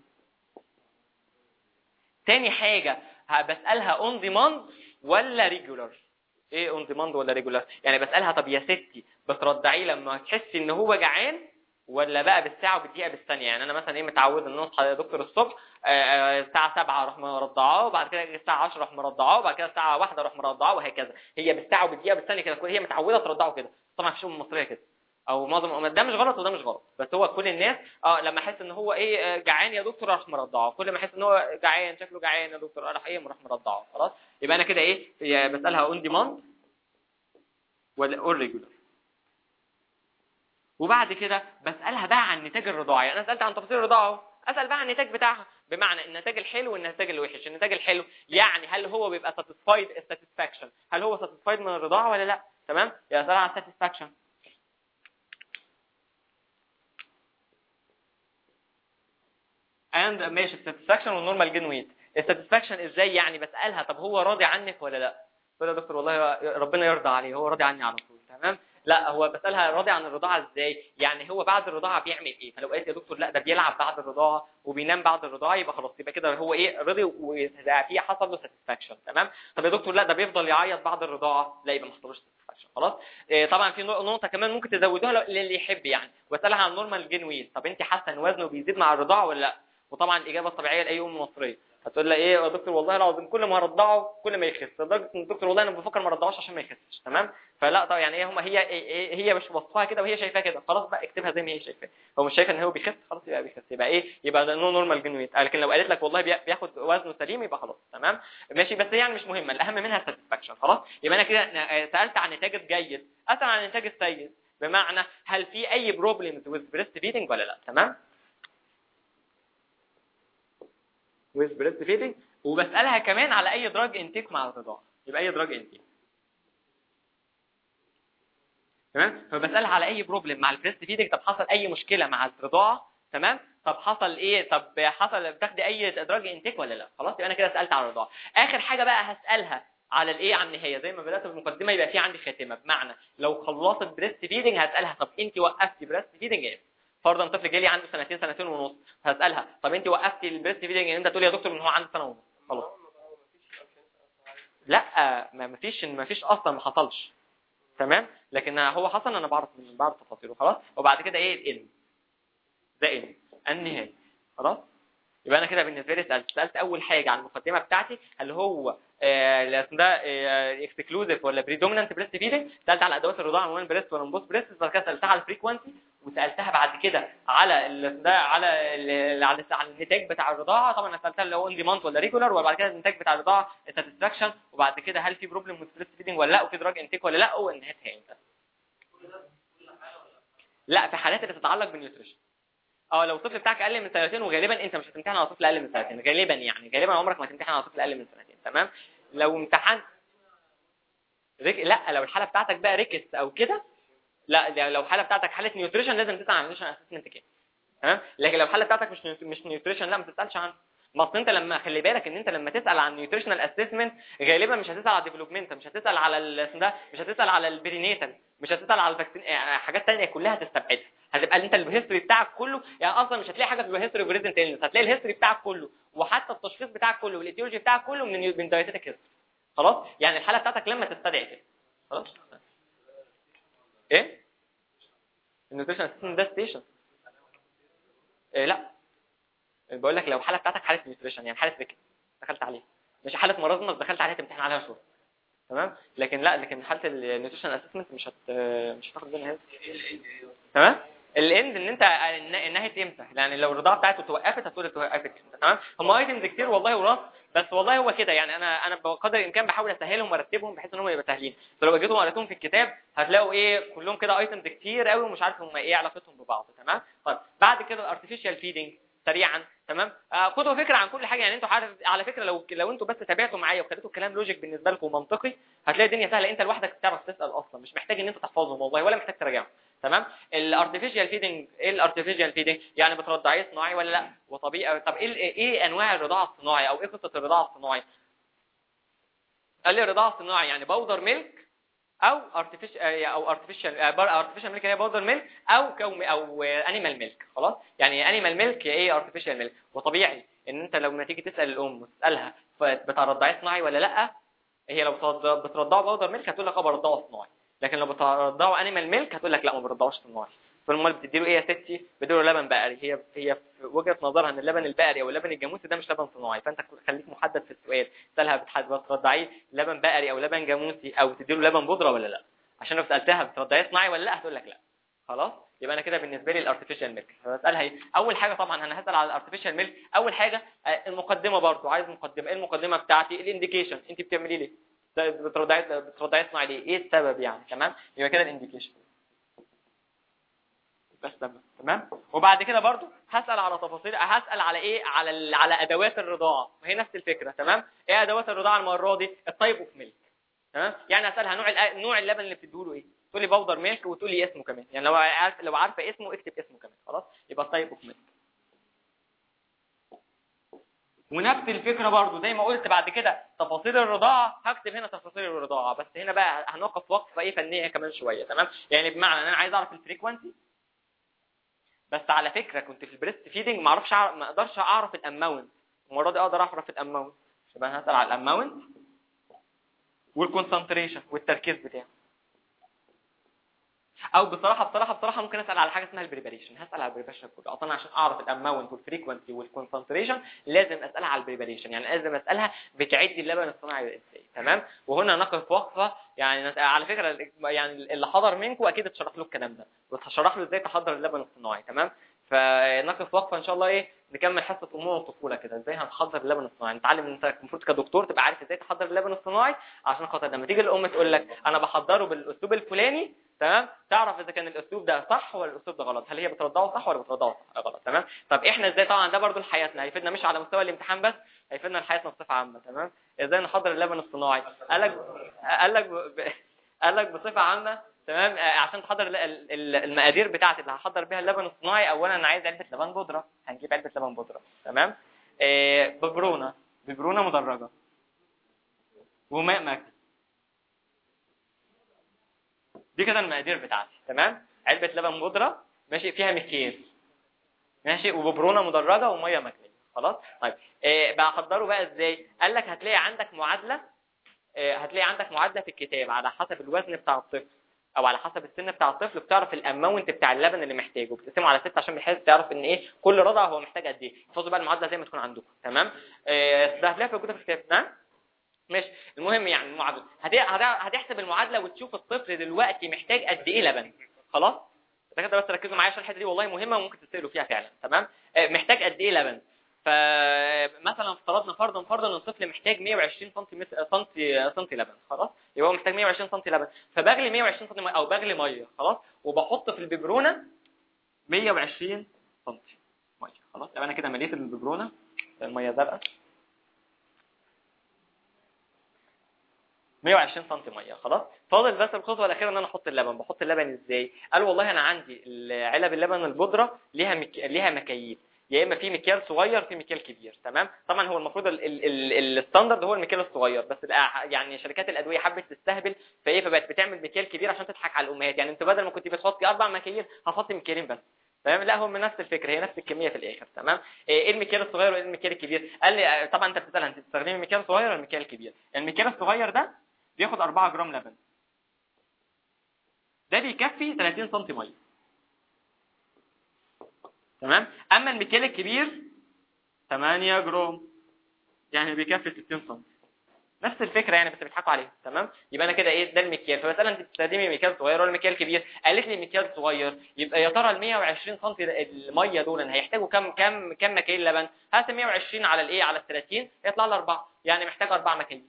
تاني حاجه ه- بسالها اون ديماند ولا ريجولار ايه اون ديماند ولا ريجولار يعني بسالها طب يا ستي بترضعيه لما تحسي ان هو جعان ولا بقى بالساعه وبالدقيقه بالثانيه يعني انا مثلا ايه متعود ان اصحى يا دكتور الصبح آه، آه، الساعه 7 اروح مرضعاه وبعد كده الساعه 10 اروح مرضعاه وبعد كده الساعه 1 اروح مرضعاه وهكذا هي بالساعه وبالدقيقه بالثانيه كده كل- هي متعوده ترضعه كده طبعا في الشؤون المصريه كده او معظم الامهات ده مش غلط وده مش غلط بس هو كل الناس اه لما احس ان هو ايه آه، جعان يا دكتور اروح مرضعه كل ما احس ان هو جعان شكله جعان يا دكتور اروح ايه اروح مرضعه خلاص يبقى انا كده ايه هي بسالها اون ديماند ولا اون ريجولار وبعد كده بسالها بقى عن نتاج الرضاعه يعني انا سالت عن تفاصيل الرضاعه اهو اسال بقى عن النتاج بتاعها بمعنى النتاج الحلو والنتاج الوحش النتاج الحلو يعني هل هو بيبقى ساتيسفايد satisfaction هل هو ساتيسفايد من الرضاعه ولا لا تمام يا اسالها عن satisfaction and ماشي الساتسفاكشن والنورمال جين ويت الساتسفاكشن ازاي يعني بسالها طب هو راضي عنك ولا لا تقول يا دكتور والله ربنا يرضى عليه هو راضي عني على طول تمام لا هو بسالها راضي عن الرضاعه ازاي يعني هو بعد الرضاعه بيعمل ايه فلو قالت يا دكتور لا ده بيلعب بعد الرضاعه وبينام بعد الرضاعه يبقى خلاص يبقى كده هو ايه رضي وفي حصل له ساتسفاكشن تمام طب يا دكتور لا ده بيفضل يعيط بعد الرضاعه لا يبقى ما حصلوش ساتسفاكشن خلاص إيه طبعا في نق- نقطه كمان ممكن تزودوها لو- للي يحب يعني واسالها عن نورمال جين ويت طب انت حاسه ان وزنه بيزيد مع الرضاعه ولا لا وطبعا الاجابه الطبيعيه لاي ام مصريه هتقول لها ايه يا دكتور والله العظيم كل ما ارضعه كل ما يخس لدرجه ان الدكتور والله انا بفكر ما ارضعوش عشان ما يخسش تمام فلا طبعا يعني ايه هم هي هي هي مش وصفها كده وهي شايفاها كده خلاص بقى اكتبها زي ما هي شايفاها هو مش شايفه ان هو بيخس خلاص يبقى بيخس يبقى ايه يبقى ده نو نورمال جنويت لكن لو قالت لك والله بي- بياخد وزنه سليم يبقى خلاص تمام ماشي بس هي يعني مش مهمه الاهم منها الساتسفاكشن خلاص يبقى انا كده ن- سالت عن نتاج الجيد اسال عن النتاج السيء بمعنى هل في اي بروبلمز وذ بريست فيدنج ولا لا تمام with breast feeding وبسألها كمان على أي دراج انتيك مع الرضاعة يبقى أي دراج انتيك تمام فبسألها على أي بروبلم مع البريست فيدنج طب حصل أي مشكلة مع الرضاعة تمام طب حصل ايه طب حصل بتاخدي اي دراج انتيك ولا لا خلاص يبقى انا كده سالت على الرضاعه اخر حاجه بقى هسالها على الايه على النهايه زي ما بدات في المقدمه يبقى في عندي خاتمه بمعنى لو خلصت بريست فيدنج هسالها طب انت وقفتي بريست فيدنج ايه فرضا طفل جالي عنده سنتين سنتين ونص هسالها طب انت وقفتي البريست فيدنج انت تقول يا دكتور ان هو عنده سنه ونص خلاص لا ما فيش ما فيش اصلا ما حصلش تمام لكن هو حصل انا بعرف من بعرف تفاصيله خلاص وبعد كده ايه الان ده ان النهايه خلاص يبقى انا كده بالنسبه لي سالت سالت اول حاجه عن المقدمه بتاعتي هل هو آه ده اكسكلوزيف ولا بريدومينانت بريست فيدنج سالت على ادوات الرضاعه عنوان بريست ولا بوست بريست بعد كده سالتها على الفريكوانسي وسالتها بعد كده على ال- ده على ال- على على النتاج بتاع الرضاعه طبعا انا سالتها اللي هو اون ديماند ولا ريجولار وبعد كده النتاج بتاع الرضاعه ساتسفاكشن وبعد كده هل في بروبلم وذ بريست فيدنج ولا لا وفي دراج انتيك ولا لا ونهايتها امتى لا في حالات اللي تتعلق بالنيوتريشن اه لو الطفل بتاعك اقل من سنتين وغالبا انت مش هتمتحن على طفل اقل من سنتين غالبا يعني غالبا عمرك ما هتمتحن على طفل اقل من سنتين تمام لو امتحنت رك... لا لو الحاله بتاعتك بقى ريكس او كده لا لو الحاله بتاعتك حاله نيوتريشن لازم تسال عن نيوتريشن اسسمنت كده تمام لكن لو الحاله بتاعتك مش نيوت- مش نيوتريشن لا ما تسالش عنه ما اصل انت لما خلي بالك ان انت لما تسال عن نيوتريشنال اسسمنت غالبا مش هتسال على الديفلوبمنت مش هتسال على ال- اسمه ده مش هتسال على البرينيتال مش هتسال على الفاكسين يعني حاجات ثانيه كلها تستبعدها هتبقى انت الهيستوري بتاعك كله يعني اصلا مش هتلاقي حاجه في الهيستوري بريزنت النس هتلاقي الهيستوري بتاعك كله وحتى التشخيص بتاعك كله والايتيولوجي بتاعك كله من النيو- من دايتيتك هيستوري خلاص يعني الحاله بتاعتك لما تستدعي كده خلاص ايه النيوتريشن اسسمنت ده ستيشن إيه لا بقول لك لو الحاله بتاعتك حاله نيوتريشن يعني حاله ريكت دخلت عليها مش حاله مرض انك دخلت عليها تمتحن عليها شهور تمام لكن لا لكن حاله النيوتريشن اسسمنت مش هت مش هتاخد منها هيلث. تمام الاند ان انت الن- نهايه امتى يعني لو الرضاعه بتاعته توقفت هتقول توقفت تمام هم ايتمز كتير والله وراس بس والله هو كده يعني انا انا بقدر الامكان بحاول اسهلهم وارتبهم بحيث ان هم يبقوا سهلين فلو جيتوا قريتهم في الكتاب هتلاقوا ايه كلهم كده ايتمز كتير قوي ومش عارف هم ايه علاقتهم ببعض تمام طيب بعد كده الارتفيشال فيدنج سريعا تمام آه خدوا فكره عن كل حاجه يعني انتوا عارف على فكره لو لو انتوا بس تابعتوا معايا وخليتوا الكلام لوجيك بالنسبه لكم ومنطقي هتلاقي الدنيا سهله انت لوحدك تعرف تسال اصلا مش محتاج ان انت تحفظهم والله ولا محتاج تراجعهم تمام الارتفيشال فيدنج ايه الارتفيشال فيدنج يعني بترضعيه صناعي ولا لا وطبيعي طب ايه ايه انواع الرضاعه الصناعي او ايه قصه الرضاعه الصناعي قال لي الرضاعه الصناعي يعني بودر ميلك او ارتفيشال او ارتفيشال ارتفيشال ميلك هي باودر ميلك او كوم او انيمال ميلك خلاص يعني انيمال ميلك ايه ارتفيشال ميلك وطبيعي ان انت لما تيجي تسال الام وتسالها بترضعيه صناعي ولا لا هي لو بترضعه باودر ميلك هتقول لك اه برضعه صناعي لكن لو بترضعه انيمال ميلك هتقول لك لا ما برضعوش صناعي فالمال بتديله ايه يا ستي بتديله لبن بقري هي هي في وجهه نظرها ان اللبن البقري او اللبن الجاموسي ده مش لبن صناعي فانت خليك محدد في السؤال تسالها بترضعيه لبن بقري او لبن جاموسي او تديله لبن بودره ولا لا عشان لو سالتها بترضعيه صناعي ولا لا هتقول لك لا خلاص يبقى انا كده بالنسبه لي الارتفيشال ميلك فبسالها ايه اول حاجه طبعا انا هسال على الارتفيشال ميلك اول حاجه المقدمه برضو عايز مقدمه ايه المقدمه بتاعتي الانديكيشن انت بتعملي ليه بترضعي بترضعي صناعي ليه ايه السبب يعني تمام يبقى كده الانديكيشن بس تمام تمام وبعد كده برضو هسال على تفاصيل هسال على ايه على ال... على ادوات الرضاعه وهي نفس الفكره تمام ايه ادوات الرضاعه المره دي الطيب اوف ميلك تمام يعني اسالها نوع ال... نوع اللبن اللي بتديه له ايه تقول لي باودر ميلك وتقول لي اسمه كمان يعني لو عارف لو عارفه اسمه اكتب اسمه كمان خلاص يبقى الطيب اوف ميلك ونفس الفكره برضو زي ما قلت بعد كده تفاصيل الرضاعه هكتب هنا تفاصيل الرضاعه بس هنا بقى هنوقف وقفه ايه فنيه كمان شويه تمام يعني بمعنى ان انا عايز اعرف الفريكوانسي بس على فكره كنت في البريست فيدنج ما اعرفش ما اقدرش اعرف الاماونت المره دي اقدر اعرف الاماونت يبقى انا هسال على الاماونت والكونسنتريشن والتركيز بتاعه او بصراحه بصراحه بصراحه ممكن اسال على حاجه اسمها البريباريشن هسال على البريباريشن كله اصلا عشان اعرف الاماونت والفريكوانسي والكونسنتريشن لازم اسالها على البريباريشن يعني لازم اسالها بتعدي اللبن الصناعي ازاي تمام وهنا نقف وقفه يعني على فكره يعني اللي حضر منكم اكيد اتشرح له الكلام ده وتشرح له ازاي تحضر اللبن الصناعي تمام فنقف وقفه ان شاء الله ايه نكمل حصه امومه وطفوله كده ازاي هنحضر اللبن الصناعي نتعلم ان انت المفروض كدكتور تبقى عارف ازاي تحضر اللبن الصناعي عشان خاطر لما تيجي الام تقول لك انا بحضره بالاسلوب الفلاني تمام تعرف اذا كان الاسلوب ده صح ولا الاسلوب ده غلط هل هي بترضعه صح ولا بترضعه غلط تمام طب احنا ازاي طبعا ده برضو لحياتنا هيفيدنا مش على مستوى الامتحان بس هيفيدنا لحياتنا بصفه عامه تمام ازاي نحضر اللبن الصناعي قال لك قال لك قال لك بصفه عامه تمام عشان تحضر المقادير بتاعتي اللي هحضر بيها اللبن الصناعي اولا انا عايز علبه لبن بودره هنجيب علبه لبن بودره تمام إيه ببرونه ببرونه مدرجه وماء مكي دي كده المقادير بتاعتي تمام علبه لبن بودره ماشي فيها مكيال ماشي وببرونه مدرجه وميه مكنيه خلاص طيب إيه بحضره بقى ازاي قال لك هتلاقي عندك معادله إيه هتلاقي عندك معادله في الكتاب على حسب الوزن بتاع الطفل او على حسب السن بتاع الطفل بتعرف الاماونت بتاع اللبن اللي محتاجه بتقسمه على 6 عشان بحيث تعرف ان ايه كل رضع هو محتاج قد ايه احفظوا بقى المعادله زي ما تكون عندكم تمام إيه ده هتلاقيها موجوده في الكتاب نعم ماشي المهم يعني المعادله هتحسب المعادله وتشوف الطفل دلوقتي محتاج قد ايه لبن خلاص كده بس ركزوا معايا عشان الحته دي والله مهمه وممكن تسالوا فيها فعلا تمام محتاج قد ايه لبن فمثلا افترضنا فرضا فرضا ان الطفل محتاج 120 سم سنتي سنتي لبن خلاص يبقى هو محتاج 120 سم لبن فبغلي 120 سم او بغلي ميه خلاص وبحط في الببرونه 120 سم ميه خلاص يبقى انا كده مليت الببرونه الميه زرقاء 120 سم ميه خلاص فاضل بس الخطوه الاخيره ان انا احط اللبن بحط اللبن ازاي قالوا والله انا عندي علب اللبن البودره ليها مك... ليها مكاييل يا اما في مكيال صغير في مكيال كبير تمام طبعا هو المفروض الستاندرد هو المكيال الصغير بس يعني شركات الادويه حبت تستهبل فايه فبقت بتعمل مكيال كبير عشان تضحك على الامهات يعني انت بدل ما كنت بتحطي اربع مكاييل هحط مكيالين بس تمام لا هم نفس الفكره هي نفس الكميه في الاخر تمام ايه المكيال الصغير وايه المكيال الكبير قال لي طبعا انت بتسالها انت بتستخدمي المكيال الصغير ولا المكيال الكبير المكيال الصغير ده بياخد 4 جرام لبن ده بيكفي 30 سم ميه تمام اما المكيال الكبير 8 جرام يعني بيكفي 60 سم نفس الفكره يعني بس بيضحكوا عليها تمام يبقى انا كده ايه ده المكيال فبسالها انت بتستخدمي مكيال صغير ولا مكيال كبير قالت لي مكيال صغير يبقى يا ترى ال 120 سم الميه دول هيحتاجوا كام كام كام مكيال لبن هات 120 على الايه على ال 30 يطلع لي 4 يعني محتاج 4 مكاييل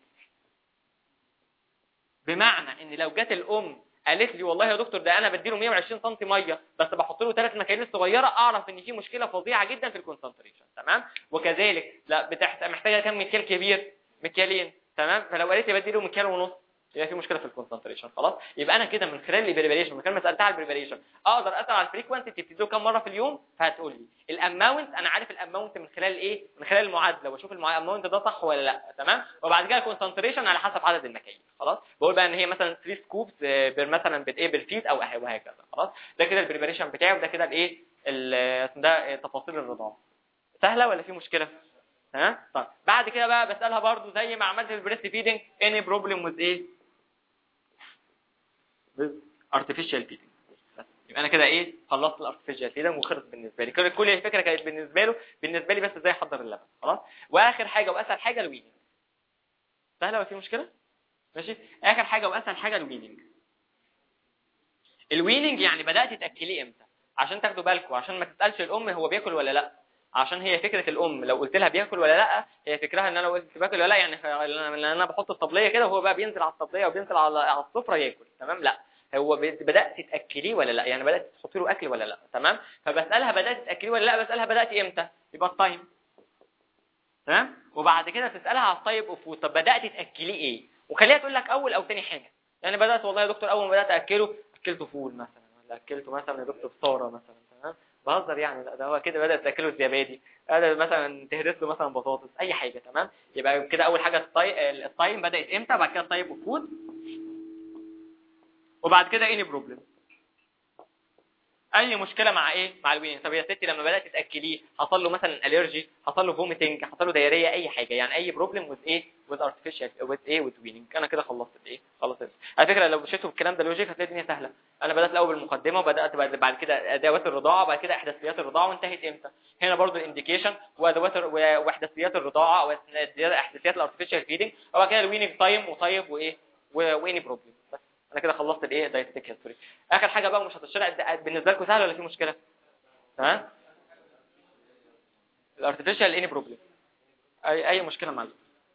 بمعنى ان لو جت الام قالت لي والله يا دكتور ده انا بديله 120 سم ميه بس بحط له ثلاث مكاييل صغيره اعرف ان في مشكله فظيعه جدا في الكونسنتريشن تمام وكذلك لا بتحت... محتاجه كام مكيال كبير مكيالين تمام فلو قالت لي بديله مكيال ونص يبقى في مشكله في الكونسنتريشن خلاص يبقى انا كده من خلال البريبريشن من خلال ما سالتها على البريبريشن اقدر اسال على الفريكوانسي بتبتدوا كام مره في اليوم فهتقول لي الاماونت انا عارف الاماونت من خلال ايه من خلال المعادله واشوف الاماونت ده صح ولا لا تمام وبعد كده الكونسنتريشن على حسب عدد المكاين خلاص بقول بقى ان هي مثلا 3 سكوبس بير مثلا بايه بالفيت او وهكذا خلاص ده كده البريبريشن بتاعي وده كده الايه ده تفاصيل الرضاعه سهله ولا في مشكله ها طيب بعد كده بقى بسالها برضو زي ما عملت في البريست فيدنج اني بروبلم وذ ايه artificial feeding يبقى انا كده ايه خلصت الارتفيشال فيدنج وخلص بالنسبه لي كل كل الفكره كانت بالنسبه له بالنسبه لي بس ازاي احضر اللبن خلاص واخر حاجه واسهل حاجه الويننج سهله ولا في مشكله ماشي اخر حاجه واسهل حاجه الويننج الويننج يعني بدات تاكليه امتى عشان تاخدوا بالكم عشان ما تسالش الام هو بياكل ولا لا عشان هي فكره الام لو قلت لها بياكل ولا لا هي فكرها ان انا لو قلت باكل ولا لا يعني انا بحط الطبليه كده وهو بقى بينزل على الطبليه وبينزل على على السفره ياكل تمام لا هو بدات تاكليه ولا لا يعني بدات تحطي له اكل ولا لا تمام فبسالها بدات تاكليه ولا لا بسالها بدات امتى يبقى التايم تمام وبعد كده تسالها على الطيب اوف فود طب بدات تاكليه ايه وخليها تقول لك اول او ثاني حاجه يعني بدات والله يا دكتور اول ما بدات اكله اكلته فول مثلا ولا اكلته مثلا يا دكتور ساره مثلا تمام بهزر يعني لا ده هو كده بدات تاكله الزبادي مثلا تهرس له مثلا بطاطس اي حاجه تمام يبقى كده اول حاجه التايم بدات امتى بعد كده الطيب اوف فود وبعد كده اني بروبلم اي مشكله مع ايه مع الوين طب يا ستي لما بدات تاكليه حصل له مثلا الرجي حصل له فوميتنج حصل له دايريه اي حاجه يعني اي بروبلم وذ ايه وذ ارتفيشال وذ ايه وذ ويننج انا كده خلصت الايه خلصت على فكره لو مشيتوا بالكلام ده لوجيك هتلاقي الدنيا سهله انا بدات الاول بالمقدمه وبدات بعد كده ادوات الرضاعه بعد كده احداثيات الرضاعه وانتهت امتى هنا برضو الانديكيشن وادوات واحداثيات الرضاعه او احداثيات الارتفيشال فيدنج وبعد كده الويننج تايم وطيب وايه واني بروبلم بس انا كده خلصت الايه دايتك هيستوري اخر حاجه بقى مش هتشرح بالنسبه لكم سهل ولا في مشكله تمام الارتفيشال اني بروبلم اي اي مشكله معاك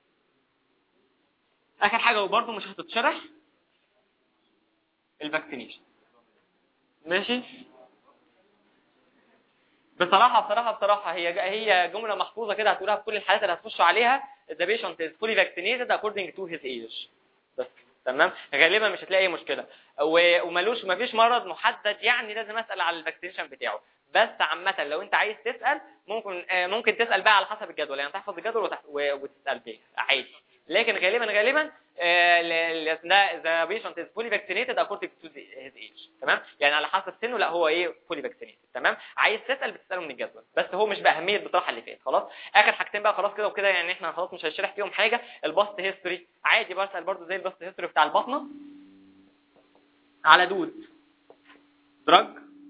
اخر حاجه وبرده مش هتتشرح الفاكسينيشن ماشي بصراحه بصراحه بصراحه هي هي جمله محفوظه كده هتقولها في كل الحالات اللي هتخشوا عليها the patient is fully vaccinated according to his age بس تمام غالبا مش هتلاقي اي مشكله ومالوش ما فيش مرض محدد يعني لازم اسال على الفاكسينيشن بتاعه بس عامه لو انت عايز تسال ممكن ممكن تسال بقى على حسب الجدول يعني تحفظ الجدول وتسال بيه عادي لكن غالبا غالبا ذا بيشنت از فولي فاكسينيتد اكوردنج تو هيز ايج تمام يعني على حسب سنه لا هو ايه فولي فاكسينيتد تمام عايز تسال بتساله من الجدول بس هو مش باهميه البطاقه اللي فات خلاص اخر حاجتين بقى خلاص كده وكده يعني احنا خلاص مش هنشرح فيهم حاجه الباست هيستوري عادي بسال برضو زي الباست هيستوري بتاع البطنه على دود دراج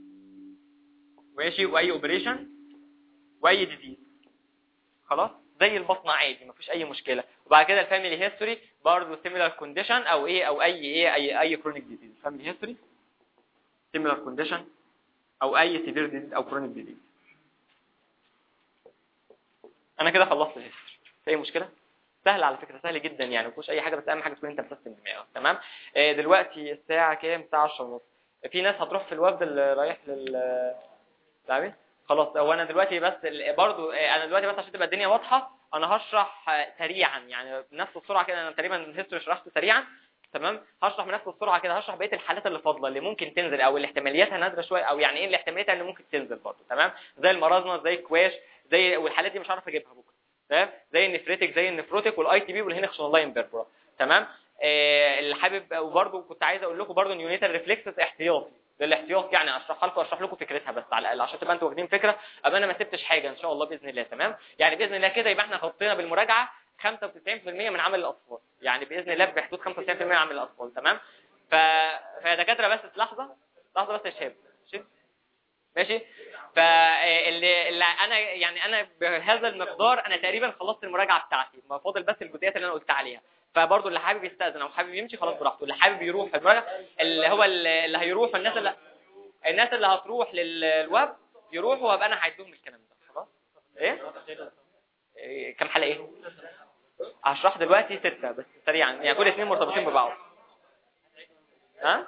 ماشي واي اوبريشن واي ديزيز خلاص زي البطنه عادي مفيش اي مشكله وبعد كده الفاميلي هيستوري برضه سيميلار كونديشن او ايه او اي ايه اي اي كرونيك ديزيز فاميلي هيستوري سيميلار كونديشن او اي سيفير ديزيز او كرونيك ديزيز انا كده خلصت الهيستوري في اي مشكله سهل على فكره سهل جدا يعني مفيش اي حاجه بس اهم حاجه تكون انت مسستم دماغك تمام آه دلوقتي الساعه كام الساعه 10 ونص في ناس هتروح في الوفد اللي رايح لل تعبي خلاص هو انا دلوقتي بس برضو انا دلوقتي بس عشان تبقى الدنيا واضحه انا هشرح سريعا يعني بنفس السرعه كده انا تقريبا الهيستوري شرحته سريعا تمام هشرح بنفس السرعه كده هشرح بقيه الحالات اللي فاضله اللي ممكن تنزل او اللي احتمالياتها نادره شويه او يعني ايه اللي احتمالياتها اللي ممكن تنزل برضه تمام زي المرازمه زي الكواش زي والحالات دي مش عارف اجيبها بكره تمام زي النفريتك زي النفروتك والاي تي بي والهينكشن لاين بيربرا تمام آه اللي حابب وبرده كنت عايز اقول لكم برده نيونيتال ريفلكسز احتياطي للاحتياط يعني اشرحها لكم اشرح لكم فكرتها بس على الاقل عشان تبقى انتوا واخدين فكره ابقى انا ما سبتش حاجه ان شاء الله باذن الله تمام يعني باذن الله كده يبقى احنا غطينا بالمراجعه 95% من عمل الاطفال يعني باذن الله بحدود 95% من عمل الاطفال تمام ف فيا دكاتره بس لحظه لحظه بس يا شباب ماشي ماشي فاللي اللي انا يعني انا بهذا المقدار انا تقريبا خلصت المراجعه بتاعتي ما فاضل بس الجزئيات اللي انا قلت عليها فبرضه اللي حابب يستاذن او حابب يمشي خلاص براحته اللي حابب يروح المراجعه اللي هو اللي هيروح الناس اللي الناس اللي هتروح للويب يروحوا وابقى انا هعدهم الكلام ده خلاص ايه, إيه كم حلقه ايه هشرح دلوقتي ستة بس سريعا يعني كل اثنين مرتبطين ببعض ها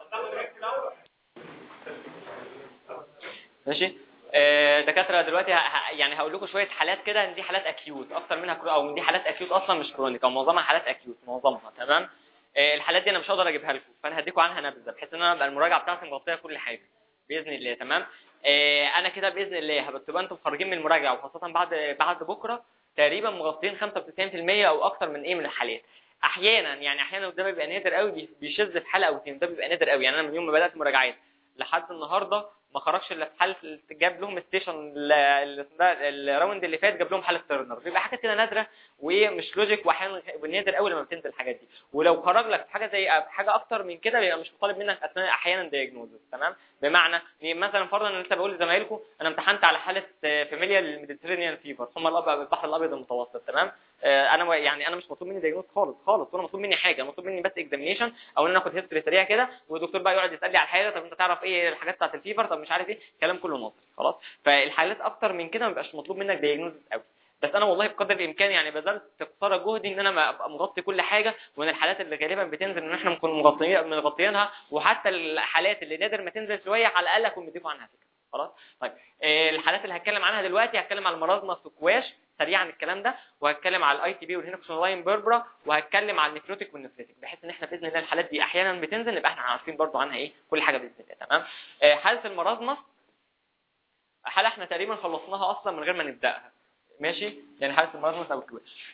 ماشي آه دكاتره دلوقتي يعني هقول لكم شويه حالات كده ان دي حالات اكيوت اكتر منها او دي حالات اكيوت اصلا مش كرونيك او معظمها حالات اكيوت معظمها تمام آه، الحالات دي انا مش هقدر اجيبها لكم فانا هديكم عنها نبذه بحيث ان انا ابقى المراجعه بتاعتي مغطيه كل حاجه باذن الله تمام آه، انا كده باذن الله هتبقى انتم خارجين من المراجعه وخاصه بعد بعد بكره تقريبا مغطيين 95% او اكتر من ايه من الحالات احيانا يعني احيانا ده بيبقى نادر قوي بي- بيشذ في حلقه او اتنين ده بيبقى نادر قوي يعني انا من يوم ما بدات مراجعات لحد النهارده ما خرجش الا في حاله جاب لهم ستيشن الراوند اللي فات جاب لهم حاله ترنر بيبقى حاجه كده نادره ومش لوجيك واحيانا نادر قوي لما بتنزل الحاجات دي ولو خرج لك في حاجه زي حاجه اكتر من كده بيبقى مش مطالب منك اثناء احيانا دايجنوزس تمام بمعنى إن مثلا فرضا ان انت بقول لزمايلكم انا امتحنت على حاله فاميليا الميديترينيان فيفر هم الأب- البحر الابيض المتوسط تمام آه، انا و- يعني انا مش مطلوب مني دايجنوز خالص خالص ولا مطلوب مني حاجه مطلوب مني بس اكزامينيشن او ان انا اخد هيستوري سريع كده والدكتور بقى يقعد يسال لي على الحاله طب انت تعرف ايه الحاجات بتاعت الفيفر طب مش عارف ايه كلام كله نظري خلاص فالحالات اكتر من كده ما بيبقاش مطلوب منك دايجنوز قوي بس انا والله بقدر الامكان يعني بذلت قصارى جهدي ان انا ما ابقى مغطي كل حاجه وان الحالات اللي غالبا بتنزل ان احنا نكون مغطيين مغطيينها وحتى الحالات اللي نادر ما تنزل شويه على الاقل اكون مضيف عنها فكره خلاص طيب آه، الحالات اللي هتكلم عنها دلوقتي هتكلم على المرازمه سكواش سريعا الكلام ده وهتكلم على الاي تي بي والهينوكسون بيربرا وهتكلم على النفروتيك والنفريتيك بحيث ان احنا باذن الله الحالات دي احيانا بتنزل نبقى احنا عارفين برضو عنها ايه كل حاجه باذن الله تمام آه، حاله المرازمه حاله احنا تقريبا خلصناها اصلا من غير ما نبداها ماشي يعني حاله المرازمس او الكواش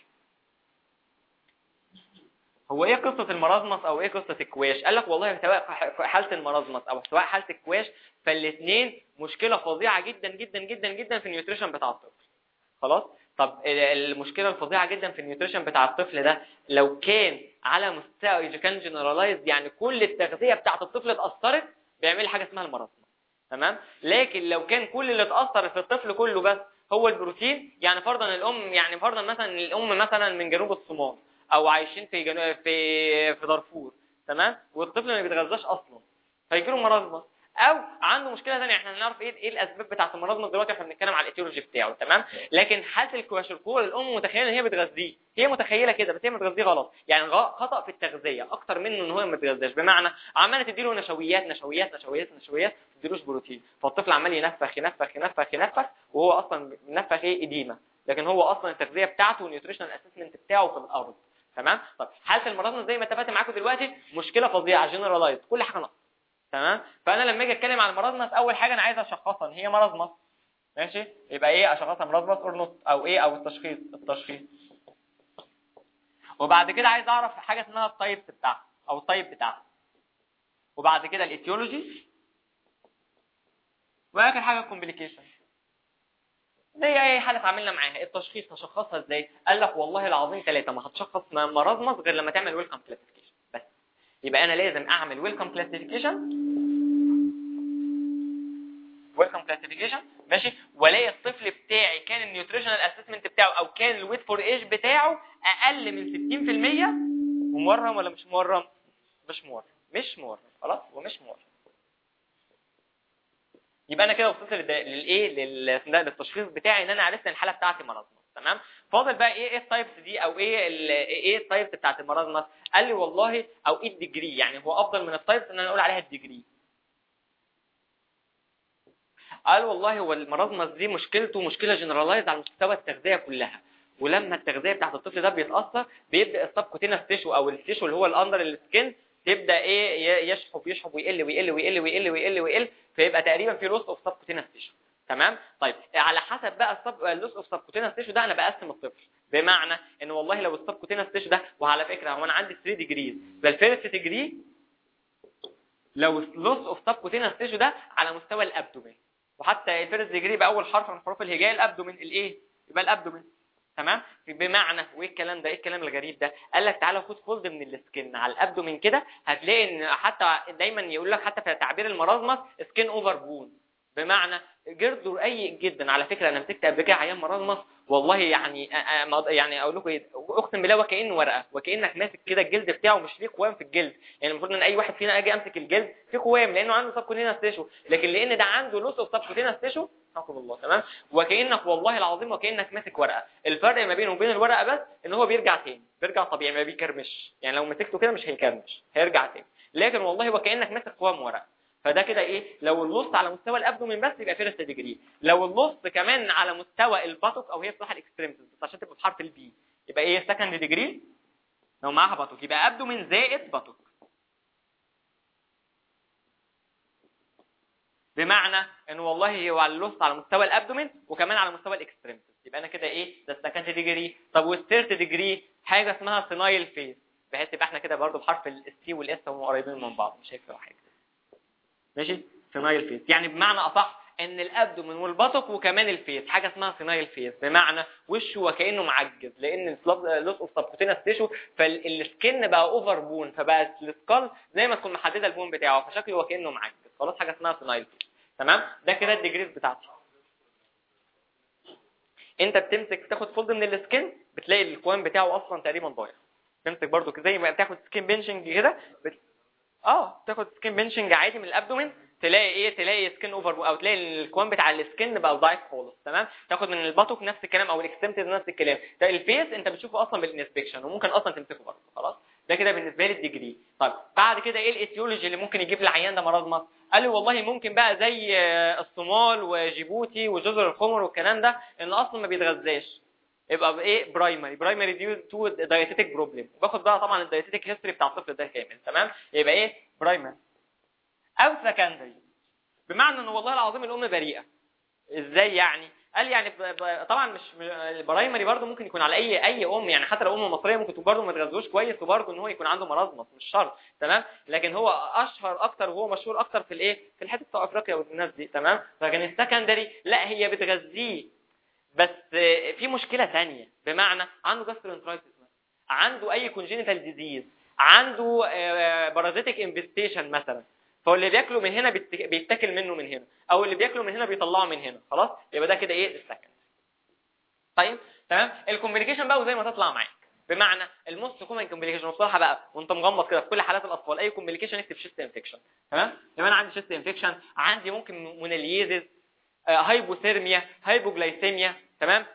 هو ايه قصه المرازمس او ايه قصه الكواش قال لك والله سواء في حاله المرازمس او سواء حاله الكواش فالاثنين مشكله فظيعه جدا جدا جدا جدا في النيوتريشن بتاع الطفل خلاص طب ال- المشكله الفظيعه جدا في النيوتريشن بتاع الطفل ده لو كان على مستوى اذا كان جنرالايزد يعني كل التغذيه بتاعه الطفل اتاثرت بيعمل لي حاجه اسمها المرازمه تمام لكن لو كان كل اللي اتاثر في الطفل كله بس هو البروتين يعني فرضا الام يعني فرضا مثلا الام مثلا من جنوب الصومال او عايشين في جنوب في في دارفور تمام والطفل ما بيتغذاش اصلا فيجي له مرض او عنده مشكله ثانيه احنا هنعرف ايه ايه الاسباب بتاعه المرض دلوقتي احنا بنتكلم على الايتيولوجي بتاعه تمام لكن حاله الكواشركول الام متخيله ان هي بتغذيه هي متخيله كده بس هي بتغذيه غلط يعني غ- خطا في التغذيه اكتر منه ان هو ما بيتغذاش بمعنى عماله تديله نشويات نشويات نشويات نشويات ما تديلوش بروتين فالطفل عمال ينفخ ينفخ ينفخ ينفخ وهو اصلا منفخ ايه اديمه لكن هو اصلا التغذيه بتاعته والنيوتريشنال اسسمنت بتاعه في الارض تمام طب حاله المرض زي ما اتفقت معاكم دلوقتي مشكله فظيعه جنرالايز كل حاجه ناقصه تمام فانا لما اجي اتكلم عن مرض مس اول حاجه انا عايز اشخصها ان هي مرض مس ماشي يبقى ايه اشخصها مرض مس اور نوت او ايه او التشخيص التشخيص وبعد كده عايز اعرف حاجه اسمها التايبس بتاعها او التايب بتاعها وبعد كده الايتيولوجي واخر حاجه الكومبليكيشن زي اي حاله اتعاملنا معاها التشخيص هشخصها ازاي قال لك والله العظيم ثلاثه ما هتشخص م- مرض مس غير لما تعمل ويلكم كلاسيفيكيشن بس يبقى انا لازم اعمل ويلكم كلاسيفيكيشن ويلكم كلاسيفيكيشن ماشي والاقي الطفل بتاعي كان النيوتريشنال اسسمنت بتاعه او كان الويت فور ايج بتاعه اقل من 60% ومورم ولا مش مورم مش مورم مش مورم خلاص ومش مورم يبقى انا كده وصلت للد- للايه لل- للتشخيص بتاعي ان انا عرفت ان الحاله بتاعتي مرض تمام فاضل بقى ايه ايه التايبس دي او ايه ال- ايه التايبس بتاعت المرض قال لي والله او ايه الديجري يعني هو افضل من التايبس ان انا اقول عليها الديجري قال والله هو المرضمس دي مشكلته مشكله جنرالايز على مستوى التغذيه كلها ولما التغذيه بتاعت الطفل ده بيتاثر بيبدا السبكوتينس تيشو او التيشو اللي هو الاندر السكين تبدا ايه ي- يشحب يشحب ويقل ويقل ويقل ويقل ويقل ويقل فيبقى تقريبا في لوس اوف سبكوتينس تيشو تمام طيب على حسب بقى السب اللوس اوف سبكوتينس تيشو ده انا بقسم الطفل بمعنى ان والله لو السبكوتينس تيشو ده وعلى فكره هو انا عندي 3 ديجريز فالفيرست ديجري لو اللوس اوف سبكوتينس تيشو ده على مستوى الابدومين وحتى الفيرست ديجري باول حرف من حروف الهجاء الابدومين الايه يبقى الابدومين تمام بمعنى وايه الكلام ده ايه الكلام الغريب ده قال لك تعالى خد فولد من السكن على الابدومين كده هتلاقي ان حتى دايما يقول لك حتى في تعبير المرازمس سكين اوفر بون بمعنى جلده رقيق جدا على فكره انا مسكت قبل كده عيان مرازمس والله يعني أ- أ- ما- يعني اقول لكم ايه اقسم بالله وكانه ورقه وكانك ماسك كده الجلد بتاعه مش ليه قوام في الجلد يعني المفروض ان اي واحد فينا اجي امسك الجلد في قوام لانه عنده سبكوتينس تيشو لكن لان ده عنده لوس اوف سبكوتينس تيشو حكم الله تمام وكانك والله العظيم وكانك ماسك ورقه الفرق ما بينه وبين الورقه بس ان هو بيرجع تاني بيرجع طبيعي ما بيكرمش يعني لو مسكته كده مش هيكرمش هيرجع تاني لكن والله وكانك ماسك قوام ورقه فده كده ايه لو اللص على مستوى الابدومين بس يبقى فيرست ديجري لو اللص كمان على مستوى الباتوك او هي بصراحه الاكستريمز بس عشان تبقى بحرف البي يبقى ايه سكند ديجري لو معاها باتوك يبقى ابدومين زائد باتوك بمعنى ان والله هو اللوست على مستوى الابدومين وكمان على مستوى الاكستريمتس يبقى انا كده ايه ده السكند ديجري طب والثيرد ديجري حاجه اسمها سينايل فيز بحيث يبقى احنا كده برضه بحرف السي والاس هم قريبين من بعض مش هيفرقوا حاجه ماشي سينايل فيز يعني بمعنى اصح ان الابدومين والبطق وكمان الفيس حاجه اسمها سينايل فيس بمعنى وشه وكانه معجز لان لوس اوف سبكوتينس تيشو فالسكن بقى اوفر بون فبقى السكال زي ما تكون محدده البون بتاعه فشكله وكانه معجز خلاص حاجه اسمها سينايل فيس تمام ده كده الديجريز بتاعتي انت بتمسك تاخد فولد من السكن بتلاقي الكوان بتاعه اصلا تقريبا ضايع تمسك برده زي ما بتاخد سكين بنشنج كده بت... اه تاخد سكين بنشنج عادي من الابدومين تلاقي ايه تلاقي سكين اوفر او تلاقي الكوان بتاع السكن بقى ضعيف خالص تمام تاخد من الباتوك نفس الكلام او الاكستمتد نفس الكلام ده الفيس انت بتشوفه اصلا بالانسبكشن وممكن اصلا تمسكه برضه خلاص ده كده بالنسبه لي الديجري طيب بعد كده ايه الايتيولوجي اللي ممكن يجيب العيان ده مرض مصر قال لي والله ممكن بقى زي الصومال وجيبوتي وجزر القمر والكلام ده ان اصلا ما بيتغذاش يبقى بايه برايمري برايمري ديو تو دايتيتك بروبلم وباخد بقى طبعا الدايتيتك هيستوري بتاع الطفل ده كامل تمام يبقى ايه برايمري او سكندري بمعنى ان والله العظيم الام بريئه ازاي يعني قال يعني طبعا مش البرايمري برضه ممكن يكون على اي اي ام يعني حتى لو ام مصريه ممكن تكون برضه ما تغذوش كويس وبرضه ان هو يكون عنده مرض مش شرط تمام لكن هو اشهر اكتر وهو مشهور اكتر في الايه في الحته بتاع افريقيا والناس دي تمام لكن السكندري لا هي بتغذيه بس في مشكله ثانيه بمعنى عنده جاسترونترايتس عنده اي كونجينيتال ديزيز عنده بارازيتك انفستيشن مثلا فهو اللي بياكله من هنا بيتاكل منه من هنا او اللي بياكله من هنا بيطلعه من هنا خلاص يبقى ده كده ايه السكند طيب تمام الكومبليكيشن بقى وزي ما تطلع معاك بمعنى الموست كومن كومبليكيشن بصراحه بقى وانت مغمض كده في كل حالات الاطفال اي كومبليكيشن اكتب شيست انفكشن تمام يبقى انا عندي شيست انفكشن عندي ممكن موناليزيس هايبوثيرميا هايبوجلايسيميا تمام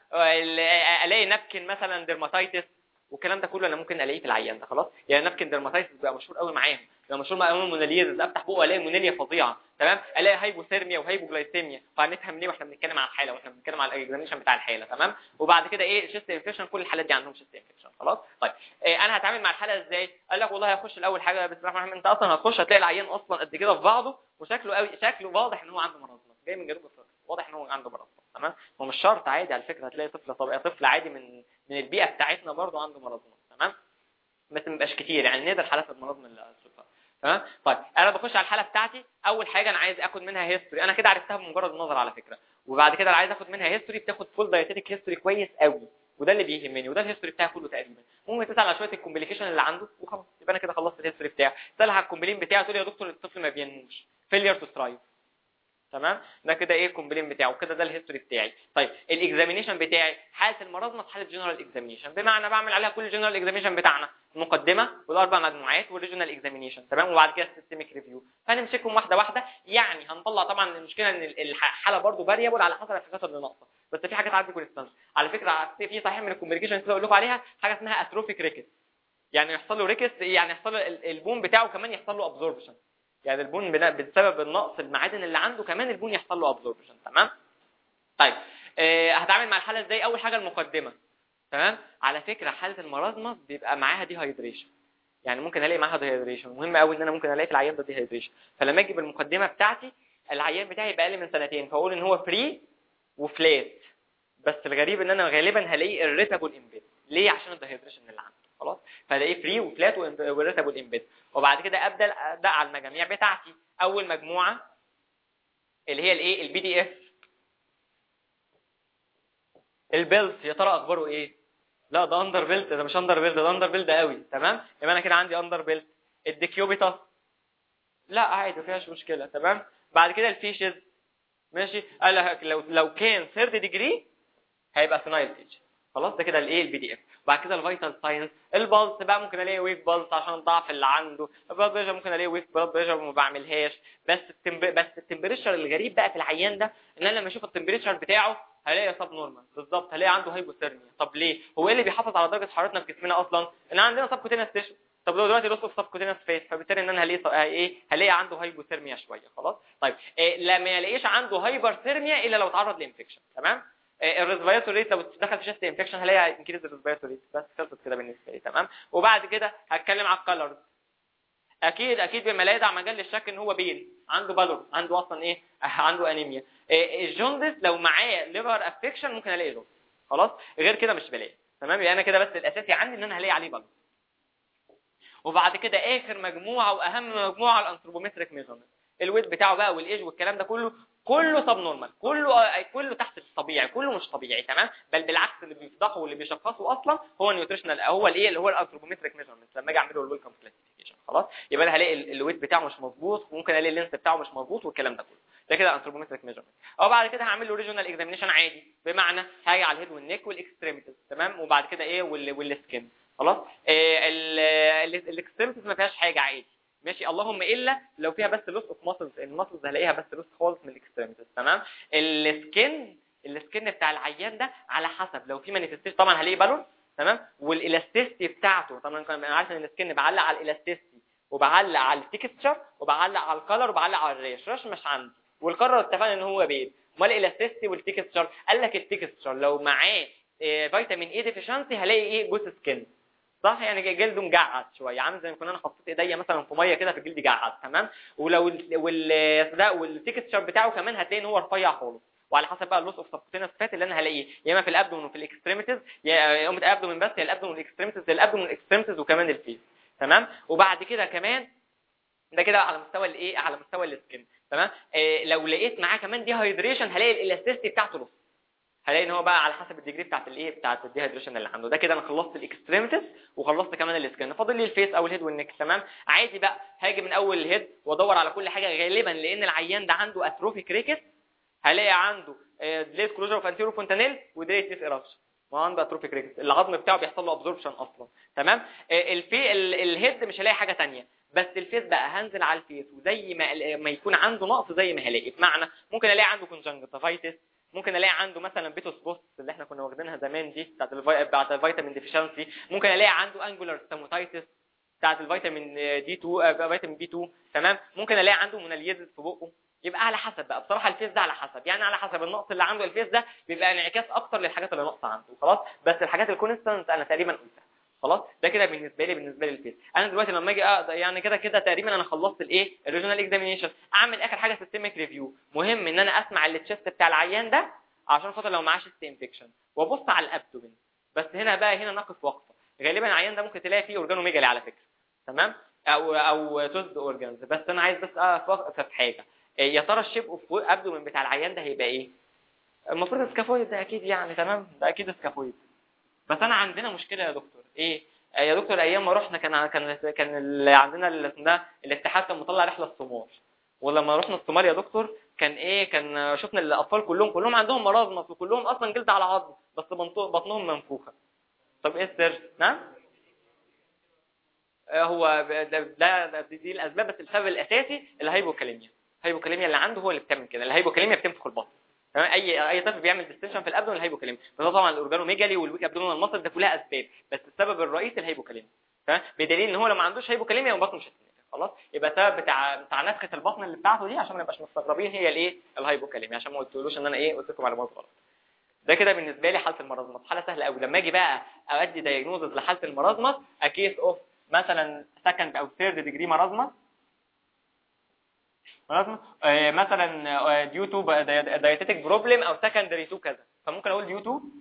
الاقي نبكن مثلا ديرماتايتس والكلام ده كله انا ممكن الاقيه في العيان ده خلاص يعني نبكن ديرماتايتس بيبقى مشهور قوي معاهم لو مشهور معاهم موناليزيس افتح بقه الاقي موناليا فظيعه تمام الاقي هايبوثيرميا وهايبوجلايسيميا فهنفهم ليه واحنا بنتكلم على الحاله واحنا بنتكلم على الاكزامينشن بتاع الحاله تمام وبعد كده ايه شيست انفكشن كل الحالات دي عندهم شيست انفكشن خلاص طيب إيه انا هتعامل مع الحاله ازاي قال لك والله هخش الاول حاجه بسم الله الرحمن الرحيم انت اصلا هتخش هتلاقي العيان اصلا قد كده في بعضه وشكله قوي شكله واضح ان هو عنده مرض جاي من جنوب افريقيا واضح ان هو عنده مرض تمام هو مش شرط عادي على فكره هتلاقي طفل طبيعي طفل عادي من من البيئه بتاعتنا برضه عنده مرض تمام بس ما يبقاش كتير يعني نقدر حالات المرض من السلطه تمام طيب انا بخش على الحاله بتاعتي اول حاجه انا عايز اخد منها هيستوري انا كده عرفتها بمجرد النظر على فكره وبعد كده انا عايز اخد منها هيستوري بتاخد فول دايتيتك هيستوري كويس قوي وده اللي بيهمني وده الهيستوري بتاعي كله تقريبا ممكن تسال على شويه الكومبليكيشن اللي عنده وخلاص يبقى انا كده خلصت الهيستوري بتاعي تسال على الكومبلين بتاعه تقول يا دكتور الطفل ما بينموش فيلير تو سترايف تمام ده كده ايه الكومبلين بتاعه كده ده الهيستوري بتاعي طيب الاكزامينيشن بتاعي حاله المرض حاله جنرال اكزامينيشن بمعنى بعمل عليها كل الجنرال اكزامينيشن بتاعنا المقدمه والاربع مجموعات والريجنال اكزامينيشن تمام وبعد كده السيستميك ريفيو هنمسكهم واحده واحده يعني هنطلع طبعا المشكله ان الحاله برضو فاريبل على حسب الحاجات اللي ناقصه بس في حاجات عندي كونستانت على فكره في صحيح من الكوميونيكيشن اللي اقول لكم عليها حاجه اسمها اتروفيك ريكس يعني يحصل له ريكس يعني يحصل له البون بتاعه كمان يحصل له ابزوربشن يعني البون بسبب النقص المعادن اللي عنده كمان البون يحصل له ابزوربشن تمام طيب آه هتعامل مع الحاله ازاي اول حاجه المقدمه تمام على فكره حاله المرضمه بيبقى معاها دي هايدريشن يعني ممكن الاقي معاها ديهايدريشن مهم قوي ان انا ممكن الاقي في العيان ده ديهايدريشن فلما اجي بالمقدمه بتاعتي العيان بتاعي يبقى اقل من سنتين فاقول ان هو فري وفلات بس الغريب ان انا غالبا هلاقيه الريتابل امبيد ليه عشان الديهايدريشن اللي عنده خلاص فلاقيه فري وفلات وريتابل امبيد وبعد كده ابدا ابدا على المجاميع بتاعتي اول مجموعه اللي هي الايه البي دي اف البيلت يا ترى اخباره ايه لا ده اندر بيلت ده مش اندر بيلت ده اندر بيلت قوي تمام يبقى انا كده عندي اندر بيلت الديكيوبيتا لا عادي ما فيهاش مشكله تمام بعد كده الفيشز ماشي قال لك لو لو كان ثيرد ديجري هيبقى سينايل فيش خلاص ده كده الايه البي دي اف بعد كده الفيتال ساينس البلس بقى ممكن الاقي ويك بلس عشان الضعف اللي عنده البلد بريشر ممكن الاقي ويك بلد بريشر وما بعملهاش بس التمب... بس التمبريتشر الغريب بقى في العيان ده ان انا لما اشوف التمبريتشر بتاعه هلاقي سب نورمال بالظبط هلاقي عنده هايبوثيرميا طب ليه هو ايه اللي بيحافظ على درجه حرارتنا في جسمنا اصلا ان عندنا سب كوتينس تيشو طب لو دلوقتي لوس اوف سب كوتينس فيس فبالتالي ان انا هلاقي ايه هلاقي عنده هايبوثيرميا شويه خلاص طيب إيه لما يلاقيش عنده هايبرثيرميا الا لو اتعرض لانفكشن تمام الريسبيراتوري ريت لو دخل في شيست انفكشن هلاقي انكريز الريسبيراتوري ريت بس خلصت كده بالنسبه لي تمام وبعد كده هتكلم على الكالرز اكيد اكيد بما لا يدع مجال للشك ان هو بيل عنده بالور عنده اصلا ايه عنده انيميا الجوندس لو معاه ليفر افكشن ممكن الاقي جوندس خلاص غير كده مش بلاقي تمام يبقى انا كده بس الاساسي عندي ان انا هلاقي عليه بالور وبعد كده اخر مجموعه واهم مجموعه الانثروبومتريك ميجرمنت الويت بتاعه بقى والايج والكلام ده كله كله سب نورمال كله كله تحت الطبيعي كله مش طبيعي تمام بل بالعكس اللي بيفضحه واللي بيشخصه اصلا هو النيوتريشنال هو الايه اللي هو الانثروبومتريك ميجرمنت لما اجي اعمله الويلكم كلاسيفيكيشن خلاص يبقى انا هلاقي الويت بتاعه مش مظبوط وممكن الاقي اللينس بتاعه مش مظبوط والكلام ده كله ده كده انثروبومتريك ميجرمنت او بعد كده هعمل له ريجونال اكزامينشن عادي بمعنى هاجي على الهيد والنيك والاكستريميتيز تمام وبعد كده ايه والسكين خلاص الاكستريميتيز ما فيهاش حاجه عادي ماشي اللهم الا لو فيها بس لوس اوف ماسلز الماسلز هلاقيها بس لوس خالص من الاكستريميتيز تمام السكن السكن بتاع العيان ده على حسب لو في مانيفستيشن طبعا هلاقي بالون تمام والالاستيستي بتاعته طبعا انا عارف ان السكن بعلق على الالاستيستي وبعلق على التكستشر وبعلق على الكلر وبعلق على الريش ريش مش عندي والقرر اتفقنا ان هو بيض امال الالاستيستي والتكستشر قال لك التكستشر لو معاه فيتامين اي ديفيشنسي هلاقي ايه جوز سكن صح يعني جلده مجعد شويه عامل زي ما كنا انا حطيت ايديا مثلا في ميه كده في الجلد جعد تمام ولو وال ده والتكستشر بتاعه كمان هتلاقي ان هو رفيع خالص وعلى حسب بقى اللوس اوف سبكوتينس فات اللي انا هلاقيه يا اما في الابدومن وفي الاكستريميتيز يا اما الابدومن بس يا الابدومن والاكستريميتيز يا الابدومن والاكستريميتيز وكمان الفيس تمام وبعد كده كمان ده كده على مستوى الايه على مستوى السكن تمام إيه لو لقيت معاه كمان دي هايدريشن هلاقي الالاستيستي بتاعته لوس هلاقي ان هو بقى على حسب الديجري بتاعت الايه بتاعت الديهايدريشن اللي عنده ده كده انا خلصت الاكستريميتيز وخلصت كمان السكن فاضل لي الفيس او الهيد والنك تمام عادي بقى هاجي من اول الهيد وادور على كل حاجه غالبا لان العيان ده عنده اتروفيك ريكس هلاقي عنده ديليت كلوجر اوف انتيرو فونتانيل وديليت تيس ايرابشن ما عنده اتروفيك ريكس العظم بتاعه بيحصل له ابزوربشن اصلا تمام الفي الهيد مش هلاقي حاجه ثانيه بس الفيس بقى هنزل على الفيس وزي ما ما يكون عنده نقص زي ما هلاقي بمعنى ممكن الاقي عنده كونجنكتيفايتس ممكن الاقي عنده مثلا بيتوس بوست اللي احنا كنا واخدينها زمان دي بتاعت الفي... بتاعت الفيتامين ديفيشنسي ممكن الاقي عنده انجولار ستاموتايتس بتاعت الفيتامين دي 2 فيتامين بي 2 تمام ممكن الاقي عنده موناليزس في بقه يبقى على حسب بقى بصراحه الفيس ده على حسب يعني على حسب النقص اللي عنده الفيس ده بيبقى انعكاس اكتر للحاجات اللي ناقصه عنده خلاص بس الحاجات الكونستنت انا تقريبا قلتها خلاص ده كده بالنسبه لي بالنسبه لي الفيس انا دلوقتي لما اجي أقدر يعني كده كده تقريبا انا خلصت الايه الريجونال اكزامينيشن اعمل اخر حاجه سيستميك ريفيو مهم ان انا اسمع التشست بتاع العيان ده عشان خاطر لو معاه شيست انفكشن وابص على الابدومين بس هنا بقى هنا نقف وقفه غالبا العيان ده ممكن تلاقي فيه اورجانوميجالي على فكره تمام او او توزد اورجانز بس انا عايز بس اقف وقفه في حاجه يا ترى الشيب اوف ابدومين بتاع العيان ده هيبقى ايه المفروض سكافويد ده اكيد يعني تمام ده اكيد سكافويد بس انا عندنا مشكله يا دكتور ايه يا دكتور ايام ما رحنا كان كان كان اللي عندنا اللي ده الاتحاد كان مطلع رحله الصومال ولما رحنا الصومال يا دكتور كان ايه كان شفنا الاطفال كلهم كلهم عندهم مرض وكلهم اصلا جلد على عظم بس بطنهم منفوخه طب ايه السر نعم هو ده, ده دي الاسباب بس السبب الاساسي الهايبوكاليميا الهايبوكاليميا اللي عنده هو اللي بتعمل كده الهايبوكاليميا بتنفخ البطن تمام اي اي طفل بيعمل ديستنشن في الابدون الهايبوكاليميا فده طبعا الاورجانوميجالي والويك ابدومينال ماسل ده كلها اسباب بس السبب الرئيسي الهايبوكاليميا تمام بدليل ان هو لو ما عندوش هايبوكاليميا وبطنه مش هتنفخ خلاص يبقى السبب بتاع بتاع نفخه البطن اللي بتاعته دي عشان ما نبقاش مستغربين هي الايه الهايبوكاليميا عشان ما قلتلوش ان انا ايه قلت لكم معلومات غلط ده كده بالنسبه لي حاله المرضمات حاله سهله قوي لما اجي بقى اودي دايجنوزز لحاله المرضمات اكيس اوف مثلا سكند او ثيرد ديجري مرضمه آه مثلا ديو تو دايتيتك بروبلم او سكندري تو كذا فممكن اقول ديو تو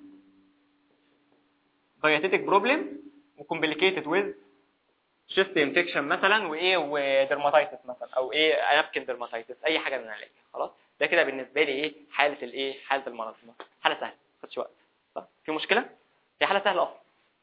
دايتيتك بروبلم وكومبليكيتد ويز شيست انفكشن مثلا وايه ودرماتايتس مثلا او ايه انابكن درماتايتس اي حاجه من العلاج خلاص ده كده بالنسبه لي ايه حاله الايه حاله المرض حاله سهله ما خدش وقت صح في مشكله هي حاله سهله اصلا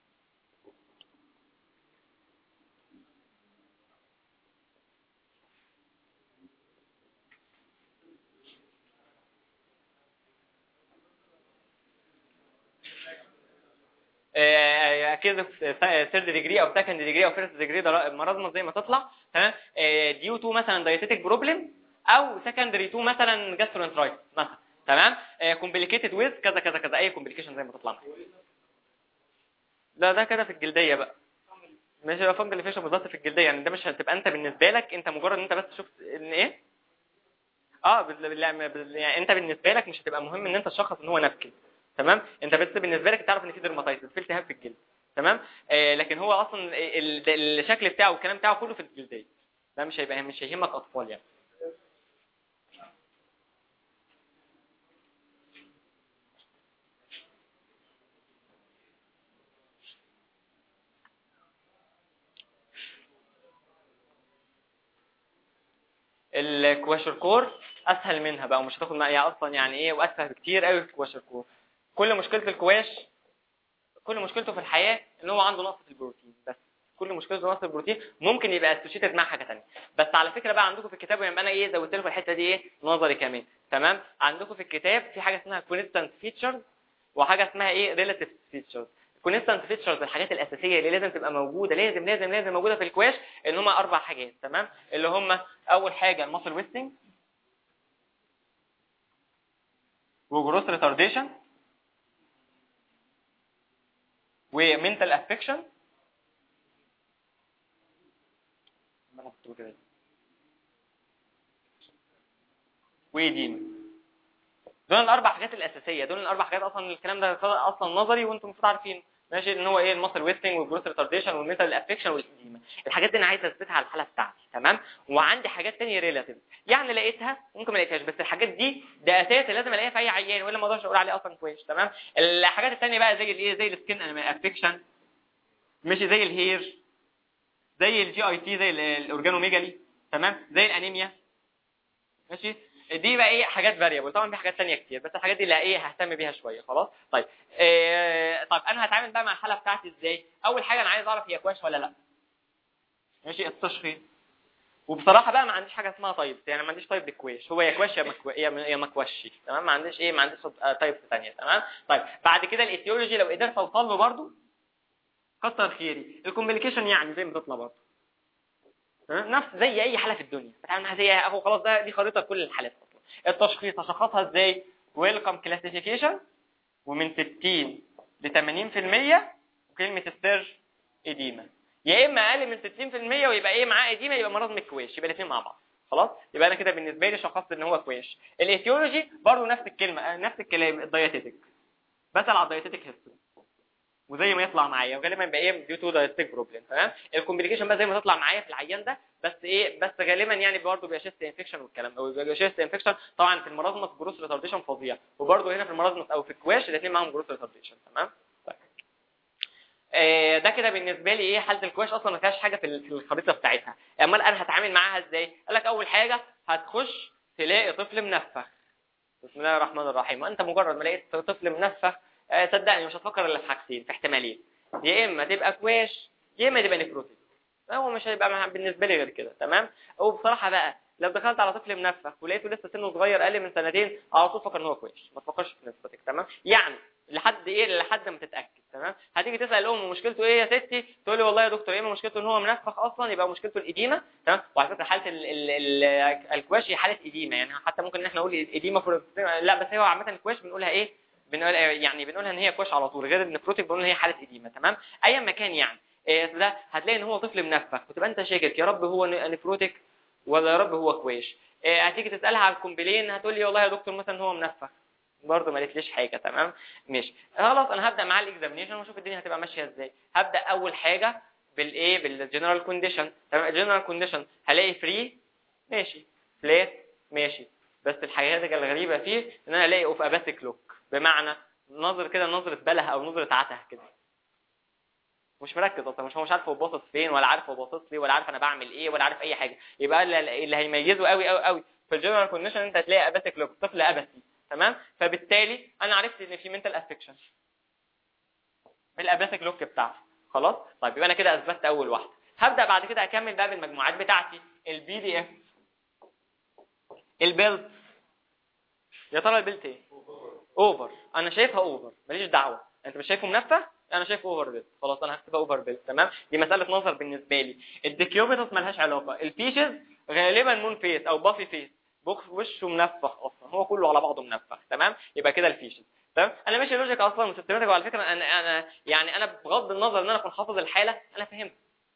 اكيد ثيرد ديجري او سكند ديجري او فيرست ديجري ده مرضنا زي ما تطلع تمام ديو تو مثلا دايتيتك بروبلم او سكندري تو مثلا جاسترونترايتس مثلا تمام كومبليكيتد ويز كذا كذا كذا اي كومبليكيشن زي ما تطلع ده ده كده في الجلديه بقى مش هيبقى فانجل فيشن بالظبط في الجلديه يعني ده مش هتبقى انت بالنسبه لك انت مجرد ان انت بس شفت ان ايه اه بال... يعني انت بالنسبه لك مش هتبقى مهم ان انت تشخص ان هو نبكي تمام انت بس بالنسبه لك تعرف ان في درماتايتس في التهاب في الجلد تمام آه لكن هو اصلا ال- ال- الشكل بتاعه والكلام بتاعه كله في الجلديه ده مش هيبقى مش هيهمك اطفال يعني الكواشركور اسهل منها بقى ومش هتاخد معايا اصلا يعني ايه واسهل بكتير قوي في الكواشركور كل مشكله الكواش كل مشكلته في الحياه ان هو عنده نقص في البروتين بس كل مشكلته نقص البروتين ممكن يبقى اسوشيتد مع حاجه ثانيه بس على فكره بقى عندكم في الكتاب يبقى انا ايه زودت لكم الحته دي ايه نظري كمان تمام عندكم في الكتاب في حاجه اسمها كونستانت فيتشرز وحاجه اسمها ايه ريلاتيف فيتشرز الكونستانت فيتشرز الحاجات الاساسيه اللي لازم تبقى موجوده لازم لازم لازم موجوده في الكواش ان هم اربع حاجات تمام اللي هم اول حاجه الماسل ويستنج وجروس ريتارديشن ومنتال افكشن وإيديما دول الاربع حاجات الاساسيه دول الاربع حاجات اصلا الكلام ده اصلا نظري وانتم المفروض عارفين ماشي ان هو ايه الماسل ويستنج والجروث ريتارديشن والميتال افكشن والايديما الحاجات دي انا عايز اثبتها على الحاله بتاعتي تمام وعندي حاجات ثانيه ريلاتيف يعني لقيتها ممكن ما لقيتهاش بس الحاجات دي ده اساسي لازم الاقيها في اي عيان ولا ما اقدرش اقول عليه اصلا كويس تمام الحاجات الثانيه بقى زي الايه زي السكين افكشن ماشي زي الهير زي الجي اي تي زي الاورجانوميجالي تمام زي الانيميا ماشي دي بقى ايه حاجات فاريبل طبعا في حاجات ثانيه كتير بس الحاجات دي اللي ايه ههتم بيها شويه خلاص طيب إيه طيب انا هتعامل بقى مع الحاله بتاعتي ازاي اول حاجه انا عايز اعرف هي كواش ولا لا ماشي التشخيص وبصراحه بقى ما عنديش حاجه اسمها طيب يعني ما عنديش طيب للكواش هو يا كواش يا مكو... يا م- يا مكوشي تمام ما عنديش ايه ما عنديش طيب ثانيه تمام طيب بعد كده الايتيولوجي لو قدرت اوصل له برده كتر خيري الكومبليكيشن يعني زي ما بتطلع برضه تمام؟ نفس زي اي حاله في الدنيا بتعمل معاها زي اهو خلاص ده دي خريطه كل الحالات اصلا التشخيص هشخصها ازاي ويلكم كلاسيفيكيشن ومن 60 ل 80% وكلمه السر اديمه يا اما اقل من 60% ويبقى ايه معاه اديمه يبقى مرض مكواش يبقى الاثنين مع بعض خلاص يبقى انا كده بالنسبه لي شخصت ان هو كواش الايتيولوجي برضه نفس الكلمه آه، نفس الكلام الدايتيتك بسال على الدايتيتك هيستوري وزي ما يطلع معايا وغالبا يبقى ايه ديو تو دايتيك بروبلم تمام الكومبليكيشن بقى زي ما تطلع معايا في العيان ده بس ايه بس غالبا يعني برضه بيبقى شيست انفكشن والكلام ده وبيبقى شيست انفكشن طبعا في المرازمه جروس ريتارديشن فظيع وبرضه هنا في المرازمه او في الكواش الاثنين معاهم جروس ريتارديشن تمام طيب آه، ده كده بالنسبه لي ايه حاله الكواش اصلا ما فيهاش حاجه في ال- في الخريطه بتاعتها امال انا هتعامل معاها ازاي قال لك اول حاجه هتخش تلاقي طفل منفخ بسم الله الرحمن الرحيم انت مجرد ما لقيت طفل منفخ آه، صدقني مش هتفكر الا في حاجتين في احتمالين يا اما تبقى كواش يا اما تبقى نكروتيك هو مش هيبقى مع- بالنسبه لي غير كده تمام وبصراحه بقى لو دخلت على طفل منفخ ولقيته لسه سنه صغير اقل من سنتين على طول فكر ان هو كويس ما تفكرش في نسبتك تمام يعني لحد ايه لحد ما تتاكد تمام هتيجي تسال الام مشكلته ايه يا ستي تقول لي والله يا دكتور يا اما مشكلته ان هو منفخ اصلا يبقى مشكلته الاديمه تمام وعلى فكره حاله ال ال ال الكواشي حاله اديمه يعني حتى ممكن ان احنا نقول اديمه فور لا بس هو عامه الكواش بنقولها ايه بنقول يعني بنقولها ان هي كواش على طول غير النفروتيك بنقول ان هي حاله اديمه تمام ايا ما كان يعني إيه ده هتلاقي ان هو طفل منفخ وتبقى انت شاكك يا رب هو ن- نفروتيك ولا يا رب هو كواش إيه هتيجي تسالها على الكومبلين هتقول لي والله يا دكتور مثلا هو منفخ برضه ما قالتليش حاجه تمام ماشي خلاص انا هبدا معاه الاكزامينشن واشوف الدنيا هتبقى ماشيه ازاي هبدا اول حاجه بالايه بالجنرال كونديشن تمام الجنرال كونديشن هلاقي فري ماشي فلات ماشي بس الحاجات الغريبه فيه ان انا الاقي اوف اباتيك لوك بمعنى نظر كده نظره بله او نظره عته كده مش مركز اصلا مش هو مش عارف هو باصص فين ولا عارف هو باصص لي ولا عارف انا بعمل ايه ولا عارف اي حاجه يبقى اللي اللي هيميزه قوي قوي قوي في الجنرال كونديشن انت هتلاقي اباتيك لوك طفل ابسي تمام فبالتالي انا عرفت ان في منتال افكشن الاباتيك لوك بتاعته خلاص طيب يبقى انا كده اثبتت اول واحده هبدا بعد كده اكمل بقى بالمجموعات بتاعتي البي دي اف البيلت يا ترى البيلت ايه اوفر انا شايفها اوفر ماليش دعوه انت مش شايفه منفه انا شايفه اوفر بيلت خلاص انا هكتبها اوفر بيلت تمام دي مساله نظر بالنسبه لي الديكيوبيتس ملهاش علاقه الفيشز غالبا مون فيس او بافي فيس بوكس وشه منفخ اصلا هو كله على بعضه منفخ تمام يبقى كده الفيشز تمام انا ماشي لوجيك اصلا وسيستماتيك وعلى فكره انا انا يعني انا بغض النظر ان انا اكون حافظ الحاله انا فهمت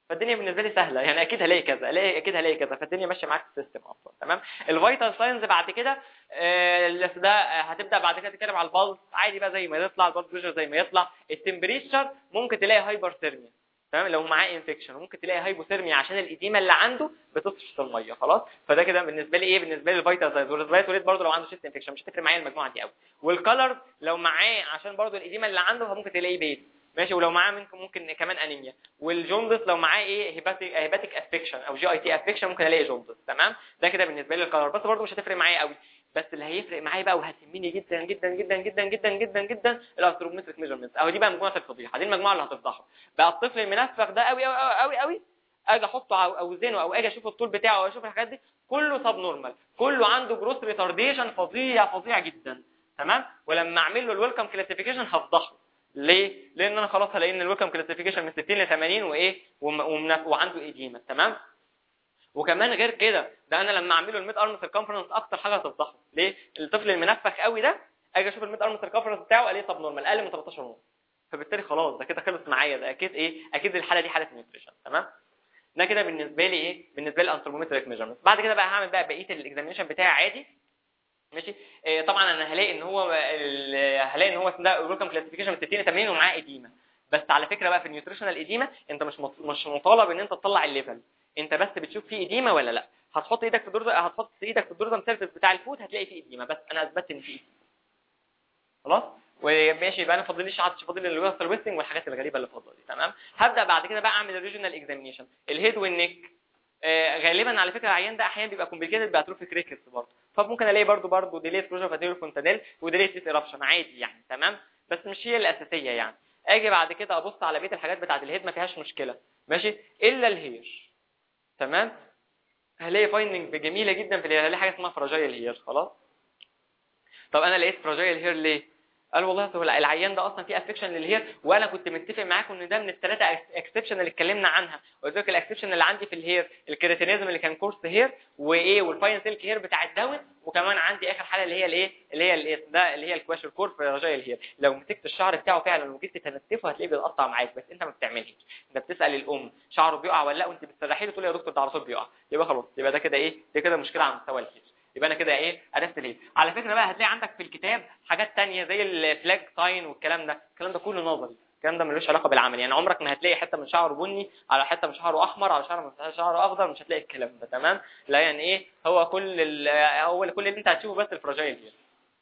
فالدنيا بالنسبه لي سهله يعني اكيد هلاقي كذا الاقي اكيد هلاقي كذا فالدنيا ماشيه معاك في السيستم اصلا تمام الفيتال ساينز بعد كده آه، ده آه، هتبدا بعد كده تتكلم على البلس عادي بقى زي ما يطلع البلس بريشر زي ما يطلع التمبريتشر ممكن تلاقي هايبرثيرميا تمام لو معاه انفكشن ممكن تلاقي هايبوثيرميا عشان الاديمه اللي عنده بتطفش الميه خلاص فده كده بالنسبه لي ايه بالنسبه لي الفيتال ساينز والريسبيراتوري برضه لو عنده شيست انفكشن مش هتفرق معايا المجموعه دي قوي والكلر لو معاه عشان برضه الاديمه اللي عنده فممكن تلاقيه بيت ماشي ولو معاه ممكن ممكن كمان انيميا والجوندس لو معاه ايه هيباتيك هيباتيك افكشن او جي اي تي افكشن ممكن الاقي جوندس تمام ده كده بالنسبه لي الكلر بس برضه مش هتفرق معايا قوي بس اللي هيفرق معايا بقى وهتهمني جدا جدا جدا جدا جدا جدا جدا الاسترومتريك ميجرمنت اهو دي بقى مجموعه الفضيحه دي المجموعه اللي هتفضحه بقى الطفل المنفخ ده قوي قوي قوي قوي اجي احطه او اوزنه او اجي اشوف الطول بتاعه او اشوف الحاجات دي كله سب نورمال كله عنده جروث ريتارديشن فظيع فظيع جدا تمام ولما اعمل له الويلكم كلاسيفيكيشن هفضحه ليه لان انا خلاص هلاقي ان الويلكم كلاسيفيكيشن من 60 ل 80 وايه وم- ومن- وعنده ايديما تمام وكمان غير كده ده انا لما اعمله الميد ارم سيركمفرنس اكتر حاجه هتفضحه ليه الطفل المنفخ قوي ده اجي اشوف الميد ارم سيركمفرنس بتاعه الاقيه طب نورمال اقل من 13 ونص فبالتالي خلاص ده كده خلص معايا ده اكيد ايه اكيد الحاله دي حاله نيوتريشن تمام ده كده بالنسبه لي ايه بالنسبه لي انثروبومتريك ميجرمنت بعد كده بقى هعمل بقى بقيه الاكزامينشن بتاعي عادي ماشي إيه طبعا انا هلاقي ان هو ال- هلاقي ان هو اسمه ده الويلكم كلاسيفيكيشن من 60 ل 80 ومعاه اديمه بس على فكره بقى في النيوتريشنال اديمه انت مش مط- مش مطالب ان انت تطلع الليفل انت بس بتشوف فيه اديمه ولا لا هتحط ايدك في الدرجه هتحط ايدك في الدرجه سيرفيس بتاع الفوت هتلاقي فيه اديمه بس انا اثبتت ان فيه اديمه خلاص وماشي يبقى انا فاضل لي عادش فاضل لي الويستر ويستنج والحاجات الغريبه اللي فاضله دي تمام هبدا بعد كده بقى اعمل الريجنال اكزامينيشن الهيد والنيك آه، غالبا على فكره العيان ده احيانا بيبقى كومبليكيتد باتروفيك ريكتس برضه فممكن الاقي برضه برضه ديليت كلوجر فاتيرو فونتانيل وديليت ايرابشن عادي يعني تمام بس مش هي الاساسيه يعني اجي بعد كده ابص على بقيه الحاجات بتاعه الهيد ما فيهاش مشكله ماشي الا الهير تمام هلاقي فايندنج جميله جدا في الهير هلاقي حاجه اسمها فراجايل هير خلاص طب انا لقيت فراجايل هير ليه قال والله هو العيان ده اصلا فيه افكشن للهير وانا كنت متفق معاكم ان ده من الثلاثه اكسبشن اللي اتكلمنا عنها قلت لك الاكسبشن اللي عندي في الهير الكريتينيزم اللي كان كورس هير وايه والفاين سيلك هير بتاع الداون وكمان عندي اخر حاله اللي هي الايه اللي هي الايه ده اللي هي الكواشر كور في رجاء الهير لو مسكت الشعر بتاعه فعلا وجيت تنتفه هتلاقيه بيتقطع معاك بس انت ما بتعملش انت بتسال الام شعره بيقع ولا لا وانت بتسرحي له تقول يا دكتور ده على طول بيقع يبقى خلاص يبقى ده كده ايه ده كده مشكله على مستوى الهير يبقى انا كده ايه عرفت ليه على فكره بقى هتلاقي عندك في الكتاب حاجات تانية زي الفلاج ساين والكلام ده الكلام ده كله نظري الكلام ده ملوش علاقه بالعمل يعني عمرك ما هتلاقي حته من شعره بني على حته من شعره احمر على شعره من شعره اخضر مش هتلاقي الكلام ده تمام لا يعني ايه هو كل ال- هو كل اللي انت هتشوفه بس الفراجايل هير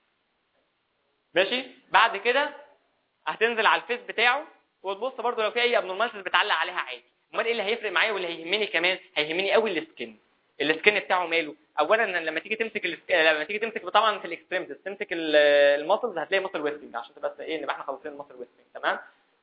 ماشي بعد كده هتنزل على الفيس بتاعه وتبص برده لو في اي ابنورماليتيز بتعلق عليها عادي امال ايه اللي هيفرق معايا واللي هيهمني كمان هيهمني قوي السكن السكن بتاعه ماله اولا لما تيجي تمسك السك... لما تيجي تمسك طبعا في الاكستريمتيز تمسك الماسلز هتلاقي ماسل ويستنج عشان تبقى ايه نبقى احنا خلصين الماسل ويستنج تمام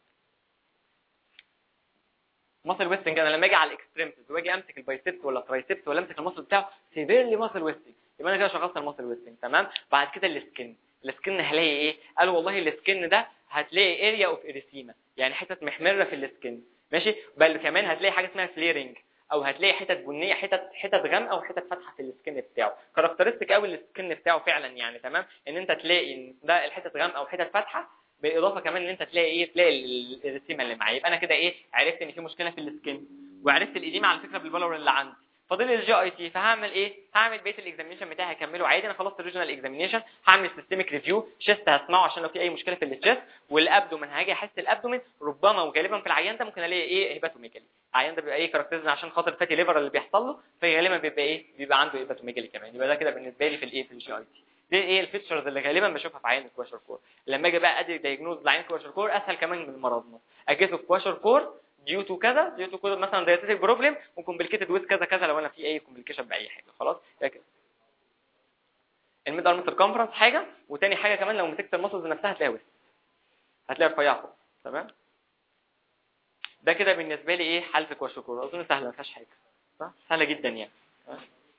ماسل ويستنج انا لما اجي على الاكستريمتيز واجي امسك البايسبس ولا الترايسبس ولا امسك الماسل بتاعه سيفيرلي ماسل ويستنج يبقى انا كده شخصت الماسل ويستنج تمام بعد كده السكن السكن هلاقي ايه قالوا والله السكن ده هتلاقي اريا اوف اريثيما يعني حتت محمره في السكن ماشي بل كمان هتلاقي حاجه اسمها فليرنج او هتلاقي حتت بنيه حتت حتت غامقه وحتت فاتحه في السكن بتاعه كاركترستيك قوي السكن بتاعه فعلا يعني تمام ان انت تلاقي ان ده الحتت غامقه وحتت فاتحه بالاضافه كمان ان انت تلاقي ايه تلاقي ال- الرسيمه اللي معايا يبقى انا كده ايه عرفت ان في مشكله في السكن وعرفت الاديمه على فكره بالبلور اللي عندي فاضل لي الجي اي تي فهعمل ايه هعمل بقيه الاكزامينشن بتاعي هكمله عادي انا خلصت الريجنال اكزامينشن هعمل سيستميك ريفيو شيست هسمعه عشان لو في اي مشكله في الشيست والابدومن هاجي احس الابدومن ربما وغالبا في العيان ده ممكن الاقي ايه هيباتوميجالي العيان ده بيبقى ايه كاركترز عشان خاطر الفاتي ليفر اللي بيحصل له فغالبا بيبقى ايه بيبقى عنده هيباتوميجالي كمان يبقى ده كده بالنسبه لي في الايه في الجي اي تي دي ايه الفيتشرز اللي غالبا بشوفها في عيان الكواشر كور لما اجي بقى ادي دايجنوز لعيان الكواشر كور اسهل كمان من مرضنا اجيته في كواشر كور ديو تو كذا ديو تو كذا مثلا دايتيتك بروبلم وكومبليكيتد ويز كذا كذا لو انا في اي كومبليكيشن باي حاجه خلاص يبقى كده الميد ارم سيركمفرنس حاجه وتاني حاجه كمان لو مسكت المسلز نفسها هتلاقيها وسط هتلاقيها رفيعه خالص تمام ده كده بالنسبه لي ايه حل في كواشر كور اظن سهله ما فيهاش حاجه صح سهله جدا يعني تمام؟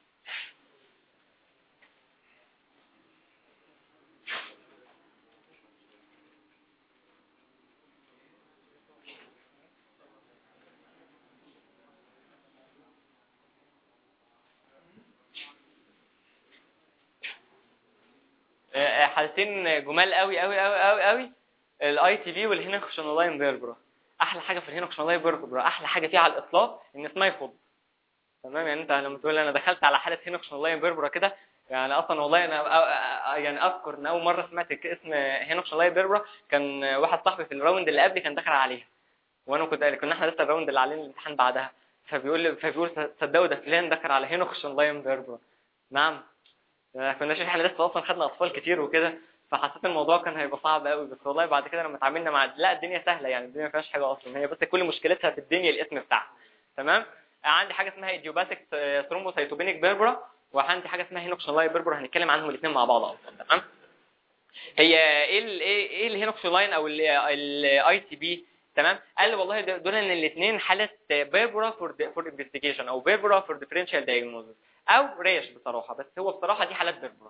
آه، حالتين جمال قوي قوي قوي قوي قوي الاي تي في والهينخشنولاين فيربرا احلى احلى حاجه في الهينوكشن بيربرا احلى حاجه فيها على الاطلاق ان اسمها يخض تمام يعني انت لما تقول انا دخلت على حاله هينوكشن بيربرا كده يعني اصلا والله انا يعني اذكر ان اول مره سمعت اسم هينوكشن بيربرا كان واحد صاحبي في الراوند اللي قبلي كان دخل عليها وانا كنت كنا احنا لسه الراوند اللي علينا الامتحان بعدها فبيقول لي فبيقول صدقوا ده فلان دخل على هينوكشن بيربرا نعم كنا شايف احنا لسه اصلا خدنا اطفال كتير وكده فحسيت الموضوع كان هيبقى صعب قوي بس والله بعد كده لما اتعاملنا مع لا الدنيا سهله يعني الدنيا ما فيهاش حاجه اصلا هي بس كل مشكلتها في الدنيا الاسم بتاعها تمام عندي حاجه اسمها ايديوباثيك ثرومبوسايتوبينيك بيربرا وعندي حاجه اسمها هينوكشلاين بيربرا هنتكلم عنهم الاثنين مع بعض اصلا تمام هي ايه ال ايه ايه الهينوكشلاين او الاي تي بي تمام قال لي والله دول ان الاثنين حاله بيربرا فور فور انفستيجيشن او بيربرا فور ديفرنشال دايجنوزس او ريش بصراحه بس هو بصراحه دي حالات بيربرا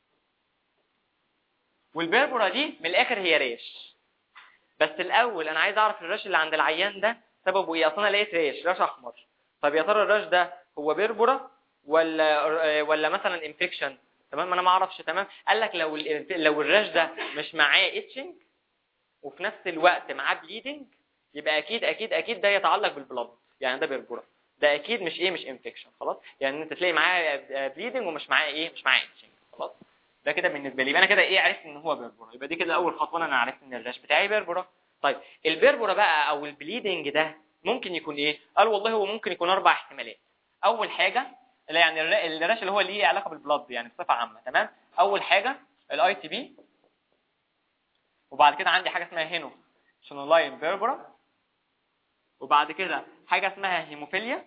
والبيربرا دي من الاخر هي ريش بس الاول انا عايز اعرف الرش اللي عند العيان ده سببه ايه اصلا لقيت ريش رش احمر طب يا ترى الرش ده هو بيربرا ولا ولا مثلا انفكشن تمام انا ما اعرفش تمام قال لك لو لو الرش ده مش معاه اتشنج وفي نفس الوقت معاه بليدنج يبقى اكيد اكيد اكيد ده يتعلق بالبلد يعني ده بيربرا ده اكيد مش ايه مش انفكشن خلاص يعني انت تلاقي معاه بليدنج ومش معاه ايه مش معاه اتشنج خلاص ده كده بالنسبه لي يبقى انا كده ايه عرفت ان هو بيربرا يبقى دي كده اول خطوه انا عرفت ان الرش بتاعي بيربرا طيب البيربرا بقى او البليدنج ده ممكن يكون ايه قال والله هو ممكن يكون اربع احتمالات اول حاجه اللي يعني الرش اللي هو ليه علاقه بالبلد يعني بصفه عامه تمام اول حاجه الاي تي بي وبعد كده عندي حاجه اسمها هينو شنولاين بيربرا وبعد كده حاجه اسمها هيموفيليا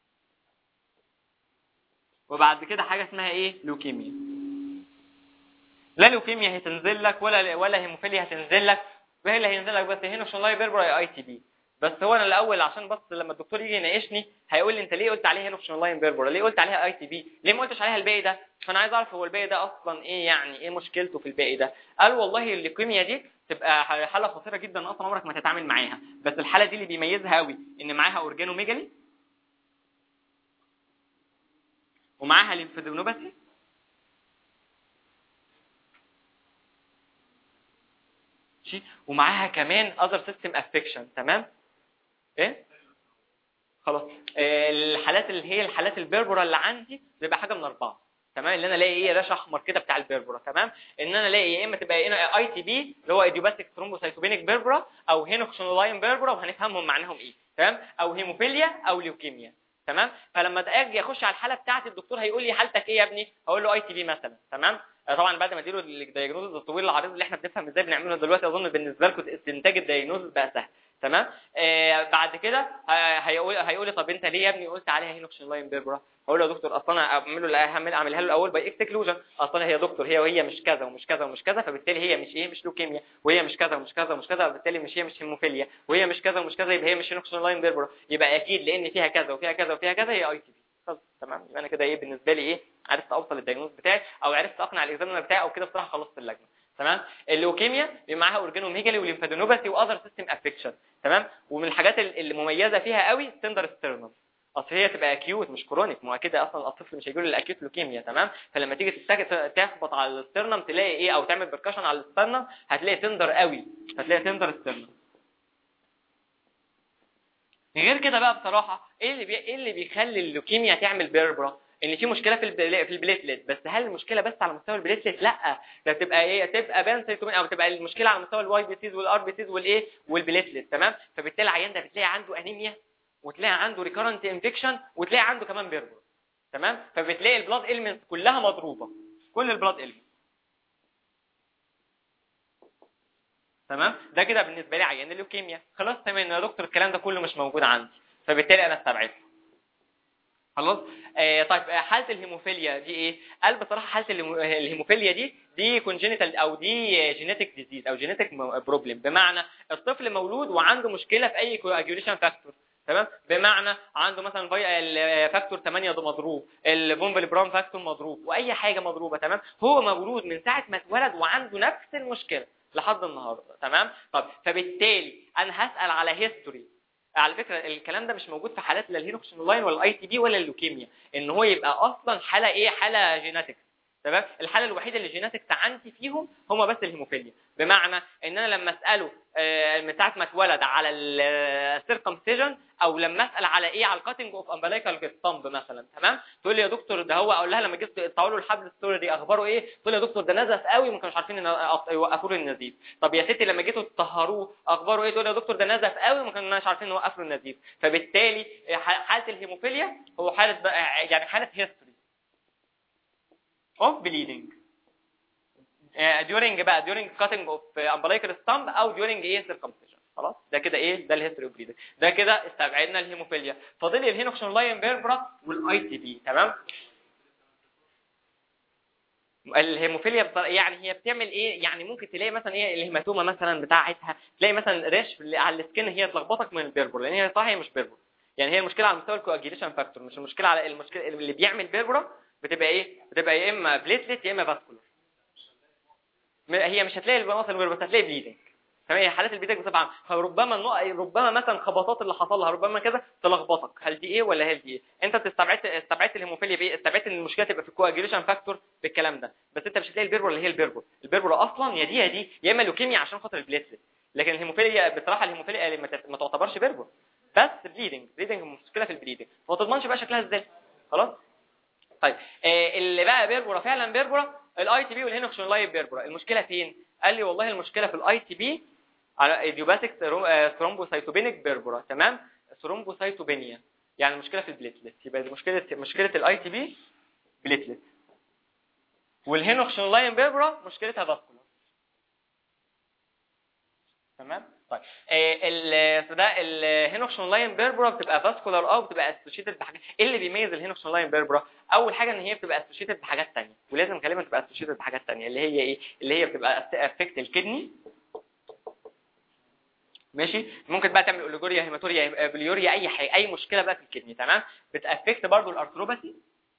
وبعد كده حاجه اسمها ايه لوكيميا لا لوكيميا هتنزل لك ولا ولا هيموفيليا هتنزل لك وهي اللي هينزل لك بس هنا شنولاين بيربرا يا اي تي بي بس هو انا الاول عشان بس لما الدكتور يجي يناقشني هيقول لي انت ليه قلت عليها هينوكشن لاين بيربرا ليه قلت عليها اي تي بي ليه ما قلتش عليها الباقي ده فانا عايز اعرف هو الباقي ده اصلا ايه يعني ايه مشكلته في الباقي ده قال والله الليكيميا دي تبقى حاله خطيره جدا اصلا عمرك ما تتعامل معاها بس الحاله دي اللي بيميزها قوي ان معاها اورجانوميجالي ومعاها ليمفادينوباثي ومعاها كمان اذر سيستم افكشن تمام ايه خلاص الحالات اللي هي الحالات البيربورا اللي عندي بيبقى حاجه من اربعه تمام اللي انا الاقي ايه رش احمر كده بتاع البيربورا تمام ان انا الاقي يا اما تبقى هنا اي تي بي اللي هو ايديوباثيك ثرومبوسايتوبينيك بيربورا او هينوكسونولاين بيربورا وهنفهمهم معناهم ايه تمام او هيموفيليا او ليوكيميا تمام فلما اجي اخش على الحاله بتاعتي الدكتور هيقول لي حالتك ايه يا ابني هقول له اي تي بي مثلا تمام طبعا بعد ما اديله الدايجنوز الطويل العريض اللي احنا بنفهم ازاي بنعمله دلوقتي اظن بالنسبه لكم استنتاج الدايجنوز بقى سهل تمام آه بعد كده هيقول هيقول لي طب انت ليه يا ابني قلت عليها هينوكشن لاين بيربرا هقول له يا دكتور اصلا انا اعمل له اعمل اعملها له الاول باي اكسكلوجن اصلا هي دكتور هي وهي مش كذا ومش كذا ومش كذا فبالتالي هي مش ايه مش لوكيميا وهي مش كذا ومش كذا ومش كذا فبالتالي مش هي مش هيموفيليا وهي مش كذا ومش كذا يبقى هي مش هينوكشن لاين بيربرا يبقى اكيد لان فيها كذا وفيها كذا وفيها كذا هي اي تي بي خلاص تمام يبقى انا كده ايه بالنسبه لي ايه عرفت اوصل للدايجنوز بتاعي او عرفت اقنع الاكزامينر بتاعي او كده بصراحه خلصت اللجنه تمام اللوكيميا بيبقى معاها اورجانوميجالي وليمفادينوباثي واذر سيستم افكشن تمام ومن الحاجات اللي مميزه فيها قوي ستندر ستيرنم اصل هي تبقى اكيوت مش كرونيك ما كده اصلا الطفل مش هيجيله الاكيوت لوكيميا تمام فلما تيجي تخبط على السترنم تلاقي ايه او تعمل بركشن على السترنم هتلاقي تندر قوي هتلاقي تندر سترنم غير كده بقى بصراحه ايه اللي بي... ايه اللي بيخلي اللوكيميا تعمل بيربرا ان في مشكله في البل... في البليتلت بس هل المشكله بس على مستوى البليتلت لا ده تبقى ايه تبقى بانسيتومين او تبقى المشكله على مستوى الواي بي سيز والار بي سيز والايه والبليتلت تمام فبالتالي العيان ده بتلاقي عنده انيميا وتلاقي عنده ريكورنت انفكشن وتلاقي عنده كمان بيربرا تمام فبتلاقي البلاد اليمنتس كلها مضروبه كل البلاد اليمنتس تمام ده كده بالنسبه لي عيان اللوكيميا خلاص تمام يا دكتور الكلام ده كله مش موجود عندي فبالتالي انا استبعدته خلاص آه طيب حاله الهيموفيليا دي ايه قال بصراحه حاله الهيموفيليا دي دي كونجينيتال او دي جينيتك ديزيز او جينيتك بروبلم بمعنى الطفل مولود وعنده مشكله في اي كواجوليشن فاكتور تمام بمعنى عنده مثلا فاكتور 8 ده مضروب الفونفل برام فاكتور مضروب واي حاجه مضروبه تمام هو مولود من ساعه ما اتولد وعنده نفس المشكله لحد النهارده تمام طب فبالتالي انا هسال على هيستوري على فكره الكلام ده مش موجود في حالات لا الهينوكسين لاين ولا الاي تي بي ولا اللوكيميا ان هو يبقى اصلا حاله ايه حاله جيناتيك تمام الحاله الوحيده اللي جيناتكس عندي فيهم هم بس الهيموفيليا بمعنى ان انا لما اساله آه، من ساعه ما اتولد على السيركمسيجن او لما اسال على ايه على الكاتنج اوف امبليكال ستامب مثلا تمام تقول لي يا دكتور ده هو اقول لها لما جبت تقطعوا له الحبل السوري دي اخباره ايه تقول لي يا دكتور ده نزف قوي ما كانوش عارفين ان يوقفوا له النزيف طب يا ستي لما جيتوا تطهروه اخباره ايه تقول لي يا دكتور ده نزف قوي ما كناش عارفين نوقف له النزيف فبالتالي حاله الهيموفيليا هو حاله بقى يعني حاله هيستوري اوف بليدنج during بقى during cutting of umbilical stump او during ايه circumcision خلاص ده كده ايه ده الهيستوري اوف بليدنج ده كده استبعدنا الهيموفيليا فاضل لي الهينوكشن لاين بيربرا والاي تي بي تمام الهيموفيليا بط... يعني هي بتعمل ايه يعني ممكن تلاقي مثلا ايه الهيماتوما مثلا بتاعتها تلاقي مثلا ريش على السكن هي تلخبطك من البيربر لان هي صح هي مش بيربر يعني هي المشكله على مستوى الكواجيليشن فاكتور مش المشكله على المشكله اللي بيعمل بيربرا بتبقى ايه بتبقى يا اما بليتلت يا اما فاسكولار هي مش هتلاقي المناطق بس هتلاقي بليدنج تمام هي حالات البليدنج بصفه عامه فربما ربما مثلا خبطات اللي حصل لها ربما كذا تلخبطك هل دي ايه ولا هل دي ايه انت استبعدت استبعدت الهيموفيليا بايه استبعدت ان المشكله تبقى في الكواجيليشن فاكتور بالكلام ده بس انت مش هتلاقي البيربر اللي هي البيربر البيربر اصلا يا دي يا دي يا اما لوكيميا عشان خاطر البليتلت لكن الهيموفيليا بصراحه الهيموفيليا ما تعتبرش بيربر بس بليدنج بليدنج مشكله في البليدنج فما تضمنش بقى شكلها ازاي خلاص طيب آه اللي بقى بيربرا فعلا بيربرا الاي تي بي والهينوكشن لايف بيربرا المشكله فين قال لي والله المشكله في الاي تي بي على ايديوباثيك ثرومبوسايتوبينيك بيربرا تمام ثرومبوسايتوبينيا يعني المشكله في البليتلت يبقى دي مشكله مشكله الاي تي بي بليتلت والهينوكشن لاين بيربرا مشكلتها فاسكولار تمام طيب ال ده الهينوكشن لاين بيربرا بتبقى فاسكولار اه بتبقى اسوشيتد بحاجات ايه اللي بيميز الهينوكشن لاين بيربرا اول حاجه ان هي بتبقى اسوشيتد بحاجات ثانيه ولازم غالبا تبقى اسوشيتد بحاجات ثانيه اللي هي ايه اللي هي بتبقى افكت الكدني ماشي ممكن بقى تعمل اوليجوريا هيماتوريا بليوريا اي حاجه اي مشكله بقى في الكدني تمام بتافكت برضو الارثروباثي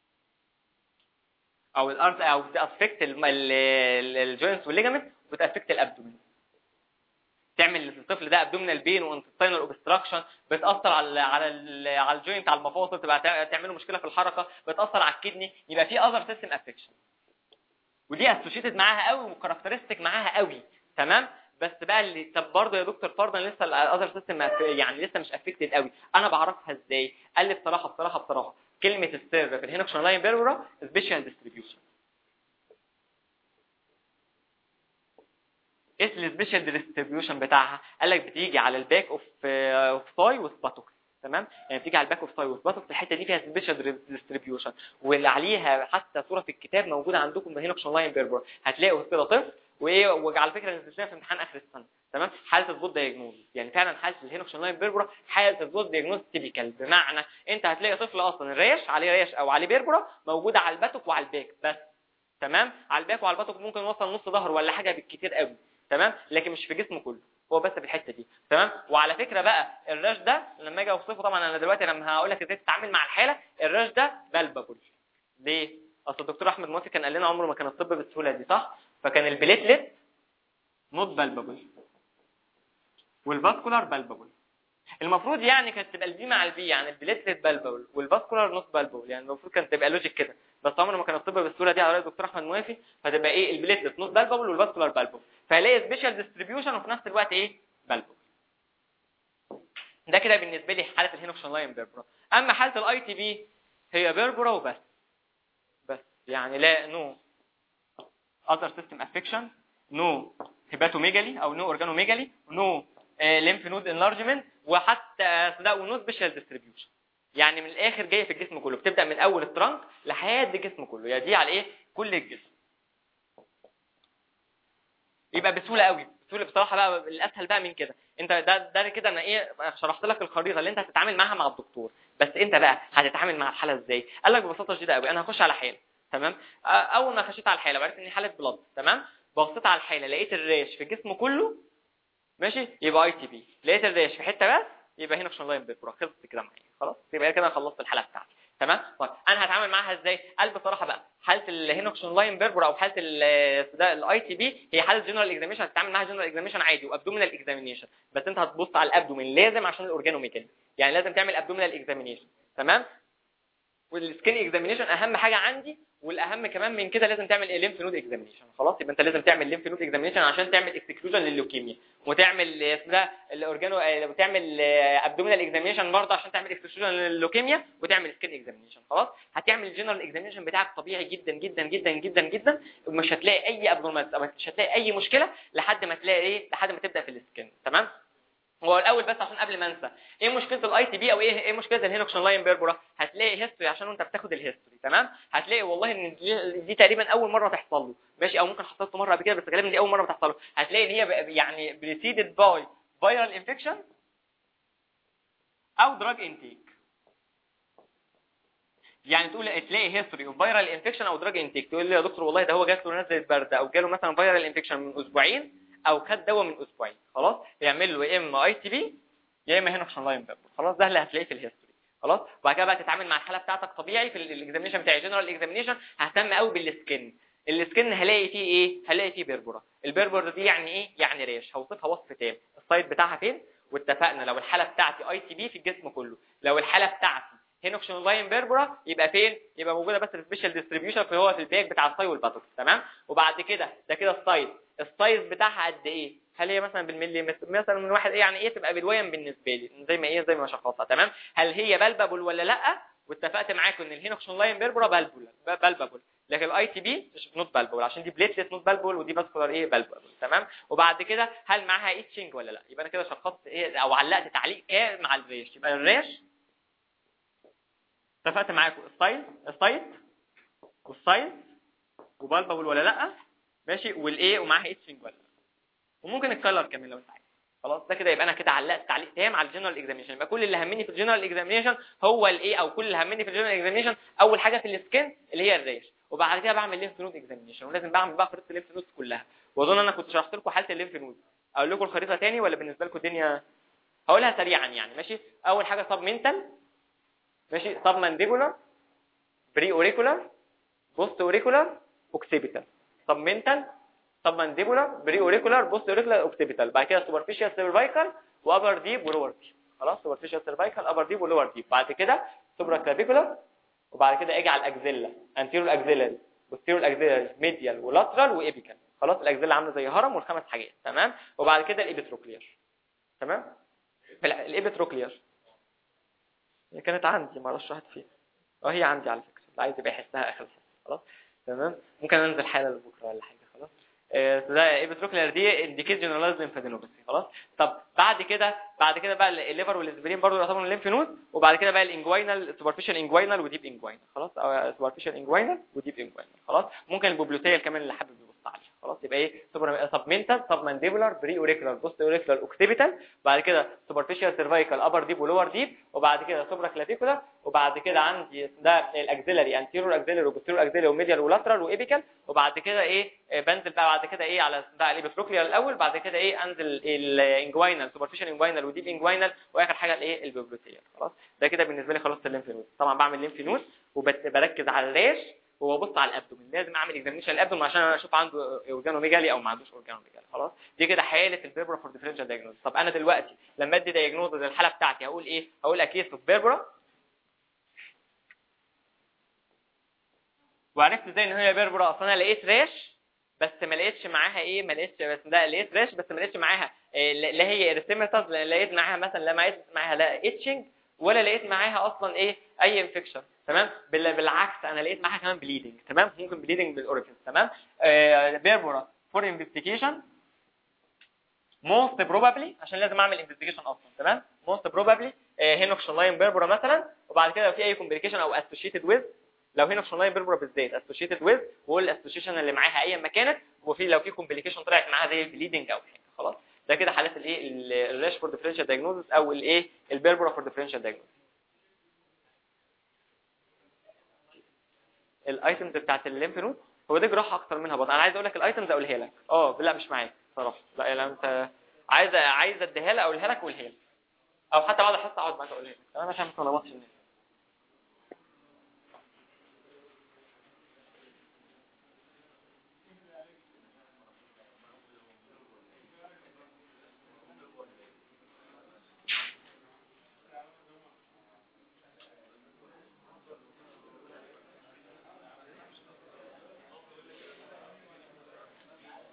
او الارث او بتافكت الجوينتس والليجامنت وبتافكت الابدومين تعمل للطفل ده ابدومينال بين وانتستينال اوبستراكشن بتاثر على على على الجوينت على المفاصل تبقى تعمل له مشكله في الحركه بتاثر على الكدني يبقى في اذر سيستم افكشن ودي اسوشيتد معاها قوي وكاركترستيك معاها قوي تمام بس بقى اللي طب برضه يا دكتور فرضا لسه الاذر سيستم يعني لسه مش افكتد قوي انا بعرفها ازاي قال لي بصراحه بصراحه بصراحه كلمه السر في الهينوكشن لاين بيربرا سبيشال ديستريبيوشن ايه السبيشال ديستريبيوشن بتاعها قال لك بتيجي على الباك اوف اوف ثاي وسباتوكس تمام يعني بتيجي على الباك اوف ثاي وسباتوكس الحته دي فيها سبيشال ديستريبيوشن واللي عليها حتى صوره في الكتاب موجوده عندكم هينوكشن لاين بيربرا هتلاقوا كده طفل وايه وعلى فكره نزلناها في امتحان اخر السنه تمام حاله الفوت دايجنوز يعني فعلا حاله الهينوكشن لاين بيربرا حاله الفوت دايجنوز تيبيكال بمعنى انت هتلاقي طفل اصلا الريش عليه ريش او عليه بيربرا موجوده على الباتوك وعلى الباك بس تمام على الباك وعلى الباتوك ممكن يوصل نص ظهر ولا حاجه بالكتير قوي تمام لكن مش في جسمه كله هو بس في الحته دي تمام وعلى فكره بقى الراش ده لما اجي اوصفه طبعا انا دلوقتي لما هقول لك ازاي تتعامل مع الحاله الراش ده بالبابل ليه اصل الدكتور احمد موافي كان قال لنا عمره ما كان الطب بالسهوله دي صح فكان البليتلت نوت بالبابل والفاسكولار بالبابل المفروض يعني كانت تبقى البي مع البي يعني البليتلت بالبابل والفاسكولار نوت بالبابل يعني المفروض كانت تبقى لوجيك كده بس عمره ما كان الطب بالصوره دي على راي الدكتور احمد موافي فتبقى ايه البليتلت نوت بالبابل والفاسكولار بالبابل فهلاقي سبيشال ديستريبيوشن وفي نفس الوقت ايه بالبابل ده كده بالنسبه لي حاله الهينوكشن لاين بيربرا اما حاله الاي تي بي هي بيربرا وبس بس يعني لا نو اذر سيستم افكشن نو هيباتوميجالي او نو اورجانوميجالي نو ليمف نود انلارجمنت وحتى ده ونو سبيشال ديستريبيوشن يعني من الاخر جايه في الجسم كله بتبدا من اول الترنك لحد الجسم كله يعني دي على ايه كل الجسم يبقى بسهوله قوي بسهوله بصراحه بقى الاسهل بقى من كده انت ده ده كده انا ايه شرحت لك الخريطه اللي انت هتتعامل معاها مع الدكتور بس انت بقى هتتعامل مع الحاله ازاي قال لك ببساطه شديده قوي انا هخش على حاله تمام اول ما خشيت على الحاله وعرفت ان حاله بلاد تمام بصيت على الحاله لقيت الريش في الجسم كله ماشي يبقى اي تي بي لقيت الريش في حته بس يبقى هنا اوبشن لاين بيربرا خلصت كده معايا خلاص يبقى كده خلصت الحاله بتاعتي تمام طيب انا هتعامل معاها ازاي قال بصراحه بقى حاله الهينوكشن لاين بيربرا او حاله الاي تي بي هي حاله جنرال اكزامينشن هتتعامل معاها جنرال اكزامينشن عادي وابدومينال اكزامينشن بس انت هتبص على الابدومين لازم عشان الاورجانوميكال يعني لازم تعمل ابدومينال اكزامينشن تمام والسكين اكزامينشن اهم حاجه عندي والاهم كمان من كده لازم تعمل الليمف نود اكزامينشن خلاص يبقى انت لازم تعمل ليمف نود اكزامينشن عشان تعمل اكسكلوجن لللوكيميا وتعمل اسمها الاورجانو وتعمل ابدومينال اكزامينشن برضه عشان تعمل اكسكلوجن لللوكيميا وتعمل سكين اكزامينشن خلاص هتعمل الجنرال اكزامينشن بتاعك طبيعي جدا جدا جدا جدا جدا ومش هتلاقي اي ابنورمالز او مش هتلاقي اي مشكله لحد ما تلاقي ايه لحد ما تبدا في السكين تمام هو الاول بس عشان قبل ما انسى ايه مشكله الاي تي بي او ايه ايه مشكله الهينوكشن لاين بيربورا هتلاقي هيستوري عشان انت بتاخد الهيستوري تمام هتلاقي والله ان دي, دي تقريبا اول مره تحصل له ماشي او ممكن حصلت مره قبل كده بس غالبا دي اول مره بتحصل له هتلاقي ان هي ب- يعني بريسيدد باي فيرال انفكشن او دراج انتيك يعني تقول تلاقي هيستوري اوف فيرال انفكشن او دراج انتيك تقول لي يا دكتور والله ده هو جات له نزله برد او جاله مثلا فيرال انفكشن من اسبوعين او خد دواء من اسبوعين خلاص يعمل له يا اما اي تي بي يا اما هينوكشن لاين بيربور خلاص ده اللي هتلاقيه في الهيستوري خلاص وبعد كده بقى تتعامل مع الحاله بتاعتك طبيعي في الاكزامينشن بتاع الجنرال اكزامينشن ههتم قوي بالسكن السكن هلاقي فيه ايه هلاقي فيه بيربورا البيربورا دي يعني ايه يعني ريش هوصفها وصف تام السايد بتاعها فين واتفقنا لو الحاله بتاعتي اي تي بي في الجسم كله لو الحاله بتاعتي هينوكشن لاين بيربورا يبقى فين يبقى موجوده بس في سبيشال ديستريبيوشن في هو في الباك بتاع الساي والباتوكس تمام وبعد كده ده كده السايز السايز بتاعها قد ايه هل هي مثلا بالملي مثلا من واحد ايه يعني ايه تبقى بالويم بالنسبه لي زي ما ايه زي ما شخصها تمام هل هي بلبابل ولا لا واتفقت معاكم ان الهينوكشن لاين بيربورا بلبل بلبابل لكن الاي تي بي مش نوت بلبل عشان دي بليتلت نوت بلبل ودي فاسكولار ايه بلبل تمام وبعد كده هل معاها ايتشنج ولا لا يبقى انا كده شخصت ايه او علقت تعليق ايه مع الريش يبقى الريش اتفقت معاكم السايز السايز والسايز وبلبل ولا لا ماشي والايه ومعاها ايتشنج ولا لا وممكن الكلر كمان لو انت عايز خلاص ده كده يبقى انا كده علقت تعليق تام على الجنرال اكزامينشن يبقى كل اللي همني في الجنرال اكزامينشن هو الايه او كل اللي همني في الجنرال اكزامينشن اول حاجه في السكين اللي هي الريش وبعد كده بعمل ليمف نود اكزامينشن ولازم بعمل بقى خريطه الليمف نود كلها واظن انا كنت شرحت لكم حاله الليمف نود اقول لكم الخريطه تاني ولا بالنسبه لكم الدنيا هقولها سريعا يعني ماشي اول حاجه سب منتال ماشي سب مانديبولار بري اوريكولار بوست اوريكولار اوكسيبيتال سب منتال سب مانديبولار بري اوريكولار بوست اوريكولار اوكسيبيتال بعد كده سوبرفيشال سيرفايكال وابر ديب ولور ديب خلاص سوبرفيشال سيرفايكال ابر ديب ولور ديب بعد كده سوبرا كلافيكولار وبعد كده اجي على الاكزيلا انتيريور اكزيلاري بوستيريور اكزيلاري ميديال ولاترال وايبيكال خلاص الاكزيلا عامله زي هرم والخمس حاجات تمام وبعد كده الابيتروكلير تمام الابيتروكلير هي كانت عندي ما اعرفش راحت فين اه هي عندي على فكره اللي عايز يبقى يحسها اخر حصه خلاص تمام ممكن انزل حاله لبكره ولا حاجه خلاص آه، ده ايبيتروكلير دي انديكيت جنرالايز ليمفادينوباثي خلاص طب بعد كده بعد كده بقى الليفر والاسبرين برضه يعتبروا الليمف نود وبعد كده بقى الانجوينال سوبرفيشال انجوينال وديب انجوينال خلاص او سوبرفيشال انجوينال وديب انجوينال خلاص ممكن البوبلوتيال كمان اللي حابب يبص عليها خلاص يبقى ايه سب منتال سب مانديبولار بري اوريكولار بوست اوريكولار اوكسيبيتال بعد كده سوبرفيشال سيرفايكال ابر ديب ولور ديب وبعد كده سوبرا كلافيكولار وبعد كده عندي ده الاكزيلاري انتيرور اكزيلاري وبوستيرور اكزيلاري وميديال ولاترال وايبيكال وبعد كده ايه آه، بنزل بقى بعد كده ايه على ده الابيفلوكلير الاول بعد كده ايه انزل الانجوينال سوبرفيشال انجوينال وديب انجوينال واخر حاجه الايه البيبلوتيال خلاص ده كده بالنسبه لي خلاص الليمف نود طبعا بعمل ليمف نود وبركز على الريش وببص على الابدومين لازم اعمل اكزامينشن الابدومين عشان اشوف عنده اورجانوميجالي او ما عندوش اورجانوميجالي خلاص دي كده حاله البيربرا فور ديفرنشال دايجنوز طب انا دلوقتي لما ادي دايجنوز للحاله بتاعتي هقول ايه هقول اكيس اوف بيربرا وعرفت ازاي ان هي بيربرا اصلا انا لقيت ريش بس ما لقيتش معاها ايه ما لقيتش بس ده لقيت ريش بس ما لقيتش معاها إيه لا لا هي اريثيماتوس لقيت معاها مثلا لا ما لقيت معاها لا اتشنج ولا لقيت معاها اصلا ايه اي انفكشن تمام بال- بالعكس انا لقيت معاها كمان بليدنج تمام ممكن بليدنج بالاوريفيس تمام آه بيربورا فور انفستيجيشن موست بروبابلي عشان لازم اعمل انفستيجيشن اصلا تمام موست بروبابلي هينوكشن لاين بيربورا مثلا وبعد كده لو في اي كومبليكيشن او اسوشيتد ويز لو هينوكشن لاين بيربورا بالذات اسوشيتد ويز وقول الاسوشيشن اللي معاها ايا ما كانت وفي لو في كومبليكيشن طلعت معاها زي البليدنج او حاجه خلاص ده كده حالات الايه الريش فور ديفرنشال دايجنوزس او الايه البيربورا فور ديفرنشال دايجنوزس الايتمز بتاعت الليمف نود هو ده جراحه اكتر منها بطن انا عايز اقول لك الايتمز اقولها لك اه لا مش معايا صراحه لا لا انت عايز عايز اديها لك اقولها لك اقولها لك او حتى بعد الحصه اقعد معاك اقولها لك انا عشان ما طلباتش الناس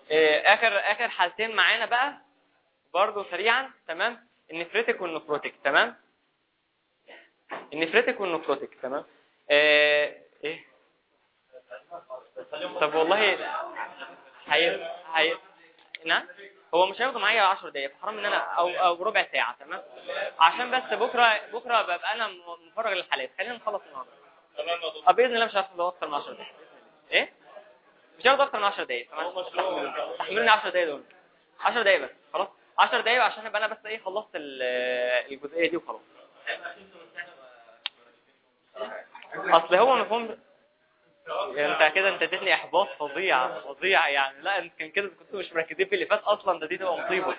إيه، اخر اخر حالتين معانا بقى برضو سريعا تمام النفريتك والنفروتك تمام النفريتك والنفروتك تمام ايه ايه طب والله هي هي نعم هو مش هياخد معايا 10 دقايق حرام ان انا او او ربع ساعه تمام عشان بس بكره بكره ببقى انا مفرغ للحالات خلينا نخلص النهارده اه باذن الله مش هاخد اكتر من 10 دقايق ايه مش هاخد اكتر من 10 دقايق استحملوني 10 دقايق دول 10 دقايق بس خلاص 10 دقايق عشان ابقى انا بس ايه خلصت الجزئيه دي وخلاص اصل هو مفهوم انت كده انت اديتني احباط فظيع فظيع يعني لا انت كان كده كنتوا مش مركزين في اللي فات اصلا ده دي تبقى مصيبه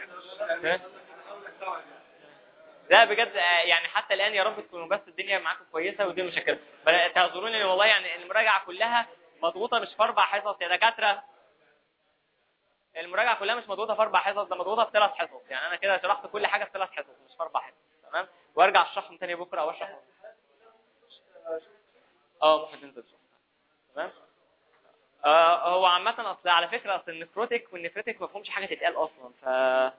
لا بجد يعني حتى الان يا رب تكونوا بس الدنيا معاكم كويسه ودي مشاكل تعذروني والله يعني المراجعه كلها مضغوطه مش في اربع حصص يا دكاتره المراجعه كلها مش مضغوطه في اربع حصص ده مضغوطه في ثلاث حصص يعني انا كده شرحت كل حاجه في ثلاث حصص مش في اربع حصص تمام وارجع اشرحهم تاني بكره او اشرح اه ممكن تنزل تمام آه هو عامة اصل على فكرة اصل النفروتك والنفرتك ما فيهمش حاجة تتقال اصلا ف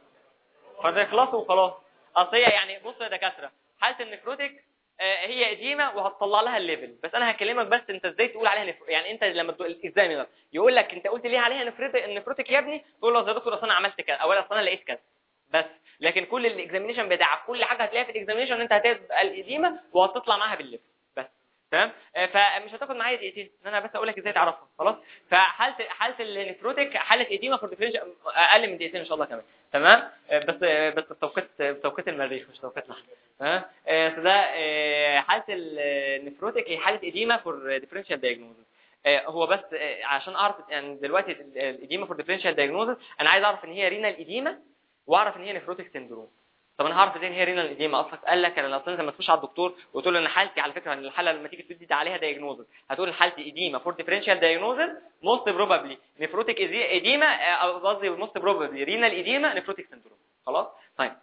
فده خلاص وخلاص اصل هي يعني بص يا دكاترة حالة النفروتك آه هي قديمة وهتطلع لها الليفل بس انا هكلمك بس انت ازاي تقول عليها نفر... يعني انت لما تقول الاكزامينر يقول لك انت قلت ليه عليها نفروتك النفروتك يا ابني تقول له يا دكتور اصل انا عملت كذا اولا اصل انا لقيت كذا بس لكن كل الاكزامينشن بتاعك كل حاجه هتلاقيها في الاكزامينشن انت هتبقى القديمه وهتطلع معاها بالليفل تمام فمش هتاخد معايا دقيقتين ان انا بس اقول لك ازاي تعرفها خلاص فحاله حاله النفروتك حاله ايديما فور اقل من دقيقتين ان شاء الله كمان تمام بس بس بتوقيت بتوقيت المريخ مش توقيتنا ها فده حاله النفروتك هي حاله ايديما فور ديفرنشال دايجنوزس هو بس عشان اعرف يعني دلوقتي الايديما فور ديفرنشال دايجنوزس انا عايز اعرف ان هي رينال ايديما واعرف ان هي نفروتك سندروم طب انا هعرف ازاي ان هي رينال ايديما اصلا قال لك انا لو انت لما تخش على الدكتور وتقول له ان حالتي على فكره ان الحاله لما تيجي تدي عليها دايجنوزز هتقول حالتي ايديما فور ديفرنشال دايجنوزز موست بروبابلي نفروتيك ايديما قصدي موست بروبابلي رينال ايديما نفروتيك سندروم خلاص طيب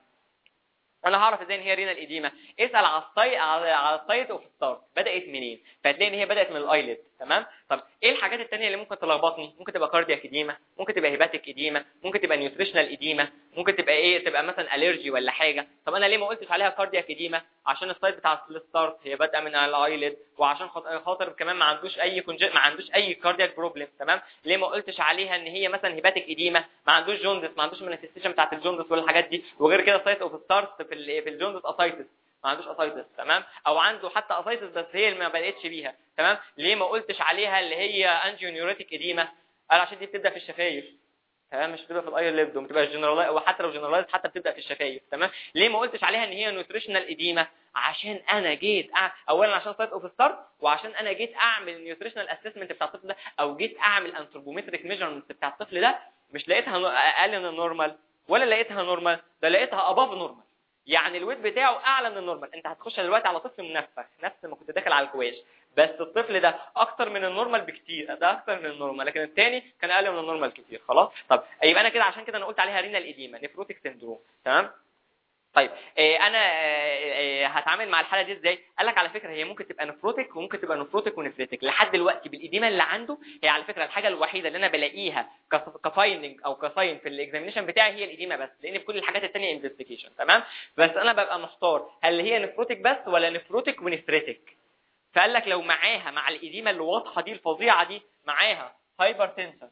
انا هعرف ازاي ان هي رينال ايديما اسال على السايت على السايت اوف ستارت بدات منين فهتلاقي ان هي بدات من الايلid تمام طب ايه الحاجات الثانيه اللي ممكن تلخبطني ممكن تبقى كاردياك ايديما ممكن تبقى هيباتيك ايديما ممكن تبقى نيوتريشنال ايديما ممكن تبقى ايه تبقى مثلا الرجي ولا حاجه طب انا ليه ما قلتش عليها كاردياك ايديما عشان السايت بتاع الستارت هي بادئه من الايلid وعشان خاطر كمان ما عندوش اي كونجن ما عندوش اي كاردياك بروبلم تمام ليه ما قلتش عليها ان هي مثلا هيباتيك ايديما ما عندوش جوندس ما عندوش مانيفستيشن بتاعت الجوندس والحاجات دي وغير كده سايت اوف ستارت في في الجوندس اسايتس ما عندوش اسايتس تمام او عنده حتى اسايتس بس هي اللي ما بداتش بيها تمام ليه ما قلتش عليها اللي هي انجيو نيوريتيك اديما قال عشان دي بتبدا في الشفايف تمام مش بتبقى في الاير ليبد وما تبقاش جنرالايز وحتى لو جنرالايز حتى بتبدا في الشفايف تمام ليه ما قلتش عليها ان هي نيوتريشنال اديما عشان انا جيت أع... اولا عشان سايت اوف ستارت وعشان انا جيت اعمل النيوتريشنال اسسمنت بتاع الطفل ده او جيت اعمل انثروبومتريك ميجرمنت بتاع الطفل ده مش لقيتها اقل من النورمال ولا لقيتها نورمال ده لقيتها اباف نورمال يعني الويت بتاعه اعلى من النورمال انت هتخش دلوقتي على طفل منفخ نفس ما كنت داخل على الكواش بس الطفل ده اكتر من النورمال بكتير ده اكتر من النورمال لكن الثاني كان اقل من النورمال كتير خلاص طب يبقى انا كده عشان كده انا قلت عليها رينال ايديما نفروتيك سندروم تمام طيب إيه انا إيه هتعامل مع الحاله دي ازاي قال لك على فكره هي ممكن تبقى نفروتيك وممكن تبقى نفروتيك ونفريتك لحد دلوقتي بالايديما اللي عنده هي على فكره الحاجه الوحيده اللي انا بلاقيها كفايندنج او كساين في الاكزامينشن بتاعي هي الايديما بس لان في كل الحاجات الثانيه انفستيجيشن تمام بس انا ببقى محتار هل هي نفروتيك بس ولا نفروتيك ونفريتك فقال لك لو معاها مع الايديما اللي واضحه دي الفظيعه دي معاها هايبرتنشن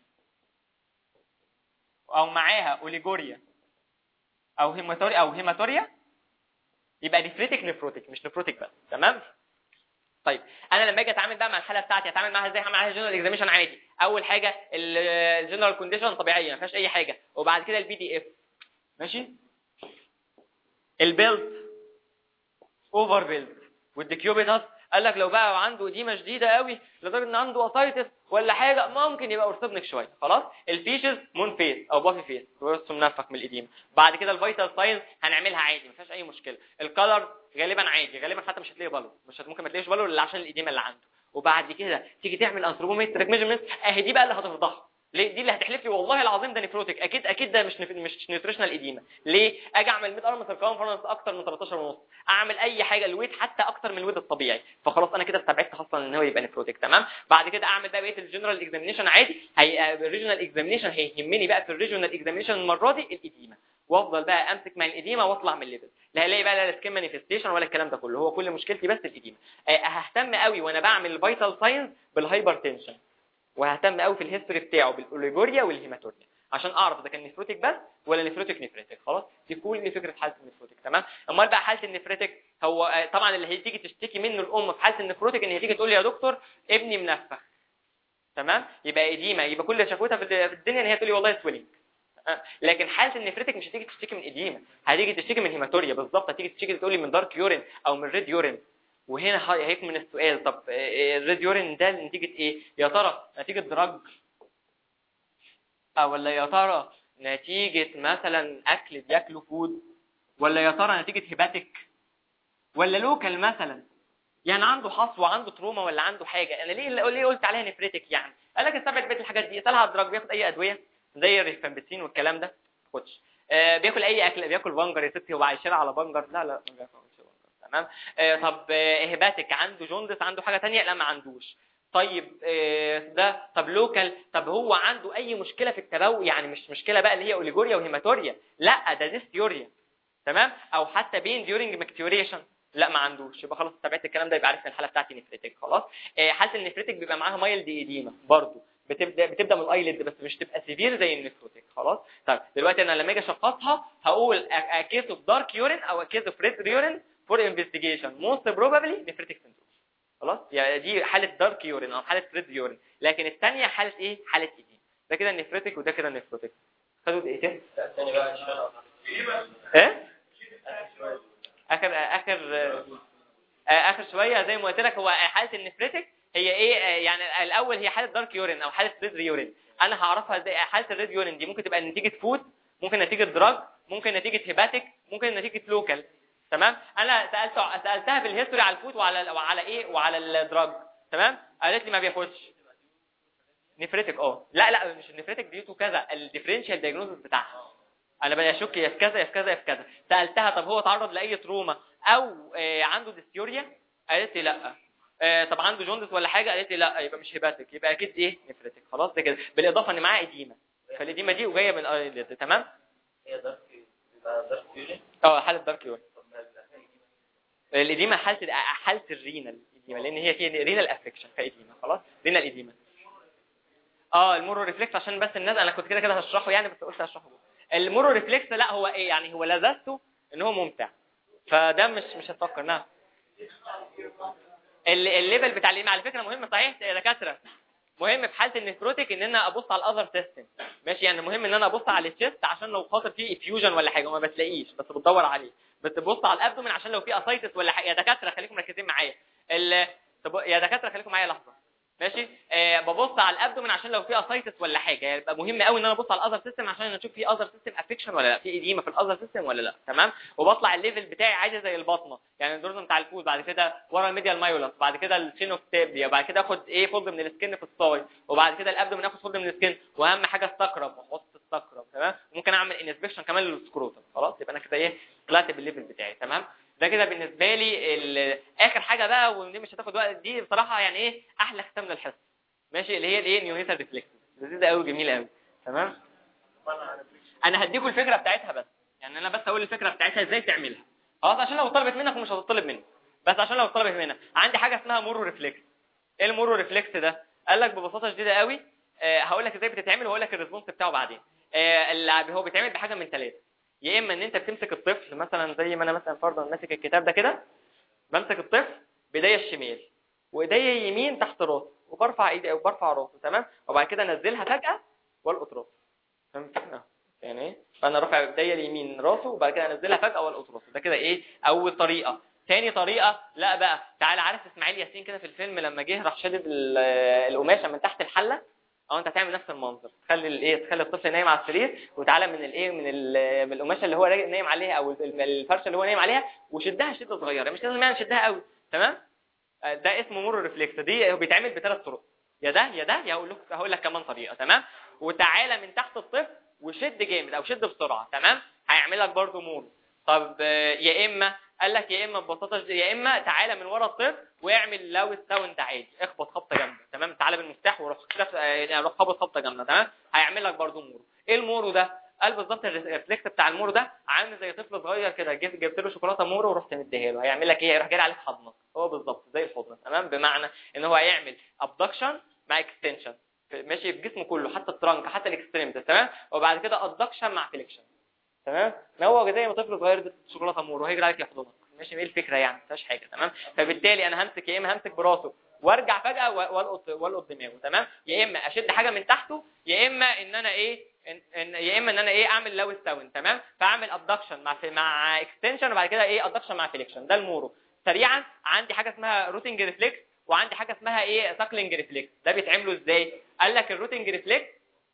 او معاها اوليجوريا او هيماتوريا او هيماتوريا يبقى نفريتك نفروتك مش نفروتك بس تمام طيب انا لما اجي اتعامل بقى مع الحاله بتاعتي اتعامل معاها ازاي هعمل معاها جنرال اكزاميشن عادي اول حاجه الجنرال كونديشن طبيعيه ما فيهاش اي حاجه وبعد كده البي دي اف ماشي البيلد اوفر بيلد والديكيوبيتاس قال لك لو بقى عنده اديمه شديده قوي لدرجه ان عنده اسايتس ولا حاجه ممكن يبقى اورثوبنيك شويه خلاص الفيشز مون فيس او بافي فيس ورث منفخ من الاديمه بعد كده الفيتال ساينز هنعملها عادي ما فيهاش اي مشكله الكلر غالبا عادي غالبا حتى مش هتلاقي بالو مش هت... ممكن ما تلاقيش بالو الا عشان الاديمه اللي عنده وبعد كده تيجي تعمل انثروبومتريك ميجرمنت اهي دي بقى اللي هتفضحها ليه دي اللي هتحلف لي والله العظيم ده نفروتك اكيد اكيد ده مش نف... مش نيوتريشنال اديما ليه اجي اعمل ميد ارم سيركمفرنس اكتر من 13 ونص اعمل اي حاجه الويت حتى اكتر من الويت الطبيعي فخلاص انا كده استبعدت اصلا ان هو يبقى نفروتك تمام بعد كده اعمل بقى بقيه الجنرال اكزامينشن عادي هي الريجونال اكزامينشن هيهمني بقى في الريجونال اكزامينشن المره دي الاديما وافضل بقى امسك مع الاديما واطلع من الليفل لا هلاقي بقى لا سكين مانيفستيشن ولا الكلام ده كله هو كل مشكلتي بس الاديما ههتم قوي وانا بعمل الفيتال ساينز بالهايبرتنشن وههتم قوي في الهيستوري بتاعه بالاوليجوريا والهيماتوريا عشان اعرف اذا كان نفروتك بس ولا نفروتك نفرتك خلاص دي كل فكره حاله النفروتك تمام امال بقى حاله النفرتك هو طبعا اللي هتيجي تشتكي منه الام في حاله النفروتك ان هي تيجي تقول لي يا دكتور ابني منفخ تمام يبقى اديمه يبقى كل شكوتها في الدنيا ان هي تقول لي والله سويلنج لكن حاله النفرتك مش هتيجي تشتكي من اديمه هتيجي تشتكي من هيماتوريا بالظبط هتيجي تشتكي تقول لي من دارك يورين او من ريد يورين وهنا هيكمن السؤال طب الريد يورين ده نتيجه ايه يا ترى نتيجه دراج ولا يا ترى نتيجة مثلا أكل بياكلوا فود ولا يا ترى نتيجة هيباتيك ولا لوكال مثلا يعني عنده حصوة عنده تروما ولا عنده حاجة أنا ليه ليه قلت عليها نفريتك يعني قال لك استبعد بقية الحاجات دي طلع دراج بياخد أي أدوية زي الريفامبيسين والكلام ده خدش آه بياكل أي أكل بياكل بنجر يا ستي هو عايشين على بنجر لا لا ما بياكلش بنجر تمام آه طب آه هيباتيك عنده جوندس عنده حاجة ثانيه لا ما عندوش طيب ده طب لوكال طب هو عنده اي مشكله في التبول يعني مش مشكله بقى اللي هي اوليجوريا وهيماتوريا لا ده ديستيوريا تمام او حتى بين ديورنج ماكتيوريشن لا ما عندوش يبقى خلاص تابعت الكلام ده يبقى عارف ان الحاله بتاعتي نفريتك خلاص حاله النفريتك بيبقى معاها مايلد ايديما برضه بتبدا بتبدا من الايلid بس مش تبقى سيفير زي النفروتك خلاص طيب دلوقتي انا لما اجي اشخصها هقول اكيس اوف دارك يورين او اكيس اوف ريد يورين فور انفستيجيشن موست بروبابلي نفريتك سندروم خلاص يعني دي حاله دارك يورين او حاله ريد يورين لكن الثانيه حاله ايه حاله ايدين ده كده النفروتك وده كده النفروتك خدوا دقيقتين الثاني بقى ايه اخر اخر اخر شويه زي ما قلت لك هو حاله النفريتك هي ايه يعني الاول هي حاله دارك يورين او حاله ريد يورين انا هعرفها ازاي حاله الريد يورين دي ممكن تبقى نتيجه فود ممكن نتيجه دراج ممكن نتيجه هيباتيك ممكن نتيجه لوكال تمام انا سالت سالتها في الهيستوري على الفود وعلى وعلى ايه وعلى الدراج تمام قالت لي ما بياخدش نفريتك اه لا لا مش النفريتك ديوتو كذا الديفرنشال دايجنوستس بتاعها انا بقى اشك يا في كذا يا في كذا يا في كذا سالتها طب هو تعرض لاي تروما او آه عنده ديستيوريا قالت لي لا آه طب عنده جوندس ولا حاجه قالت لي لا يبقى مش هيباتيك يبقى اكيد ايه نفريتك خلاص ده كده بالاضافه ان معاه اديمه فالاديمه دي وجايه من آه تمام هي دارك يبقى دارك يورين اه حاله دارك يورين طب ما الأخير الاديمه حاله حاله الرينال اديمه لان هي في رينال افكشن فاديمه خلاص رينال اديمه اه المورو ريفلكس عشان بس الناس انا كنت كده كده هشرحه يعني بس قلت هشرحه المورو ريفلكس لا هو ايه يعني هو لذته ان هو ممتع فده مش مش هتفكر نعم الليفل بتاع الإيمان على فكره مهم صحيح يا دكاتره مهم في حاله النفروتيك ان انا ابص على الاذر سيستم ماشي يعني مهم ان انا ابص على الشيست عشان لو خاطر فيه افيوجن ولا حاجه وما بتلاقيش بس بتدور عليه بس تبص على الابدومين عشان لو في اسايتس ولا حاجه يا دكاتره خليكم مركزين معايا ال... طب يا دكاتره خليكم معايا لحظه ماشي آه ببص على الابدومين عشان لو في اسايتس ولا حاجه يعني يبقى مهم قوي ان انا ابص على الاذر سيستم عشان اشوف في اذر سيستم افكشن ولا لا في ايديما في الاذر سيستم ولا لا تمام وبطلع الليفل بتاعي عادي زي البطنه يعني الدورزم بتاع الفوز بعد كده ورا الميديال مايولس بعد كده الشين اوف تابيا بعد كده اخد ايه فولد من السكن في الصاي وبعد كده الابدومين اخد فولد من السكن واهم حاجه السكرم واحط السكرم تمام ممكن اعمل انسبكشن كمان للسكروتم خلاص يبقى انا كده ايه طلعت بالليفل بتاعي تمام ده كده بالنسبه لي اخر حاجه بقى ودي مش هتاخد وقت دي بصراحه يعني ايه احلى ختام للحصه ماشي اللي هي الايه نيونيتال ريفلكس لذيذه قوي جميله قوي تمام انا هديكم الفكره بتاعتها بس يعني انا بس اقول الفكره بتاعتها ازاي تعملها خلاص عشان لو طلبت منك ومش هتطلب منك بس عشان لو طلبت منك عندي حاجه اسمها مورو ريفلكس ايه المورو ريفلكس ده قال لك ببساطه شديده قوي آه هقول لك ازاي بتتعمل وهقول لك الريسبونس بتاعه بعدين آه اللي هو بيتعمل بحاجه من ثلاثه يا اما ان انت بتمسك الطفل مثلا زي ما انا مثلا فرضا ماسك الكتاب ده كده بمسك الطفل بايديا الشمال وايديا اليمين تحت راسه وبرفع ايدي او برفع راسه تمام وبعد كده انزلها فجاه والقط راسه فهمت يعني ايه فانا رافع ايديا اليمين راسه وبعد كده انزلها فجاه والقط راسه ده كده ايه اول طريقه تاني طريقه لا بقى تعالى عارف اسماعيل ياسين كده في الفيلم لما جه راح شادد القماشه من تحت الحله او انت هتعمل نفس المنظر تخلي الايه تخلي الطفل نايم على السرير وتعالى من الايه من من القماشه اللي هو نايم عليها او الفرشه اللي هو نايم عليها وشدها شده صغيره مش لازم يعني شدها قوي تمام ده اسمه مور ريفلكس دي هو بيتعمل بثلاث طرق يا ده يا ده يا هقول لك هقول لك كمان طريقه تمام وتعالى من تحت الطفل وشد جامد او شد بسرعه تمام هيعمل لك برده مور طب آه، يا اما قال لك يا اما ببساطه ش- يا اما تعالى من ورا الطفل واعمل لو ساوند عادي اخبط خبطه جامده تمام تعالى بالمفتاح وروح كده آه، يعني روح خبط خبطه جامده تمام هيعمل لك برده مور ايه المورو ده قال بالظبط الريفلكس بتاع المورو ده عامل زي طفل صغير كده جبت جبت له شوكولاته مورو ورحت مديها له هيعمل لك ايه هيروح جاي عليك حضنك هو بالظبط زي الحضن تمام بمعنى ان هو هيعمل ابدكشن مع اكستنشن ماشي في جسمه كله حتى الترنك حتى الاكستريمز تمام وبعد كده ادكشن مع فليكشن تمام ما هو زي ما طفل صغير اديت شوكولاته مورو هيجري عليك يحضنك ماشي ايه الفكره يعني ما فيهاش حاجه تمام فبالتالي انا همسك يا اما همسك براسه وارجع فجاه و- والقط والقط دماغه تمام يا اما اشد حاجه من تحته يا اما ان انا ايه إن إن يا اما ان انا ايه اعمل لو ساوند تمام فاعمل ابدكشن مع مع اكستنشن وبعد كده ايه ادكشن مع فليكشن ده المورو سريعا عندي حاجه اسمها روتنج ريفلكس وعندي حاجه اسمها ايه ساكلينج ريفلكس ده بيتعملوا ازاي قال لك الروتنج ريفلكس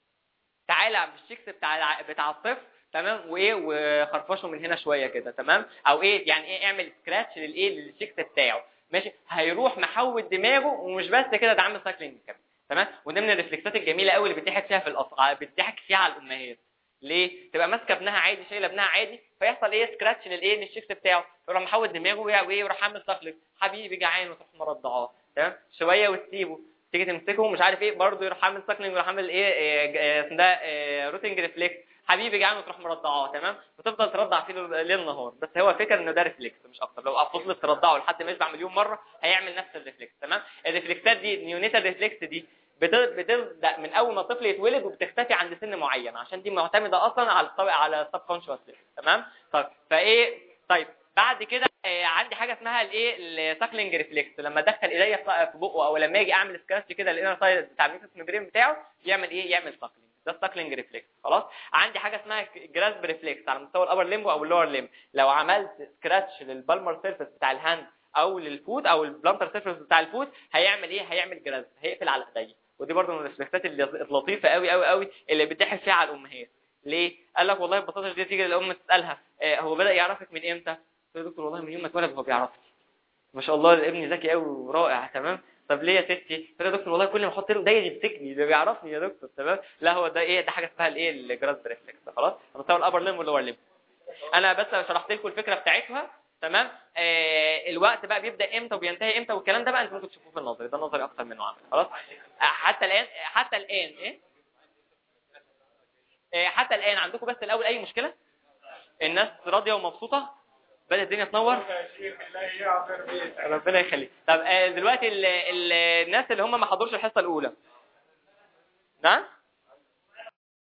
تعالى بالشيكس بتاع الع- بتاع الطفل تمام وايه وخرفشه من هنا شويه كده تمام او ايه يعني ايه اعمل سكراتش للايه للشيكس بتاعه ماشي هيروح محول دماغه ومش بس كده ده عامل سايكلينج كمان تمام وده من الريفلكسات الجميله قوي اللي بيضحك فيها في الأص... بيضحك فيها على الامهات ليه تبقى ماسكه ابنها عادي شايله ابنها عادي فيحصل ايه سكراتش للايه للشيكس بتاعه يروح محول دماغه وايه وايه ويروح عامل سايكلينج حبيبي جعان وتروح مرضعاه تمام شويه وتسيبه تيجي تمسكه مش عارف ايه برضه يروح عامل سايكلينج ويروح عامل ايه إيه، إيه، ده إيه، روتنج ريفلكس حبيبي جعان وتروح مرضعاه تمام وتفضل ترضع فيه ليل نهار بس هو فكر ان ده ريفلكس مش اكتر لو فضلت ترضعه لحد ما يشبع مليون مره هيعمل نفس الريفلكس تمام الريفلكسات دي نيونيتال ريفلكس دي بت- بتبدا من اول ما الطفل يتولد وبتختفي عند سن معين عشان دي معتمده اصلا على الطبع على السب كونشوس تمام طيب فايه طيب بعد كده آه، عندي حاجه اسمها الايه الساكلينج ريفلكس لما ادخل ايديا في في بقه او لما اجي اعمل سكراتش كده الانر سايد بتاع الميكس ميمبرين بتاعه يعمل ايه يعمل ساكلينج ده الساكلينج ريفلكس خلاص عندي حاجه اسمها جراسب ريفلكس على مستوى الابر ليمب او اللور ليمب لو عملت سكراتش للبالمر سيرفيس بتاع الهاند او للفوت او البلانتر سيرفيس بتاع الفوت هيعمل ايه هيعمل جراسب هيقفل على ايديا ودي برضه من الريفلكسات اللي- اللطيفه قوي قوي قوي اللي بتضحك فيها على الامهات ليه قال لك والله ببساطه دي تيجي للام تسالها آه، هو بدا يعرفك من امتى قلت له يا دكتور والله من يوم ما اتولد هو بيعرفني ما شاء الله ابني ذكي قوي ورائع تمام طب ليه يا ستي قلت له يا دكتور والله كل ما احط له ده يمسكني ده بيعرفني يا دكتور تمام لا هو ده ايه ده حاجه اسمها الايه الجراس ريفلكس خلاص على مستوى الابر ليم واللور ليم انا بس شرحت لكم الفكره بتاعتها تمام آه الوقت بقى بيبدا امتى وبينتهي امتى والكلام ده بقى انتوا ممكن تشوفوه في النظري ده نظري اكتر منه عملي خلاص آه، حتى الان حتى الان ايه آه، حتى الان عندكم بس الاول اي مشكله الناس راضيه ومبسوطه بدات الدنيا تنور ربنا يخليك طب آه، دلوقتي ال ال الناس اللي هم ما حضروش الحصه الاولى نعم